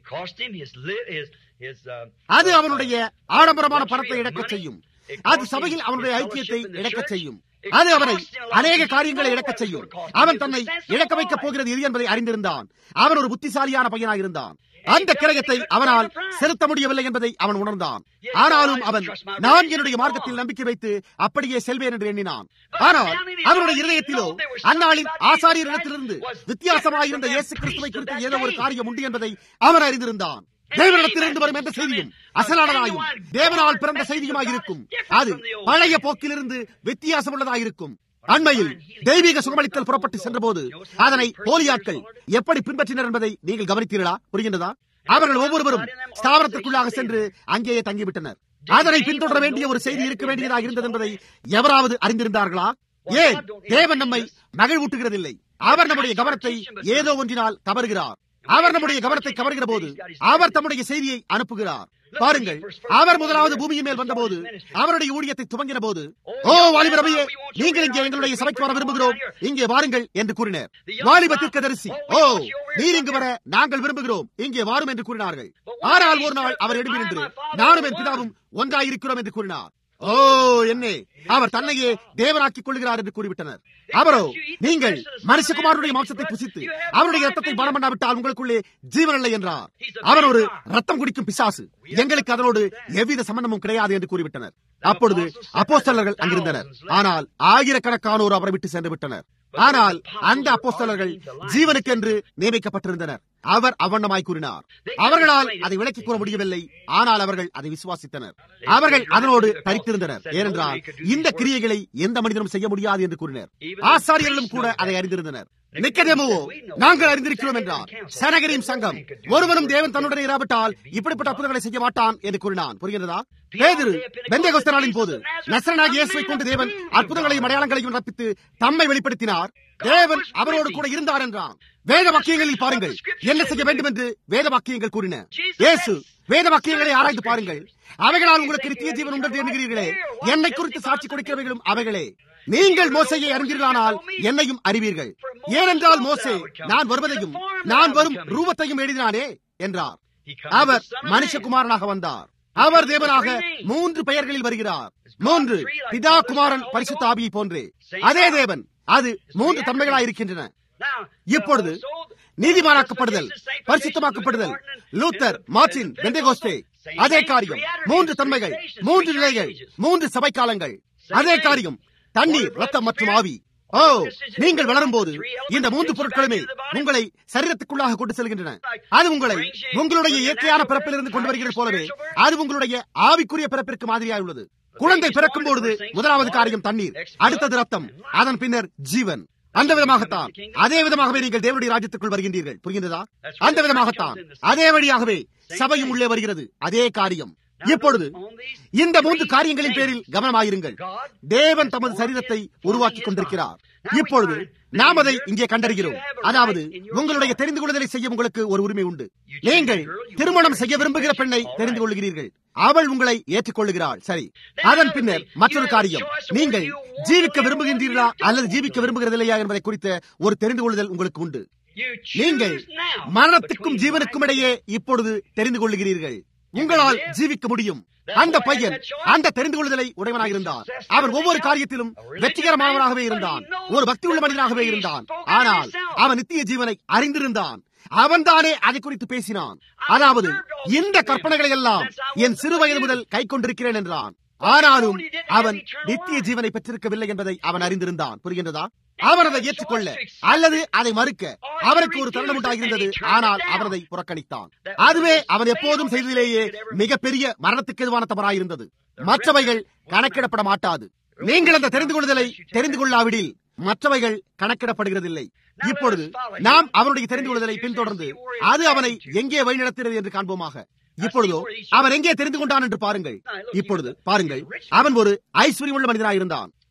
அது அவனுடைய ஆடம்பரமான பணத்தை இழக்கச் செய்யும் அது சபையில் அவனுடைய ஐக்கியத்தை இழக்கச் செய்யும் அது அவனை அநேக காரியங்களை இழக்கச் செய்யும் அவன் தன்னை இழக்க வைக்கப் போகிறது இது என்பதை அறிந்திருந்தான் அவன் ஒரு புத்திசாலியான பையனாக இருந்தான் அந்த கிரயத்தை அவனால் செலுத்த முடியவில்லை என்பதை அவன் உணர்ந்தான் ஆனாலும் அவன் நான் என்னுடைய மார்க்கத்தில் நம்பிக்கை வைத்து அப்படியே செல்வேன் என்று எண்ணினான் ஆனால் அவனுடைய இருதயத்திலோ அந்நாளின் ஆசாரியரிடத்திலிருந்து வித்தியாசமாயிருந்த இயேசு கிறிஸ்துவை குறித்த ஏதோ ஒரு காரியம் உண்டு என்பதை அவன் அறிந்திருந்தான் தேவனிடத்திலிருந்து வரும் எந்த செய்தியும் அசலானதாயும் தேவனால் பிறந்த செய்தியுமாக இருக்கும் அது பழைய போக்கிலிருந்து வித்தியாசம் உள்ளதாயிருக்கும் அண்மையில் தெய்வீக சுகமளித்தல் புறப்பட்டு சென்றபோது அதனை போலியாட்கள் எப்படி பின்பற்றினர் என்பதை நீங்கள் கவனித்தீர்களா புரிகின்றதா அவர்கள் ஒவ்வொருவரும் ஸ்தாபனத்திற்குள்ளாக சென்று அங்கேயே தங்கிவிட்டனர் அதனை பின்தொடர வேண்டிய ஒரு செய்தி இருக்க வேண்டியதாக இருந்தது என்பதை எவராவது அறிந்திருந்தார்களா ஏன் தேவன் நம்மை மகிழ்வூட்டுகிறதில்லை அவர் நம்முடைய கவனத்தை ஏதோ ஒன்றினால் தவறுகிறார் அவர் நம்முடைய கவனத்தை கவர்கிற போது அவர் தம்முடைய செய்தியை அனுப்புகிறார் பாருங்கள் அவர் முதலாவது பூமியின் மேல் வந்தபோது அவருடைய ஊழியத்தை துவங்கின போது ஓ வாலிபரமையே நீங்கள் இங்கே எங்களுடைய சபைக்கு வர விரும்புகிறோம் இங்கே வாருங்கள் என்று கூறினர் வாலிப தீர்க்கதரிசி ஓ நீர் இங்கு வர நாங்கள் விரும்புகிறோம் இங்கே வாரும் என்று கூறினார்கள் ஆனால் ஒரு நாள் அவர் எழுப்பி நின்று நானும் என் பிதாவும் ஒன்றாயிருக்கிறோம் என்று கூறினார் ஓ என்னே அவர் தன்னையே தேவனாக்கிக் கொள்கிறார் என்று கூறிவிட்டனர் அவரோ நீங்கள் மனுஷகுமாரனுடைய மாம்சத்தை புசித்து அவருடைய ரத்தத்தை பணம் பண்ணாவிட்டால் உங்களுக்குள்ளே ஜீவன் இல்லை என்றார் அவர் ஒரு ரத்தம் குடிக்கும் பிசாசு எங்களுக்கு அதனோடு எவ்வித சம்பந்தமும் கிடையாது என்று கூறிவிட்டனர் அப்பொழுது அப்போஸ்தலர்கள் அங்கிருந்தனர் ஆனால் ஆயிரக்கணக்கானோர் அவரை விட்டு சென்று விட்டனர் ஆனால் அந்த அப்போஸ்தலர்கள் ஜீவனுக்கென்று நியமிக்கப்பட்டிருந்தனர் அவர் அவ்வண்ணமாய் கூறினார் அவர்களால் அதை விளக்கிக் கூற முடியவில்லை ஆனால் அவர்கள் அதை விசுவாசித்தனர் அவர்கள் அதனோடு தரித்திருந்தனர் ஏனென்றால் இந்த கிரியைகளை எந்த மனிதனும் செய்ய முடியாது என்று கூறினர் ஆசாரியர்களும் கூட அதை அறிந்திருந்தனர் நிக்கதேமுவோ நாங்கள் அறிந்திருக்கிறோம் என்றார் சனகரின் சங்கம் ஒருவனும் தேவன் தன்னுடன் இராவிட்டால் இப்படிப்பட்ட அற்புதங்களை செய்ய மாட்டான் என்று கூறினான் புரிகிறதா பேதிரு பெந்தேகோஸ்த நாளின் போது நசரனாக இயேசுவை கொண்டு தேவன் அற்புதங்களையும் அடையாளங்களையும் ரப்பித்து தம்மை வெளிப்படுத்தினார் தேவன் அவரோடு கூட இருந்தார் என்றான் வேத வாக்கியங்களில் பாருங்கள் என்ன செய்ய வேண்டும் என்று வேத வாக்கியங்கள் கூறின இயேசு வேத வாக்கியங்களை ஆராய்ந்து பாருங்கள் அவைகளால் உங்களுக்கு நித்திய ஜீவன் உண்டு என்கிறீர்களே என்னை குறித்து சாட்சி கொடுக்கிறவைகளும் அவைகளே நீங்கள் மோசையை அறிஞர்களானால் என்னையும் அறிவீர்கள் ஏனென்றால் மோசே நான் வருவதையும் நான் வரும் ரூபத்தையும் எழுதினானே என்றார் அவர் மனுஷகுமாரனாக வந்தார் அவர் தேவனாக மூன்று பெயர்களில் வருகிறார் மூன்று பிதா குமாரன் பரிசுத்த ஆவியை போன்றே அதே தேவன் அது மூன்று தன்மைகளாய் இருக்கின்றன இப்பொழுது நீதிமானாக்கப்படுதல் பரிசுத்தமாக்கப்படுதல் லூத்தர் மார்டின் பெந்தேகோஸ்தே அதே காரியம் மூன்று தன்மைகள் மூன்று நிலைகள் மூன்று சபை காலங்கள் அதே காரியம் தண்ணீர் ரத்தம் மற்றும் ஆவி ஓ நீங்கள் வளரும் போது இந்த மூன்று பொருட்களுமே உங்களை சரீரத்துக்குள்ளாக கொண்டு செல்கின்றன அது உங்களை உங்களுடைய இயற்கையான பிறப்பிலிருந்து கொண்டு வருகிறது போலவே அது உங்களுடைய ஆவிக்குரிய பிறப்பிற்கு மாதிரியாக உள்ளது குழந்தை பிறக்கும் பொழுது முதலாவது காரியம் தண்ணீர் அடுத்தது ரத்தம் அதன் பின்னர் ஜீவன் அந்த விதமாகத்தான் அதே விதமாகவே நீங்கள் தேவனுடைய ராஜ்யத்துக்குள் வருகின்றீர்கள் புரிகின்றதா அந்த விதமாகத்தான் அதே வழியாகவே சபையும் உள்ளே வருகிறது அதே காரியம் இப்பொழுது இந்த மூன்று காரியங்களின் பேரில் கவனமாயிருங்கள் தேவன் தமது சரீரத்தை உருவாக்கி கொண்டிருக்கிறார் இப்பொழுது நாம் அதை இங்கே கண்டறிகிறோம் அதாவது உங்களுடைய தெரிந்து கொள்ளுதலை செய்ய உங்களுக்கு ஒரு உரிமை உண்டு நீங்கள் திருமணம் செய்ய விரும்புகிற பெண்ணை தெரிந்து கொள்கிறீர்கள் அவள் உங்களை ஏற்றுக்கொள்ளுகிறாள் சரி அதன் பின்னர் மற்றொரு காரியம் நீங்கள் ஜீவிக்க விரும்புகின்றீர்களா அல்லது ஜீவிக்க விரும்புகிறதில்லையா என்பதை குறித்த ஒரு தெரிந்து கொள்ளுதல் உங்களுக்கு உண்டு நீங்கள் மரணத்துக்கும் ஜீவனுக்கும் இடையே இப்பொழுது தெரிந்து கொள்ளுகிறீர்கள் உங்களால் ஜீவிக்க முடியும் அந்த பையன் அந்த தெரிந்து கொள்ளுதலை உடையவனாக இருந்தான் அவன் ஒவ்வொரு காரியத்திலும் வெற்றிகரமானவனாகவே இருந்தான் ஒரு பக்தி உள்ள மனிதனாகவே இருந்தான் ஆனால் அவன் நித்திய ஜீவனை அறிந்திருந்தான் அவன்தானே அதை குறித்து பேசினான் அதாவது இந்த கற்பனைகளை எல்லாம் என் சிறு வயது முதல் கை கொண்டிருக்கிறேன் என்றான் ஆனாலும் அவன் நித்திய ஜீவனை பெற்றிருக்கவில்லை என்பதை அவன் அறிந்திருந்தான் புரிகின்றதா அவர் அதை ஏற்றுக்கொள்ள அல்லது அதை மறுக்க அவருக்கு ஒரு தருணம் உண்டாகியிருந்தது ஆனால் அவர் அதை புறக்கணித்தான் அதுவே அவன் எப்போதும் செய்ததிலேயே மிகப்பெரிய மரணத்துக்கு எதுவான தவறாயிருந்தது மற்றவைகள் கணக்கிடப்பட மாட்டாது நீங்கள் அந்த தெரிந்து கொள்ளுதலை தெரிந்து கொள்ளாவிடில் மற்றவைகள் கணக்கிடப்படுகிறதில்லை இப்பொழுது நாம் அவனுடைய தெரிந்து கொள்ளுதலை பின்தொடர்ந்து அது அவனை எங்கே வழிநடத்துகிறது என்று காண்போமாக இப்பொழுதோ அவன் எங்கே தெரிந்து கொண்டான் என்று பாருங்கள் இப்பொழுது பாருங்கள் அவன் ஒரு ஐஸ்வர்யம் உள்ள மனிதனாயிருந்தான்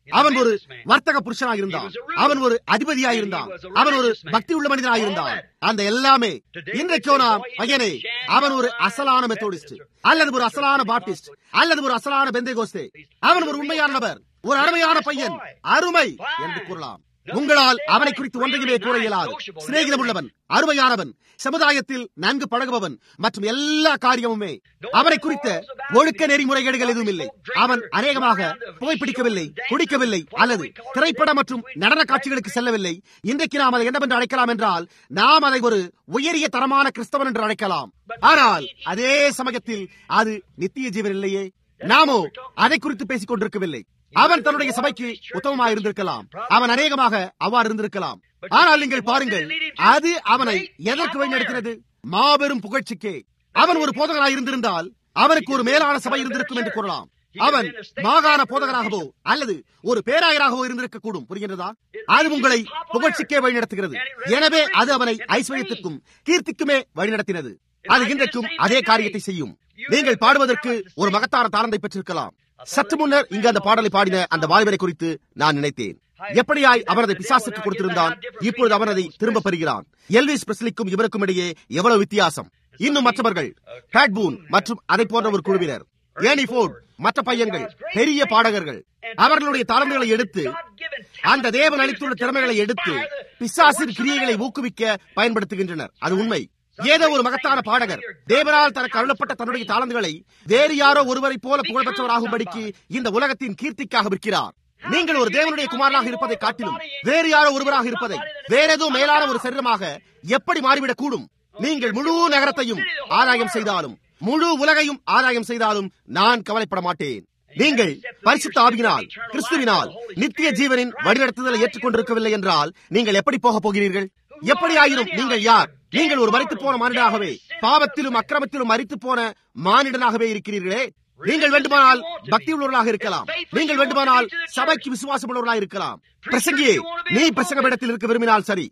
அவன் ஒரு வர்த்தக புருஷனாக இருந்தான் அவன் ஒரு அதிபதியாக இருந்தான் அவன் ஒரு பக்தி உள்ள மனிதனாக இருந்தான் அந்த எல்லாமே இன்றைக்கோ நாம் பையனே அவன் ஒரு அசலான மெத்தோடிஸ்ட் அல்லது ஒரு அசலான பாப்டிஸ்ட் அல்லது ஒரு அசலான பெந்தேகோஸ்தே அவன் ஒரு உண்மையான நபர் ஒரு அருமையான பையன் அருமை என்று கூறலாம் உங்களால் அவனை குறித்து ஒன்றையுமே கூற இயலாது சிநேகிதம் உள்ளவன் அருமையானவன் சமுதாயத்தில் நன்கு பழகுபவன் மற்றும் எல்லா காரியமுமே அவனை குறித்த ஒழுக்க நெறிமுறைகள் எதுவும் இல்லை அவன் அநேகமாக புகைப்பிடிக்கவில்லை குடிக்கவில்லை அல்லது திரைப்பட மற்றும் நடன காட்சிகளுக்கு செல்லவில்லை இன்றைக்கு நாம் அதை என்னவென்று அழைக்கலாம் என்றால் நாம் அதை ஒரு உயரிய தரமான கிறிஸ்தவன் என்று அழைக்கலாம் ஆனால் அதே சமயத்தில் அது நித்திய ஜீவன் இல்லையே நாமோ அதை குறித்து பேசிக் கொண்டிருக்கவில்லை அவன் தன்னுடைய சபைக்கு உத்தமமாக இருந்திருக்கலாம் அவன் அநேகமாக அவ்வாறு இருந்திருக்கலாம் ஆனால் நீங்கள் பாருங்கள் அது அவனை எதற்கு வழிநடத்தினது மாபெரும் புகழ்ச்சிக்கே அவன் ஒரு போதகராக இருந்திருந்தால் அவனுக்கு ஒரு மேலான சபை இருந்திருக்கும் என்று கூறலாம் அவன் மாகாண போதகராகவோ அல்லது ஒரு பேராயராகவோ இருந்திருக்க கூடும் புரிகின்றதா அது உங்களை புகழ்ச்சிக்கே வழிநடத்துகிறது எனவே அது அவனை ஐஸ்வர்யத்திற்கும் கீர்த்திக்குமே வழிநடத்தினது அது இன்றைக்கும் அதே காரியத்தை செய்யும் நீங்கள் பாடுவதற்கு ஒரு மகத்தான தாளந்தை பெற்றிருக்கலாம் சற்று முன்னர் இங்கு அந்த பாடலை பாடின அந்த வாலிபரை குறித்து நான் நினைத்தேன் எப்படியாய் அவன் அதை பிசாசுக்கு கொடுத்திருந்தான் இப்பொழுது அவன் அதை திரும்ப பெறுகிறான் எல்விஸ் பிரஸ்லிக்கும் இவருக்கும் இடையே எவ்வளவு வித்தியாசம் இன்னும் மற்றவர்கள் பேட்பூன் மற்றும் அதை போன்ற ஒரு குழுவினர் ஏனி போர்ட் மற்ற பையன்கள் பெரிய பாடகர்கள் அவர்களுடைய தலைமைகளை எடுத்து அந்த தேவன் அளித்துள்ள திறமைகளை எடுத்து பிசாசின் கிரியைகளை ஊக்குவிக்க பயன்படுத்துகின்றனர் அது உண்மை ஏதோ ஒரு மகத்தான பாடகர் தேவனால் தனக்கு அருளப்பட்ட தன்னுடைய தாளந்துகளை வேறு யாரோ ஒருவரை போல புகழ்பெற்றவராகும்படிக்கு இந்த உலகத்தின் கீர்த்திக்காக விற்கிறார் நீங்கள் ஒரு தேவனுடைய குமாரனாக இருப்பதை காட்டிலும் வேறு யாரோ ஒருவராக இருப்பதை வேற ஏதோ மேலான ஒரு சரீரமாக எப்படி மாறிவிடக் கூடும் நீங்கள் முழு நகரத்தையும் ஆதாயம் செய்தாலும் முழு உலகையும் ஆதாயம் செய்தாலும் நான் கவலைப்பட மாட்டேன் நீங்கள் பரிசுத்த ஆவியினால் கிறிஸ்துவினால் நித்திய ஜீவனின் வழிநடத்துதலை ஏற்றுக்கொண்டிருக்கவில்லை என்றால் நீங்கள் எப்படி போக போகிறீர்கள் எப்படி ஆயினும் நீங்கள் யார் நீங்கள் ஒரு மறித்து போன மானிடனாகவே பாவத்திலும் அக்கிரமத்திலும் மறித்து போன மானிடனாகவே இருக்கிறீர்களே நீங்கள் வேண்டுமானால் பக்தி உள்ளவர்களாக இருக்கலாம் நீங்கள் வேண்டுமானால் சபைக்கு விசுவாசம் உள்ளவர்களாக இருக்கலாம் பிரசங்கியே நீ பிரசங்க இடத்தில் இருக்க விரும்பினால் சரி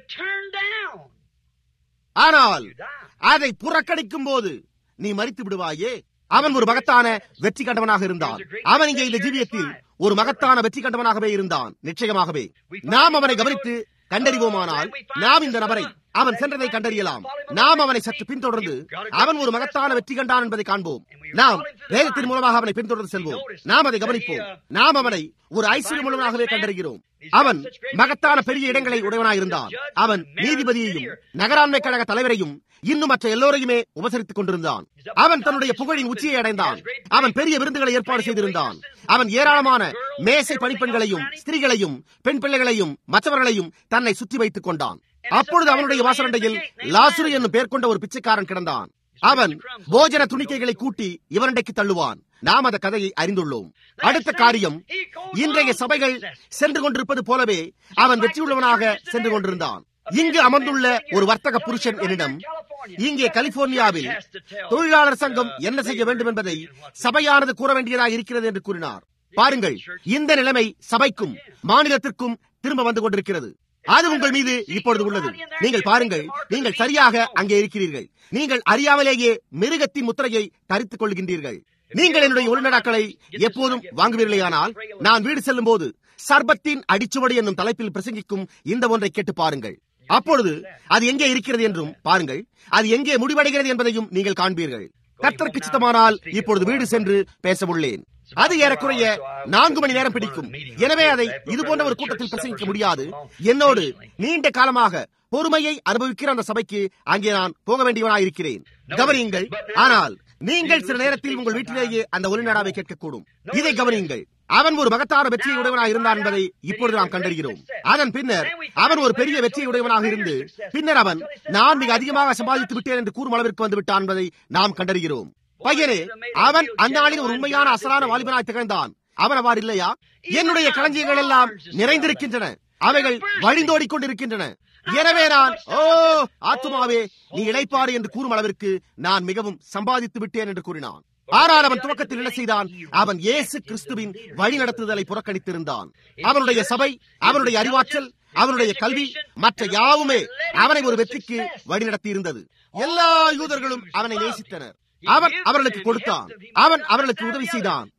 ஆனால் அதை புறக்கணிக்கும் போது நீ மறித்து விடுவாயே அவன் ஒரு மகத்தான வெற்றி கண்டவனாக இருந்தான் அவன் இங்கே இந்த ஜீவியத்தில் ஒரு மகத்தான வெற்றி கண்டவனாகவே இருந்தான் நிச்சயமாகவே நாம் அவனை கவனித்து கண்டறிவோமானால் நாம் இந்த நபரை அவன் சென்றதை கண்டறியலாம் நாம் அவனை சற்று பின்தொடர்ந்து அவன் ஒரு மகத்தான வெற்றி கண்டான் என்பதை காண்போம் நாம் வேதத்தின் மூலமாக அவனை பின்தொடர்ந்து செல்வோம் நாம் அதை கவனிப்போம் நாம் அவனை ஒரு ஐஸ்வர்யம் உள்ளவனாகவே கண்டறிகிறோம் அவன் மகத்தான பெரிய இடங்களை உடையவனாக இருந்தான் அவன் நீதிபதியையும் நகராண்மை கழக தலைவரையும் இன்னும் மற்ற எல்லோரையுமே உபசரித்துக் கொண்டிருந்தான் அவன் தன்னுடைய புகழின் உச்சியை அடைந்தான் அவன் பெரிய விருந்துகளை ஏற்பாடு செய்திருந்தான் அவன் ஏராளமான மேசை பணிப்பெண்களையும் ஸ்திரீகளையும் பெண் பிள்ளைகளையும் மற்றவர்களையும் தன்னை சுற்றி வைத்துக் கொண்டான் அப்பொழுது அவனுடைய வாசலண்டையில் லாசுரு என்னும் பேர் கொண்ட ஒரு பிச்சைக்காரன் கிடந்தான் அவன் போஜன துணிக்கைகளை கூட்டி இவரண்டைக்கு தள்ளுவான் நாம் அந்த கதையை அறிந்துள்ளோம் அடுத்த காரியம் இன்றைய சபைகள் சென்று கொண்டிருப்பது போலவே அவன் வெற்றியுள்ளவனாக சென்று கொண்டிருந்தான் இங்கு அமர்ந்துள்ள ஒரு வர்த்தக புருஷன் என்னிடம் இங்கே கலிபோர்னியாவில் தொழிலாளர் சங்கம் என்ன செய்ய வேண்டும் என்பதை சபையானது கூற வேண்டியதாக இருக்கிறது என்று கூறினார் பாருங்கள் இந்த நிலைமை சபைக்கும் மாநிலத்திற்கும் திரும்ப வந்து கொண்டிருக்கிறது அது உங்கள் மீது இப்பொழுது உள்ளது நீங்கள் பாருங்கள் நீங்கள் சரியாக அங்கே இருக்கிறீர்கள் நீங்கள் அறியாமலேயே மிருகத்தின் முத்திரையை தரித்துக் கொள்கின்றீர்கள் நீங்கள் என்னுடைய உள்நடாக்களை எப்போதும் வாங்குவீர்களேயானால் நான் வீடு செல்லும் போது சர்பத்தின் அடிச்சுவடி என்னும் தலைப்பில் பிரசங்கிக்கும் இந்த ஒன்றை கேட்டு பாருங்கள் அப்பொழுது அது எங்கே இருக்கிறது என்றும் பாருங்கள் அது எங்கே முடிவடைகிறது என்பதையும் நீங்கள் காண்பீர்கள் கர்த்தருக்கு சித்தமானால் இப்பொழுது வீடு சென்று பேச உள்ளேன் அது ஏறக்குறைய நான்கு மணி நேரம் பிடிக்கும் எனவே அதை இது போன்ற ஒரு கூட்டத்தில் பிரசங்கிக்க முடியாது என்னோடு நீண்ட காலமாக பொறுமையை அனுபவிக்கிற அந்த சபைக்கு அங்கே நான் போக வேண்டியவனாக இருக்கிறேன் கவனியுங்கள் ஆனால் நீங்கள் சில நேரத்தில் உங்கள் வீட்டிலேயே அந்த ஒலிநாடாவை கேட்கக்கூடும் இதை கவனியுங்கள் அவன் ஒரு மகத்தான வெற்றியை உடையவனாக இருந்தான் என்பதை இப்பொழுது நாம் கண்டறிகிறோம் அதன் பின்னர் அவன் ஒரு பெரிய வெற்றியை உடையவனாக இருந்து பின்னர் அவன் நான் மிக அதிகமாக சம்பாதித்து விட்டேன் என்று கூறும் அளவிற்கு வந்து விட்டான் என்பதை நாம் கண்டறிகிறோம் பையனே அவன் அந்நாளில் ஒரு உண்மையான அசலான வாலிபனாய் திகழ்ந்தான் அவன் அவ்வாறு இல்லையா என்னுடைய களஞ்சியங்கள் எல்லாம் நிறைந்திருக்கின்றன அவைகள் வழிந்தோடிக் கொண்டிருக்கின்றன எனவே நான் ஓ ஆத்துமாவே நீ இழைப்பாரு என்று கூறும் அளவிற்கு நான் மிகவும் சம்பாதித்து விட்டேன் என்று கூறினான் ஆனால் அவன் துவக்கத்தில் என்ன செய்தான் அவன் இயேசு கிறிஸ்துவின் வழி நடத்துதலை புறக்கணித்திருந்தான் அவனுடைய சபை அவனுடைய அறிவாற்றல் அவனுடைய கல்வி மற்ற யாவுமே அவனை ஒரு வெற்றிக்கு வழிநடத்தி இருந்தது எல்லா யூதர்களும் அவனை நேசித்தனர் அவன் அவர்களுக்கு கொடுத்தான் அவன் அவர்களுக்கு உதவி செய்தான்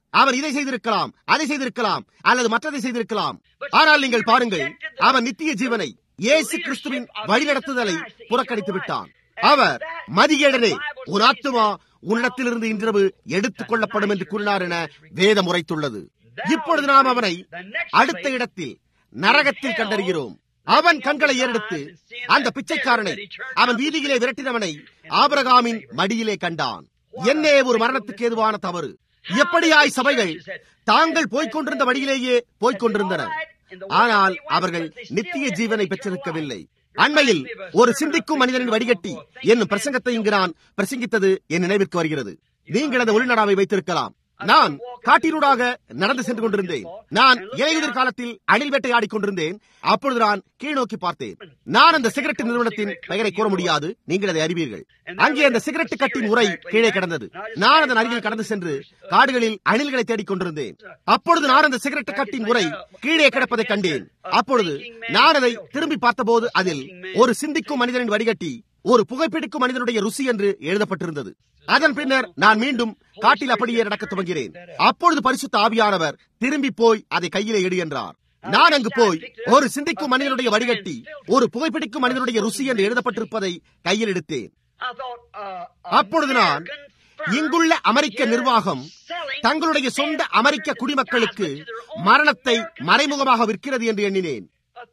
அவன் இதை செய்திருக்கலாம் அதை செய்திருக்கலாம் அல்லது மற்றதை செய்திருக்கலாம் ஆனால் நீங்கள் பாருங்கள் அவன் நித்திய ஜீவனை இயேசு கிறிஸ்துவின் வழிநடத்துதலை புறக்கணித்து விட்டான் அவர் மதிகேடனே உன் ஆத்துமா உன்னிடத்திலிருந்து இன்றிரவு எடுத்துக் கொள்ளப்படும் என்று கூறினார் என வேதம் உரைத்துள்ளது இப்பொழுது நாம் அவனை அடுத்த இடத்தில் நரகத்தில் கண்டறிகிறோம் அவன் கண்களை ஏறெடுத்து அந்த பிச்சைக்காரனை அவன் வீதியிலே விரட்டினவனை ஆபரகாமின் மடியிலே கண்டான் என்னே ஒரு மரணத்துக்கு ஏதுவான தவறு எப்படியாய் சபைகள் தாங்கள் போய்கொண்டிருந்த வழியிலேயே போய்கொண்டிருந்தன ஆனால் அவர்கள் நித்திய ஜீவனை பெற்றிருக்கவில்லை அண்மையில் ஒரு சிந்திக்கும் மனிதனின் வடிகட்டி என்னும் பிரசங்கத்தை இங்கு நான் பிரசங்கித்தது என் நினைவிற்கு வருகிறது நீங்கள் அந்த ஒளிநடாவை வைத்திருக்கலாம் நான் காட்டினூடாக நடந்து சென்று கொண்டிருந்தேன் நான் இலையுதிர் காலத்தில் அணில் வேட்டையாடிக் கொண்டிருந்தேன் அப்பொழுது நான் கீழ்நோக்கி பார்த்தேன் நான் அந்த சிகரெட் நிறுவனத்தின் பெயரை கூற முடியாது நீங்கள் அதை அறிவீர்கள் அங்கே அந்த சிகரெட் கட்டின் உரை கீழே கிடந்தது நான் அதன் அருகில் கடந்து சென்று காடுகளில் அணில்களை தேடிக் கொண்டிருந்தேன் அப்பொழுது நான் அந்த சிகரெட் கட்டின் உரை கீழே கிடப்பதை கண்டேன் அப்பொழுது நான் அதை திரும்பி பார்த்தபோது அதில் ஒரு சிந்திக்கும் மனிதனின் வடிகட்டி ஒரு புகைப்பிடிக்கும் மனிதனுடைய ருசி என்று எழுதப்பட்டிருந்தது அதன் பின்னர் நான் மீண்டும் காட்டில் அப்படியே நடக்க துவங்கிறேன் அப்பொழுது பரிசுத்த ஆவியானவர் திரும்பி போய் அதை கையிலே எடு என்றார் நான் அங்கு போய் ஒரு சிந்திக்கும் மனிதனுடைய வடிகட்டி ஒரு புகைப்பிடிக்கும் மனிதனுடைய ருசி என்று எழுதப்பட்டிருப்பதை கையில் எடுத்தேன் அப்பொழுது நான் இங்குள்ள அமெரிக்க நிர்வாகம் தங்களுடைய சொந்த அமெரிக்க குடிமக்களுக்கு மரணத்தை மறைமுகமாக விற்கிறது என்று எண்ணினேன்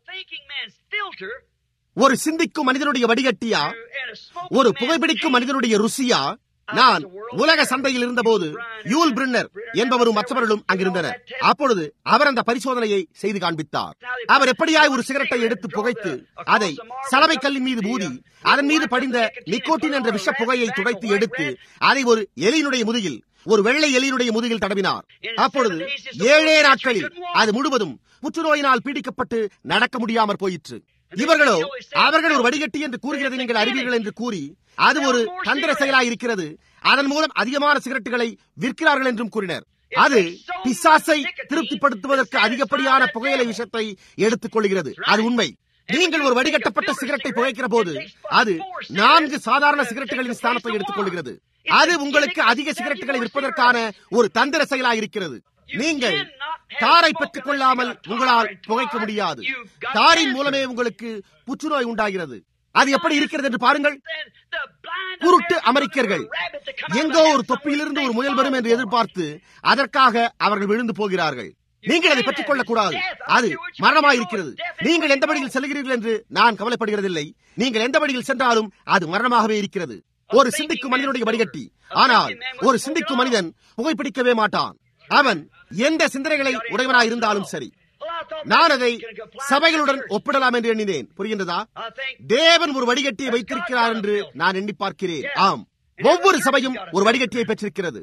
ஒரு சிந்திக்கும் மனிதனுடைய வடிகட்டியா ஒரு புகைப்பிடிக்கும் மனிதனுடைய ருசியா நான் உலக சந்தையில் இருந்தபோது யூல் பிரின்னர் என்பவரும் மற்றவர்களும் அங்கிருந்தனர் அப்பொழுது அவர் அந்த பரிசோதனையை செய்து காண்பித்தார் அவர் எப்படியாய் ஒரு சிகரெட்டை எடுத்து புகைத்து அதை சலவை கல்லின் மீது ஊதி அதன் மீது படிந்த நிக்கோட்டின் என்ற விஷ புகையை துடைத்து எடுத்து அதை ஒரு எலியினுடைய முதுகில் ஒரு வெள்ளை எலியினுடைய முதுகில் தடவினார் அப்பொழுது ஏழே நாட்களில் அது முழுவதும் புற்றுநோயினால் பீடிக்கப்பட்டு நடக்க முடியாமற் போயிற்று இவர்களோ அவர்கள் ஒரு வடிகட்டி என்று கூறுகிறதை நீங்கள் அறிவீர்கள் என்று கூறி அது ஒரு தந்திர செயலாய் இருக்கிறது அதன் மூலம் அதிகமான சிகரெட்டுகளை விற்கிறார்கள் என்றும் கூறினர் அது பிசாசை திருப்திப்படுத்துவதற்கு அதிகப்படியான புகையிலை விஷத்தை எடுத்துக் கொள்கிறது அது உண்மை நீங்கள் ஒரு வடிகட்டப்பட்ட சிகரெட்டை புகைக்கிற போது அது நான்கு சாதாரண சிகரெட்டுகளின் ஸ்தானத்தை எடுத்துக் கொள்கிறது அது உங்களுக்கு அதிக சிகரெட்டுகளை விற்பதற்கான ஒரு தந்திர செயலாக இருக்கிறது நீங்கள் தாரை பெற்றுக் கொள்ளாமல் உங்களால் புகைக்க முடியாது தாரின் மூலமே உங்களுக்கு புற்றுநோய் உண்டாகிறது அது எப்படி இருக்கிறது என்று பாருங்கள் குருட்டு அமெரிக்கர்கள் எங்கோ ஒரு தொப்பியிலிருந்து ஒரு முயல் வரும் என்று எதிர்பார்த்து அதற்காக அவர்கள் விழுந்து போகிறார்கள் நீங்கள் அதை பெற்றுக் கொள்ளக்கூடாது அது மரணமாயிருக்கிறது நீங்கள் எந்த வழியில் செல்கிறீர்கள் என்று நான் கவலைப்படுகிறதில்லை நீங்கள் எந்த வழியில் சென்றாலும் அது மரணமாகவே இருக்கிறது ஒரு சிந்திக்கும் மனிதனுடைய வடிகட்டி ஆனால் ஒரு சிந்திக்கும் மனிதன் புகைப்பிடிக்கவே மாட்டான் அவன் எந்த சிந்தனைகளை உடையவனாய் இருந்தாலும் சரி நான் அதை சபைகளுடன் ஒப்பிடலாம் என்று எண்ணினேன் புரிகின்றதா தேவன் ஒரு வடிகட்டியை வைத்திருக்கிறார் என்று நான் எண்ணி பார்க்கிறேன் ஆம் ஒவ்வொரு சபையும் ஒரு வடிகட்டியை பெற்றிருக்கிறது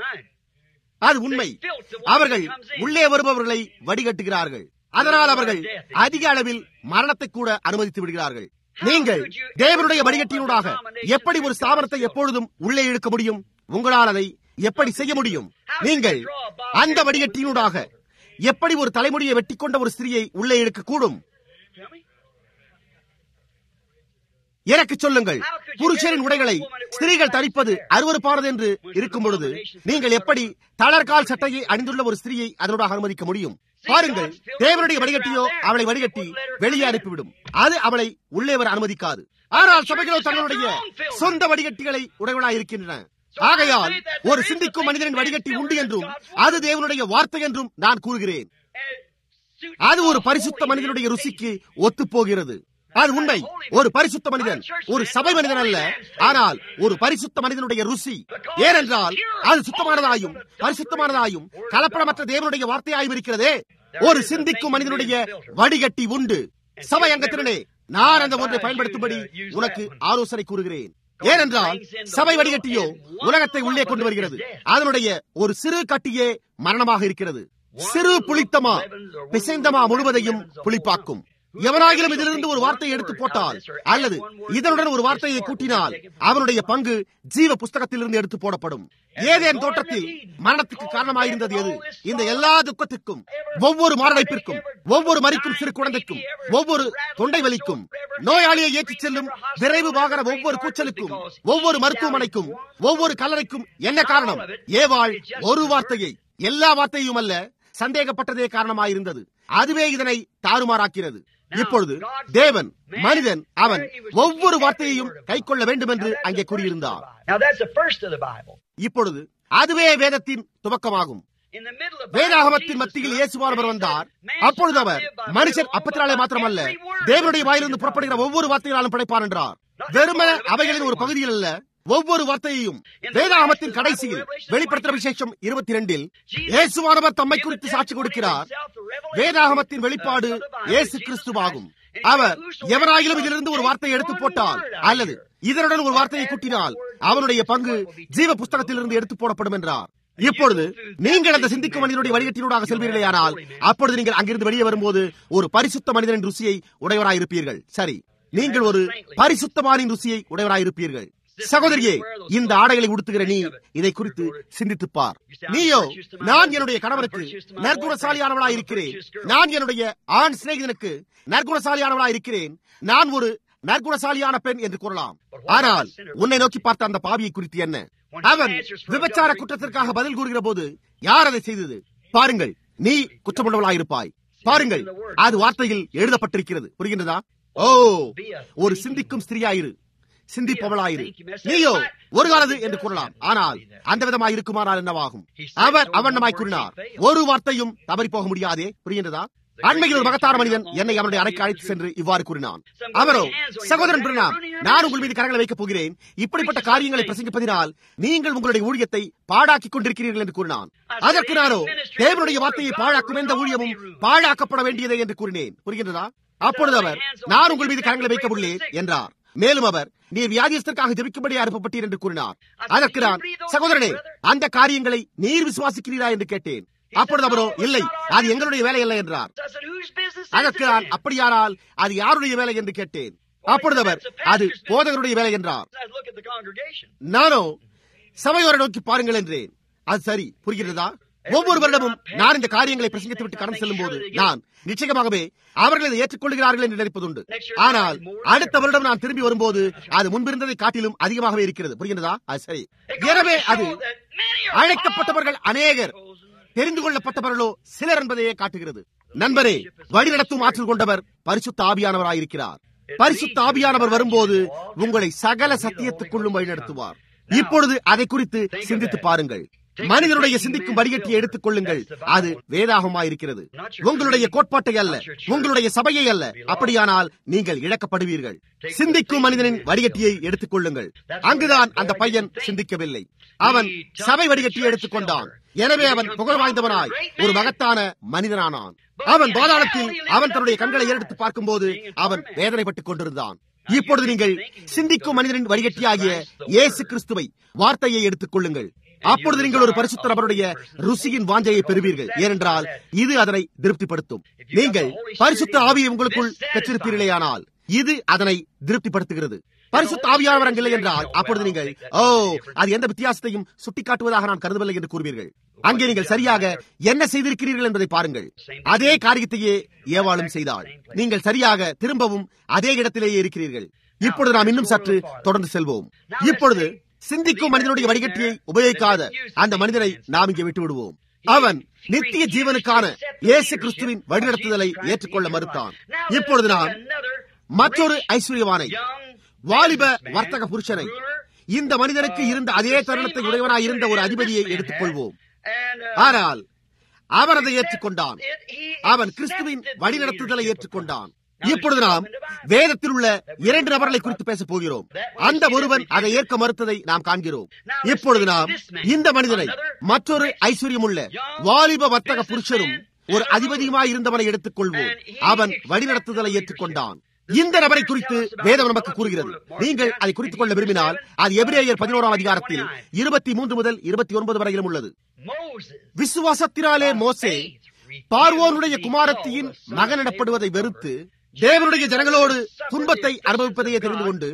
அது உண்மை அவர்கள் உள்ளே வருபவர்களை வடிகட்டுகிறார்கள் அதனால் அவர்கள் அதிக அளவில் மரணத்தை கூட அனுமதித்து விடுகிறார்கள் நீங்கள் தேவனுடைய வடிகட்டியினூடாக எப்படி ஒரு ஸ்தாபனத்தை எப்பொழுதும் உள்ளே இழுக்க முடியும் உங்களால் அதை எப்படி செய்ய முடியும் நீங்கள் அந்த வடிகட்டியினூடாக எப்படி ஒரு தலைமுடியை வெட்டி கொண்ட ஒரு ஸ்திரியை உள்ளே இழுக்க கூடும் எனக்கு சொல்லுங்கள் புருஷரின் உடைகளை ஸ்திரீகள் தரிப்பது அருவறுப்பானது என்று இருக்கும் பொழுது நீங்கள் எப்படி தளர்கால் சட்டையை அணிந்துள்ள ஒரு ஸ்திரியை அதனோட அனுமதிக்க முடியும் பாருங்கள் தேவனுடைய வடிகட்டியோ அவளை வடிகட்டி வெளியே அனுப்பிவிடும் அது அவளை உள்ளே வர அனுமதிக்காது ஆனால் சபைகளோ தங்களுடைய சொந்த வடிகட்டிகளை உடையவனாய் இருக்கின்றன ஆகையால் ஒரு சிந்திக்கும் மனிதனின் வடிகட்டி உண்டு என்றும் அது தேவனுடைய வார்த்தை என்றும் நான் கூறுகிறேன் அது ஒரு பரிசுத்த மனிதனுடைய ருசிக்கு ஒத்து போகிறது அது உண்மை ஒரு பரிசுத்த மனிதன் ஒரு சபை மனிதன் அல்ல ஆனால் ஒரு பரிசுத்த மனிதனுடைய ருசி ஏனென்றால் அது சுத்தமானதாயும் பரிசுத்தமானதாயும் கலப்படமற்ற தேவனுடைய வார்த்தையாயும் இருக்கிறதே ஒரு சிந்திக்கும் மனிதனுடைய வடிகட்டி உண்டு சபை அங்கத்தினே நான் அந்த ஒன்றை பயன்படுத்தும்படி உனக்கு ஆலோசனை கூறுகிறேன் ஏனென்றால் சபை வடிகட்டியோ உலகத்தை உள்ளே கொண்டு வருகிறது அதனுடைய ஒரு சிறு கட்டியே மரணமாக இருக்கிறது சிறு புளித்தமா பிசைந்தமா முழுவதையும் புளிப்பாக்கும் எவனாகிலும் இதிலிருந்து ஒரு வார்த்தையை எடுத்து போட்டால் அல்லது இதனுடன் ஒரு வார்த்தையை கூட்டினால் அவனுடைய பங்கு ஜீவ புஸ்தகத்திலிருந்து எடுத்து போடப்படும் ஏதேன் தோட்டத்தில் மரணத்துக்கு காரணமாயிருந்தது எது இந்த எல்லா துக்கத்திற்கும் ஒவ்வொரு மாரடைப்பிற்கும் ஒவ்வொரு மறிக்கும் சிறு குழந்தைக்கும் ஒவ்வொரு தொண்டை வலிக்கும் நோயாளியை ஏற்றிச் செல்லும் விரைவு வாகன ஒவ்வொரு கூச்சலுக்கும் ஒவ்வொரு மருத்துவமனைக்கும் ஒவ்வொரு கல்லறைக்கும் என்ன காரணம் ஏவாள் ஒரு வார்த்தையை எல்லா வார்த்தையும் அல்ல சந்தேகப்பட்டதே காரணமாயிருந்தது அதுவே இதனை தாறுமாறாக்கிறது இப்பொழுது தேவன் மனிதன் அவன் ஒவ்வொரு வார்த்தையையும் கை கொள்ள வேண்டும் என்று அங்கே கூறியிருந்தார் இப்பொழுது அதுவே வேதத்தின் துவக்கமாகும் வேதாகமத்தின் மத்தியில் இயேசுவானவர் வந்தார் அப்பொழுது அவர் மனுஷன் அப்பத்தினாலே மாத்திரமல்ல தேவனுடைய வாயிலிருந்து புறப்படுகிற ஒவ்வொரு வார்த்தையினாலும் படைப்பார் என்றார் வெறுமன அவைகளின் ஒரு பகுதியில் அல்ல ஒவ்வொரு வார்த்தையையும் வேதாகமத்தின் கடைசியில் வெளிப்படுத்துற விசேஷம் இருபத்தி இரண்டில் இயேசுவானவர் தம்மை குறித்து சாட்சி கொடுக்கிறார் வேதாகமத்தின் வெளிப்பாடு இயேசு கிறிஸ்துவாகும் அவர் எவராயிலும் இதிலிருந்து ஒரு வார்த்தையை எடுத்து போட்டால் அல்லது இதனுடன் ஒரு வார்த்தையை கூட்டினால் அவனுடைய பங்கு ஜீவ புஸ்தகத்திலிருந்து எடுத்து போடப்படும் என்றார் இப்பொழுது நீங்கள் அந்த சிந்திக்கும் மனிதனுடைய வடிகட்டினூடாக செல்வீர்களே ஆனால் அப்பொழுது நீங்கள் அங்கிருந்து வெளியே வரும்போது ஒரு பரிசுத்த மனிதனின் ருசியை உடையவராயிருப்பீர்கள் சரி நீங்கள் ஒரு பரிசுத்தமானின் ருசியை உடையவராயிருப்பீர்கள் சகோதரியே இந்த ஆடைகளை உடுத்துகிற நீ இதை குறித்து சிந்தித்துப் பார் நீயோ நான் என்னுடைய கணவனுக்கு நற்குணசாலியானவளாய் இருக்கிறேன் நான் என்னுடைய ஆண் சிநேகிதனுக்கு நற்குணசாலியானவளாய் இருக்கிறேன் நான் ஒரு நற்குணசாலியான பெண் என்று கூறலாம் ஆனால் உன்னை நோக்கி பார்த்த அந்த பாவியை குறித்து என்ன அவன் விபச்சார குற்றத்திற்காக பதில் கூறுகிற போது யார் அதை செய்தது பாருங்கள் நீ குற்றமுள்ளவளாயிருப்பாய் பாருங்கள் அது வார்த்தையில் எழுதப்பட்டிருக்கிறது புரிகின்றதா ஓ ஒரு சிந்திக்கும் ஸ்திரியாயிரு சிந்திப்பவளாயிரு நீயோ ஒரு காலது என்று கூறலாம் ஆனால் அந்த விதமாய் இருக்குமானால் என்னவாகும் அவர் அவண்ணமாய் கூறினார் ஒரு வார்த்தையும் தவறி போக முடியாதே புரிகின்றதா அண்மையில் ஒரு மகத்தார மனிதன் என்னை அவனுடைய அறைக்கு அழைத்து சென்று இவ்வாறு கூறினான் அவரோ சகோதரன் பிரணாம் நான் உங்கள் மீது கரங்களை வைக்கப் போகிறேன் இப்படிப்பட்ட காரியங்களை பிரசங்கிப்பதினால் நீங்கள் உங்களுடைய ஊழியத்தை பாழாக்கிக் கொண்டிருக்கிறீர்கள் என்று கூறினான் அதற்கு நானோ தேவனுடைய வார்த்தையை பாழாக்கும் எந்த ஊழியமும் பாழாக்கப்பட வேண்டியதே என்று கூறினேன் புரிகின்றதா அப்பொழுது அவர் நான் உங்கள் மீது கரங்களை வைக்க உள்ளேன் என்றார் மேலும் அவர் நீ வியாதியஸ்தற்காக ஜெபிக்கும்படி அனுப்பப்பட்டீர் என்று கூறினார் அதற்கு நான் சகோதரனே அந்த காரியங்களை நீர் விசுவாசிக்கிறீரா என்று கேட்டேன் அப்பொழுது அவரோ இல்லை அது எங்களுடைய வேலை அல்ல என்றார் அதற்கு நான் அப்படியானால் அது யாருடைய வேலை என்று கேட்டேன் அப்பொழுது அவர் அது போதகருடைய வேலை என்றார் நானோ சபையோரை நோக்கி பாருங்கள் என்றேன் அது சரி புரிகிறதா ஒவ்வொரு வருடமும் நான் இந்த காரியங்களை பிரசங்கித்து விட்டு கடந்து செல்லும் போது நான் நிச்சயமாகவே அவர்கள் இதை ஏற்றுக்கொள்கிறார்கள் என்று நினைப்பதுண்டு ஆனால் அடுத்த வருடம் நான் திரும்பி வரும்போது அது முன்பிருந்ததை காட்டிலும் அதிகமாகவே இருக்கிறது புரிகிறதா அது சரி எனவே அது அழைக்கப்பட்டவர்கள் அநேகர் தெரிந்து கொள்ளப்பட்டவர்களோ சிலர் என்பதையே காட்டுகிறது நண்பரே வழிநடத்தும் ஆற்றல் கொண்டவர் பரிசுத்த ஆவியானவராயிருக்கிறார் பரிசுத்த ஆவியானவர் வரும்போது உங்களை சகல சத்தியத்துக்குள்ளும் வழிநடத்துவார் இப்பொழுது அதை குறித்து சிந்தித்து பாருங்கள் மனிதனுடைய சிந்திக்கும் வடிகட்டியை எடுத்துக் கொள்ளுங்கள் அது வேதாகமாயிருக்கிறது உங்களுடைய கோட்பாட்டை அல்ல உங்களுடைய சபையை அல்ல அப்படியானால் நீங்கள் இழக்கப்படுவீர்கள் சிந்திக்கும் மனிதனின் வடிகட்டியை எடுத்துக் கொள்ளுங்கள் அங்குதான் அந்த பையன் சிந்திக்கவில்லை அவன் சபை வடிகட்டியை எடுத்துக்கொண்டான் எனவே அவன் புகழ் வாய்ந்தவனாய் ஒரு மகத்தான மனிதனானான் அவன் பாதாளத்தில் அவன் தன்னுடைய கண்களை ஏறெடுத்து பார்க்கும்போது அவன் வேதனைப்பட்டுக் கொண்டிருந்தான் இப்பொழுது நீங்கள் சிந்திக்கும் மனிதனின் வடிகட்டியாகிய இயேசு கிறிஸ்துவை வார்த்தையை எடுத்துக் கொள்ளுங்கள் அப்பொழுது நீங்கள் ஒரு பரிசுத்த நபருடைய ருசியின் வாஞ்சையை பெறுவீர்கள் ஏனென்றால் இது அதனை திருப்திப்படுத்தும் நீங்கள் பரிசுத்த ஆவியை உங்களுக்குள் பெற்றிருப்பீர்களேயானால் இது அதனை திருப்திப்படுத்துகிறது பரிசுத்த ஆவியானவர் அங்கில்லை என்றால் அப்பொழுது நீங்கள் ஓ அது எந்த வித்தியாசத்தையும் சுட்டிக்காட்டுவதாக நான் கருதவில்லை என்று கூறுவீர்கள் அங்கே நீங்கள் சரியாக என்ன செய்திருக்கிறீர்கள் என்பதை பாருங்கள் அதே காரியத்தையே ஏவாளும் செய்தாள் நீங்கள் சரியாக திரும்பவும் அதே இடத்திலேயே இருக்கிறீர்கள் இப்பொழுது நாம் இன்னும் சற்று தொடர்ந்து செல்வோம் இப்பொழுது சிந்திக்கும் மனிதனுடைய வடிகட்டியை உபயோகிக்காத அந்த மனிதனை நாம் இங்கே விட்டு விடுவோம் அவன் நித்திய ஜீவனுக்கான இயேசு கிறிஸ்துவின் வழிநடத்துதலை ஏற்றுக்கொள்ள மறுத்தான் இப்பொழுது நாம் மற்றொரு ஐஸ்வர்யவானை வாலிப வர்த்தக புருஷனை இந்த மனிதனுக்கு இருந்த அதே தருணத்தை உடையவனாய் இருந்த ஒரு அதிபதியை எடுத்துக் கொள்வோம் ஆனால் அவன் அதை ஏற்றுக்கொண்டான் அவன் கிறிஸ்துவின் வழிநடத்துதலை ஏற்றுக்கொண்டான் இப்பொழுது நாம் வேதத்தில் உள்ள இரண்டு நபர்களை குறித்து பேசப் போகிறோம் அந்த ஒருவன் அதை ஏற்க மறுத்ததை நாம் காண்கிறோம் இப்பொழுது நாம் இந்த மனிதனை மற்றொரு ஐஸ்வர்யமுள்ள வாலிப வர்த்தக புருஷரும் ஒரு அதிபதியுமாய் இருந்தவனை எடுத்துக் கொள்வோம் அவன் வழிநடத்துதலை ஏற்றுக்கொண்டான் இந்த நபரை குறித்து வேதம் நமக்கு கூறுகிறது நீங்கள் அதை குறித்துக் கொள்ள விரும்பினால் அது எபிரேயர் பதினோராம் அதிகாரத்தில் இருபத்தி மூன்று முதல் இருபத்தி ஒன்பது வரையிலும் உள்ளது விசுவாசத்தினாலே மோசே பார்வோனுடைய குமாரத்தியின் மகன் எனப்படுவதை வெறுத்து தேவனுடைய ஜனங்களோடு துன்பத்தை அனுபவிப்பதையே தெரிந்து கொண்டு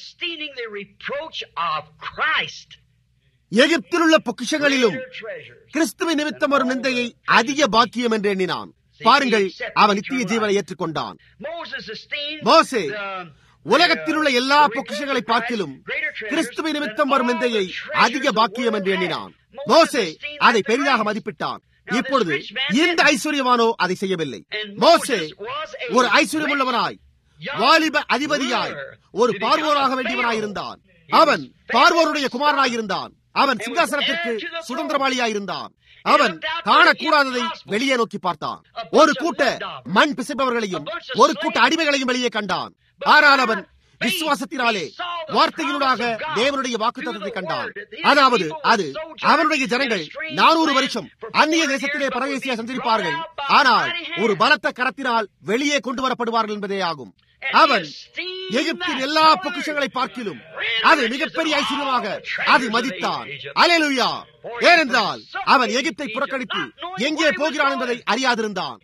எகிப்தில் உள்ள பொக்கிஷங்களிலும் கிறிஸ்துவ நிமித்தம் வரும் நிந்தையை அதிக பாக்கியம் என்று எண்ணினான் பாருங்கள் அவன் நித்திய ஜீவனை ஏற்றுக்கொண்டான் மோசே உலகத்தில் உள்ள எல்லா பொக்கிஷங்களை பார்க்கிலும் கிறிஸ்துவ நிமித்தம் வரும் நிந்தையை அதிக பாக்கியம் என்று எண்ணினான் மோசே அதை பெரிதாக மதிப்பிட்டான் இப்பொழுது இந்த ஐஸ்வர்யமானோ அதை செய்யவில்லை மோசே ஒரு ஐஸ்வர்யமுள்ளவனாய் வாலிப அதிபதியாய் ஒரு பார்வோராக வேண்டியவனாய் இருந்தான் அவன் பார்வோருடைய குமாரனாய் இருந்தான் அவன் சிங்காசனத்திற்கு சுதந்திரவாளியாய் இருந்தான் அவன் காணக்கூடாததை வெளியே நோக்கி பார்த்தான் ஒரு கூட்ட மண் பிசைப்பவர்களையும் ஒரு கூட்ட அடிமைகளையும் வெளியே கண்டான் ஆனால் அவன் விசுவாசத்தினாலே வார்த்தையினூடாக தேவனுடைய வாக்குத்தத்தை கண்டான் அதாவது அது அவனுடைய ஜனங்கள் நானூறு வருஷம் அந்நிய தேசத்திலே பரதேசியா சஞ்சரிப்பார்கள் ஆனால் ஒரு பலத்த கரத்தினால் வெளியே கொண்டு வரப்படுவார்கள் என்பதே ஆகும் அவன் எகிப்தின் எல்லா பொக்கிஷங்களை பார்க்கிலும் அது மிகப்பெரிய ஐஸ்வர்யமாக அது மதித்தான் அலையலுயா ஏனென்றால் அவன் எகிப்தை புறக்கணித்து எங்கே போகிறான் என்பதை அறியாதிருந்தான்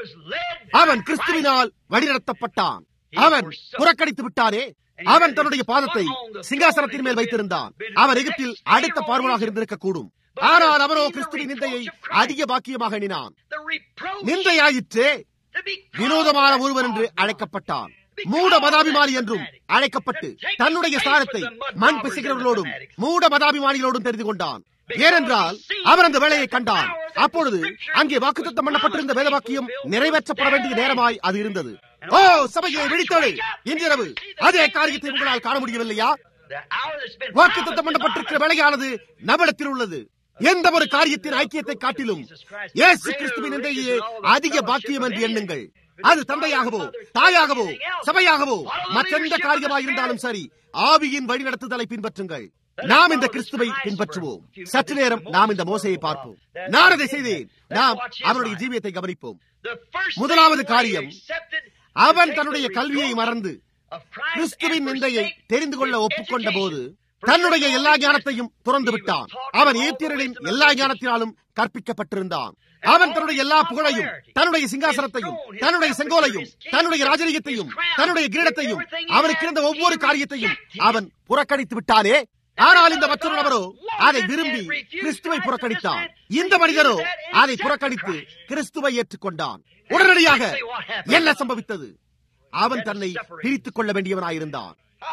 அவன் கிறிஸ்துவினால் வழிநடத்தப்பட்டான் அவன் புறக்கணித்து விட்டானே அவன் தன்னுடைய பாதத்தை சிங்காசனத்தின் மேல் வைத்திருந்தான் அவன் எகிப்தில் அடுத்த பார்வனாக இருந்திருக்க கூடும் ஆனால் அவனோ கிறிஸ்துவின் நிந்தையை அதிக பாக்கியமாக எண்ணினான் நிந்தையாயிற்றே வினோதமான ஒருவன் என்று அழைக்கப்பட்டான் மூட மதாபிமானி என்றும் அழைக்கப்பட்டு தன்னுடைய ஸ்தானத்தை மண் பிசைக்கிறவர்களோடும் மூட மதாபிமானிகளோடும் தெரிந்து கொண்டான் ஏனென்றால் அவர் அந்த வேலையை கண்டான் அப்பொழுது அங்கே வாக்குத்தத்தம் பண்ணப்பட்டிருந்த வேத வாக்கியம் நிறைவேற்றப்பட வேண்டிய நேரமாய் அது இருந்தது ஓ சபையை விழித்தோடு இன்றிரவு அதே காரியத்தை உங்களால் காண முடியவில்லையா வாக்குத்தத்தம் பண்ணப்பட்டிருக்கிற வேலையானது நம்மிடத்தில் உள்ளது எந்த ஒரு காரியத்தின் ஐக்கியத்தை காட்டிலும் இயேசு கிறிஸ்துவின் நிந்தையே அதிக பாக்கியம் என்று எண்ணுங்கள் அது தந்தையாகவோ தாயாகவோ சபையாகவோ மற்றெந்த காரியமாக இருந்தாலும் சரி ஆவியின் வழிநடத்துதலை பின்பற்றுங்கள் நாம் இந்த கிறிஸ்துவை பின்பற்றுவோம் சற்று நேரம் நாம் இந்த மோசையை பார்ப்போம் நான் அதை செய்தேன் நாம் அவனுடைய ஜீவியத்தை கவனிப்போம் முதலாவது காரியம் அவன் தன்னுடைய கல்வியை மறந்து கிறிஸ்துவின் நிந்தையை தெரிந்து கொள்ள ஒப்புக்கொண்ட போது தன்னுடைய எல்லா ஞானத்தையும் துறந்து விட்டான் அவன் ஏத்தியர்களின் எல்லா ஞானத்தினாலும் கற்பிக்கப்பட்டிருந்தான் அவன் தன்னுடைய எல்லா புகழையும் தன்னுடைய சிங்காசனத்தையும் தன்னுடைய செங்கோலையும் தன்னுடைய ராஜரீகத்தையும் தன்னுடைய கிரீடத்தையும் அவனுக்கு இருந்த ஒவ்வொரு காரியத்தையும் அவன் புறக்கணித்து விட்டானே ஆனால் இந்த மற்றொரு நபரோ அதை விரும்பி கிறிஸ்துவை புறக்கணித்தான் இந்த மனிதரோ அதை புறக்கணித்து கிறிஸ்துவை ஏற்றுக்கொண்டான் உடனடியாக என்ன சம்பவித்தது அவன் தன்னை பிரித்துக் கொள்ள வேண்டியவனாயிருந்தான்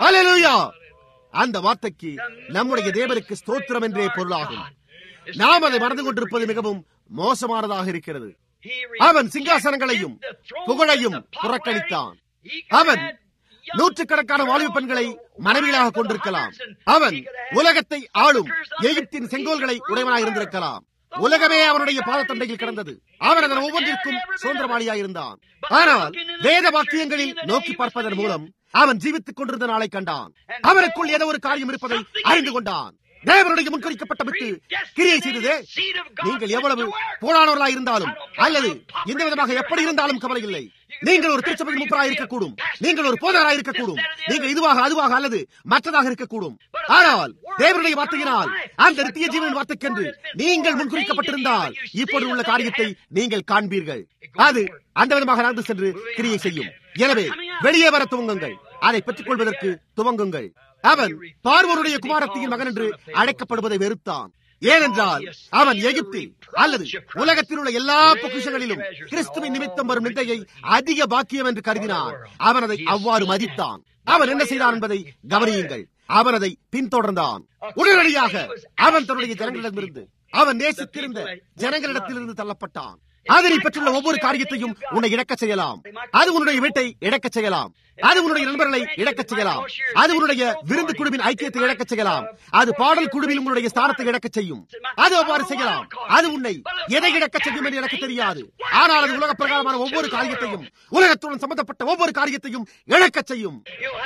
அந்த வார்த்தைக்கு நம்முடைய தேவனுக்கு ஸ்தோத்திரம் என்றே பொருளாகும் நாம் அதை மறந்து கொண்டிருப்பது மிகவும் மோசமானதாக இருக்கிறது அவன் சிங்காசனங்களையும் புகழையும் புறக்கணித்தான் அவன் நூற்றுக்கணக்கான வாலிப பெண்களை மனைவியாக கொண்டிருக்கலாம் அவன் உலகத்தை ஆளும் எகிப்தின் செங்கோல்களை உடையவனாக இருந்திருக்கலாம் உலகமே அவனுடைய பாதத்தண்டையில் கிடந்தது அவன் அதன் ஒவ்வொன்றிற்கும் சுதந்திரவாளியாக இருந்தான் ஆனால் வேத வாக்கியங்களில் நோக்கி பார்ப்பதன் மூலம் அவன் ஜீவித்துக் கொண்டிருந்த நாளை கண்டான் அவனுக்குள் ஏதோ ஒரு காரியம் இருப்பதை அறிந்து கொண்டான் தேவனுடைய முன்கரிக்கப்பட்ட விட்டு கிரியை செய்ததே நீங்கள் எவ்வளவு போரானவர்களாக இருந்தாலும் அல்லது எந்த விதமாக எப்படி இருந்தாலும் கவலை இல்லை நீங்கள் ஒரு திருச்சபையின் முப்பராக இருக்கக்கூடும் நீங்கள் ஒரு போதராக இருக்கக்கூடும் நீங்கள் இதுவாக அதுவாக அல்லது மற்றதாக இருக்கக்கூடும் ஆனால் தேவனுடைய வார்த்தையினால் அந்த நித்திய ஜீவனின் வார்த்தைக்கென்று நீங்கள் முன்குறிக்கப்பட்டிருந்தால் இப்பொழுது உள்ள காரியத்தை நீங்கள் காண்பீர்கள் அது அந்த விதமாக நடந்து சென்று கிரியை செய்யும் எனவே வெளியே வர துவங்குங்கள் அதை பெற்றுக் கொள்வதற்கு துவங்குங்கள் அவன் பார்வருடைய குமாரத்தியின் மகன் என்று அழைக்கப்படுவதை வெறுத்தான் ஏனென்றால் அவன் எகிப்தில் அல்லது உலகத்தில் உள்ள எல்லா பொக்கிஷங்களிலும் கிறிஸ்துவின் நிமித்தம் வரும் நிந்தையை அதிக பாக்கியம் என்று கருதினான் அவன் அதை அவ்வாறு மதித்தான் அவன் என்ன செய்தான் என்பதை கவனியுங்கள் அவன் அதை பின்தொடர்ந்தான் உடனடியாக அவன் தன்னுடைய ஜனங்களிடமிருந்து அவன் நேசித்திருந்த ஜனங்களிடத்திலிருந்து தள்ளப்பட்டான் அதனை பெற்றுள்ள ஒவ்வொரு காரியத்தையும் உன்னை இழக்க செய்யலாம் அது உன்னுடைய வீட்டை இழக்க செய்யலாம் அது உன்னுடைய நண்பர்களை இழக்க செய்யலாம் அது உன்னுடைய விருந்து குழுவின் ஐக்கியத்தை இழக்க செய்யலாம் அது பாடல் குழுவில் உன்னுடைய ஸ்தானத்தை இழக்க செய்யும் அது அவ்வாறு செய்யலாம் அது உன்னை எதை இழக்க செய்யும் என்று எனக்கு தெரியாது ஆனால் அது உலக பிரகாரமான ஒவ்வொரு காரியத்தையும் உலகத்துடன் சம்பந்தப்பட்ட ஒவ்வொரு காரியத்தையும் இழக்க செய்யும்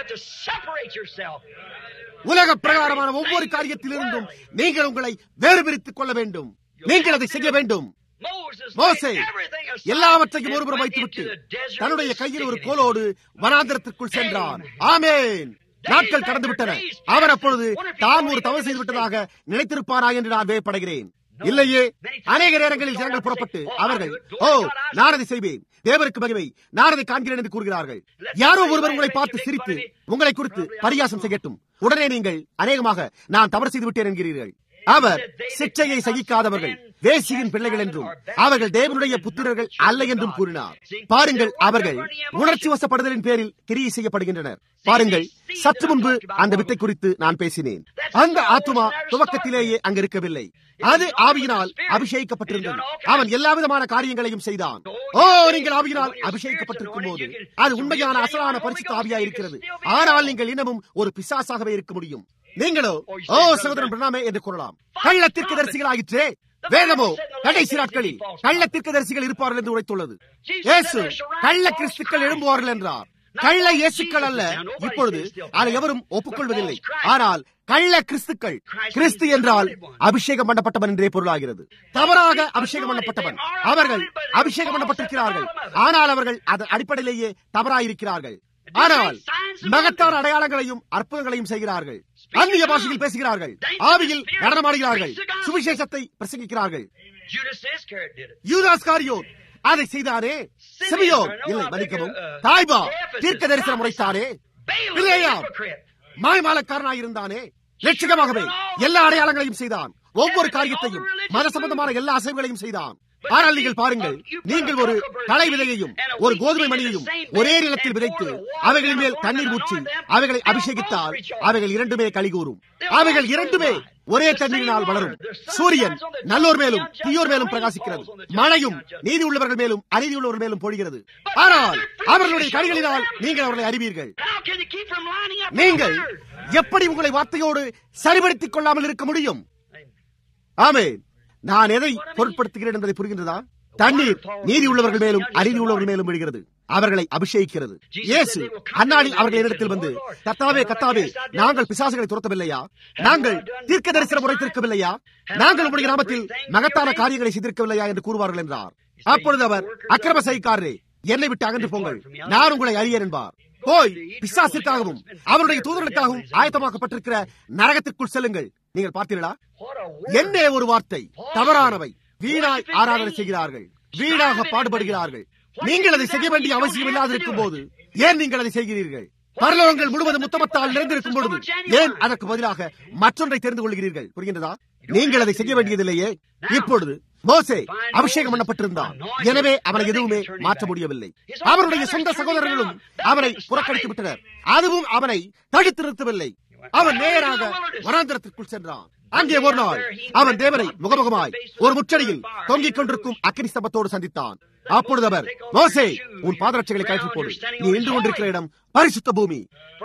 உலக பிரகாரமான ஒவ்வொரு காரியத்திலிருந்தும் நீங்கள் உங்களை வேறு பிரித்துக் கொள்ள வேண்டும் நீங்கள் அதை செய்ய வேண்டும் மோசே எல்லாவற்றையும் ஒருபுறம் வைத்துவிட்டு தன்னுடைய கையில் ஒரு கோலோடு வனாந்திரத்திற்குள் சென்றான் ஆமேன் நாட்கள் கடந்து விட்டன அவர் அப்பொழுது தான் ஒரு தவறு செய்து விட்டதாக நினைத்திருப்பாரா என்று நான் வேப்படுகிறேன் இல்லையே அநேக நேரங்களில் ஜனங்கள் புறப்பட்டு அவர்கள் ஓ நான் அதை செய்வேன் தேவருக்கு மகிமை நான் அதை காண்கிறேன் என்று கூறுகிறார்கள் யாரோ ஒருவர் உங்களை பார்த்து சிரித்து உங்களை குறித்து பரியாசம் செய்யட்டும் உடனே நீங்கள் அநேகமாக நான் தவறு செய்து விட்டேன் என்கிறீர்கள் அவர் சிக்ஷையை சகிக்காதவர்கள் வேசியின் பிள்ளைகள் என்றும் அவர்கள் தேவனுடைய புத்திரர்கள் அல்ல என்றும் கூறினார் பாருங்கள் அவர்கள் உணர்ச்சி வசப்படுதலின் பேரில் கிரியை செய்யப்படுகின்றனர் பாருங்கள் சற்று முன்பு அந்த வித்தை குறித்து நான் பேசினேன் அந்த ஆத்மா துவக்கத்திலேயே அங்கு இருக்கவில்லை அது ஆவியினால் அபிஷேகிக்கப்பட்டிருந்தது அவன் எல்லா விதமான காரியங்களையும் செய்தான் ஓ நீங்கள் ஆவியினால் அபிஷேகிக்கப்பட்டிருக்கும் போது அது உண்மையான அசலான பரிசுத்த ஆவியா இருக்கிறது ஆனால் நீங்கள் இன்னமும் ஒரு பிசாசாகவே இருக்க முடியும் நீங்களோ ஓ சகோதரன் பிரணாமே என்று கூறலாம் கள்ளத்திற்கு தரிசிகளாயிற்றே வேதமோ கடைசி நாட்களில் கள்ளத்திற்கு தரிசிகள் இருப்பார்கள் என்று உரைத்துள்ளது இயேசு கள்ள கிறிஸ்துக்கள் எழும்புவார்கள் என்றார் கள்ள இயேசுக்கள் அல்ல இப்பொழுது அதை எவரும் ஒப்புக்கொள்வதில்லை ஆனால் கள்ள கிறிஸ்துக்கள் கிறிஸ்து என்றால் அபிஷேகம் பண்ணப்பட்டவன் என்றே பொருளாகிறது தவறாக அபிஷேகம் பண்ணப்பட்டவன் அவர்கள் அபிஷேகம் பண்ணப்பட்டிருக்கிறார்கள் ஆனால் அவர்கள் அதன் அடிப்படையிலேயே தவறாயிருக்கிறார்கள் ஆனால் மகத்தான அடையாளங்களையும் அற்புதங்களையும் செய்கிறார்கள் அந்நிய பாஷையில் பேசுகிறார்கள் ஆவியில் நடனமாடுகிறார்கள் சுவிசேஷத்தை பிரசங்கிக்கிறார்கள் யூதாஸ் காரியோ அதை செய்தாரே சிமியோ இல்லை மன்னிக்கவும் தாய்பா தீர்க்க தரிசனம் உரைத்தாரே இல்லையா மாய்மாலக்காரனாயிருந்தானே லட்சிகமாகவே எல்லா அடையாளங்களையும் செய்தான் ஒவ்வொரு காரியத்தையும் மத சம்பந்தமான எல்லா அசைவுகளையும் செய்தான் ஆனால் நீங்கள் பாருங்கள் நீங்கள் ஒரு களை விதையையும் ஒரு கோதுமை மணியையும் ஒரே நிலத்தில் விதைத்து அவைகளின் மேல் தண்ணீர் ஊற்றி அவைகளை அபிஷேகித்தால் அவைகள் இரண்டுமே கழிகூறும் அவைகள் இரண்டுமே ஒரே தண்ணீரினால் வளரும் சூரியன் நல்லோர் மேலும் தீயோர் மேலும் பிரகாசிக்கிறது மழையும் நீதி உள்ளவர்கள் மேலும் அநீதி உள்ளவர்கள் மேலும் பொழிகிறது ஆனால் அவர்களுடைய கனிகளினால் நீங்கள் அவர்களை அறிவீர்கள் நீங்கள் எப்படி உங்களை வார்த்தையோடு சரிபடுத்திக் கொள்ளாமல் இருக்க முடியும் ஆமே நான் எதை பொருட்படுத்துகிறேன் என்பதை புரிகின்றதா தண்ணீர் நீதி உள்ளவர்கள் மேலும் அநீதி உள்ளவர்கள் மேலும் விழுகிறது அவர்களை அபிஷேகிக்கிறது இயேசு அன்னாடி அவர்கள் இடத்தில் வந்து கத்தாவே கத்தாவே நாங்கள் பிசாசுகளை துரத்தவில்லையா நாங்கள் தீர்க்க தரிசனம் உரைத்திருக்கவில்லையா நாங்கள் உங்களுடைய கிராமத்தில் மகத்தான காரியங்களை செய்திருக்கவில்லையா என்று கூறுவார்கள் என்றார் அப்பொழுது அவர் அக்கிரம செய்காரே என்னை விட்டு அகன்று போங்கள் நான் உங்களை அறியேன் என்பார் போய் பிசாசிற்காகவும் அவருடைய தூதர்களுக்காகவும் ஆயத்தமாக்கப்பட்டிருக்கிற நரகத்திற்குள் செல்லுங்கள் நீங்கள் பார்த்தீர்களா என்ன ஒரு வார்த்தை தவறானவை வீணாய் ஆராதனை செய்கிறார்கள் வீணாக பாடுபடுகிறார்கள் நீங்கள் அதை செய்ய வேண்டிய அவசியம் இல்லாதிருக்கும் போது ஏன் நீங்கள் அதை செய்கிறீர்கள் பரலோகங்கள் முழுவதும் முத்தமத்தால் நிறைந்திருக்கும் பொழுது ஏன் அதற்கு பதிலாக மற்றொன்றை தெரிந்து கொள்கிறீர்கள் புரிகின்றதா நீங்கள் அதை செய்ய வேண்டியதில்லையே இப்பொழுது மோசே அபிஷேகம் பண்ணப்பட்டிருந்தான் எனவே அவனை எதுவுமே மாற்ற முடியவில்லை அவருடைய சொந்த சகோதரர்களும் அவனை புறக்கணித்து விட்டனர் அதுவும் அவனை தடுத்து நிறுத்தவில்லை அவன் நேராக வனாந்திரத்திற்குள் சென்றான் அங்கே ஒரு நாள் அவன் தேவனை முகமுகமாய் ஒரு முச்சடியில் தொங்கிக் கொண்டிருக்கும் அக்கினி ஸ்தம்பத்தோடு சந்தித்தான் அப்பொழுது அவர் மோசே உன் பாதரட்சைகளை கழற்றி போடு நீ நின்று கொண்டிருக்கிற இடம் பரிசுத்த பூமி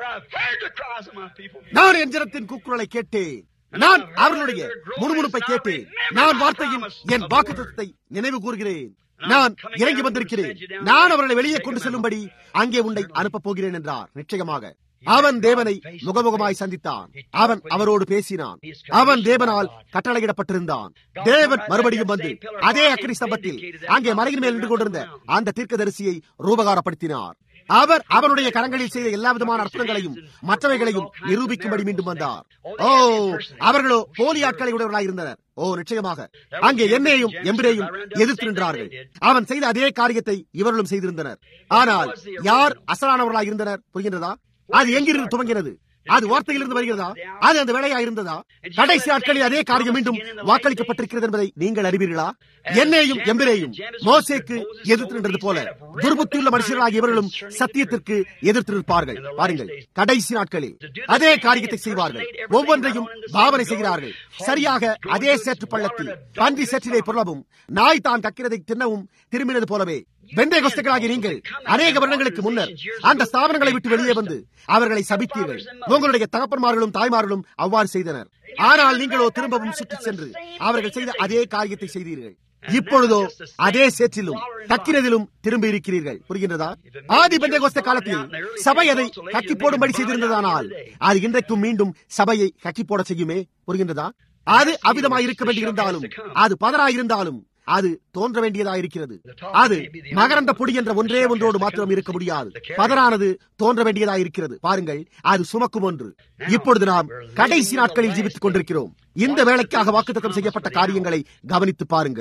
நான் என் ஜனத்தின் கூக்குரலை கேட்டேன் நான் அவர்களுடைய முணுமுணுப்பை கேட்டேன் நான் வார்த்தையின் என் வாக்குத்தத்தை நினைவு கூறுகிறேன் நான் இறங்கி வந்திருக்கிறேன் நான் அவர்களை வெளியே கொண்டு செல்லும்படி அங்கே உன்னை அனுப்பப் போகிறேன் என்றார் நிச்சயமாக அவன் தேவனை முகமுகமாய் சந்தித்தான் அவன் அவரோடு பேசினான் அவன் தேவனால் கட்டளையிடப்பட்டிருந்தான் தேவன் மறுபடியும் வந்து அதே அக்கினி ஸ்தம்பத்தில் அங்கே மலையின் மேல் நின்று கொண்டிருந்த அந்த தீர்க்கதரிசியை ரூபகாரப்படுத்தினார் அவர் அவருடைய கரங்களில் செய்த எல்லா விதமான அற்புதங்களையும் மற்றவைகளையும் நிரூபிக்கும்படி மீண்டும் வந்தார் ஓ அவர்களோ போலி ஆட்களை உடையவர்களாக இருந்தனர் ஓ நிச்சயமாக அங்கே என்னையும் எம்பிரேயும் எதிர்த்து நின்றார்கள் அவன் செய்த அதே காரியத்தை இவர்களும் செய்திருந்தனர் ஆனால் யார் அசலானவர்களாக இருந்தனர் புரிகின்றதா அது எங்கிருந்து துவங்கினது அது வார்த்தையிலிருந்து வருகிறதா அது அந்த வேலையா இருந்ததா கடைசி நாட்களில் அதே காரியம் மீண்டும் வாக்களிக்கப்பட்டிருக்கிறது என்பதை நீங்கள் அறிவீர்களா என்னையும் எம்பிரேயும் மோசேக்கு எதிர்த்து நின்றது போல துர்புத்தியுள்ள மனுஷர்களாக இவர்களும் சத்தியத்திற்கு எதிர்த்து நிற்பார்கள் பாருங்கள் கடைசி நாட்களில் அதே காரியத்தை செய்வார்கள் ஒவ்வொன்றையும் பாவனை செய்கிறார்கள் சரியாக அதே சேற்று பள்ளத்தில் பன்றி சேற்றிலே புரளவும் நாய் தான் கக்கிறதை தின்னவும் திரும்பினது போலவே வெந்தை கொஸ்தர்களாகி நீங்கள் அநேக வருடங்களுக்கு முன்னர் அந்த ஸ்தாபனங்களை விட்டு வெளியே வந்து அவர்களை சபித்தீர்கள் உங்களுடைய தகப்பன்மார்களும் தாய்மார்களும் அவ்வாறு செய்தனர் ஆனால் நீங்களோ திரும்பவும் சுற்றி சென்று அவர்கள் செய்த அதே காரியத்தை செய்தீர்கள் இப்பொழுதோ அதே சேற்றிலும் கக்கினதிலும் திரும்பி இருக்கிறீர்கள் புரிகின்றதா ஆதி பெந்தகோஸ்த காலத்தில் சபை அதை கக்கி போடும்படி செய்திருந்ததானால் அது இன்றைக்கும் மீண்டும் சபையை கக்கி போட செய்யுமே புரிகின்றதா அது அவிதமாய் இருக்க வேண்டியிருந்தாலும் அது பதராயிருந்தாலும் அது தோன்ற வேண்டியதா இருக்கிறது அது மகரந்த பொடி என்ற ஒன்றே ஒன்றோடு மாத்திரம் இருக்க முடியாது பதரானது தோன்ற வேண்டியதா இருக்கிறது பாருங்கள் அது சுமக்கும் ஒன்று இப்பொழுது நாம் கடைசி நாட்களில் ஜீவித்துக் கொண்டிருக்கிறோம் இந்த வேலைக்காக வாக்குத்தத்தம் செய்யப்பட்ட காரியங்களை கவனித்து பாருங்கள்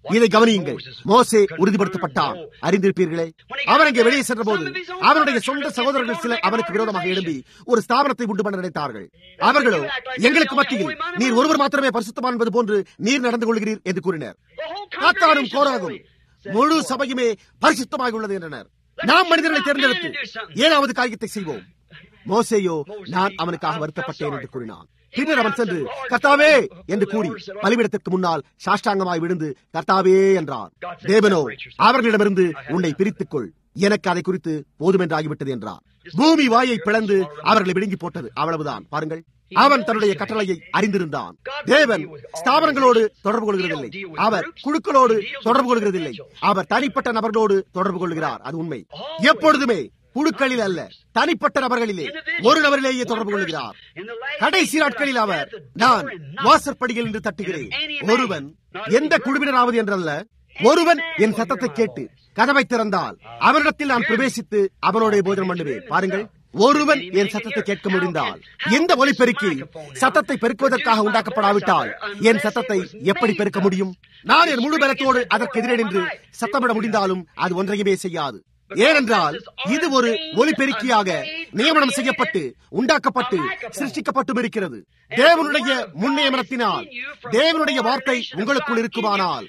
இதை கவனியுங்கள் மோசே உறுதிப்படுத்தப்பட்டான் அறிந்திருப்பீர்களே அவன் அங்கே வெளியே சென்ற போது அவனுடைய சொந்த சகோதரர்கள் சிலர் அவனுக்கு விரோதமாக எழும்பி ஒரு ஸ்தாபனத்தை உண்டு பண்ண நினைத்தார்கள் அவர்களோ எங்களுக்கு மத்தியில் நீர் ஒருவர் மாத்திரமே பரிசுத்தமான் என்பது போன்று நீர் நடந்து கொள்கிறீர் என்று கூறினர் காத்தாரும் கோராகும் முழு சபையுமே பரிசுத்தமாக உள்ளது என்றனர் நாம் மனிதர்களை தேர்ந்தெடுத்து ஏழாவது காரியத்தை செய்வோம் மோசேயோ நான் அவனுக்காக வருத்தப்பட்டேன் என்று கூறினான் பின்னர் அவன் சென்று கர்த்தாவே என்று கூறி பலிபிடத்திற்கு முன்னால் சாஷ்டாங்கமாய் விழுந்து கர்த்தாவே என்றார் தேவனோ அவர்களிடமிருந்து உன்னை பிரித்துக் கொள் எனக்கு அதை குறித்து போதுமென்றாகிவிட்டது என்றார் பூமி வாயை பிளந்து அவர்களை விழுங்கி போட்டது அவ்வளவுதான் பாருங்கள் அவன் தன்னுடைய கட்டளையை அறிந்திருந்தான் தேவன் ஸ்தாபனங்களோடு தொடர்பு கொள்கிறதில்லை அவர் குழுக்களோடு தொடர்பு கொள்கிறதில்லை அவர் தனிப்பட்ட நபர்களோடு தொடர்பு கொள்கிறார் அது உண்மை எப்பொழுதுமே குழுக்களில் அல்ல தனிப்பட்ட நபர்களிலே ஒரு நபரிலேயே தொடர்பு கொள்கிறார் கடைசி நாட்களில் அவர் நான் வாசற்படியில் என்று தட்டுகிறேன் ஒருவன் எந்த குழுவினராவது என்றல்ல ஒருவன் என் சத்தத்தை கேட்டு கதவை திறந்தால் அவனிடத்தில் நான் பிரவேசித்து அவனோட போஜனம் பண்ணுவேன் பாருங்கள் ஒருவன் என் சத்தத்தை கேட்க முடிந்தால் இந்த ஒலிபெருக்கி சத்தத்தை பெருக்குவதற்காக உண்டாக்கப்படாவிட்டால் என் சத்தத்தை எப்படி பெருக்க முடியும் நான் என் முழு பலத்தோடு அதற்கு எதிரே நின்று சத்தமிட முடிந்தாலும் அது ஒன்றையுமே செய்யாது ஏனென்றால் இது ஒரு ஒலிபெருக்கியாக நியமனம் செய்யப்பட்டு உண்டாக்கப்பட்டு சிருஷ்டிக்கப்பட்டும் இருக்கிறது தேவனுடைய முன்னியமனத்தினால் தேவனுடைய வார்த்தை உங்களுக்குள் இருக்குமானால்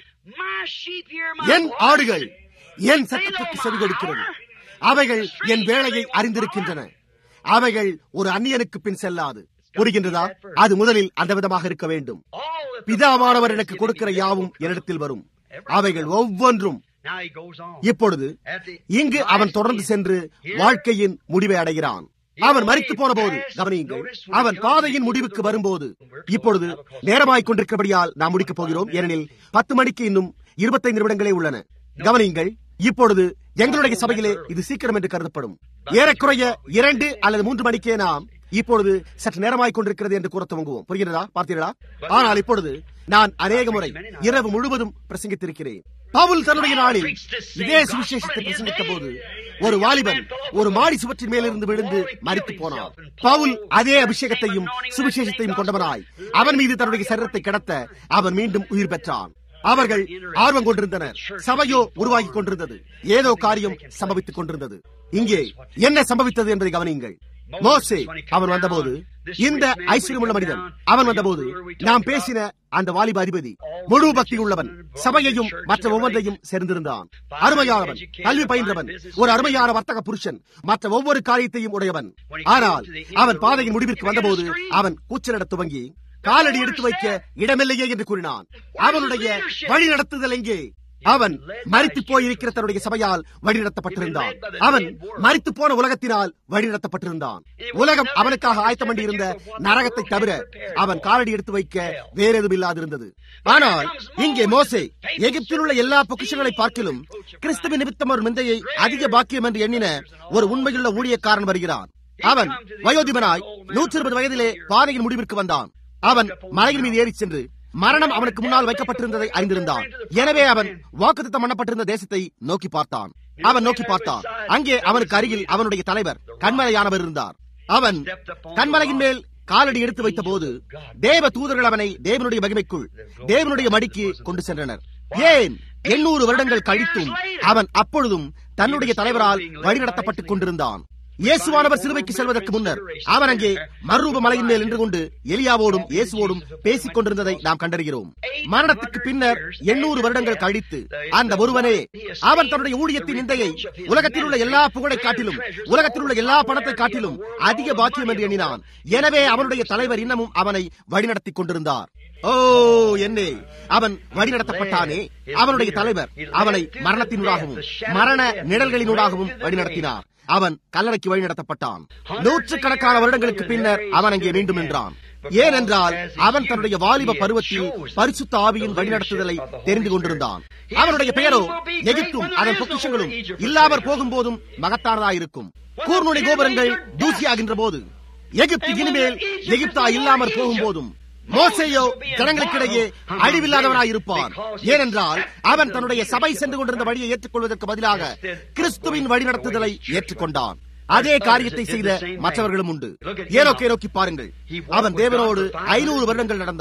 என் ஆடுகள் என் சட்டத்திற்கு செவி கொடுக்கிறது அவைகள் என் வேலையை அறிந்திருக்கின்றன அவைகள் ஒரு அந்நியனுக்கு பின் செல்லாது புரிகின்றதா அது முதலில் அந்த விதமாக இருக்க வேண்டும் பிதாவானவர் எனக்கு கொடுக்கிற யாவும் என்னிடத்தில் வரும் அவைகள் ஒவ்வொன்றும் இப்பொழுது இங்கு அவன் தொடர்ந்து சென்று வாழ்க்கையின் முடிவை அடைகிறான் அவன் மறித்து போன போது கவனியுங்கள் அவன் பாதையின் முடிவுக்கு வரும்போது இப்பொழுது நேரமாய் கொண்டிருக்கிறபடியால் நாம் முடிக்கப் போகிறோம் ஏனெனில் பத்து மணிக்கு இன்னும் இருபத்தைந்து நிமிடங்களே உள்ளன கவனியுங்கள் இப்பொழுது எங்களுடைய சபையிலே இது சீக்கிரம் என்று கருதப்படும் ஏறக்குறைய இரண்டு அல்லது மூன்று மணிக்கே நாம் இப்பொழுது சற்று நேரமாய் கொண்டிருக்கிறது என்று கூற துவங்குவோம் புரிகிறதா பார்த்தீர்களா ஆனால் இப்பொழுது நான் அநேக முறை இரவு முழுவதும் பிரசங்கித்திருக்கிறேன் பவுல் தன்னுடைய நாளில் இதே சுவிசேஷத்தை பிரசங்கித்த போது ஒரு வாலிபன் ஒரு மாடி சுவற்றின் மேலிருந்து விழுந்து மறித்து போனான் பவுல் அதே அபிஷேகத்தையும் சுவிசேஷத்தையும் கொண்டவனாய் அவன் மீது தன்னுடைய சரீரத்தை கிடத்த அவன் மீண்டும் உயிர் பெற்றான் அவர்கள் ஆர்வம் கொண்டிருந்தனர் சபையோ உருவாகி கொண்டிருந்தது ஏதோ காரியம் சம்பவித்துக் கொண்டிருந்தது இங்கே என்ன சம்பவித்தது என்பதை கவனியுங்கள் மோசே அவன் வந்தபோது இந்த ஐஸ்வர்யமுள்ள மனிதன் அவன் வந்தபோது நாம் பேசின அந்த வாலிப அதிபதி முழு பக்தி உள்ளவன் சபையையும் மற்ற ஒவ்வொன்றையும் சேர்ந்திருந்தான் அருமையானவன் கல்வி பயின்றவன் ஒரு அருமையான வர்த்தக புருஷன் மற்ற ஒவ்வொரு காரியத்தையும் உடையவன் ஆனால் அவன் பாதையின் முடிவிற்கு வந்தபோது அவன் கூச்சலிட துவங்கி காலடி எடுத்து வைக்க இடமில்லையே என்று கூறினான் அவனுடைய வழி நடத்துதல் எங்கே அவன் மறித்து போயிருக்கிற தன்னுடைய சபையால் வழிநடத்தப்பட்டிருந்தான் அவன் மறித்து போன உலகத்தினால் வழிநடத்தப்பட்டிருந்தான் உலகம் அவனுக்காக ஆயத்தம் பண்ணி இருந்த நரகத்தை தவிர அவன் காலடி எடுத்து வைக்க வேற எதுவும் இல்லாதிருந்தது ஆனால் இங்கே மோசே எகிப்தில் உள்ள எல்லா பொக்கிஷங்களை பார்க்கிலும் கிறிஸ்துவ நிமித்தம் ஒரு மிந்தையை அதிக பாக்கியம் என்று எண்ணின ஒரு உண்மையுள்ள ஊழியக்காரன் வருகிறான் அவன் வயோதிபனாய் நூற்றி இருபது வயதிலே பாதையின் முடிவிற்கு வந்தான் அவன் மலையின் மீது ஏறி சென்று மரணம் அவனுக்கு முன்னால் வைக்கப்பட்டிருந்ததை அறிந்திருந்தான் எனவே அவன் வாக்குத்தம் பண்ணப்பட்டிருந்த தேசத்தை நோக்கி பார்த்தான் அவன் நோக்கி பார்த்தான் அங்கே அவனுக்கு அருகில் அவனுடைய தலைவர் கண்மலையானவர் இருந்தார் அவன் கண்மலையின் மேல் காலடி எடுத்து வைத்த போது தேவ தூதர்கள் அவனை தேவனுடைய மகிமைக்குள் தேவனுடைய மடிக்கு கொண்டு சென்றனர் ஏன் எண்ணூறு வருடங்கள் கழித்தும் அவன் அப்பொழுதும் தன்னுடைய தலைவரால் வழிநடத்தப்பட்டுக் கொண்டிருந்தான் இயேசுவானவர் சிலுவைக்கு செல்வதற்கு முன்னர் அவர் அங்கே மறுரூப மலையின் மேல் நின்று கொண்டு எலியாவோடும் இயேசுவோடும் பேசிக் கொண்டிருந்ததை நாம் கண்டறிகிறோம் மரணத்துக்கு பின்னர் எண்ணூறு வருடங்கள் கழித்து அந்த ஒருவனே அவன் தன்னுடைய ஊழியத்தின் நிந்தையை உலகத்தில் உள்ள எல்லா புகழை காட்டிலும் உலகத்தில் உள்ள எல்லா பணத்தை காட்டிலும் அதிக பாக்கியம் என்று எண்ணினான் எனவே அவனுடைய தலைவர் இன்னமும் அவனை வழிநடத்திக் கொண்டிருந்தார் ஓ என்னே அவன் வழிநடத்தப்பட்டானே அவனுடைய தலைவர் அவனை மரணத்தினூடாகவும் மரண நிழல்களினூடாகவும் வழிநடத்தினார் அவன் கல்லறைக்கு வழிநடத்தப்பட்டான் நூற்றுக்கணக்கான வருடங்களுக்கு பின்னர் அவன் அங்கே மீண்டும் நின்றான் ஏனென்றால் அவன் தன்னுடைய வாலிப பருவத்தில் பரிசுத்த ஆவியின் வழிநடத்துதலை தெரிந்து கொண்டிருந்தான் அவனுடைய பெயரோ எகிப்தும் அதன் பொக்கிஷங்களும் இல்லாமற் போகும்போதும் மகத்தானதாயிருக்கும் கூர்நுனை கோபுரங்கள் தூசியாகின்ற போது எகிப்து இனிமேல் எகிப்தா இல்லாமற் போகும்போதும் மோசையோ ஜனங்களுக்கிடையே அழிவில்லாதவனாயிருப்பான் ஏனென்றால் அவன் தன்னுடைய சபை சென்று கொண்டிருந்த வழியை ஏற்றுக்கொள்வதற்கு பதிலாக கிறிஸ்துவின் வழிநடத்துதலை ஏற்றுக்கொண்டான் அதே காரியத்தை செய்த மற்றவர்களும் உண்டு ஏனோக்கே நோக்கி பாருங்கள் அவன் தேவனோடு ஐநூறு வருடங்கள் நடந்தான்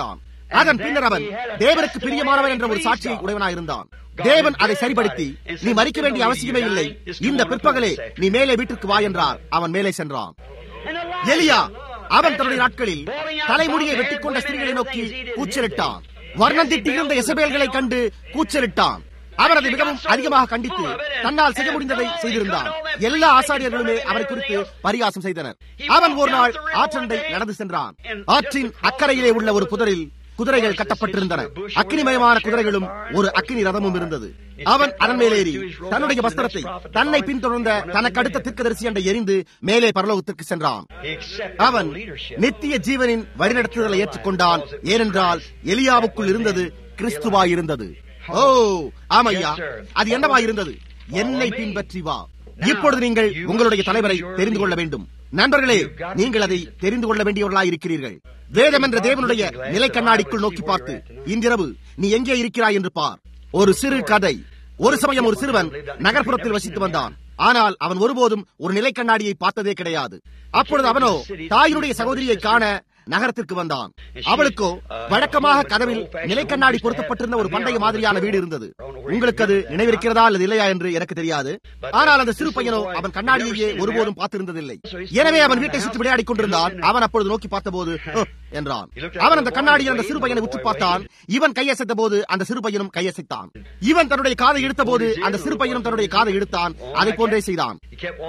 அதன் பின்னர் அவன் தேவனுக்கு பிரியமானவன் என்ற ஒரு சாட்சியை உடையவனாயிருந்தான் தேவன் அதை சரிபடுத்தி நீ மறிக்க வேண்டிய அவசியமே இல்லை இந்த பிற்பகலே நீ மேலே வீட்டுக்கு வா என்றார் அவன் மேலே சென்றான் எலியா அவன் தன்னுடைய நாட்களில் தலைமுடியை வெட்டிக் கொண்ட ஸ்திரீகளை நோக்கி கூச்சலிட்டான் வர்ணம் திட்டியிருந்த எசபேல்களை கண்டு கூச்சலிட்டான் அவர் அதை மிகவும் அதிகமாக கண்டித்து தன்னால் செய்ய முடிந்ததை செய்திருந்தான் எல்லா ஆசாரியர்களுமே அவரை குறித்து பரிகாசம் செய்தனர் அவன் ஒரு நாள் ஆற்றண்டை நடந்து சென்றான் ஆற்றின் அக்கறையிலே உள்ள ஒரு புதரில் குதிரைகள் கட்டப்பட்டிருந்தன அக்னிமயமான குதிரைகளும் ஒரு அக்னி ரதமும் இருந்தது அவன் அதன் மேலேறி தன்னுடைய வஸ்திரத்தை தன்னை பின்தொடர்ந்த தனக்கு அடுத்த தீர்க்கதரிசி என்ற எரிந்து மேலே பரலோகத்திற்கு சென்றான் அவன் நித்திய ஜீவனின் வழிநடத்துதலை ஏற்றுக்கொண்டான் ஏனென்றால் எலியாவுக்குள் இருந்தது கிறிஸ்துவாய் இருந்தது ஓ ஆமையா அது என்னவா இருந்தது என்னை பின்பற்றி வா இப்பொழுது நீங்கள் உங்களுடைய தலைவரை தெரிந்து கொள்ள வேண்டும் நண்பர்களே நீங்கள் அதை தெரிந்து கொள்ள வேண்டியவர்களாய் இருக்கிறீர்கள் வேதம் என்ற தேவனுடைய நிலை கண்ணாடிக்குள் நோக்கி பார்த்து இன்றிரவு நீ எங்கே இருக்கிறாய் என்று பார் ஒரு சிறு கதை ஒரு சமயம் ஒரு சிறுவன் நகர்ப்புறத்தில் வசித்து வந்தான் ஆனால் அவன் ஒருபோதும் ஒரு நிலை கண்ணாடியை பார்த்ததே கிடையாது அப்பொழுது அவனோ தாயினுடைய சகோதரியை காண நகரத்திற்கு வந்தான் அவளுக்கோ வழக்கமாக கதவில் நிலைக்கண்ணாடி பொருத்தப்பட்டிருந்த ஒரு பண்டைய மாதிரியான வீடு இருந்தது உங்களுக்கு அது நினைவிருக்கிறதா அல்லது இல்லையா என்று எனக்கு தெரியாது ஆனால் அந்த சிறு பையனோ அவன் கண்ணாடியையே ஒருபோதும் பார்த்திருந்ததில்லை எனவே அவன் வீட்டை சுற்றி விளையாடிக் கொண்டிருந்தான் அவன் அப்பொழுது நோக்கி பார்த்தபோது என்றான் அவன் அந்த கண்ணாடியில் அந்த சிறு பையனை உற்று பார்த்தான் இவன் கையசைத்த போது அந்த சிறு பையனும் கையசைத்தான் இவன் தன்னுடைய காதை இழுத்த போது அந்த சிறு பையனும் தன்னுடைய காதை இழுத்தான் அதை போன்றே செய்தான்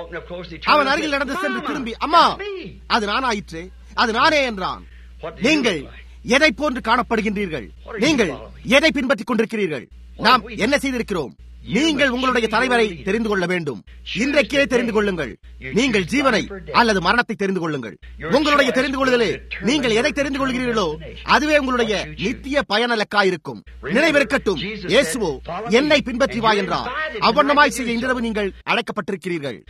அவன் அருகில் நடந்து சென்று திரும்பி அம்மா அது நானாயிற்றே அது நானே என்றான் நீங்கள் எதை போன்று காணப்படுகின்றீர்கள் நீங்கள் எதை பின்பற்றிக் கொண்டிருக்கிறீர்கள் நாம் என்ன செய்திருக்கிறோம் நீங்கள் உங்களுடைய தலைவரை தெரிந்து கொள்ள வேண்டும் இன்றைக்கே தெரிந்து கொள்ளுங்கள் நீங்கள் ஜீவனை அல்லது மரணத்தை தெரிந்து கொள்ளுங்கள் உங்களுடைய தெரிந்து கொள்ளுதலே நீங்கள் எதை தெரிந்து கொள்கிறீர்களோ அதுவே உங்களுடைய நித்திய பயனலக்காயிருக்கும் நினைவிருக்கட்டும் இயேசுவோ என்னை பின்பற்றி வா என்றார் அவ்வண்ணமாய் செய்ய இன்றிரவு நீங்கள் அழைக்கப்பட்டிருக்கிறீர்கள்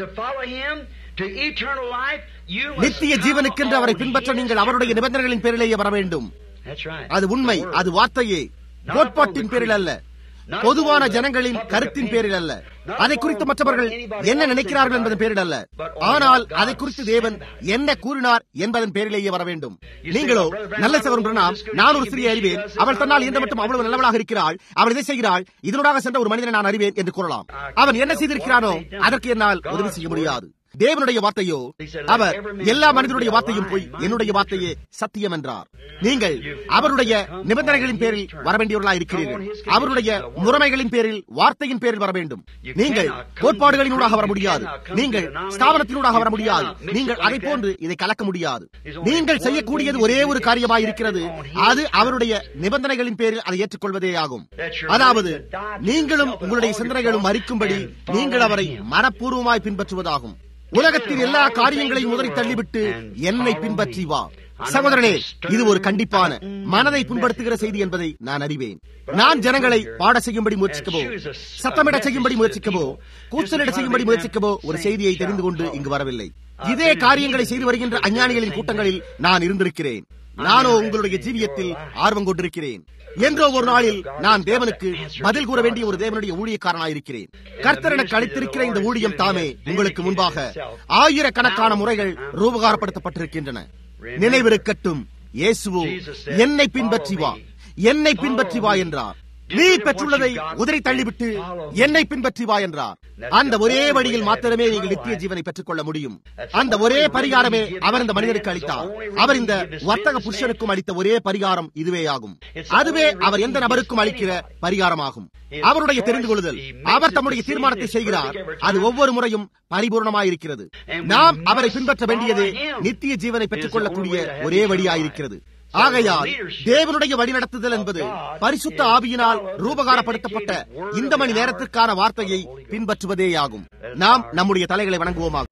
நித்திய ஜீவனுக்கென்று அவரை பின்பற்ற நீங்கள் அவருடைய நிபந்தனைகளின் பேரிலேயே வர வேண்டும் அது உண்மை அது வார்த்தையே கோட்பாட்டின் பேரில் அல்ல பொதுவான ஜனங்களின் கருத்தின் பேரில் அல்ல அதை குறித்து மற்றவர்கள் என்ன நினைக்கிறார்கள் என்பதன் பேரில் அல்ல ஆனால் அதை குறித்து தேவன் என்ன கூறினார் என்பதன் பேரிலேயே வர வேண்டும் நீங்களோ நல்ல சகோதரன் நான் ஒரு சிறிய அறிவேன் அவள் தன்னால் எந்த மட்டும் அவ்வளவு நல்லவளாக இருக்கிறாள் அவள் இதை செய்கிறாள் இதனூடாக சென்ற ஒரு மனிதனை நான் அறிவேன் என்று கூறலாம் அவன் என்ன செய்திருக்கிறானோ அதற்கு என்னால் உதவி செய்ய முடியாது தேவனுடைய வார்த்தையோ அவர் எல்லா மனிதனுடைய வார்த்தையும் போய் என்னுடைய வார்த்தையே சத்தியம் என்றார் நீங்கள் அவருடைய நிபந்தனைகளின் பேரில் வர வேண்டியவர்களாக இருக்கிறீர்கள் அவருடைய முறைமைகளின் பேரில் வார்த்தையின் பேரில் வர வேண்டும் நீங்கள் கோட்பாடுகளினூடாக வர முடியாது நீங்கள் ஸ்தாபனத்தினூடாக வர முடியாது நீங்கள் அதை போன்று இதை கலக்க முடியாது நீங்கள் செய்யக்கூடியது ஒரே ஒரு காரியமாக இருக்கிறது அது அவருடைய நிபந்தனைகளின் பேரில் அதை ஏற்றுக்கொள்வதே ஆகும் அதாவது நீங்களும் உங்களுடைய சிந்தனைகளும் மறிக்கும்படி நீங்கள் அவரை மனப்பூர்வமாய் பின்பற்றுவதாகும் உலகத்தின் எல்லா காரியங்களையும் உதறி தள்ளிவிட்டு என்னை பின்பற்றி வா சகோதரனே இது ஒரு கண்டிப்பான மனதை புண்படுத்துகிற செய்தி என்பதை நான் அறிவேன் நான் ஜனங்களை பாட செய்யும்படி முயற்சிக்கவோ சத்தமிட செய்யும்படி முயற்சிக்கவோ கூச்சலிட செய்யும்படி முயற்சிக்கவோ ஒரு செய்தியை தெரிந்து கொண்டு இங்கு வரவில்லை இதே காரியங்களை செய்து வருகின்ற அஞ்ஞானிகளின் கூட்டங்களில் நான் இருந்திருக்கிறேன் நானோ உங்களுடைய ஜீவியத்தில் ஆர்வம் கொண்டிருக்கிறேன் என்றோ ஒரு நாளில் நான் தேவனுக்கு பதில் கூற வேண்டிய ஒரு தேவனுடைய ஊழியக்காரனாயிருக்கிறேன் கர்த்தர் எனக்கு அளித்திருக்கிற இந்த ஊழியம் தாமே உங்களுக்கு முன்பாக ஆயிரக்கணக்கான முறைகள் ரூபகாரப்படுத்தப்பட்டிருக்கின்றன நினைவிருக்கட்டும் இயேசுவோ என்னை பின்பற்றி வா என்னை பின்பற்றி வா என்றார் நீ பெற்றுள்ளதை உதறி தள்ளிவிட்டு என்னை பின்பற்றி வா என்றார் அந்த ஒரே வழியில் மாத்திரமே நீங்கள் நித்திய ஜீவனை பெற்றுக் கொள்ள முடியும் அந்த ஒரே பரிகாரமே அவர் இந்த மனிதனுக்கு அளித்தார் அவர் இந்த வர்த்தக புருஷனுக்கும் அளித்த ஒரே பரிகாரம் இதுவே ஆகும் அதுவே அவர் எந்த நபருக்கும் அளிக்கிற பரிகாரமாகும் அவருடைய தெரிந்து கொள்ளுதல் அவர் தம்முடைய தீர்மானத்தை செய்கிறார் அது ஒவ்வொரு முறையும் பரிபூர்ணமாயிருக்கிறது நாம் அவரை பின்பற்ற வேண்டியது நித்திய ஜீவனை பெற்றுக் கொள்ளக்கூடிய ஒரே வழியாயிருக்கிறது ஆகையால் தேவனுடைய வழிநடத்துதல் என்பது பரிசுத்த ஆவியினால் ரூபகாரப்படுத்தப்பட்ட இந்த மணி நேரத்திற்கான வார்த்தையை பின்பற்றுவதேயாகும் நாம் நம்முடைய தலைகளை வணங்குவோமாக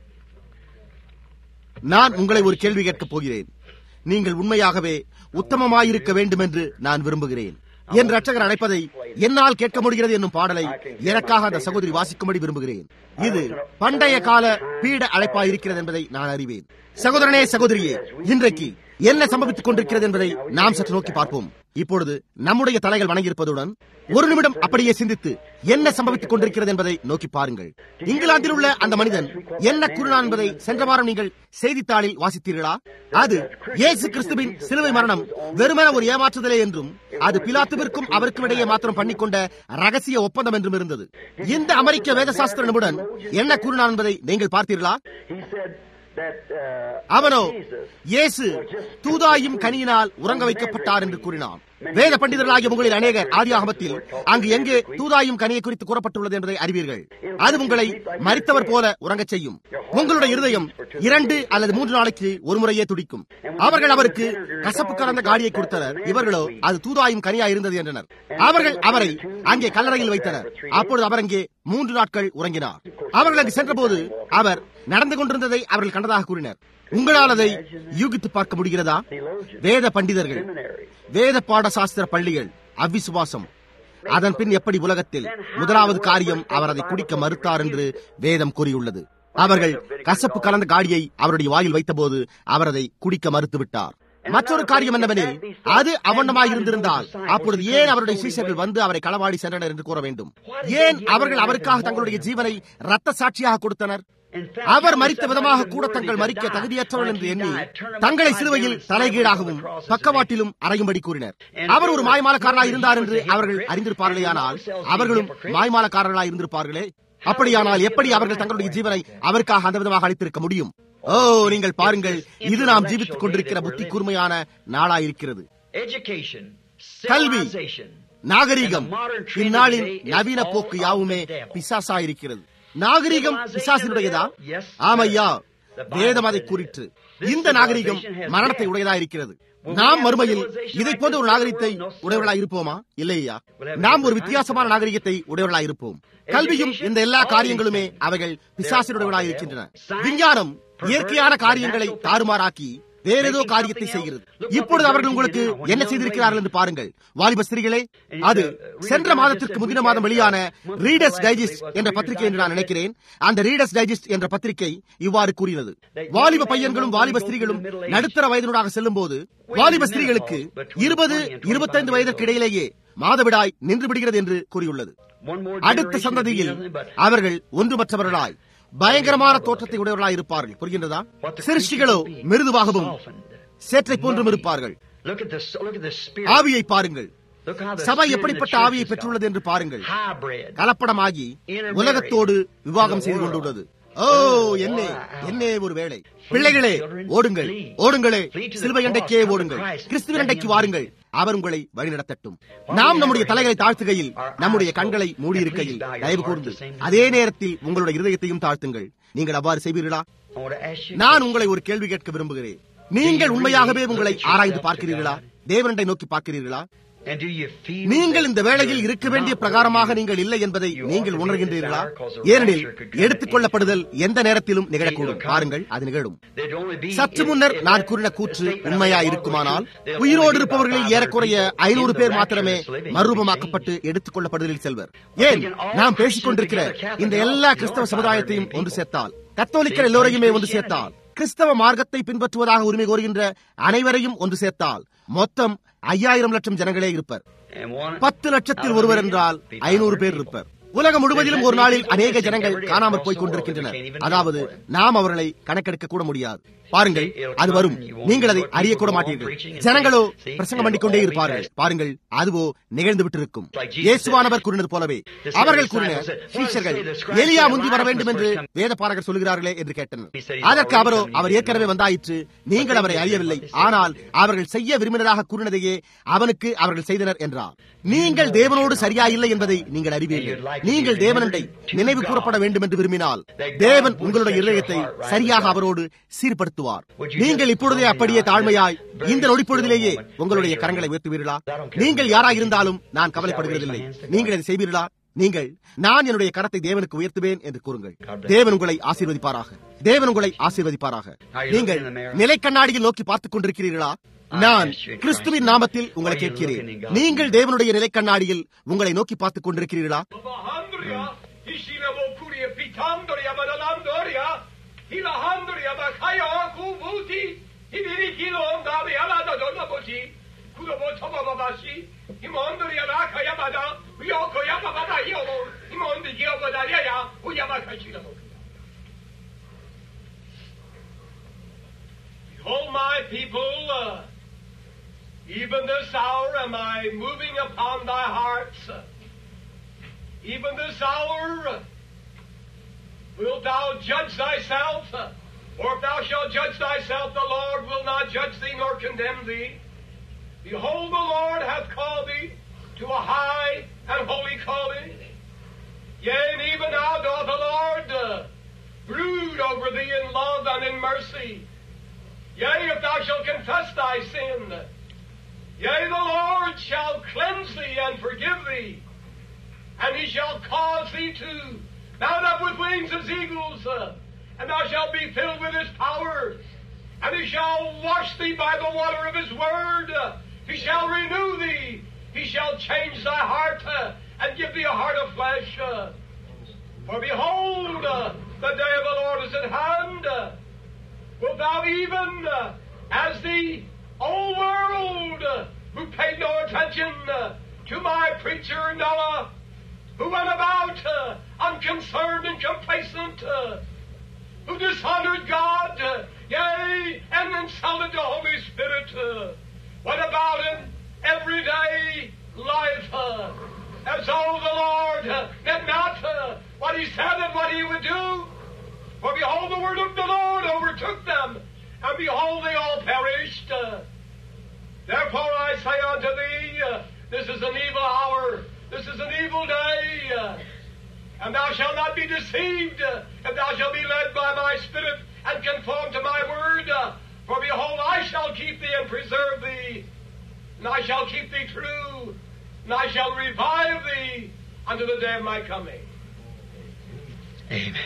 நான் உங்களை ஒரு கேள்வி கேட்கப் போகிறேன் நீங்கள் உண்மையாகவே உத்தமமாயிருக்க வேண்டும் என்று நான் விரும்புகிறேன் என் ரட்சகர் அழைப்பதை என்னால் கேட்க முடிகிறது என்னும் பாடலை எனக்காக அந்த சகோதரி வாசிக்கும்படி விரும்புகிறேன் இது பண்டைய கால பீட அழைப்பாயிருக்கிறது என்பதை நான் அறிவேன் சகோதரனே சகோதரியே இன்றைக்கு என்ன சம்பவித்துக் கொண்டிருக்கிறது என்பதை நாம் சற்று நோக்கி பார்ப்போம் இப்பொழுது நம்முடைய தலைகள் வணங்கியிருப்பதுடன் ஒரு நிமிடம் அப்படியே சிந்தித்து என்ன சம்பவித்துக் கொண்டிருக்கிறது என்பதை நோக்கி பாருங்கள் இங்கிலாந்தில் உள்ள அந்த மனிதன் என்ன கூறினான் என்பதை சென்ற வாரம் நீங்கள் செய்தித்தாளில் வாசித்தீர்களா அது இயேசு கிறிஸ்துவின் சிலுவை மரணம் வெறுமன ஒரு ஏமாற்றுதலே என்றும் அது பிலாத்துவிற்கும் அவருக்கும் இடையே மாத்திரம் பண்ணிக்கொண்ட ரகசிய ஒப்பந்தம் என்றும் இருந்தது இந்த அமெரிக்க வேதசாஸ்திர நிபுணன் என்ன கூறினான் என்பதை நீங்கள் பார்த்தீர்களா அவனோ இயேசு தூதாயும் கனியினால் உறங்க வைக்கப்பட்டார் என்று கூறினான் வேத பண்டிதர்களாகிய உங்களில் அநேகர் ஆதியாகமத்தில் அங்கு எங்கே தூதாயும் கனியை குறித்து கூறப்பட்டுள்ளது என்பதை அறிவீர்கள் அது உங்களை மறித்தவர் போல உறங்கச் செய்யும் உங்களுடைய இருதயம் இரண்டு அல்லது மூன்று நாளைக்கு ஒரு முறையே துடிக்கும் அவர்கள் அவருக்கு கசப்பு கலந்த காடியை கொடுத்தனர் இவர்களோ அது தூதாயும் கனியா இருந்தது என்றனர் அவர்கள் அவரை அங்கே கல்லறையில் வைத்தனர் அப்பொழுது அவர் அங்கே மூன்று நாட்கள் உறங்கினார் அவர்கள் அங்கு சென்றபோது அவர் நடந்து கொண்டிருந்ததை அவர்கள் கண்டதாக கூறினர் உங்களால் அதை யூகித்து பார்க்க முடிகிறதா வேத பண்டிதர்கள் வேத பாடசாஸ்திர பள்ளிகள் அவ்விசுவாசம் அதன் பின் எப்படி உலகத்தில் முதலாவது காரியம் அவர் அதை குடிக்க மறுத்தார் என்று வேதம் கூறியுள்ளது அவர்கள் கசப்பு கலந்த காடியை அவருடைய வாயில் வைத்தபோது அவர் அதை குடிக்க மறுத்து விட்டார் மற்றொரு காரியம் என்னவெனில் அது அவண்ணமாய் இருந்திருந்தால் அப்பொழுது ஏன் அவருடைய சீசர்கள் வந்து அவரை களவாடி சென்றனர் என்று கூற வேண்டும் ஏன் அவர்கள் அவருக்காக தங்களுடைய ஜீவனை ரத்த சாட்சியாக கொடுத்தனர் அவர் மறித்த விதமாக கூட தங்கள் மறிக்க தகுதியற்றவர்கள் என்று எண்ணி தங்களை சிலுவையில் தலைகீழாகவும் பக்கவாட்டிலும் அறையும்படி கூறினர் அவர் ஒரு மாய்மாலக்காரனாய் இருந்தார் என்று அவர்கள் அறிந்திருப்பார்களே ஆனால் அவர்களும் மாய்மாலக்காரர்களாய் இருந்திருப்பார்களே அப்படியானால் எப்படி அவர்கள் தங்களுடைய ஜீவனை அவருக்காக அந்த விதமாக அளித்திருக்க முடியும் ஓ நீங்கள் பாருங்கள் இது நாம் ஜீவித்துக் கொண்டிருக்கிற புத்தி கூர்மையான நாளாயிருக்கிறது கல்வி நாகரிகம் இந்நாளின் நவீன போக்கு யாவுமே பிசாசாயிருக்கிறது நாகரிகம் பிசாசினுடையதா ஆமையா வேதம் அதை குறித்து இந்த நாகரிகம் மரணத்தை உடையதா இருக்கிறது நாம் மறுமையில் இதை போன்ற ஒரு நாகரிகத்தை உடையவர்களா இருப்போமா இல்லையா நாம் ஒரு வித்தியாசமான நாகரிகத்தை உடையவர்களா இருப்போம் கல்வியும் இந்த எல்லா காரியங்களுமே அவைகள் பிசாசினுடையவர்களாக இருக்கின்றன விஞ்ஞானம் இயற்கையான காரியங்களை தாறுமாறாக்கி வேற ஏதோ காரியத்தை செய்கிறது இப்பொழுது அவர்கள் உங்களுக்கு என்ன செய்திருக்கிறார்கள் என்று பாருங்கள் வாலிப ஸ்திரிகளே அது சென்ற மாதத்திற்கு முந்தின மாதம் வெளியான ரீடர்ஸ் டைஜஸ்ட் என்ற பத்திரிகை என்று நான் நினைக்கிறேன் அந்த ரீடர்ஸ் டைஜஸ்ட் என்ற பத்திரிகை இவ்வாறு கூறினது வாலிப பையன்களும் வாலிப ஸ்திரீகளும் நடுத்தர வயதினூடாக செல்லும் போது வாலிப ஸ்திரீகளுக்கு இருபது இருபத்தைந்து வயதிற்கு இடையிலேயே மாதவிடாய் நின்று விடுகிறது என்று கூறியுள்ளது அடுத்த சந்ததியில் அவர்கள் ஒன்றுமற்றவர்களாய் பயங்கரமான தோற்றத்தை உடையவர்களாக இருப்பார்கள் புரிகின்றதா சிருஷ்டிகளோ மிருதுவாகவும் சேற்றை போன்றும் இருப்பார்கள் ஆவியை பாருங்கள் சபை எப்படிப்பட்ட ஆவியை பெற்றுள்ளது என்று பாருங்கள் கலப்படமாகி உலகத்தோடு விவாகம் செய்து கொண்டுள்ளது ஓ என்னே என்னே ஒரு வேலை பிள்ளைகளே ஓடுங்கள் ஓடுங்களே சிலுவை அண்டைக்கே ஓடுங்கள் கிறிஸ்துவின் அண்டைக்கு வாருங்கள் அவர் உங்களை வழிநடத்தட்டும் நாம் நம்முடைய தலைகளை தாழ்த்துகையில் நம்முடைய கண்களை மூடியிருக்கையில் தயவு கூர்ந்து அதே நேரத்தில் உங்களுடைய இருதயத்தையும் தாழ்த்துங்கள் நீங்கள் அவ்வாறு செய்வீர்களா நான் உங்களை ஒரு கேள்வி கேட்க விரும்புகிறேன் நீங்கள் உண்மையாகவே உங்களை ஆராய்ந்து பார்க்கிறீர்களா தேவனண்டை நோக்கி பார்க்கிறீர்களா நீங்கள் இந்த வேளையில் இருக்க வேண்டிய பிரகாரமாக நீங்கள் இல்லை என்பதை நீங்கள் உணர்கின்றீர்களா ஏனெனில் எடுத்துக் கொள்ளப்படுதல் எந்த நேரத்திலும் நிகழக்கூடும் பாருங்கள் அது நிகழும் சற்று முன்னர் நான் கூறின கூற்று உண்மையா இருக்குமானால் உயிரோடு இருப்பவர்களில் ஏறக்குறைய ஐநூறு பேர் மாத்திரமே மறுரூபமாக்கப்பட்டு எடுத்துக் கொள்ளப்படுதலில் செல்வர் ஏன் நாம் பேசிக் கொண்டிருக்கிற இந்த எல்லா கிறிஸ்தவ சமுதாயத்தையும் ஒன்று சேர்த்தால் கத்தோலிக்கர் எல்லோரையுமே ஒன்று சேர்த்தால் கிறிஸ்தவ மார்க்கத்தை பின்பற்றுவதாக உரிமை கோருகின்ற அனைவரையும் ஒன்று சேர்த்தால் மொத்தம் ஐயாயிரம் லட்சம் ஜனங்களே இருப்பர் பத்து லட்சத்தில் ஒருவர் என்றால் ஐநூறு பேர் இருப்பர் உலகம் முழுவதிலும் ஒரு நாளில் அநேக ஜனங்கள் காணாமற் போய் கொண்டிருக்கின்றனர் அதாவது நாம் அவர்களை கணக்கெடுக்க கூட முடியாது பாருங்கள் அது வரும் நீங்கள் அதை அறியக்கூட மாட்டீர்கள் ஜனங்களோ பிரசங்கம் பண்ணிக்கொண்டே இருப்பார்கள் பாருங்கள் அதுவோ நிகழ்ந்து விட்டிருக்கும் இயேசுவானவர் கூறினது போலவே அவர்கள் கூறின சீஷர்கள் எலியா முந்தி வர வேண்டும் என்று வேத பாரகர் சொல்கிறார்களே என்று கேட்டனர் அதற்கு அவரோ அவர் ஏற்கனவே வந்தாயிற்று நீங்கள் அவரை அறியவில்லை ஆனால் அவர்கள் செய்ய விரும்பினதாக கூறினதையே அவனுக்கு அவர்கள் செய்தனர் என்றார் நீங்கள் தேவனோடு சரியா இல்லை என்பதை நீங்கள் அறிவீர்கள் நீங்கள் தேவனண்டை நினைவு கூறப்பட வேண்டும் என்று விரும்பினால் தேவன் உங்களுடைய இதயத்தை சரியாக அவரோடு சீர்படுத்துவார் நீங்கள் இப்பொழுதே அப்படியே தாழ்மையாய் இந்த நொடிப்பொழுதிலேயே உங்களுடைய கரங்களை உயர்த்துவீர்களா நீங்கள் யாராக இருந்தாலும் நான் கவலைப்படுகிறதில்லை நீங்கள் அதை செய்வீர்களா நீங்கள் நான் என்னுடைய கரத்தை தேவனுக்கு உயர்த்துவேன் என்று கூறுங்கள் தேவன் உங்களை ஆசீர்வதிப்பாராக தேவன் உங்களை ஆசீர்வதிப்பாராக நீங்கள் நிலை கண்ணாடியில் நோக்கி பார்த்துக் கொண்டிருக்கிறீர்களா நான் கிறிஸ்துவின் நாமத்தில் உங்களை கேட்கிறேன் நீங்கள் தேவனுடைய நிலை கண்ணாடியில் உங்களை நோக்கி பார்த்துக் கொண்டிருக்கிறீர்களா Behold, my people, uh, even this hour am I moving upon thy hearts. Even this hour wilt thou judge thyself? For if thou shalt judge thyself, the Lord will not judge thee nor condemn thee. Behold, the Lord hath called thee to a high and holy calling. Yea, and even now doth the Lord uh, brood over thee in love and in mercy. Yea, if thou shalt confess thy sin, yea, the Lord shall cleanse thee and forgive thee, and he shall cause thee to mount up with wings as eagles, uh, and thou shalt be filled with his power, and he shall wash thee by the water of his word, uh, he shall renew thee, he shall change thy heart, uh, and give thee a heart of flesh. uh. For behold, uh, the day of the Lord is at hand. uh, Wilt thou even, uh, as the old world, uh, who paid no attention uh, to my preacher Noah, who went about uh, unconcerned and complacent, uh, who dishonored God, uh, yea, and insulted the Holy Spirit, uh, went about in everyday life uh, as though the Lord uh, meant not uh, what He said and what He would do. For behold, the word of the Lord overtook them, and behold, they all perished. Uh, Therefore I say unto thee, uh, this is an evil hour, this is an evil day, uh, and thou shalt not be deceived, uh, if thou shalt be led by my Spirit and conform to my word. uh, for behold, I shall keep thee and preserve thee, and I shall keep thee true, and I shall revive thee unto the day of my coming. Amen.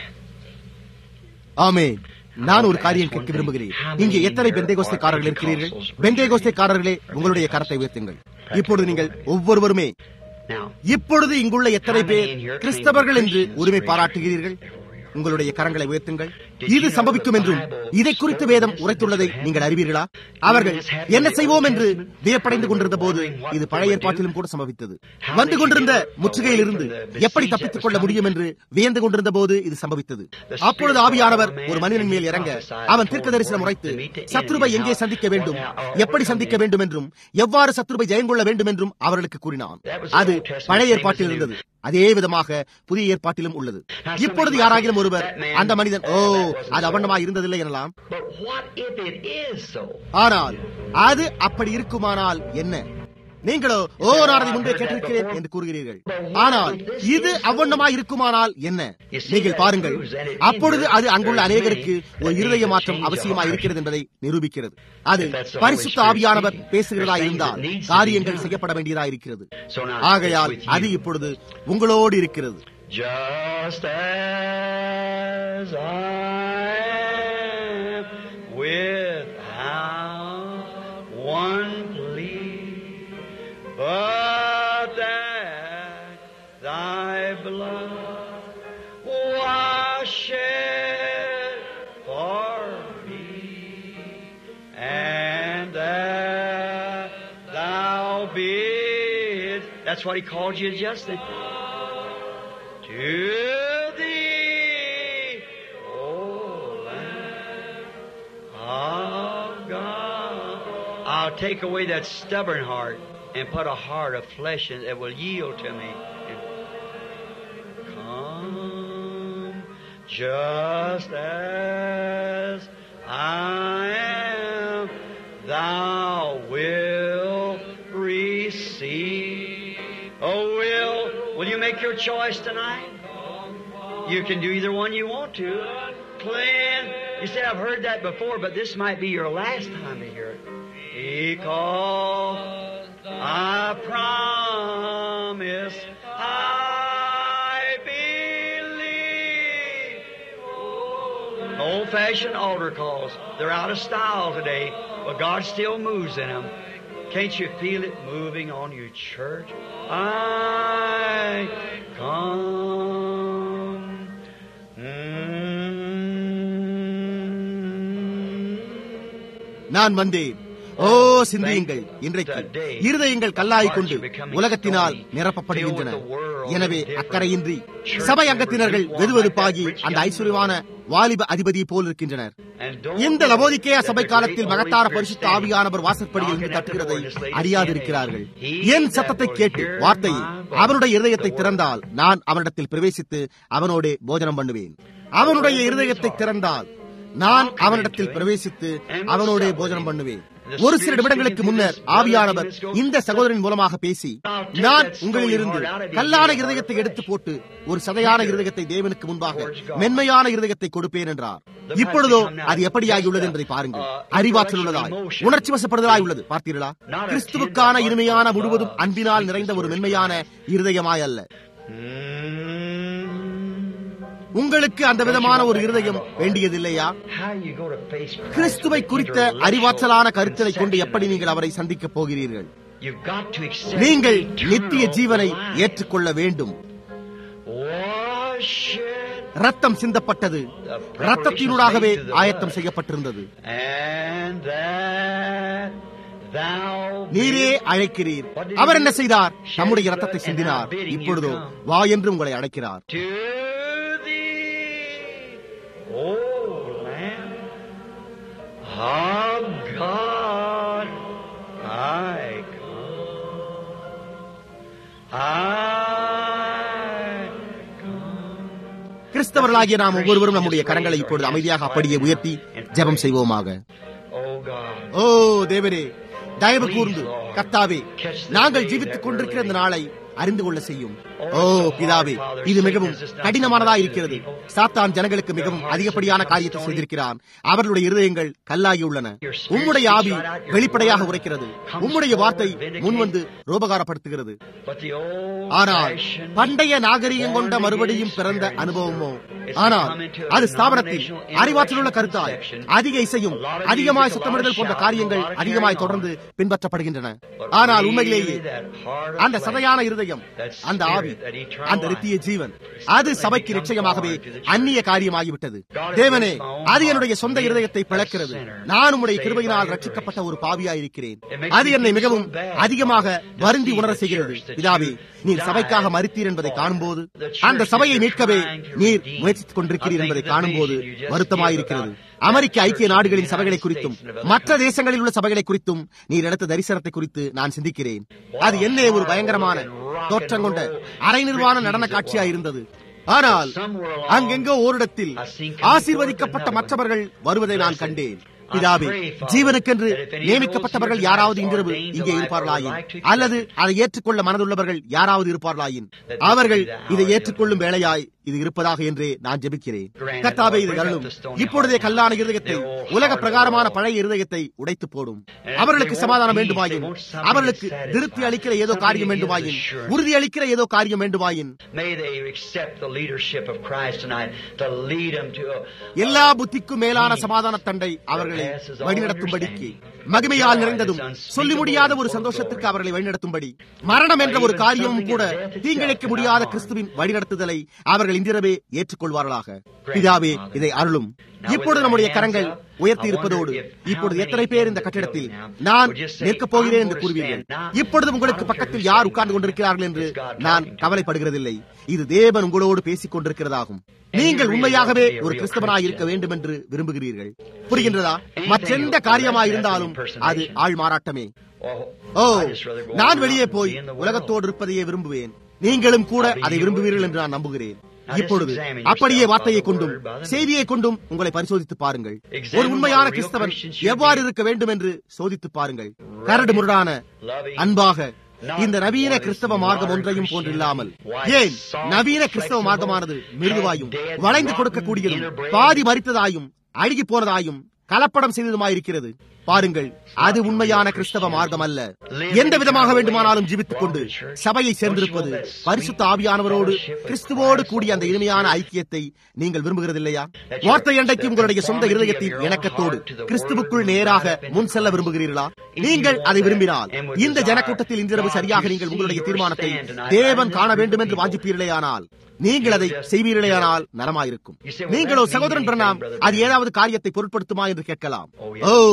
ஆமே நான் ஒரு காரியம் கேட்க விரும்புகிறேன் இங்கே எத்தனை பெந்தைகோஸ்தைக்காரர்கள் இருக்கிறீர்கள் பெந்தைகோஸ்தைக்காரர்களே உங்களுடைய கரத்தை உயர்த்துங்கள் இப்பொழுது நீங்கள் ஒவ்வொருவருமே Now, இப்பொழுது இங்குள்ள எத்தனை பேர் கிறிஸ்தவர்கள் என்று உரிமை பாராட்டுகிறீர்கள் உங்களுடைய கரங்களை உயர்த்துங்கள் இது சம்பவிக்கும் என்றும் இதை குறித்து வேதம் உரைத்துள்ளதை நீங்கள் அறிவீர்களா அவர்கள் என்ன செய்வோம் என்று வியப்படைந்து கொண்டிருந்த போது இது பழைய ஏற்பாட்டிலும் கூட சம்பவித்தது வந்து கொண்டிருந்த முற்றுகையில் இருந்து எப்படி தப்பித்துக் கொள்ள முடியும் என்று வியந்து கொண்டிருந்த போது இது சம்பவித்தது அப்பொழுது ஆவியானவர் ஒரு மனிதன் மேல் இறங்க அவன் தீர்க்க தரிசனம் உரைத்து சத்ருவை எங்கே சந்திக்க வேண்டும் எப்படி சந்திக்க வேண்டும் என்றும் எவ்வாறு சத்ருவை ஜெயங்கொள்ள வேண்டும் என்றும் அவர்களுக்கு கூறினான் அது பழைய ஏற்பாட்டில் இருந்தது அதே விதமாக புதிய ஏற்பாட்டிலும் உள்ளது இப்பொழுது யாராகிலும் ஒருவர் அந்த மனிதன் ஓ அது அவண்ணமா இருந்ததில்லை எனலாம் but what if it is so? ஆனால் அது அப்படி இருக்குமானால் என்ன நீங்களோ ஓ நான் அதை முன்பே கேட்டிருக்கிறேன் என்று கூறுகிறீர்கள் ஆனால் இது அவ்வண்ணமாய் இருக்குமானால் என்ன நீங்கள் பாருங்கள் அப்பொழுது அது அங்குள்ள அநேகருக்கு ஒரு இருதய மாற்றம் அவசியமாய் இருக்கிறது என்பதை நிரூபிக்கிறது அது பரிசுத்த ஆவியானவர் பேசுகிறதா இருந்தால் காரியங்கள் செய்யப்பட வேண்டியதா இருக்கிறது So now, ஆகையால் it's with அது you. இப்பொழுது உங்களோடு இருக்கிறது Just as I am without one plea, but that thy blood was shed for me, and that thou bidst. That's what he called you just then. To thee, O Lamb of God. I'll take away that stubborn heart and put a heart of flesh in that will yield to me. Come just as I am, thou wilt receive. Oh, will, will you make your choice tonight? You can do either one you want to. Cleanse. You say, I've heard that before, but this might be your last time to hear it. Because I promise I believe. Old fashioned altar calls. They're out of style today, but God still moves in them. Can't you feel it moving on your church? I come. Mm. நான் வந்தேன் ஓ சிந்தியுங்கள் இன்றைக்கு இருதயங்கள் கல்லாய் கொண்டு உலகத்தினால் நிரப்பப்படுகின்றன எனவே அக்கறையின்றி சபை அங்கத்தினர்கள் வெதுவெதுப்பாகி அந்த ஐஸ்வர்யமான வாலிப அதிபதி போல் இருக்கின்றனர் இந்த லவோதிக்கேயா சபை காலத்தில் மகத்தார பரிசுத்த ஆவியானவர் வாசற்படியில் இருந்து தட்டுகிறதை அறியாதிருக்கிறார்கள் என் சத்தத்தை கேட்டு வார்த்தையை அவனுடைய இருதயத்தை திறந்தால் நான் அவனிடத்தில் பிரவேசித்து அவனோட போஜனம் பண்ணுவேன் அவனுடைய இருதயத்தை திறந்தால் நான் அவனிடத்தில் பிரவேசித்து அவனோட போஜனம் பண்ணுவேன் ஒரு சில நிமிடங்களுக்கு முன்னர் ஆவியானவர் இந்த சகோதரன் மூலமாக பேசி நான் உங்களில் இருந்து கல்லான இருதயத்தை எடுத்து போட்டு ஒரு சதையான இருதயத்தை தேவனுக்கு முன்பாக மென்மையான இருதயத்தை கொடுப்பேன் என்றார் இப்பொழுதோ அது எப்படியாகி உள்ளது என்பதை பாருங்கள் அறிவாற்றல் உள்ளதாய் உணர்ச்சி வசப்படுதலாய் உள்ளது பார்த்தீர்களா கிறிஸ்துவுக்கான இனிமையான முழுவதும் அன்பினால் நிறைந்த ஒரு மென்மையான இருதயமாய் அல்ல உங்களுக்கு அந்த விதமான ஒரு இருதயம் வேண்டியதில்லையா கிறிஸ்துவை குறித்த அறிவாற்றலான கருத்தலை கொண்டு எப்படி நீங்கள் அவரை சந்திக்கப் போகிறீர்கள் நீங்கள் நித்திய ஜீவனை ஏற்றுக்கொள்ள வேண்டும் ரத்தம் சிந்தப்பட்டது ரத்தத்தினூடாகவே ஆயத்தம் செய்யப்பட்டிருந்தது நீரே அழைக்கிறீர் அவர் என்ன செய்தார் நம்முடைய ரத்தத்தை சிந்தினார் இப்பொழுதோ வா என்று உங்களை அழைக்கிறார் of God I come. I கிறிஸ்தவர்களாகிய நாம் ஒவ்வொருவரும் நம்முடைய கரங்களை இப்பொழுது அமைதியாக அப்படியே உயர்த்தி ஜெபம் செய்வோமாக Oh God. ஓ தேவரே தயவு கூர்ந்து கர்த்தாவே நாங்கள் ஜீவித்துக் கொண்டிருக்கிற இந்த நாளை அறிந்து கொள்ள செய்யும் ஓ பிதாவே இது மிகவும் கடினமானதா இருக்கிறது சாத்தான் ஜனங்களுக்கு மிகவும் அதிகப்படியான காரியத்தை செய்திருக்கிறான் அவர்களுடைய இருதயங்கள் கல்லாகி உள்ளன உம்முடைய ஆவி வெளிப்படையாக உரைக்கிறது உம்முடைய வார்த்தை முன்வந்து ரோபகாரப்படுத்துகிறது But the old ஆனால் fashioned பண்டைய நாகரிகம் கொண்ட மறுபடியும் பிறந்த அனுபவமோ ஆனால் அது ஸ்தாபனத்தில் அறிவாற்றலுள்ள கருத்தாய் அதிக இசையும் அதிகமாய் சுத்தமிடுதல் போன்ற காரியங்கள் அதிகமாய் தொடர்ந்து பின்பற்றப்படுகின்றன ஆனால் உண்மையிலேயே அந்த சதையான இருதயம் அந்த ஆவி அந்த நித்திய ஜீவன் அது சபைக்கு நிச்சயமாகவே அந்நிய காரியமாகிவிட்டது தேவனே அது என்னுடைய சொந்த இருதயத்தை பிளக்கிறது நான் உம்முடைய கிருபையினால் ரட்சிக்கப்பட்ட ஒரு பாவியாயிருக்கிறேன் அது என்னை மிகவும் அதிகமாக வருந்தி உணர செய்கிறது பிதாவே நீர் சபைக்காக மறித்தீர் என்பதை காணும்போது அந்த சபையை மீட்கவே நீர் முயற்சித்துக் கொண்டிருக்கிறீர் என்பதை காணும்போது வருத்தமாயிருக்கிறது அமெரிக்க ஐக்கிய நாடுகளின் சபைகளை குறித்தும் மற்ற தேசங்களில் உள்ள சபைகளை குறித்தும் நீர் எடுத்த தரிசனத்தை குறித்து நான் சிந்திக்கிறேன் அது என்ன ஒரு பயங்கரமான தோற்றம் கொண்ட அரை நிர்வாண நடன காட்சியா இருந்தது ஆனால் அங்கெங்கோ ஓரிடத்தில் ஆசீர்வதிக்கப்பட்ட மற்றவர்கள் வருவதை நான் கண்டேன் பிதாவே ஜீவனுக்கென்று நியமிக்கப்பட்டவர்கள் யாராவது இன்றிரவு இங்கே இருப்பார்களாயின் அல்லது அதை ஏற்றுக்கொள்ள மனதுள்ளவர்கள் யாராவது இருப்பார்களாயின் அவர்கள் இதை ஏற்றுக்கொள்ளும் வேலையாய் இது இருப்பதாக என்றே நான் ஜெபிக்கிறேன் கர்த்தாவே இது அருளும் இப்பொழுதே கல்லான இருதயத்தை உலக பிரகாரமான பழைய இருதயத்தை உடைத்து போடும் அவர்களுக்கு சமாதானம் வேண்டுமாயின் அவர்களுக்கு திருப்தி அளிக்கிற ஏதோ காரியம் வேண்டுமாயின் உறுதி அளிக்கிற ஏதோ காரியம் வேண்டுமாயின் May they accept the leadership of Christ tonight to lead them to a, எல்லா புத்திக்கும் மேலான சமாதான தண்டை அவர்களை வழிநடத்தும்படிக்கு மகிமையால் நிறைந்ததும் சொல்லி முடியாத ஒரு சந்தோஷத்திற்கு அவர்களை வழிநடத்தும்படி மரணம் என்ற ஒரு காரியமும் கூட தீங்கிழைக்க முடியாத கிறிஸ்துவின் வழிநடத்துதலை அவர்கள் இந்திரவே ஏற்றுக்கொள்வார்களாக பிதாவே இதை அருளும் இப்பொழுது நம்முடைய கரங்கள் உயர்த்தி இருப்பதோடு இப்பொழுது எத்தனை பேர் இந்த கட்டிடத்தில் நான் நிற்கப் போகிறேன் என்று கூறுவீர்கள் இப்பொழுது உங்களுக்கு பக்கத்தில் யார் உட்கார்ந்து கொண்டிருக்கிறார்கள் என்று நான் கவலைப்படுகிறதில்லை இது தேவன் உங்களோடு பேசிக் கொண்டிருக்கிறதாகும் நீங்கள் உண்மையாகவே ஒரு கிறிஸ்தவனாய் இருக்க வேண்டும் என்று விரும்புகிறீர்கள் புரிகின்றதா மற்றெந்த காரியமாய் இருந்தாலும் அது ஆள் மாறாட்டமே ஓ நான் வெளியே போய் உலகத்தோடு இருப்பதையே விரும்புவேன் நீங்களும் கூட அதை விரும்புவீர்கள் என்று நான் நம்புகிறேன் இப்பொழுது அப்படியே வார்த்தையை கொண்டும் செய்தியை கொண்டும் உங்களை பரிசோதித்து பாருங்கள் ஒரு உண்மையான கிறிஸ்தவன் எவ்வாறு இருக்க வேண்டும் என்று சோதித்து பாருங்கள் கரடு முரடான அன்பாக இந்த நவீன கிறிஸ்தவ மார்க்கம் ஒன்றையும் போன்றில்லாமல் ஏன் நவீன கிறிஸ்தவ மார்க்கமானது மிருதுவாயும் வளைந்து கொடுக்கக்கூடியதும் பாதி மறித்ததாயும் அழுகி போனதாயும் கலப்படம் செய்ததுமாயிருக்கிறது பாருங்கள் அது உண்மையான கிறிஸ்தவ மார்க்கம் அல்ல எந்த விதமாக வேண்டுமானாலும் ஜீவித்துக் கொண்டு சபையை சேர்ந்திருப்பது பரிசுத்த ஆவியானவரோடு கிறிஸ்துவோடு கூடிய அந்த இனிமையான ஐக்கியத்தை நீங்கள் விரும்புகிறதில்லையா வார்த்தை அண்டைக்கு உங்களுடைய சொந்த இருதயத்தின் இணக்கத்தோடு கிறிஸ்துவுக்குள் நேராக முன் செல்ல விரும்புகிறீர்களா நீங்கள் அதை விரும்பினால் இந்த ஜனக்கூட்டத்தில் இன்றிரவு சரியாக நீங்கள் உங்களுடைய தீர்மானத்தை தேவன் காண வேண்டும் என்று வாஞ்சிப்பீர்களேயானால் நீங்கள் அதை செய்வீர்களேயானால் நலமாயிருக்கும் நீங்களோ சகோதரன் பிரணாம் அது ஏதாவது காரியத்தை பொருட்படுத்துமா என்று கேட்கலாம் ஓ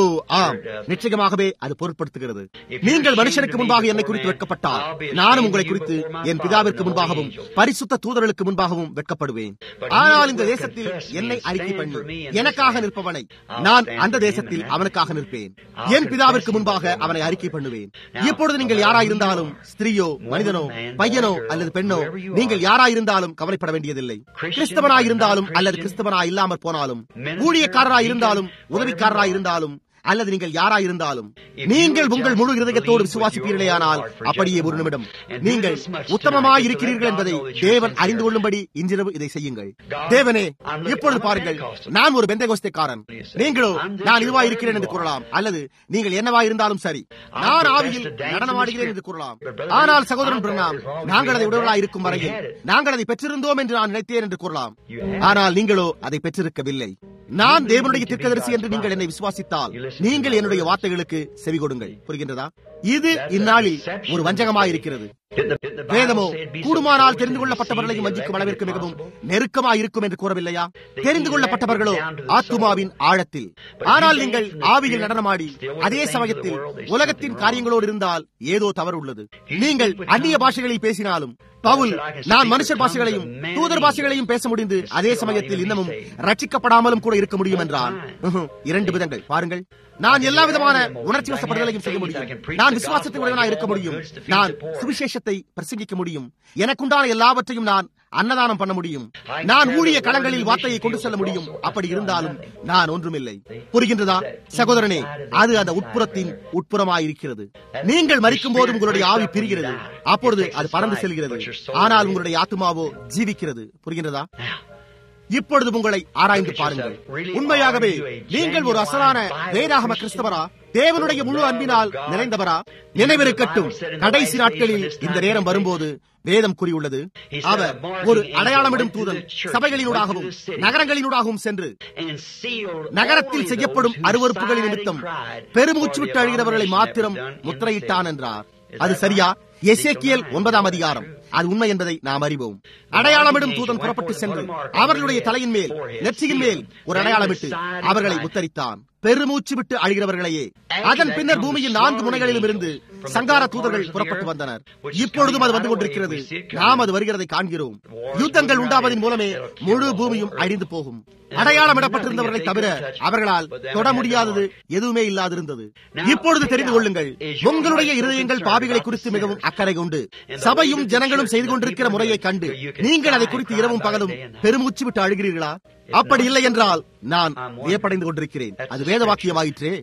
ஆம் நிச்சயமாகவே அது பொருட்படுத்துகிறது நீங்கள் மனுஷனுக்கு முன்பாக என்னை குறித்து வெட்கப்பட்டால் நானும் உங்களை குறித்து என் பிதாவிற்கு முன்பாகவும் பரிசுத்த தூதர்களுக்கு முன்பாகவும் வெட்கப்படுவேன் ஆனால் இந்த தேசத்தில் என்னை அறிக்கை பண்ணி எனக்காக நிற்பவனை நான் அந்த தேசத்தில் அவனுக்காக நிற்பேன் என் பிதாவிற்கு முன்பாக அவனை அறிக்கை பண்ணுவேன் இப்பொழுது நீங்கள் யாராயிருந்தாலும் ஸ்திரீயோ மனிதனோ பையனோ அல்லது பெண்ணோ நீங்கள் யாராயிருந்தாலும் கவலைப்பட வேண்டியதில்லை கிறிஸ்தவனாயிருந்தாலும் அல்லது கிறிஸ்தவனா இல்லாமற் போனாலும் ஊழியக்காரராய் இருந்தாலும் உதவிக்காரராய் இருந்தாலும் அல்லது நீங்கள் யாராயிருந்தாலும் நீங்கள் உங்கள் முழு இருதயத்தோடு விசுவாசிப்பீர்களேயானால் அப்படியே ஒரு நிமிடம் நீங்கள் உத்தமமாய் இருக்கிறீர்கள் என்பதை தேவன் அறிந்து கொள்ளும்படி இன்றிரவு இதை செய்யுங்கள் தேவனே இப்பொழுது பாருங்கள் நான் ஒரு பெந்தகோஸ்தைக்காரன் நீங்களோ நான் இதுவா இருக்கிறேன் என்று கூறலாம் அல்லது நீங்கள் என்னவா இருந்தாலும் சரி நான் ஆவியில் நடனமாடுகிறேன் என்று கூறலாம் ஆனால் சகோதரன் பிரணாம் நாங்கள் அதை உடலாய் இருக்கும் வரையில் நாங்கள் அதை பெற்றிருந்தோம் என்று நான் நினைத்தேன் என்று கூறலாம் ஆனால் நீங்களோ அதை பெற்றிருக்கவில்லை நான் தேவனுடைய தீர்க்கதரிசி என்று நீங்கள் என்னை விசுவாசித்தால் நீங்கள் என்னுடைய வார்த்தைகளுக்கு செவி கொடுங்கள் புரிகின்றதா இது இந்நாளில் ஒரு வஞ்சகமாய் இருக்கிறது வேதமோ கூடுமானால் தெரிந்து கொள்ளப்பட்டவர்களையும் வஞ்சிக்கும் அளவிற்கு மிகவும் நெருக்கமாய் இருக்கும் என்று கூறவில்லையா தெரிந்து கொள்ளப்பட்டவர்களோ ஆத்துமாவின் ஆழத்தில் ஆனால் நீங்கள் ஆவியில் நடனமாடி அதே சமயத்தில் உலகத்தின் காரியங்களோடு இருந்தால் ஏதோ தவறு உள்ளது நீங்கள் அந்நிய பாஷைகளில் பேசினாலும் பவுல் நான் மனுஷர் பாஷைகளையும் தூதர் பாஷைகளையும் பேச முடிந்து அதே சமயத்தில் இன்னமும் ரட்சிக்கப்படாமலும் கூட இருக்க முடியும் என்றால் இரண்டு விதங்கள் பாருங்கள் நான் எல்லா விதமான உணர்ச்சி வசப்படுதலையும் செய்ய முடியும் நான் விசுவாசத்தை உடையவனாக இருக்க முடியும் நான் சுவிசேஷத்தை பிரசங்கிக்க முடியும் எனக்குண்டான எல்லாவற்றையும் நான் அன்னதானம் பண்ண முடியும் நான் ஊழிய களங்களில் வார்த்தையை கொண்டு செல்ல முடியும் அப்படி இருந்தாலும் நான் ஒன்றுமில்லை புரிகின்றதா சகோதரனே அது அந்த உட்புறத்தின் உட்புறமாயிருக்கிறது நீங்கள் மறிக்கும் போது உங்களுடைய ஆவி பிரிகிறது அப்பொழுது அது பறந்து செல்கிறது ஆனால் உங்களுடைய ஆத்மாவோ ஜீவிக்கிறது புரிகின்றதா இப்பொழுது உங்களை ஆராய்ந்து பாருங்கள் உண்மையாகவே நீங்கள் ஒரு அசலான வேதாகம கிறிஸ்தவரா தேவனுடைய முழு அன்பினால் நிறைந்தவரா நினைவிருக்கட்டும் கடைசி நாட்களில் இந்த நேரம் வரும்போது வேதம் கூறியுள்ளது அவர் ஒரு அடையாளமிடும் தூதன் சபைகளினூடாகவும் நகரங்களினூடாகவும் சென்று நகரத்தில் செய்யப்படும் அருவறுப்புகளின் நிமித்தம் பெருமூச்சு விட்டு அழுகிறவர்களை மாத்திரம் முத்திரையிட்டான் என்றார் அது சரியா எசேக்கியல் ஒன்பதாம் அதிகாரம் அது உண்மை என்பதை நாம் அறிவோம் அடையாளமிடும் தூதன் புறப்பட்டு சென்று அவர்களுடைய தலையின் மேல் நெற்றியின் மேல் ஒரு அடையாளமிட்டு அவர்களை முத்தரித்தான் பெருமூச்சு விட்டு அழுகிறவர்களையே அதன் பின்னர் பூமியின் நான்கு முனைகளிலும் இருந்து சங்கார தூதர்கள் புறப்பட்டு வந்தனர் இப்பொழுதும் அது வந்து கொண்டிருக்கிறது நாம் அது வருகிறதை காண்கிறோம் யுத்தங்கள் உண்டாவதன் மூலமே முழு பூமியும் அழிந்து போகும் அடையாளமிடப்பட்டிருந்தவர்களை தவிர அவர்களால் தொட முடியாதது எதுவுமே இல்லாதிருந்தது இப்பொழுது தெரிந்து கொள்ளுங்கள் உங்களுடைய இருதயங்கள் பாவிகளை குறித்து மிகவும் அக்கறை கொண்டு சபையும் ஜனங்களும் செய்து கொண்டிருக்கிற முறையை கண்டு நீங்கள் அதை குறித்து இரவும் பகலும் பெருமூச்சு விட்டு அழுகிறீர்களா அப்படி இல்லை என்றால் நான் வியப்படைந்து கொண்டிருக்கிறேன் அது வேத வாக்கியமாயிற்றே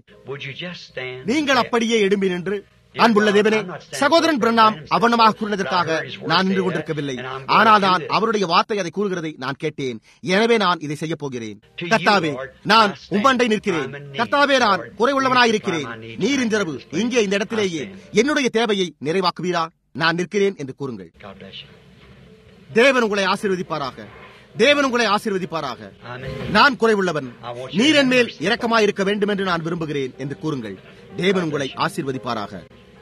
நீங்கள் அப்படியே எழும்பி நின்று அன்புள்ள தேவனே சகோதரன் பிரண்ணாம் அவனமாக கூறினதற்காக நான் நின்று கொண்டிருக்கவில்லை ஆனால் நான் அவருடைய வார்த்தை அதை கூறுகிறதை நான் கேட்டேன் எனவே நான் இதை செய்ய போகிறேன் கர்த்தாவே நான் உம்மண்டை நிற்கிறேன் கர்த்தாவே நான் குறைவுள்ளவனாயிருக்கிறேன் நீர் இன்றிரவு இங்கே இந்த இடத்திலேயே என்னுடைய தேவையை நிறைவாக்குவீரா நான் நிற்கிறேன் என்று கூறுங்கள் தேவன் உங்களை ஆசீர்வதிப்பாராக தேவன் உங்களை ஆசீர்வதிப்பாராக நான் குறைவுள்ளவன் நீர் என் மேல் இரக்கமாயிருக்க வேண்டும் என்று நான் விரும்புகிறேன் என்று கூறுங்கள் தேவன் உங்களை ஆசீர்வதிப்பாராக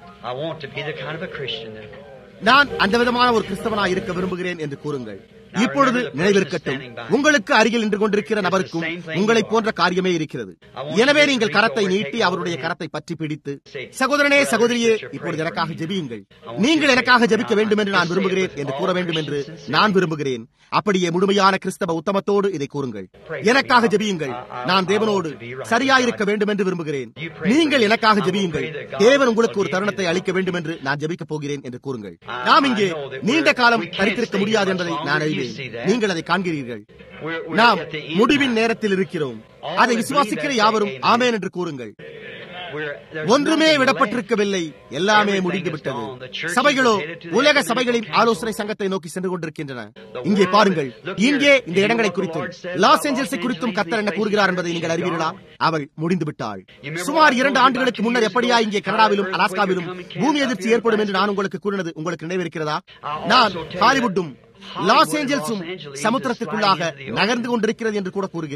நான் அந்த விதமான ஒரு கிறிஸ்தவனாக இருக்க விரும்புகிறேன் என்று கூறுங்கள் இப்பொழுது நினைவிருக்கட்டும் உங்களுக்கு அருகில் நின்று கொண்டிருக்கிற நபருக்கும் உங்களை போன்ற காரியமே இருக்கிறது எனவே நீங்கள் கரத்தை நீட்டி அவருடைய கரத்தை பற்றி பிடித்து சகோதரனே சகோதரியே இப்பொழுது எனக்காக ஜெபியுங்கள் நீங்கள் எனக்காக ஜெபிக்க வேண்டும் என்று நான் விரும்புகிறேன் என்று கூற வேண்டும் என்று நான் விரும்புகிறேன் அப்படியே முழுமையான கிறிஸ்தவ உத்தமத்தோடு இதை கூறுங்கள் எனக்காக ஜெபியுங்கள் நான் தேவனோடு சரியாயிருக்க வேண்டும் என்று விரும்புகிறேன் நீங்கள் எனக்காக ஜெபியுங்கள் தேவன் உங்களுக்கு ஒரு தருணத்தை அளிக்க வேண்டும் என்று நான் ஜெபிக்கப் போகிறேன் என்று கூறுங்கள் நாம் இங்கே நீண்ட காலம் தரித்திருக்க முடியாது என்பதை நான் அறிவேன் நீங்கள் அதை காண்கிறீர்கள் நாம் முடிவின் நேரத்தில் இருக்கிறோம் அதை விசுவாசிக்கிற யாவரும் ஆமேன் என்று கூறுங்கள் ஒன்றுமே விடப்பட்டிருக்கவில்லை எல்லாமே முடிந்து விட்டது சபைகளோ உலக சபைகளின் ஆலோசனை சங்கத்தை நோக்கி சென்று கொண்டிருக்கின்றன இங்கே பாருங்கள் இங்கே இந்த இடங்களை குறித்தும் லாஸ் ஏஞ்சல்ஸை குறித்தும் கத்தர் என்ன கூறுகிறார் என்பதை நீங்கள் அறிவீர்களா அவள் முடிந்து விட்டாள் சுமார் இரண்டு ஆண்டுகளுக்கு முன்னர் எப்படியா இங்கே கனடாவிலும் அலாஸ்காவிலும் பூமி எதிர்ச்சி ஏற்படும் என்று நான் உங்களுக்கு கூறினது உங்களுக்கு நினைவிருக்கிறதா நான் ஹாலிவுட்டும் லாஸ் ஏஞ்சல்ஸும் சமுத்திரத்திற்குள்ளாக நகர்ந்து கொண்டிருக்கிறது என்று கூட கூறுகிறேன்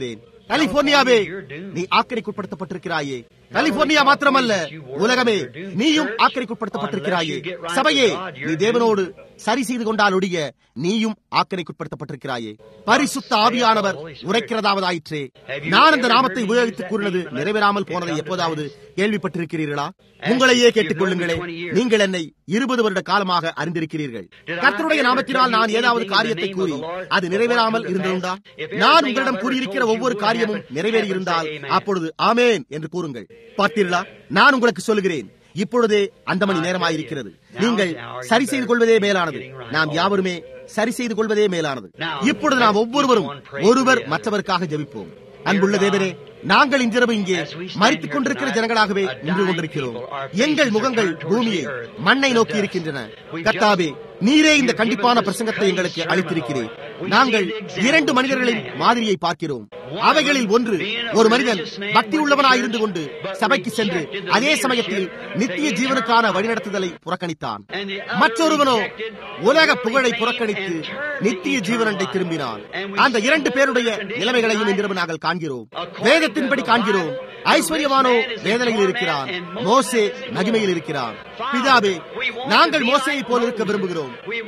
கலிபோர்னியாவே நீ ஆக்கிரைக்குட்படுத்தப்பட்டிருக்கிறாயே கலிபோர்னியா மாத்திரமல்ல உலகமே நீயும் ஆக்கிரைக்குட்படுத்தப்பட்டிருக்கிறாயே சபையே நீ தேவனோடு சரி செய்து கொண்டால் ஒழிய நீயும் ஆக்கிரைக்குட்படுத்தப்பட்டிருக்கிறாயே பரிசுத்த ஆவியானவர் உரைக்கிறதாவதாயிற்றே நான் அந்த நாமத்தை உபயோகித்து கூறினது நிறைவேறாமல் போனதை எப்போதாவது கேள்விப்பட்டிருக்கிறீர்களா உங்களையே கேட்டுக் கொள்ளுங்களே நீங்கள் என்னை இருபது வருட காலமாக அறிந்திருக்கிறீர்கள் கர்த்தருடைய நாமத்தினால் நான் ஏதாவது காரியத்தை கூறி அது நிறைவேறாமல் இருந்ததுண்டா நான் உங்களிடம் கூறியிருக்கிற ஒவ்வொரு காரியமும் நிறைவேறி இருந்தால் அப்பொழுது ஆமேன் என்று கூறுங்கள் பார்த்தீர்களா நான் உங்களுக்கு சொல்லுகிறேன் இப்பொழுதே அந்த மணி நேரமாயிருக்கிறது நீங்கள் சரி செய்து கொள்வதே மேலானது நாம் யாவருமே சரி செய்து கொள்வதே மேலானது இப்பொழுது நாம் ஒவ்வொருவரும் ஒருவர் மற்றவருக்காக ஜெபிப்போம் அன்புள்ள தேவரே நாங்கள் இன்றிரவு இங்கே மறித்துக் கொண்டிருக்கிற ஜனங்களாகவே நின்று கொண்டிருக்கிறோம் எங்கள் முகங்கள் பூமியை மண்ணை நோக்கி இருக்கின்றன கத்தாபே நீரே இந்த கண்டிப்பான பிரசங்கத்தை எங்களுக்கு அளித்திருக்கிறேன் நாங்கள் இரண்டு மனிதர்களின் மாதிரியை பார்க்கிறோம் அவைகளில் ஒன்று ஒரு மனிதன் பக்தி உள்ளவனாய் இருந்து கொண்டு சபைக்கு சென்று அதே சமயத்தில் நித்திய ஜீவனுக்கான வழிநடத்துதலை புறக்கணித்தான் மற்றொருவனோ உலக புகழை புறக்கணித்து நித்திய ஜீவனண்டை திரும்பினான் அந்த இரண்டு பேருடைய நிலைமைகளையும் இன்றிரவு நாங்கள் காண்கிறோம் வேதத்தின்படி காண்கிறோம் ஐஸ்வர்யமானோ வேதனையில் இருக்கிறான் மோசே மகிமையில் இருக்கிறான் பிதாவே நாங்கள் மோசையை போல இருக்க விரும்புகிறோம்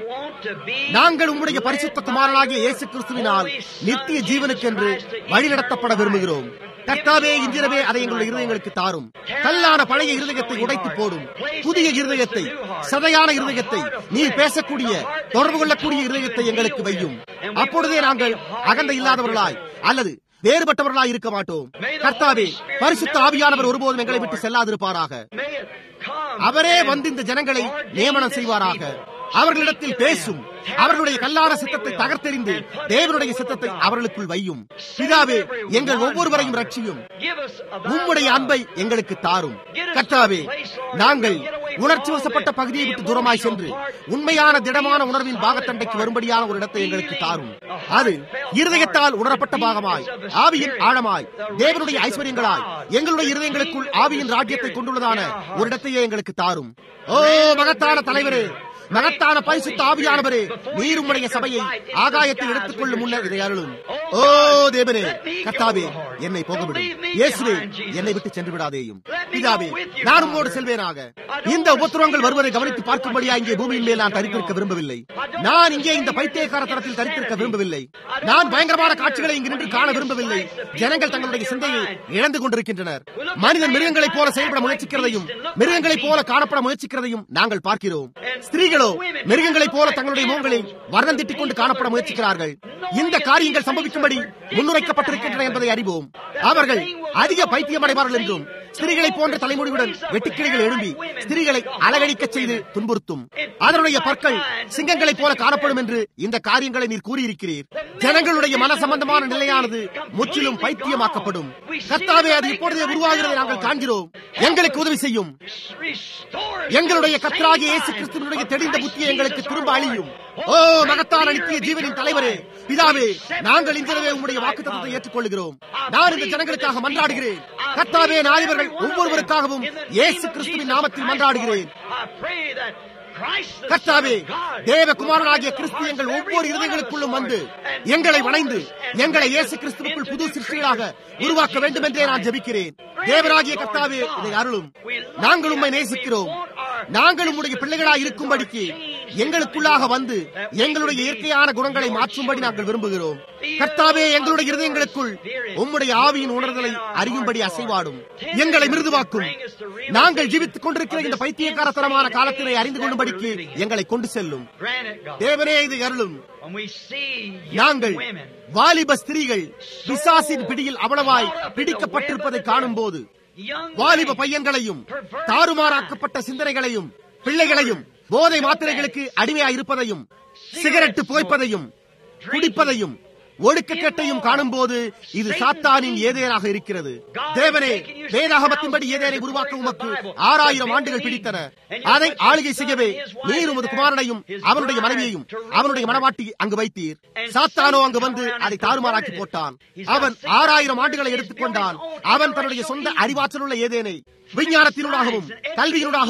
நாங்கள் உம்முடைய பரிசுத்த குமாரனாகிய இயேசு கிறிஸ்துவினால் நித்திய ஜீவனுக்கென்று வழிநடத்தப்பட விரும்புகிறோம் கர்த்தாவே இன்றிரவே அதை எங்களுடைய இருதயங்களுக்கு தாரும் கல்லான பழைய இருதயத்தை உடைத்து போடும் புதிய இருதயத்தை சதையான இருதயத்தை நீ பேசக்கூடிய தொடர்பு கொள்ளக்கூடிய இருதயத்தை எங்களுக்கு வையும் அப்பொழுதே நாங்கள் அகந்த இல்லாதவர்களாய் அல்லது வேறுபட்டவர்களாய் இருக்க மாட்டோம் கர்த்தாவே பரிசுத்த ஆவியானவர் ஒருபோதும் எங்களை விட்டு செல்லாதிருப்பாராக அவரே வந்து இந்த ஜனங்களை நியமனம் செய்வாராக அவர்களிடத்தில் பேசும் அவர்களுடைய கல்லான சித்தத்தை தகர்த்தெறிந்து தேவனுடைய சித்தத்தை அவர்களுக்குள் வையும் பிதாவே எங்கள் ஒவ்வொருவரையும் ரட்சியும் உம்முடைய அன்பை எங்களுக்கு தாரும் கர்த்தாவே நாங்கள் உணர்ச்சி வசப்பட்ட பகுதியை விட்டு தூரமாய் சென்று உண்மையான திடமான உணர்வின் பாகத்தண்டைக்கு வரும்படியான ஒரு இடத்தை எங்களுக்கு தாரும் அது இருதயத்தால் உணரப்பட்ட பாகமாய் ஆவியின் ஆழமாய் தேவனுடைய ஐஸ்வர்யங்களாய் எங்களுடைய இருதயங்களுக்குள் ஆவியின் ராஜ்யத்தை கொண்டுள்ளதான ஒரு இடத்தையே எங்களுக்கு தாரும் ஓ மகத்தான தலைவரே மகத்தான பரிசுத்த ஆவியானவரே நீர் உம்முடைய சபையை ஆகாயத்தில் எடுத்துக் கொள்ளும் முன்னர் இதை அருளும் ஓ தேவனே கத்தாவே என்னை போகவிடும் இயேசுவே என்னை விட்டு சென்று விடாதேயும் பிதாவே நான் உம்மோடு செல்வேனாக இந்த உபத்திரவங்கள் வருவதை கவனித்து பார்க்கும்படியா இங்கே பூமியின் மேல் நான் தரித்திருக்க விரும்பவில்லை நான் இங்கே இந்த பைத்தியக்கார தரத்தில் தரித்திருக்க விரும்பவில்லை நான் பயங்கரமான காட்சிகளை இங்கு நின்று காண விரும்பவில்லை ஜனங்கள் தங்களுடைய சிந்தையை இழந்து கொண்டிருக்கின்றனர் மனிதன் மிருகங்களைப் போல செயல்பட முயற்சிக்கிறதையும் மிருகங்களைப் போல காணப்பட முயற்சிக்கிறதையும் நாங்கள் பார்க்கிறோம் ஸ்திரீகளோ மிருகங்களைப் போல தங்களுடைய முகங்களில் வர்ணம் திட்டிக் கொண்டு காணப்பட முயற்சிக்கிறார்கள் இந்த காரியங்கள் சம்பவிக்கும்படி முன்னுரைக்கப்பட்டிருக்கின்றன என்பதை அறிவோம் அவர்கள் அதிக பைத்தியம் அடைவார்கள் என்றும் ஸ்திரீகளை போன்ற தலைமுடிவுடன் வெட்டுக்கிளிகள் எழும்பி ஸ்திரீகளை அலகடிக்கச் செய்து துன்புறுத்தும் அதனுடைய பற்கள் சிங்கங்களைப் போல காணப்படும் என்று இந்த காரியங்களை நீர் கூறியிருக்கிறீர் ஜனங்களுடைய மன சம்பந்தமான நிலையானது முற்றிலும் பைத்தியமாக்கப்படும் கர்த்தாவே அது இப்பொழுதே உருவாகிறதை நாங்கள் காண்கிறோம் எங்களுக்கு உதவி செய்யும் எங்களுடைய கர்த்தராகிய இயேசு கிறிஸ்துவனுடைய தெளிந்த புத்தியை எங்களுக்கு திரும்ப அழியும் ஓ மகத்தான நித்திய ஜீவனின் தலைவரே பிதாவே நாங்கள் இன்றவே உங்களுடைய வாக்குத்தத்தை ஏற்றுக்கொள்கிறோம் நான் இந்த ஜனங்களுக்காக மன்றாடுகிறேன் கர்த்தாவே நான் இவர்கள் ஒவ்வொருவருக்காகவும் இயேசு கிறிஸ்துவின் நாமத்தில் மன்றாடுகிறேன் கர்த்தாவே தேவகுமாரனாகிய கிறிஸ்து எங்கள் ஒவ்வொரு இருதயங்களுக்குள்ளும் வந்து எங்களை வணைந்து எங்களை இயேசு கிறிஸ்துவுக்குள் புது சிருஷ்டிகளாக உருவாக்க வேண்டும் என்றே நான் ஜெபிக்கிறேன் தேவராகிய கர்த்தாவே இதை அருளும் நாங்கள் உண்மை நேசிக்கிறோம் நாங்கள் உம்முடைய பிள்ளைகளாக இருக்கும்படிக்கு எங்களுக்குள்ளாக வந்து எங்களுடைய இயற்கையான குணங்களை மாற்றும்படி நாங்கள் விரும்புகிறோம் கர்த்தாவே எங்களுடைய இருதயங்களுக்குள் உம்முடைய ஆவியின் உணர்தலை அறியும்படி அசைவாடும் எங்களை மிருதுவாக்கும் நாங்கள் ஜீவித்துக் கொண்டிருக்கிற இந்த பைத்தியக்காரத்தனமான காலத்தினை அறிந்து கொள்ளும்படிக்கு எங்களை கொண்டு செல்லும் தேவனே இது அருளும் நாங்கள் வாலிப ஸ்திரீகள் பிசாசின் பிடியில் அவ்வளவாய் பிடிக்கப்பட்டிருப்பதை காணும் போது வாலிப பையன்களையும் தாறுமாறாக்கப்பட்ட சிந்தனைகளையும் பிள்ளைகளையும் போதை மாத்திரைகளுக்கு அடிமையாய் இருப்பதையும் சிகரெட்டு போய்ப்பதையும் குடிப்பதையும் ஒடுக்கக்கட்டையும் காணும் போது இது சாத்தானின் ஏதேனாக இருக்கிறது தேவனே வேதாகமத்தின்படி ஏதேனை உருவாக்க உமக்கு ஆறாயிரம் ஆண்டுகள் பிடித்தன அதை ஆளுகை செய்யவே நீர் உமது குமாரனையும் அவனுடைய மனைவியையும் அவனுடைய மனவாட்டி அங்கு வைத்தீர் சாத்தானோ அங்கு வந்து அதை தாறுமாறாக்கி போட்டான் அவன் ஆறாயிரம் ஆண்டுகளை எடுத்துக்கொண்டான் அவன் தன்னுடைய சொந்த அறிவாற்றல் உள்ள ஏதேனை விஞ்ஞானத்தினூடாகவும் கல்வியினூடாகவும்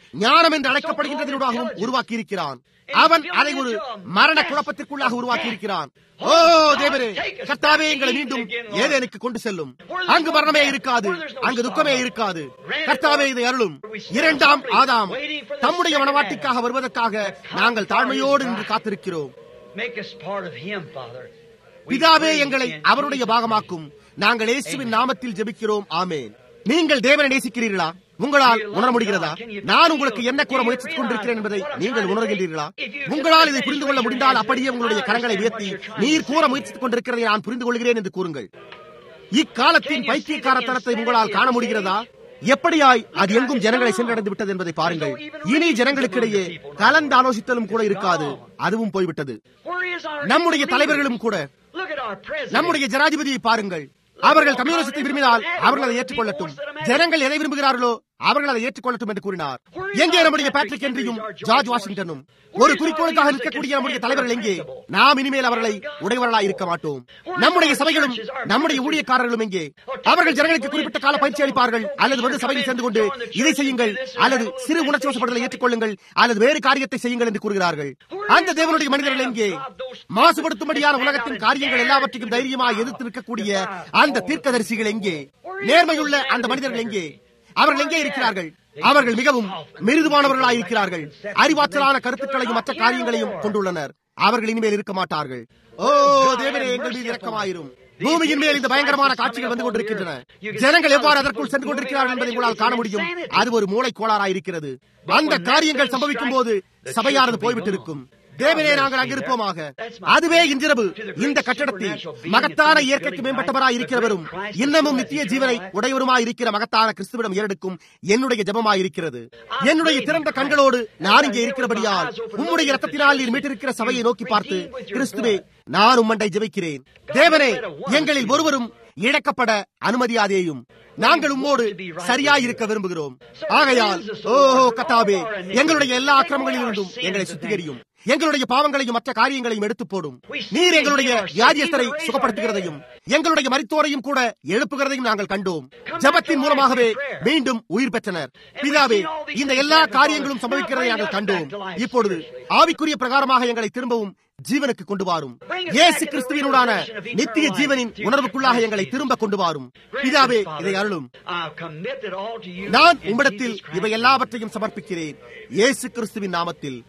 ஞானம் என்று அழைக்கப்படுகின்றதனூடாகவும் உருவாக்கி இருக்கிறான் அவன் அதை ஒரு மரண குழப்பத்திற்குள்ளாக உருவாக்கி இருக்கிறான் ஓ தேவரே கர்த்தாவே எங்களை மீண்டும் ஏதேனுக்கு கொண்டு செல்லும் அங்கு மரணமே இருக்காது அங்கு துக்கமே இருக்காது கர்த்தாவே இதை அருளும் இரண்டாம் ஆதாம் தம்முடைய மனவாட்டிக்காக வருவதற்காக நாங்கள் தாழ்மையோடு நின்று காத்திருக்கிறோம் Make us part of Him, Father. We பிதாவே pray எங்களை in அவருடைய Jesus' பாகமாக்கும் நாங்கள் இயேசுவின் நாமத்தில் ஜெபிக்கிறோம் ஆமென் நீங்கள் தேவனை நேசிக்கிறீர்களா உங்களால் உணர முடிகிறதா நான் உங்களுக்கு என்ன கூற முயற்சித்துக் கொண்டிருக்கிறேன் என்பதை நீங்கள் உணர்கின்றீர்களா உங்களால் இதை புரிந்து கொள்ள முடிந்தால் அப்படியே உங்களுடைய கரங்களை உயர்த்தி நீர் கூற முயற்சித்துக் கொண்டிருக்கிறதை நான் புரிந்து கொள்கிறேன் என்று கூறுங்கள் இக்காலத்தின் பைத்தியக்காரத்தனத்தை உங்களால் காண முடிகிறதா எப்படியாய் அது எங்கும் ஜனங்களை சென்றடைந்து விட்டது என்பதை பாருங்கள் இனி ஜனங்களுக்கிடையே கலந்து ஆலோசித்தலும் கூட இருக்காது அதுவும் போய்விட்டது Where is our நம்முடைய தலைவர்களும் கூட Look at our president. நம்முடைய ஜனாதிபதியை பாருங்கள் அவர்கள் கம்யூனிசத்தை விரும்பினால் அவர்கள் அதை ஏற்றுக்கொள்ளட்டும் ஜனங்கள் எதை விரும்புகிறார்களோ அவர்கள் அதை ஏற்றுக்கொள்ளட்டும் என்று கூறினார் எங்கே நம்முடைய பேட்ரிக் என்றியும் ஜார்ஜ் வாஷிங்டனும் ஒரு குறிக்கோளுக்காக நிற்கக்கூடிய நம்முடைய தலைவர்கள் எங்கே நாம் இனிமேல் அவர்களை உடையவர்களாய் இருக்க மாட்டோம் நம்முடைய சபைகளும் நம்முடைய ஊழியக்காரர்களும் எங்கே அவர்கள் ஜனங்களுக்கு குறிப்பிட்ட கால பயிற்சி அளிப்பார்கள் அல்லது வந்து சபையில் சேர்ந்து கொண்டு இதை செய்யுங்கள் அல்லது சிறு உணர்ச்சி வசப்படுதலை ஏற்றுக்கொள்ளுங்கள் அல்லது வேறு காரியத்தை செய்யுங்கள் என்று கூறுகிறார்கள் அந்த தேவனுடைய மனிதர்கள் எங்கே மாசுபடுத்தும்படியான உலகத்தின் காரியங்கள் எல்லாவற்றையும் தைரியமாக எதிர்த்து நிற்கக்கூடிய அந்த தீர்க்கதரிசிகள் எங்கே நேர்மையுள்ள அந்த மனிதர்கள் எங்கே அவர்கள் எங்கே இருக்கிறார்கள் அவர்கள் மிகவும் மிருதுவானவர்களாய் இருக்கிறார்கள் அறிவாற்றலான கருத்துக்களையும் மற்ற காரியங்களையும் கொண்டுள்ளனர் அவர்கள் இனிமேல் இருக்க மாட்டார்கள் ஓ தேவரே எங்கள் மீது இரக்கமாயிரும் பூமியின் மேல் இந்த பயங்கரமான காட்சிகள் வந்து கொண்டிருக்கின்றன ஜனங்கள் எவ்வாறு அதற்குள் சென்று கொண்டிருக்கிறார்கள் என்பதை உங்களால் காண முடியும் அது ஒரு மூளை கோளாறாயிருக்கிறது அந்த காரியங்கள் சம்பவிக்கும் போது சபையானது போய்விட்டிருக்கும் தேவனே நாங்கள் அங்கிருப்போமாக அதுவே இன்றிரவு இந்த கட்டடத்தில் மகத்தான இயற்கைக்கு மேம்பட்டவராய் இருக்கிறவரும் இன்னமும் நித்திய ஜீவனை உடையவருமாய் இருக்கிற மகத்தான கிறிஸ்துவிடம் ஏறெடுக்கும் என்னுடைய ஜபமாய் இருக்கிறது என்னுடைய திறந்த கண்களோடு நான் இங்கே இருக்கிறபடியால் உம்முடைய ரத்தத்தினால் நீர் மீட்டிருக்கிற சபையை நோக்கி பார்த்து கிறிஸ்துவே நான் உம்மண்டை ஜெபிக்கிறேன் தேவனே எங்களில் ஒருவரும் இழக்கப்பட அனுமதியாதேயும் நாங்கள் உம்மோடு சரியாயிருக்க விரும்புகிறோம் ஆகையால் ஓஹோ கத்தாபே எங்களுடைய எல்லா அக்கிரமங்களிலிருந்தும் எங்களை சுத்திகரியும் எங்களுடைய பாவங்களையும் மற்ற காரியங்களையும் எடுத்து போடும் நீர் எங்களுடைய வியாதியஸ்தரை சுகப்படுத்துகிறதையும் எங்களுடைய மரித்தோரையும் கூட எழுப்புகிறதையும் நாங்கள் கண்டோம் ஜபத்தின் மூலமாகவே மீண்டும் உயிர் பெற்றனர் பிதாவே இந்த எல்லா காரியங்களும் சம்பவிக்கிறதை நாங்கள் கண்டோம் இப்பொழுது ஆவிக்குரிய பிரகாரமாக எங்களை திரும்பவும் ஜீவனுக்கு கொண்டு வாரும் இயேசு கிறிஸ்துவினூடான நித்திய ஜீவனின் உணர்வுக்குள்ளாக எங்களை திரும்ப கொண்டு வாரும் பிதாவே இதை அருளும் I commit it all to you. நான் in உம்மிடத்தில் Jesus' இவை Christ. எல்லாவற்றையும் சமர்ப்பிக்கிறேன் இயேசு கிறிஸ்துவின் நாமத்தில்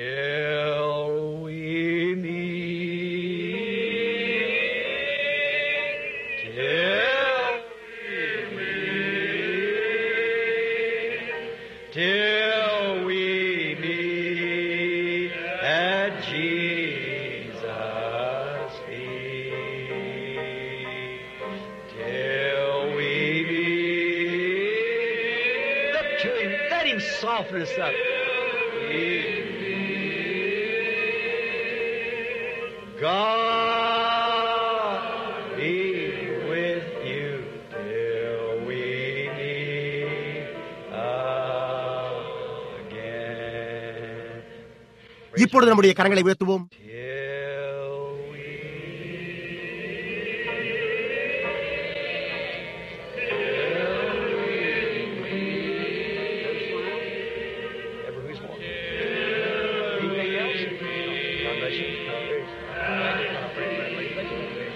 Till we meet. Till we meet. Till we meet at Jesus' feet. Till we meet. Look to him. Let him soften us up. God be with you till we meet again. இப்பொழுது நம்முடைய கரங்களை உயர்த்துவோம் Till we Ever who's more? Anything else? God bless you.